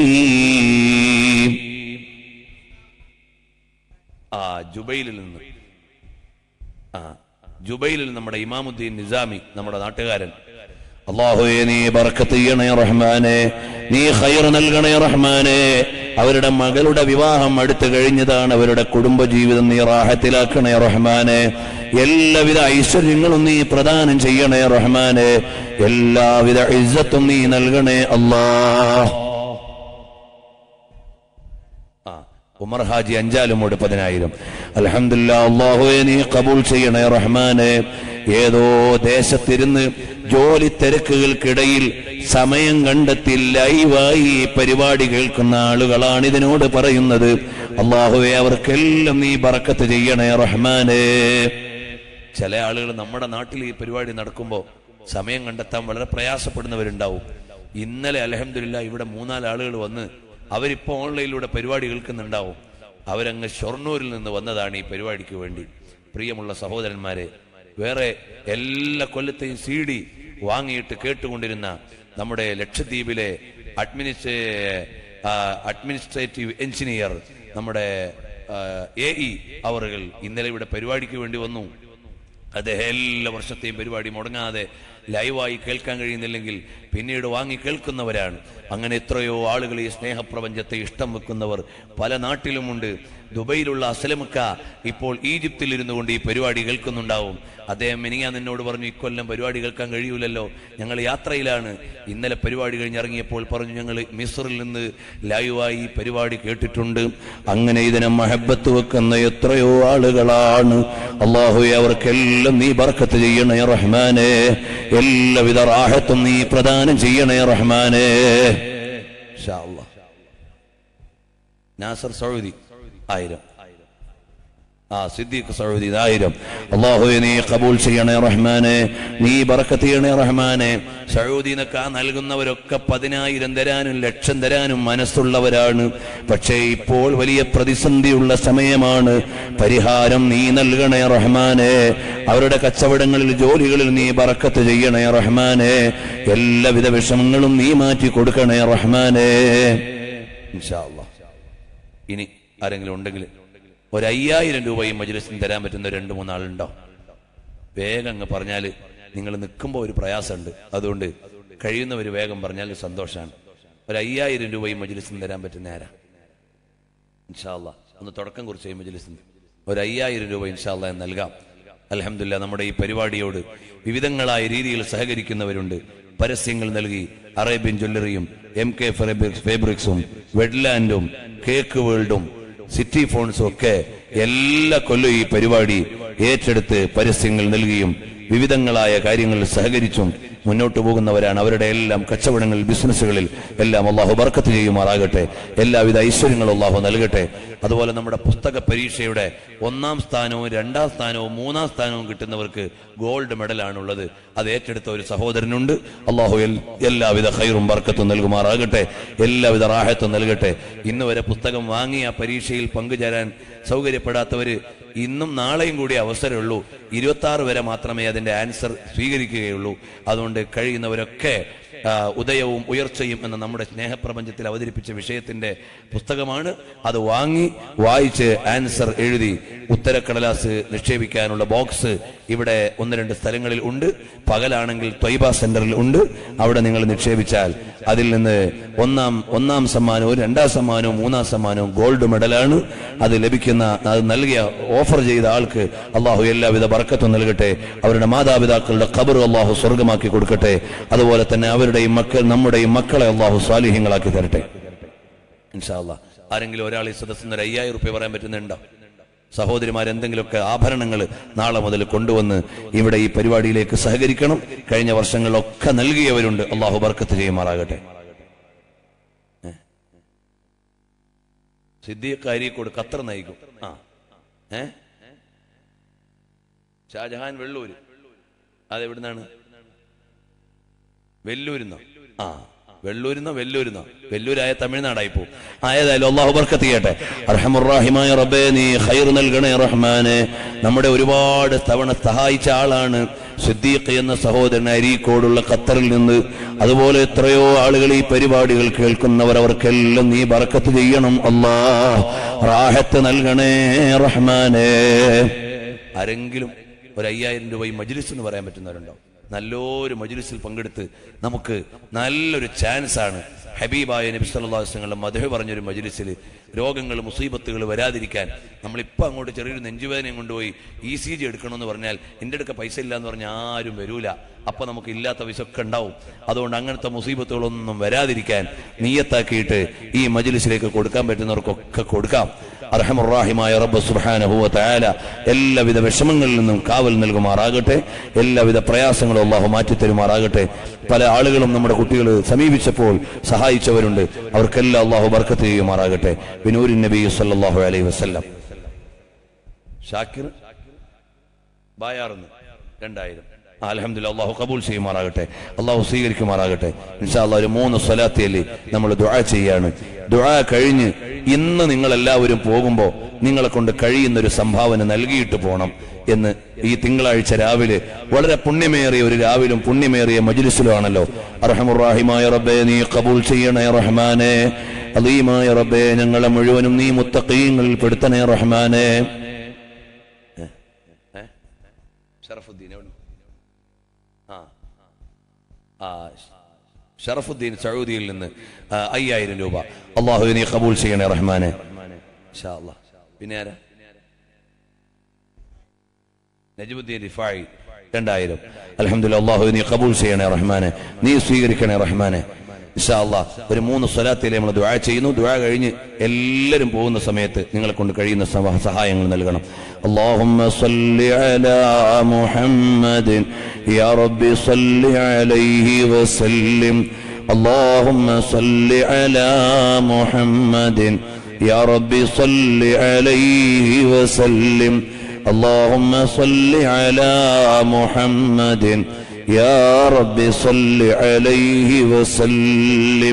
ആ ജുബൈലിൽ നിന്ന് ആ ജുബൈലിൽ നമ്മുടെ ഇമാമുദ്ദീൻ നിസാമി നമ്മുടെ നാട്ടുകാരൻ അള്ളാഹുയെ നീ ബർക്കത്ത് ചെയ്യണേ റഹ്മാനെ നീ ഖൈർ നൽകണേ റഹ്മാനെ അവരുടെ മകളുടെ വിവാഹം അടുത്തു കഴിഞ്ഞതാണ് അവരുടെ കുടുംബജീവിതം നീ റാഹത്തിലാക്കണേ റഹ്മാനെ എല്ലാവിധ ഐശ്വര്യങ്ങളും നീ പ്രദാനം ചെയ്യണേ റഹ്മാനെ എല്ലാവിധ ഇസ്സത്തും നീ നൽകണേ അല്ലാ ആ ഉമർ ഹാജി അഞ്ചാലുമോട് പതിനായിരം അലഹമില്ല അള്ളാഹുവെ നീ കബൂൽ ചെയ്യണേ റഹ്മാനെ ഏതോ ദേശത്തിരുന്ന് ജോലി തിരക്കുകൾക്കിടയിൽ സമയം കണ്ടെത്തി ലൈവായി ഈ പരിപാടി കേൾക്കുന്ന ആളുകളാണ് ഇതിനോട് പറയുന്നത് അള്ളാഹുവെ അവർക്കെല്ലാം നീ ബറക്കത്ത് ചെയ്യണേ റഹ്മാനെ ചില ആളുകൾ നമ്മുടെ നാട്ടിൽ ഈ പരിപാടി നടക്കുമ്പോൾ സമയം കണ്ടെത്താൻ വളരെ പ്രയാസപ്പെടുന്നവരുണ്ടാവും ഇന്നലെ അലഹമില്ല ഇവിടെ മൂന്നാല് ആളുകൾ വന്ന് അവരിപ്പോ ഓൺലൈനിലൂടെ പരിപാടി കേൾക്കുന്നുണ്ടാവും അവരങ്ങ് ഷൊർണൂരിൽ നിന്ന് വന്നതാണ് ഈ പരിപാടിക്ക് വേണ്ടി പ്രിയമുള്ള സഹോദരന്മാരെ വേറെ എല്ലാ കൊല്ലത്തെയും സി ഡി വാങ്ങിയിട്ട് കേട്ടുകൊണ്ടിരുന്ന നമ്മുടെ ലക്ഷദ്വീപിലെ അഡ്മിനിസ്ട്രേ ആ, അഡ്മിനിസ്ട്രേറ്റീവ് എഞ്ചിനീയർ നമ്മുടെ എ ഇ അവറുകൾ ഇന്നലെ ഇവിടെ പരിപാടിക്ക് വേണ്ടി വന്നു അദ്ദേഹം എല്ലാ വർഷത്തെയും പരിപാടി മുടങ്ങാതെ ലൈവായി കേൾക്കാൻ കഴിയുന്നില്ലെങ്കിൽ പിന്നീട് വാങ്ങി കേൾക്കുന്നവരാണ് അങ്ങനെ എത്രയോ ആളുകൾ ഈ സ്നേഹപ്രപഞ്ചത്തെ ഇഷ്ടം വെക്കുന്നവർ പല നാട്ടിലുമുണ്ട് ദുബൈയിലുള്ള അസലമുക്ക ഇപ്പോൾ ഈജിപ്തിൽ ഇരുന്നു കൊണ്ട് ഈ പരിപാടി കേൾക്കുന്നുണ്ടാവും അദ്ദേഹം മിനിയാൻ നിന്നോട് പറഞ്ഞു ഇക്കൊല്ലം പരിപാടി കേൾക്കാൻ കഴിയൂലല്ലോ ഞങ്ങൾ യാത്രയിലാണ് ഇന്നലെ പരിപാടി കഴിഞ്ഞിറങ്ങിയപ്പോൾ പറഞ്ഞു ഞങ്ങൾ മിസ്റിൽ നിന്ന് ലൈവായി ഈ പരിപാടി കേട്ടിട്ടുണ്ട് അങ്ങനെ ഇതിനെ മഹബത്ത് വെക്കുന്ന എത്രയോ ആളുകളാണ് അള്ളാഹുയെ അവർക്കെല്ലാം നീ ബർക്കത്ത് ചെയ്യണേ റഹ്മാനെ എല്ലാവിധ റാഹത്തും നീ പ്രദാനം ചെയ്യണേ റഹ്മാനെ ഇൻഷാ അല്ലാ. നാസർ സൗദി ആയിരം ആ സിദ്ദീഖ് സൗദി ആയിരം അള്ളാഹുവെ നീ കബൂൽ ചെയ്യണേ റഹ്മാനെ നീ ബറക്കത്ത് ചെയ്യണേ റഹ്മാനെ സൗദീനൊക്കെ ആ നൽകുന്നവരൊക്കെ പതിനായിരം തരാനും ലക്ഷം തരാനും മനസ്സുള്ളവരാണ് പക്ഷേ ഇപ്പോൾ വലിയ പ്രതിസന്ധിയുള്ള സമയമാണ് പരിഹാരം നീ നൽകണേ റഹ്മാനെ അവരുടെ കച്ചവടങ്ങളിൽ ജോലികളിൽ നീ ബറക്കത്ത് ചെയ്യണേ റഹ്മാനെ എല്ലാവിധ വിഷമങ്ങളും നീ മാറ്റി കൊടുക്കണേ റഹ്മാനെ ഇൻഷാ അല്ലാ ഇനി ആരെങ്കിലും ഉണ്ടെങ്കിൽ ഒരു അയ്യായിരം രൂപ ഈ മജ്ലിസിന് തരാൻ പറ്റുന്ന രണ്ട് മൂന്നാളുണ്ടോ വേഗം അങ്ങ് പറഞ്ഞാൽ നിങ്ങൾ നിൽക്കുമ്പോൾ ഒരു പ്രയാസമുണ്ട് അതുകൊണ്ട് കഴിയുന്നവർ വേഗം പറഞ്ഞാൽ സന്തോഷമാണ് ഒരു അയ്യായിരം രൂപ ഈ മജ്ലിസിന് തരാൻ പറ്റുന്ന ആരാ ഇൻഷാല്ല ഒന്ന് തുടക്കം കുറിച്ച് ഈ മജ്ലിസിന് ഒരു അയ്യായിരം രൂപ ഇൻഷാല്ല നൽകാം അലഹമില്ല നമ്മുടെ ഈ പരിപാടിയോട് വിവിധങ്ങളായ രീതിയിൽ സഹകരിക്കുന്നവരുണ്ട് പരസ്യങ്ങൾ നൽകി അറേബ്യൻ ജ്വല്ലറിയും എം കെ ഫേബ്രിക്സും വെഡ്ലാൻഡും കേക്ക് വേൾഡും സിറ്റി ഫോൺസും ഒക്കെ എല്ലാ കൊല്ലവും ഈ പരിപാടി ഏറ്റെടുത്ത് പരസ്യങ്ങൾ നൽകിയും വിവിധങ്ങളായ കാര്യങ്ങളിൽ സഹകരിച്ചും മുന്നോട്ട് പോകുന്നവരാണ് അവരുടെ എല്ലാം കച്ചവടങ്ങളിൽ ബിസിനസ്സുകളിൽ എല്ലാം അള്ളാഹു ബർക്കത്ത് ചെയ്യുമാറാകട്ടെ എല്ലാവിധ ഐശ്വര്യങ്ങളും അള്ളാഹു നൽകട്ടെ അതുപോലെ നമ്മുടെ പുസ്തക പരീക്ഷയുടെ ഒന്നാം സ്ഥാനവും രണ്ടാം സ്ഥാനവും മൂന്നാം സ്ഥാനവും കിട്ടുന്നവർക്ക് ഗോൾഡ് മെഡലാണുള്ളത് അത് ഏറ്റെടുത്ത ഒരു സഹോദരനുണ്ട് അള്ളാഹു എൽ- എല്ലാവിധ ഹൈറും ബർക്കത്തും നൽകുമാറാകട്ടെ എല്ലാവിധ റാഹത്തും നൽകട്ടെ ഇന്ന് വരെ പുസ്തകം വാങ്ങി ആ പരീക്ഷയിൽ പങ്കുചേരാൻ സൗകര്യപ്പെടാത്തവര് ഇന്നും നാളെയും കൂടി അവസരമുള്ളൂ ഇരുപത്തി ആറ് വരെ മാത്രമേ അതിന്റെ ആൻസർ സ്വീകരിക്കുകയുള്ളൂ അതുകൊണ്ട് കഴിയുന്നവരൊക്കെ ആ, ഉദയവും ഉയർച്ചയും എന്ന നമ്മുടെ സ്നേഹപ്രപഞ്ചത്തിൽ അവതരിപ്പിച്ച വിഷയത്തിന്റെ പുസ്തകമാണ് അത് വാങ്ങി വായിച്ച് ആൻസർ എഴുതി ഉത്തരക്കടലാസ് നിക്ഷേപിക്കാനുള്ള ബോക്സ് ഇവിടെ ഒന്ന് രണ്ട് സ്ഥലങ്ങളിൽ ഉണ്ട് പകലാണെങ്കിൽ ത്വയ്ബ സെന്ററിൽ ഉണ്ട് അവിടെ നിങ്ങൾ നിക്ഷേപിച്ചാൽ അതിൽ നിന്ന് ഒന്നാം ഒന്നാം സമ്മാനവും രണ്ടാം സമ്മാനവും മൂന്നാം സമ്മാനവും ഗോൾഡ് മെഡലാണ് അത് ലഭിക്കുന്ന അത് നൽകിയ ഓഫർ ചെയ്ത ആൾക്ക് അള്ളാഹു എല്ലാവിധ ബർക്കത്തും നൽകട്ടെ അവരുടെ മാതാപിതാക്കളുടെ ഖബർ അള്ളാഹു സ്വർഗമാക്കി കൊടുക്കട്ടെ അതുപോലെ തന്നെ അവരുടെയും മക്കൾ നമ്മുടെയും മക്കളെ അള്ളാഹു സ്വാലിഹ്യങ്ങളാക്കി തരട്ടെ ഇൻഷാല്ല ആരെങ്കിലും ഒരാൾ ഈ സദസ്സിന് ഒരു അയ്യായിരം റുപ്യ പറയാൻ പറ്റുന്നുണ്ടോ സഹോദരിമാർ എന്തെങ്കിലുമൊക്കെ ആഭരണങ്ങൾ നാളെ മുതൽ കൊണ്ടുവന്ന് ഇവിടെ ഈ പരിപാടിയിലേക്ക് സഹകരിക്കണം കഴിഞ്ഞ വർഷങ്ങളിലൊക്കെ നൽകിയവരുണ്ട് അള്ളാഹു ബർക്കത്ത് ചെയ്യുമാറാകട്ടെ ഏ? സിദ്ദീഖ് അരീക്കോട് ഖത്തർ നയിക്കും ആ ഏ ഷാജഹാൻ വെള്ളൂര് അതെവിടുന്നാണ് വെല്ലൂരിന്നോ ആ വെള്ളൂരിന്നോ വെല്ലൂരിന്നോ വെല്ലൂരായ തമിഴ്നാടായി പോകും ആയതായാലും അള്ളാഹു ബർക്കത്ത് ചെയ്യട്ടെ അർഹമുറാഹിമായ റബ്ബേ നീ ഖൈർ നൽകണേ റഹ്മാനെ നമ്മുടെ ഒരുപാട് തവണ സഹായിച്ച ആളാണ് സിദ്ദീഖ് എന്ന സഹോദരൻ അരീക്കോടുള്ള ഖത്തറിൽ നിന്ന് അതുപോലെ എത്രയോ ആളുകൾ ഈ പരിപാടികൾ കേൾക്കുന്നവർ അവർക്കെല്ലാം നീ ബർക്കത്ത് ചെയ്യണം അല്ലാ റാഹത്ത് നൽകണേ റഹ്മാനെ ആരെങ്കിലും ഒരു അയ്യായിരം രൂപ ഈ മജ്ലിസ് എന്ന് പറയാൻ പറ്റുന്നവരുണ്ടോ നല്ലൊരു മജ്ലിസിൽ പങ്കെടുത്ത് നമുക്ക് നല്ലൊരു ചാൻസ് ആണ് ഹബീബായ നബി സല്ലല്ലാഹു അലൈഹി വസല്ലം മധു പറഞ്ഞൊരു മജ്ലിസിൽ രോഗങ്ങൾ മുസീബത്തുകൾ വരാതിരിക്കാൻ നമ്മളിപ്പോൾ അങ്ങോട്ട് ചെറിയൊരു നെഞ്ചുവേദനയും കൊണ്ടുപോയി ഇ സി ജി എടുക്കണമെന്ന് പറഞ്ഞാൽ എൻ്റെ അടുക്ക പൈസ ഇല്ല എന്ന് പറഞ്ഞാൽ ആരും വരൂല അപ്പൊ നമുക്ക് ഇല്ലാത്ത പൈസ ഒക്കെ ഉണ്ടാവും അതുകൊണ്ട് അങ്ങനത്തെ മുസീബത്തുകളൊന്നും വരാതിരിക്കാൻ നീയത്താക്കിയിട്ട് ഈ മജ്ലിസിലേക്ക് കൊടുക്കാൻ പറ്റുന്നവർക്കൊക്കെ കൊടുക്കാം അർഹമുറാഹിമായ റബ്ബ് സുബ്ഹാനഹു വ തആല എല്ലാവിധ വിഷമങ്ങളിൽ നിന്നും കാവൽ നൽകുമാറാകട്ടെ എല്ലാവിധ പ്രയാസങ്ങളും അള്ളാഹു മാറ്റിത്തരുമാറാകട്ടെ പല ആളുകളും നമ്മുടെ കുട്ടികൾ സമീപിച്ചപ്പോൾ സഹായിച്ചവരുണ്ട് അവർക്കെല്ലാം അള്ളാഹു ബർക്കത്ത് ചെയ്യുമാറാകട്ടെ ബിനൂരിൻ നബി സല്ലല്ലാഹു അലൈഹി വസല്ലം ഷാക്കിർ ബായാറുന്ന് രണ്ടായിരം അലഹമില്ല അള്ളാഹു കബൂൽ ചെയ്യുമാറാകട്ടെ അള്ളാഹു സ്വീകരിക്കുമാറാകട്ടെ ഇൻഷാ അല്ലാഹ് ഒരു മൂന്ന് സ്വലാത്തിയല്ലേ നമ്മൾ ദുആ ചെയ്യാണ് ദുആ കഴിഞ്ഞ് ഇന്ന് നിങ്ങൾ എല്ലാവരും പോകുമ്പോൾ നിങ്ങളെ കൊണ്ട് കഴിയുന്ന ഒരു സംഭാവന നൽകിയിട്ട് പോകണം എന്ന് ഈ തിങ്കളാഴ്ച രാവിലെ വളരെ പുണ്യമേറിയ ഒരു രാവിലും പുണ്യമേറിയ മജ്ലിസിലുമാണല്ലോ അർഹമുറാഹിമായ റബ്ബേ നീ കബൂൽ ചെയ്യണേ റഹ്മാനെ അലീമായ റബ്ബേ ഞങ്ങളെ മുഴുവനും നീ മുത്തഖീങ്ങളിൽ പെടുത്തണേ റഹ്മാനെ ഷറഫുദ്ദീൻ എവിടെ ആ ആ ഷറഫുദ്ദീൻ സൗദിയിൽ നിന്ന് ആ, അയ്യായിരം രൂപ അള്ളാഹു നീ കബൂൽ ചെയ്യണേ റഹ്മാനെ ഇൻഷാ അല്ലാ. പിന്നെ ആരാ നജുദ്ദീൻ റിഫായി രണ്ടായിരം അലഹമുല്ല അള്ളാഹു നീ കബൂൽ ചെയ്യണേ റഹ്മാനെ നീ സ്വീകരിക്കണേ റഹ്മാനെ ഇൻഷാ അല്ലാ ഒരു മൂന്ന് സ്വലാത്തിലെ നമ്മൾ ദുആ ചെയ്യുന്നു ദുആ കഴിഞ്ഞ് എല്ലാവരും പോകുന്ന സമയത്ത് നിങ്ങളെ കൊണ്ട് കഴിയുന്ന സമ- സഹായങ്ങൾ നൽകണം اللهم صل على محمد يا رب صل عليه وسلم اللهم صل على محمد يا رب صل عليه وسلم اللهم صل على محمد يا رب صل عليه وسلم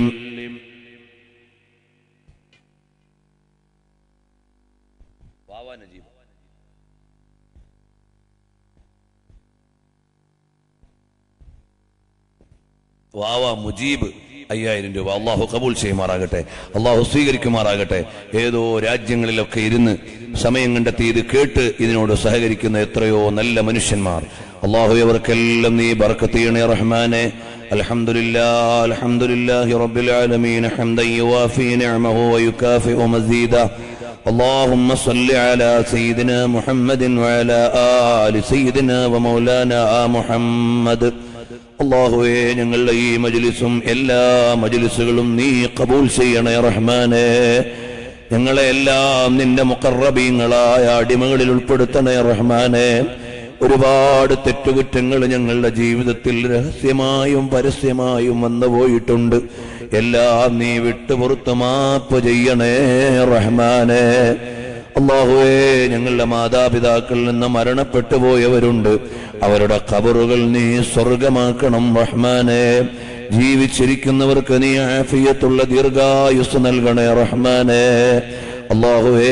വാവ മുജീബ് അയ്യായിരം രൂപ അള്ളാഹു കബൂൽ ചെയ്യുമാറാകട്ടെ അള്ളാഹു സ്വീകരിക്കുമാറാകട്ടെ ഏതോ രാജ്യങ്ങളിലൊക്കെ ഇരുന്ന് സമയം കണ്ടെത്തി ഇത് കേട്ട് ഇതിനോട് സഹകരിക്കുന്ന എത്രയോ നല്ല മനുഷ്യന്മാർ അള്ളാഹു അവർക്കെല്ലാം നീ ബർക്കത്ത് ചെയ്യണേ റഹ്മാനെ അൽഹംദുലില്ലാ അൽഹംദുലില്ലാഹി റബ്ബിൽ ആലമീൻ ഹംദൻ യുവാഫി നിഅമഹു വയുകാഫിഉ മസീദ اللهم صل على سيدنا محمد وعلى آل سيدنا ومولانا محمد അള്ളാഹുവേ ഞങ്ങളുടെ ഈ മജ്ലിസും എല്ലാ മജ്ലിസുകളും നീ കബൂൽ ചെയ്യണേ റഹ്മാനെ ഞങ്ങളെ എല്ലാം നിന്റെ മുക്കറബീങ്ങളായ അടിമകളിൽ ഉൾപ്പെടുത്തണേ റഹ്മാനെ ഒരുപാട് തെറ്റുകുറ്റങ്ങൾ ഞങ്ങളുടെ ജീവിതത്തിൽ രഹസ്യമായും പരസ്യമായും വന്നു പോയിട്ടുണ്ട് എല്ലാം നീ വിട്ടുപുറത്ത് മാപ്പ് ചെയ്യണേ റഹ്മാനെ അള്ളാഹുവേ ഞങ്ങളുടെ മാതാപിതാക്കളിൽ നിന്ന് മരണപ്പെട്ടു പോയവരുണ്ട് അവരുടെ ഖബറുകൾ നീ സ്വർഗമാക്കണം റഹ്മാനെ ജീവിച്ചിരിക്കുന്നവർക്ക് നീ ആഫിയത്തുള്ള ദീർഘായുസ് നൽകണേ റഹ്മാനെ അള്ളാഹുവേ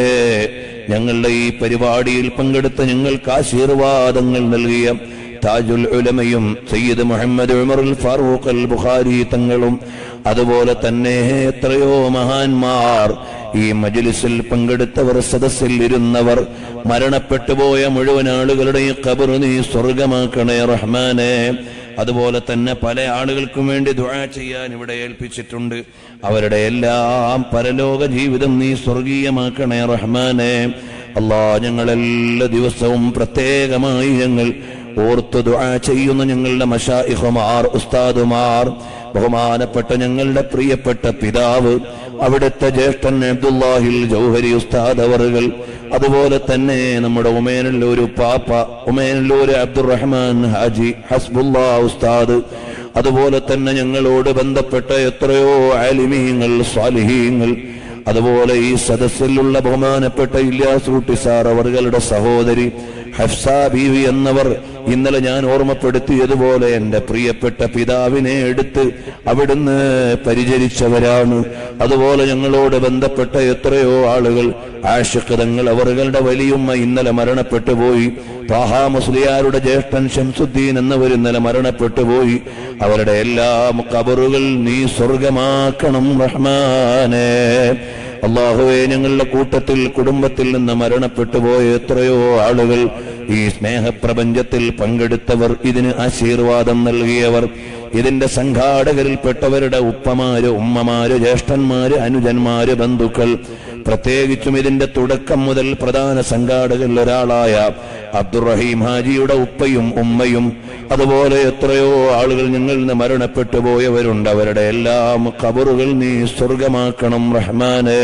ഞങ്ങളുടെ ഈ പരിപാടിയിൽ പങ്കെടുത്ത ഞങ്ങൾക്ക് ആശീർവാദങ്ങൾ നൽകിയ താജുൽ ഉലമയും സയ്യിദ് മുഹമ്മദ് ഉമറുൽ ഫാറൂഖ് അൽ ബുഖാരി തങ്ങളും അതുപോലെ തന്നെ എത്രയോ മഹാന്മാർ ഈ മജ്ലിസിൽ പങ്കെടുത്തവർ സദസ്സിൽ ഇരുന്നവർ മരണപ്പെട്ടു പോയ മുഴുവൻ ആളുകളുടെയും ഖബർ നീ സ്വർഗമാക്കണേ റഹ്മാനെ അതുപോലെ തന്നെ പല ആളുകൾക്കും വേണ്ടി ദുആ ചെയ്യാൻ ഇവിടെ ഏൽപ്പിച്ചിട്ടുണ്ട് അവരുടെ എല്ലാം പരലോക ജീവിതം നീ സ്വർഗീയമാക്കണേ റഹ്മാനെ അല്ലാ ഞങ്ങളെല്ലാ ദിവസവും പ്രത്യേകമായി ഞങ്ങൾ ഓർത്ത് ദുആ ചെയ്യുന്ന ഞങ്ങളുടെ മഷായിഹുമാർ ഉസ്താദുമാർ ബഹുമാനപ്പെട്ട ഞങ്ങളുടെ പ്രിയപ്പെട്ട പിതാവ് അവിടുത്തെ ജ്യേഷ്ഠൻ അബ്ദുല്ലാഹിൽ ജൗഹരി ഉസ്താദ് അവറുകൾ അതുപോലെ തന്നെ നമ്മുടെ ഉമേനല്ലൂർ പാപ്പ ഉമേനല്ലൂർ അബ്ദുറഹ്മാൻ ഹാജി ഹസ്ബുല്ലാ ഉസ്താദ് അതുപോലെ തന്നെ ഞങ്ങളോട് ബന്ധപ്പെട്ട എത്രയോ ആലിമീങ്ങൾ സ്വാലിഹീങ്ങൾ അതുപോലെ ഈ സദസ്സിലുള്ള ബഹുമാനപ്പെട്ട ഇല്യാസ് കുട്ടി സാർ അവറുകളുടെ സഹോദരി ഹഫ്സ ബീവി എന്നവർ ഇന്നലെ ഞാൻ ഓർമ്മപ്പെടുത്തിയതുപോലെ എൻ്റെ പ്രിയപ്പെട്ട പിതാവിനെ എടുത്ത് അവിടുന്ന് പരിചരിച്ചവരാണ് അതുപോലെ ഞങ്ങളോട് ബന്ധപ്പെട്ട എത്രയോ ആളുകൾ ആഷിഖതങ്ങൾ അവറുകളുടെ വലിയുമ്മ ഇന്നലെ മരണപ്പെട്ടു പോയി താഹാ മുസ്ലിയാരുടെ ജ്യേഷ്ഠൻ ഷംസുദ്ദീൻ എന്നവർ ഇന്നലെ മരണപ്പെട്ടു പോയി അവരുടെ എല്ലാം കബറുകൾ നീ സ്വർഗമാക്കണം റഹ്മാനേ അള്ളാഹുവെ ഞങ്ങളുടെ കൂട്ടത്തിൽ കുടുംബത്തിൽ നിന്ന് മരണപ്പെട്ടു പോയ എത്രയോ ആളുകൾ ഈ സ്നേഹപ്രപഞ്ചത്തിൽ പങ്കെടുത്തവർ ഇതിന് ആശീർവാദം നൽകിയവർ ഇതിന്റെ സംഘാടകരിൽപ്പെട്ടവരുടെ ഉപ്പമാര് ഉമ്മമാര് ജ്യേഷ്ഠന്മാര് അനുജന്മാര് ബന്ധുക്കൾ പ്രത്യേകിച്ചും ഇതിന്റെ തുടക്കം മുതൽ പ്രധാന സംഘാടകരിൽ ഒരാളായ അബ്ദുറഹീം ഹാജിയുടെ ഉപ്പയും ഉമ്മയും അതുപോലെ എത്രയോ ആളുകൾ ഞങ്ങളിൽ നിന്ന് മരണപ്പെട്ടു പോയവരുണ്ട് അവരുടെ എല്ലാം കബറുകൾ നീ സ്വർഗമാക്കണം റഹ്മാനേ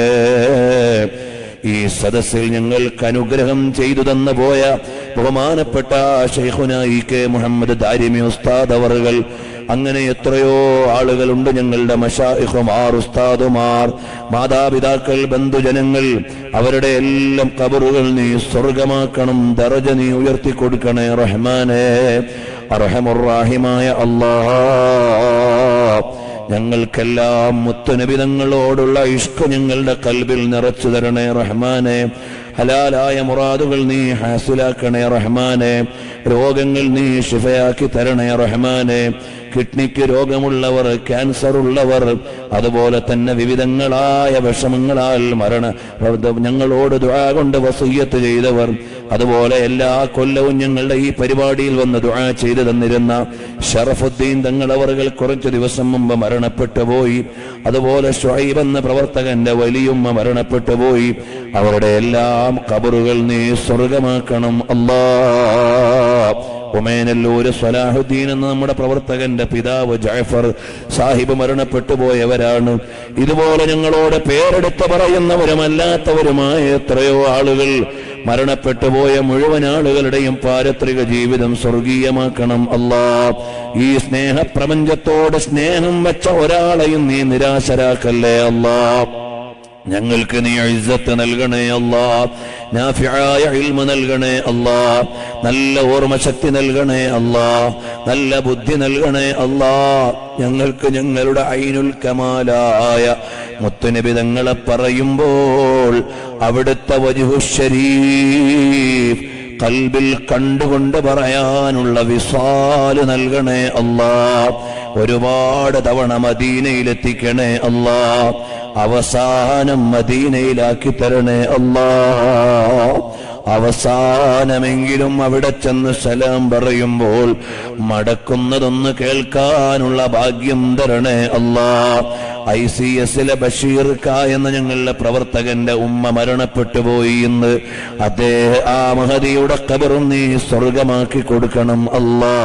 ഈ സദസ്സിൽ ഞങ്ങൾക്ക് അനുഗ്രഹം ചെയ്തു തന്നു പോയ ബഹുമാനപ്പെട്ട ഷെയ്ഖുന ഇ കെ മുഹമ്മദ് ദാരിമി ഉസ്താദ് അവറുകൾ അങ്ങനെ എത്രയോ ആളുകളുണ്ട് ഞങ്ങളുടെ മഷായിഖുമാർ ഉസ്താദുമാർ മാതാപിതാക്കൾ ബന്ധുജനങ്ങൾ അവരുടെ എല്ലാം കബറുകൾ നീ സ്വർഗമാക്കണം ദറജ നീ ഉയർത്തി കൊടുക്കണേ റഹ്മാനെ അർഹമുറാഹിമായ അല്ലാ ഞങ്ങൾക്കെല്ലാം മുത്തുനബിതങ്ങളോടുള്ള ഇഷ്ക ഞങ്ങളുടെ കൽബിൽ നിറച്ചു തരണേ റഹ്മാനെ ഹലാലായ മുറാദുകൾ നീ ഹാസിലാക്കണേ റഹ്മാനെ രോഗങ്ങൾ നീ ഷിഫയാക്കി തരണേ റഹ്മാനെ കിഡ്നിക്ക് രോഗമുള്ളവർ ക്യാൻസർ ഉള്ളവർ അതുപോലെ തന്നെ വിവിധങ്ങളായ വിഷമങ്ങളാൽ മരണ ഞങ്ങളോട് ദുആ കൊണ്ട് വസൂയത്ത് ചെയ്തവർ അതുപോലെ എല്ലാ കൊല്ലവും ഞങ്ങളുടെ ഈ പരിപാടിയിൽ വന്ന് ദുആ ചെയ്തു തന്നിരുന്ന ഷറഫുദ്ദീൻ തങ്ങളവറുകൾ കുറച്ചു ദിവസം മുമ്പ് മരണപ്പെട്ടു പോയി അതുപോലെ ഷുഹൈബ് എന്ന പ്രവർത്തകന്റെ വലിയുമ്മ മരണപ്പെട്ടു പോയി അവരുടെ എല്ലാം കബറുകൾ നീ സ്വർഗമാക്കണം അല്ലാ ഒമേനല്ലൂര് സ്വലാഹുദ്ദീൻ എന്ന നമ്മുടെ പ്രവർത്തകന്റെ പിതാവ് ജാഫർ സാഹിബ് മരണപ്പെട്ടു പോയവരാണ് ഇതുപോലെ ഞങ്ങളോട് പേരെടുത്ത് പറയുന്നവരുമല്ലാത്തവരുമായ എത്രയോ ആളുകൾ മരണപ്പെട്ടു പോയ മുഴുവൻ ആളുകളുടെയും പാരത്രിക ജീവിതം സ്വർഗീയമാക്കണം അല്ലാ ഈ സ്നേഹപ്രപഞ്ചത്തോട് സ്നേഹം വെച്ച ഒരാളെയും നീ നിരാശരാക്കല്ലേ അല്ലാ ഞങ്ങൾക്ക് നീ ഇസ്സത്ത് നൽകണേ അല്ലാ നാഫിയായ ഇൽമ നൽകണേ അല്ലാ നല്ല ഓർമ്മശക്തി നൽകണേ അല്ലാ നല്ല ബുദ്ധി നൽകണേ അല്ലാ ഞങ്ങൾക്ക് ഞങ്ങളുടെ ഐനുൽ കമാലായ മുത്തുനബി തങ്ങളെ പറയുമ്പോൾ അവിടുത്തെ വജുഹു ശരീഫ് കൽബിൽ കണ്ടുകൊണ്ട് പറയാനുള്ള വിസാല് നൽകണേ അല്ലാ ഒരുപാട് തവണ മദീനയിലെത്തിക്കണേ അല്ലാ അവസാനം മദീനയിലാക്കി തരണേ അല്ലാ അവസാനമെങ്കിലും അവിടെ ചെന്ന് സലാം പറയുമ്പോൾ മടക്കുന്നതൊന്ന് കേൾക്കാനുള്ള ഭാഗ്യം തരണേ അല്ലാ ഐ സി എസിലെ ബഷീർ ക എന്ന ഞങ്ങളുടെ പ്രവർത്തകന്റെ ഉമ്മ മരണപ്പെട്ടു പോയി ഇന്ന് അദ്ദേഹം ആ മഹതിയുടെ കബറും നീ സ്വർഗമാക്കി കൊടുക്കണം അല്ലാ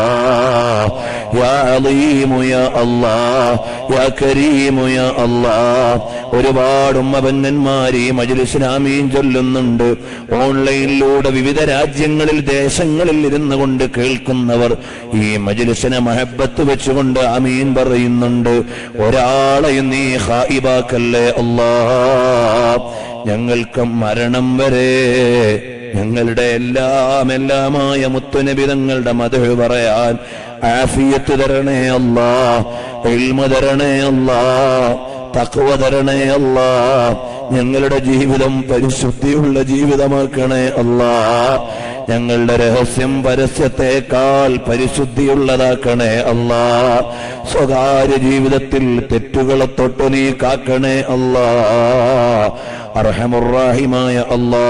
യാ അലീമു യാ അല്ലാ യാ കരീമു യാ അല്ലാ ഒരുപാട് ഉമ്മപന്നന്മാർ ഈ മജ്ലിസ്ലാമീൻ ചൊല്ലുന്നുണ്ട് ഓൺലൈനിലൂടെ വിവിധ രാജ്യങ്ങളിൽ ദേശങ്ങളിൽ ഇരുന്നു കൊണ്ട് കേൾക്കുന്നവർ ഈ മജ്ലിസിനെ മഹബത്ത് വെച്ചുകൊണ്ട് അമീൻ പറയുന്നുണ്ട് ഒരാളെയും നീ ഹായിബാക്കല്ലേ അല്ലാ ഞങ്ങൾക്ക് മരണം വരെ ഞങ്ങളുടെ എല്ലാം എല്ലാമായ മുത്തുനബി തങ്ങളുടെ മധു പറയാൻ ആഫിയത്ത് തരണേ അല്ലാ ഇൽമ തരണേ അല്ലാ തക്വ തരണേ അല്ലാ ഞങ്ങളുടെ ജീവിതം പരിശുദ്ധിയുള്ള ജീവിതമാക്കണേ അല്ലാ ഞങ്ങളുടെ രഹസ്യം പരസ്യത്തെക്കാൾ പരിശുദ്ധിയുള്ളതാക്കണേ അല്ലാ സ്വകാര്യ ജീവിതത്തിൽ തെറ്റുകളെ തൊട്ട് നീ കാക്കണേ അല്ലാ അർഹമുറാഹിമായ അല്ലാ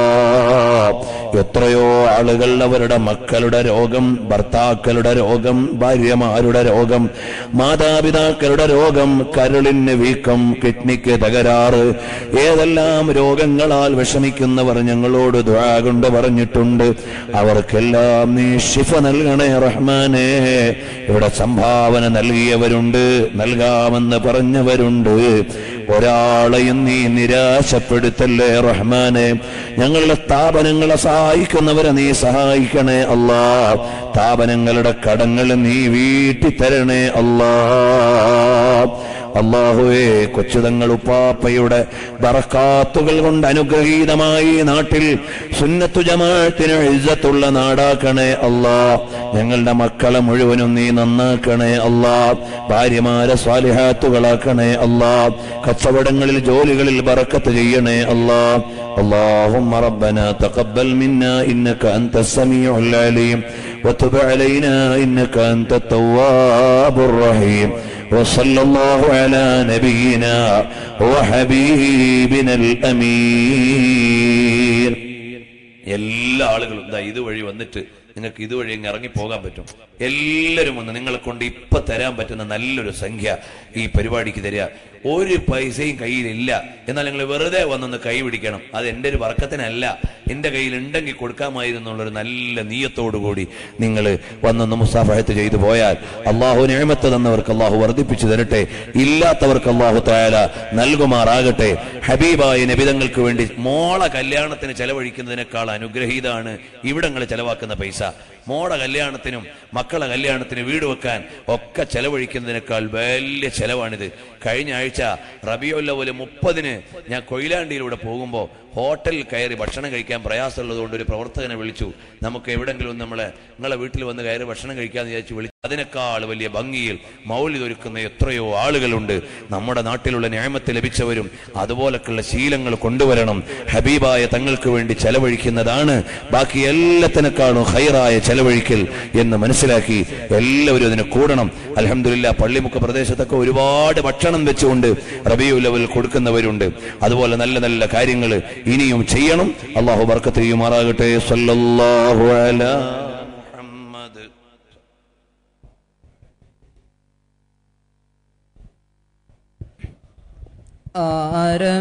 എത്രയോ ആളുകൾ അവരുടെ മക്കളുടെ രോഗം ഭർത്താക്കളുടെ രോഗം ഭാര്യമാരുടെ രോഗം മാതാപിതാക്കളുടെ രോഗം കരളിന് വീക്കം കിഡ്നിക്ക് തകരാറ് ഏതെല്ലാം രോഗങ്ങളാൽ വിഷമിക്കുന്നവർ ഞങ്ങളോട് ദ്വാ കൊണ്ട് പറഞ്ഞിട്ടുണ്ട് അവർക്കെല്ലാം നീ ഷിഫ നൽകണേ റഹ്മാനെ ഇവിടെ സംഭാവന നൽകിയവരുണ്ട് നൽകാമെന്ന് പറഞ്ഞവരുണ്ട് ഒരാളെയും നീ നിരാശപ്പെടുത്തല്ലേ റഹ്മാനെ ഞങ്ങളുടെ സ്ഥാപനങ്ങളെ സഹായിക്കുന്നവരെ നീ സഹായിക്കണേ അല്ലാ സ്ഥാപനങ്ങളുടെ കടങ്ങൾ നീ വീട്ടി തരണേ അല്ലാ അള്ളാഹുവേ കൊച്ചുതങ്ങൾ ഉപ്പാപ്പയുടെ ബറക്കാത്തുകൾ കൊണ്ട് അനുഗ്രഹീതമായി ഈ നാട്ടിൽ സുന്നത്തു ജമാഅത്തിന് ഇജ്ജത്തുള്ള നാടാക്കണേ അല്ലാ ഞങ്ങളുടെ മക്കളെ മുഴുവനും നീ നന്നാക്കണേ അല്ലാ ഭാര്യമാരെ സ്വാലിഹാത്തുകളാക്കണേ അല്ലാ കച്ചവടങ്ങളിൽ ജോലികളിൽ ബറക്കത്ത് ചെയ്യണേ അല്ലാ اللهم ربنا تقبل منا إنك أنت السميع العليم وتب علينا إنك أنت التواب الرحيم وصلى الله على نبينا وحبيبنا الأمير എല്ലാ ആളുകളും ഇതാ ഇതുവഴി വന്നിട്ട് നിങ്ങൾക്ക് ഇതുവഴി അങ്ങ് ഇറങ്ങി പോകാൻ പറ്റും എല്ലാവരും വന്ന് നിങ്ങളെ കൊണ്ട് ഇപ്പൊ തരാൻ പറ്റുന്ന നല്ലൊരു സംഖ്യ ഈ പരിപാടിക്ക് തരിക ഒരു പൈസയും കയ്യിലില്ല എന്നാൽ നിങ്ങൾ വെറുതെ വന്നൊന്ന് കൈ പിടിക്കണം അത് എൻ്റെ ഒരു വർക്കത്തിനല്ല എൻ്റെ കയ്യിൽ ഉണ്ടെങ്കിൽ കൊടുക്കാമായിരുന്നുള്ളൊരു നല്ല നീയത്തോടുകൂടി നിങ്ങൾ വന്നൊന്ന് മുസാഫഹത്ത് ചെയ്തു പോയാൽ അള്ളാഹു നിയമത്ത് തന്നവർക്ക് അള്ളാഹു വർദ്ധിപ്പിച്ചു തരട്ടെ ഇല്ലാത്തവർക്ക് അള്ളാഹു തായാല നൽകുമാറാകട്ടെ ഹബീബായ നബിതങ്ങൾക്ക് വേണ്ടി മോളെ കല്യാണത്തിന് ചെലവഴിക്കുന്നതിനേക്കാൾ അനുഗ്രഹീതാണ് ഇവിടങ്ങൾ ചെലവാക്കുന്ന പൈസ മോടെ കല്യാണത്തിനും മക്കളെ കല്യാണത്തിന് വീട് വെക്കാൻ ഒക്കെ ചെലവഴിക്കുന്നതിനേക്കാൾ വലിയ ചെലവാണിത് കഴിഞ്ഞ ആഴ്ച റബിയുല്ലവല് മുപ്പതിന് ഞാൻ കൊയിലാണ്ടിയിലൂടെ പോകുമ്പോൾ ഹോട്ടലിൽ കയറി ഭക്ഷണം കഴിക്കാൻ പ്രയാസമുള്ളതുകൊണ്ട് ഒരു പ്രവർത്തകനെ വിളിച്ചു നമുക്ക് എവിടെങ്കിലും നമ്മളെ നിങ്ങളെ വീട്ടിൽ വന്ന് കയറി ഭക്ഷണം കഴിക്കാന്ന് വിചാരിച്ചു വിളിച്ചു അതിനേക്കാൾ വലിയ ഭംഗിയിൽ മൗലിദ് ഒരുക്കുന്ന എത്രയോ ആളുകളുണ്ട് നമ്മുടെ നാട്ടിലുള്ള ന്യായമത്ത് ലഭിച്ചവരും അതുപോലൊക്കെയുള്ള ശീലങ്ങൾ കൊണ്ടുവരണം ഹബീബായ തങ്ങൾക്ക് വേണ്ടി ചെലവഴിക്കുന്നതാണ് ബാക്കി എല്ലാത്തിനേക്കാളും ഹൈറായ ചെലവഴിക്കൽ എന്ന് മനസ്സിലാക്കി എല്ലാവരും അതിന് കൂടണം അലഹമില്ല പള്ളിമുക്ക് പ്രദേശത്തൊക്കെ ഒരുപാട് ഭക്ഷണം വെച്ചുകൊണ്ട് റബിയു ലെവൽ കൊടുക്കുന്നവരുണ്ട് അതുപോലെ നല്ല നല്ല കാര്യങ്ങൾ ഇനിയും ചെയ്യണം അള്ളാഹു ബർക്കത്ത് ചെയ്യുമാറാകട്ടെ സല്ലല്ലാഹു അലാ മുഹമ്മദ് ആര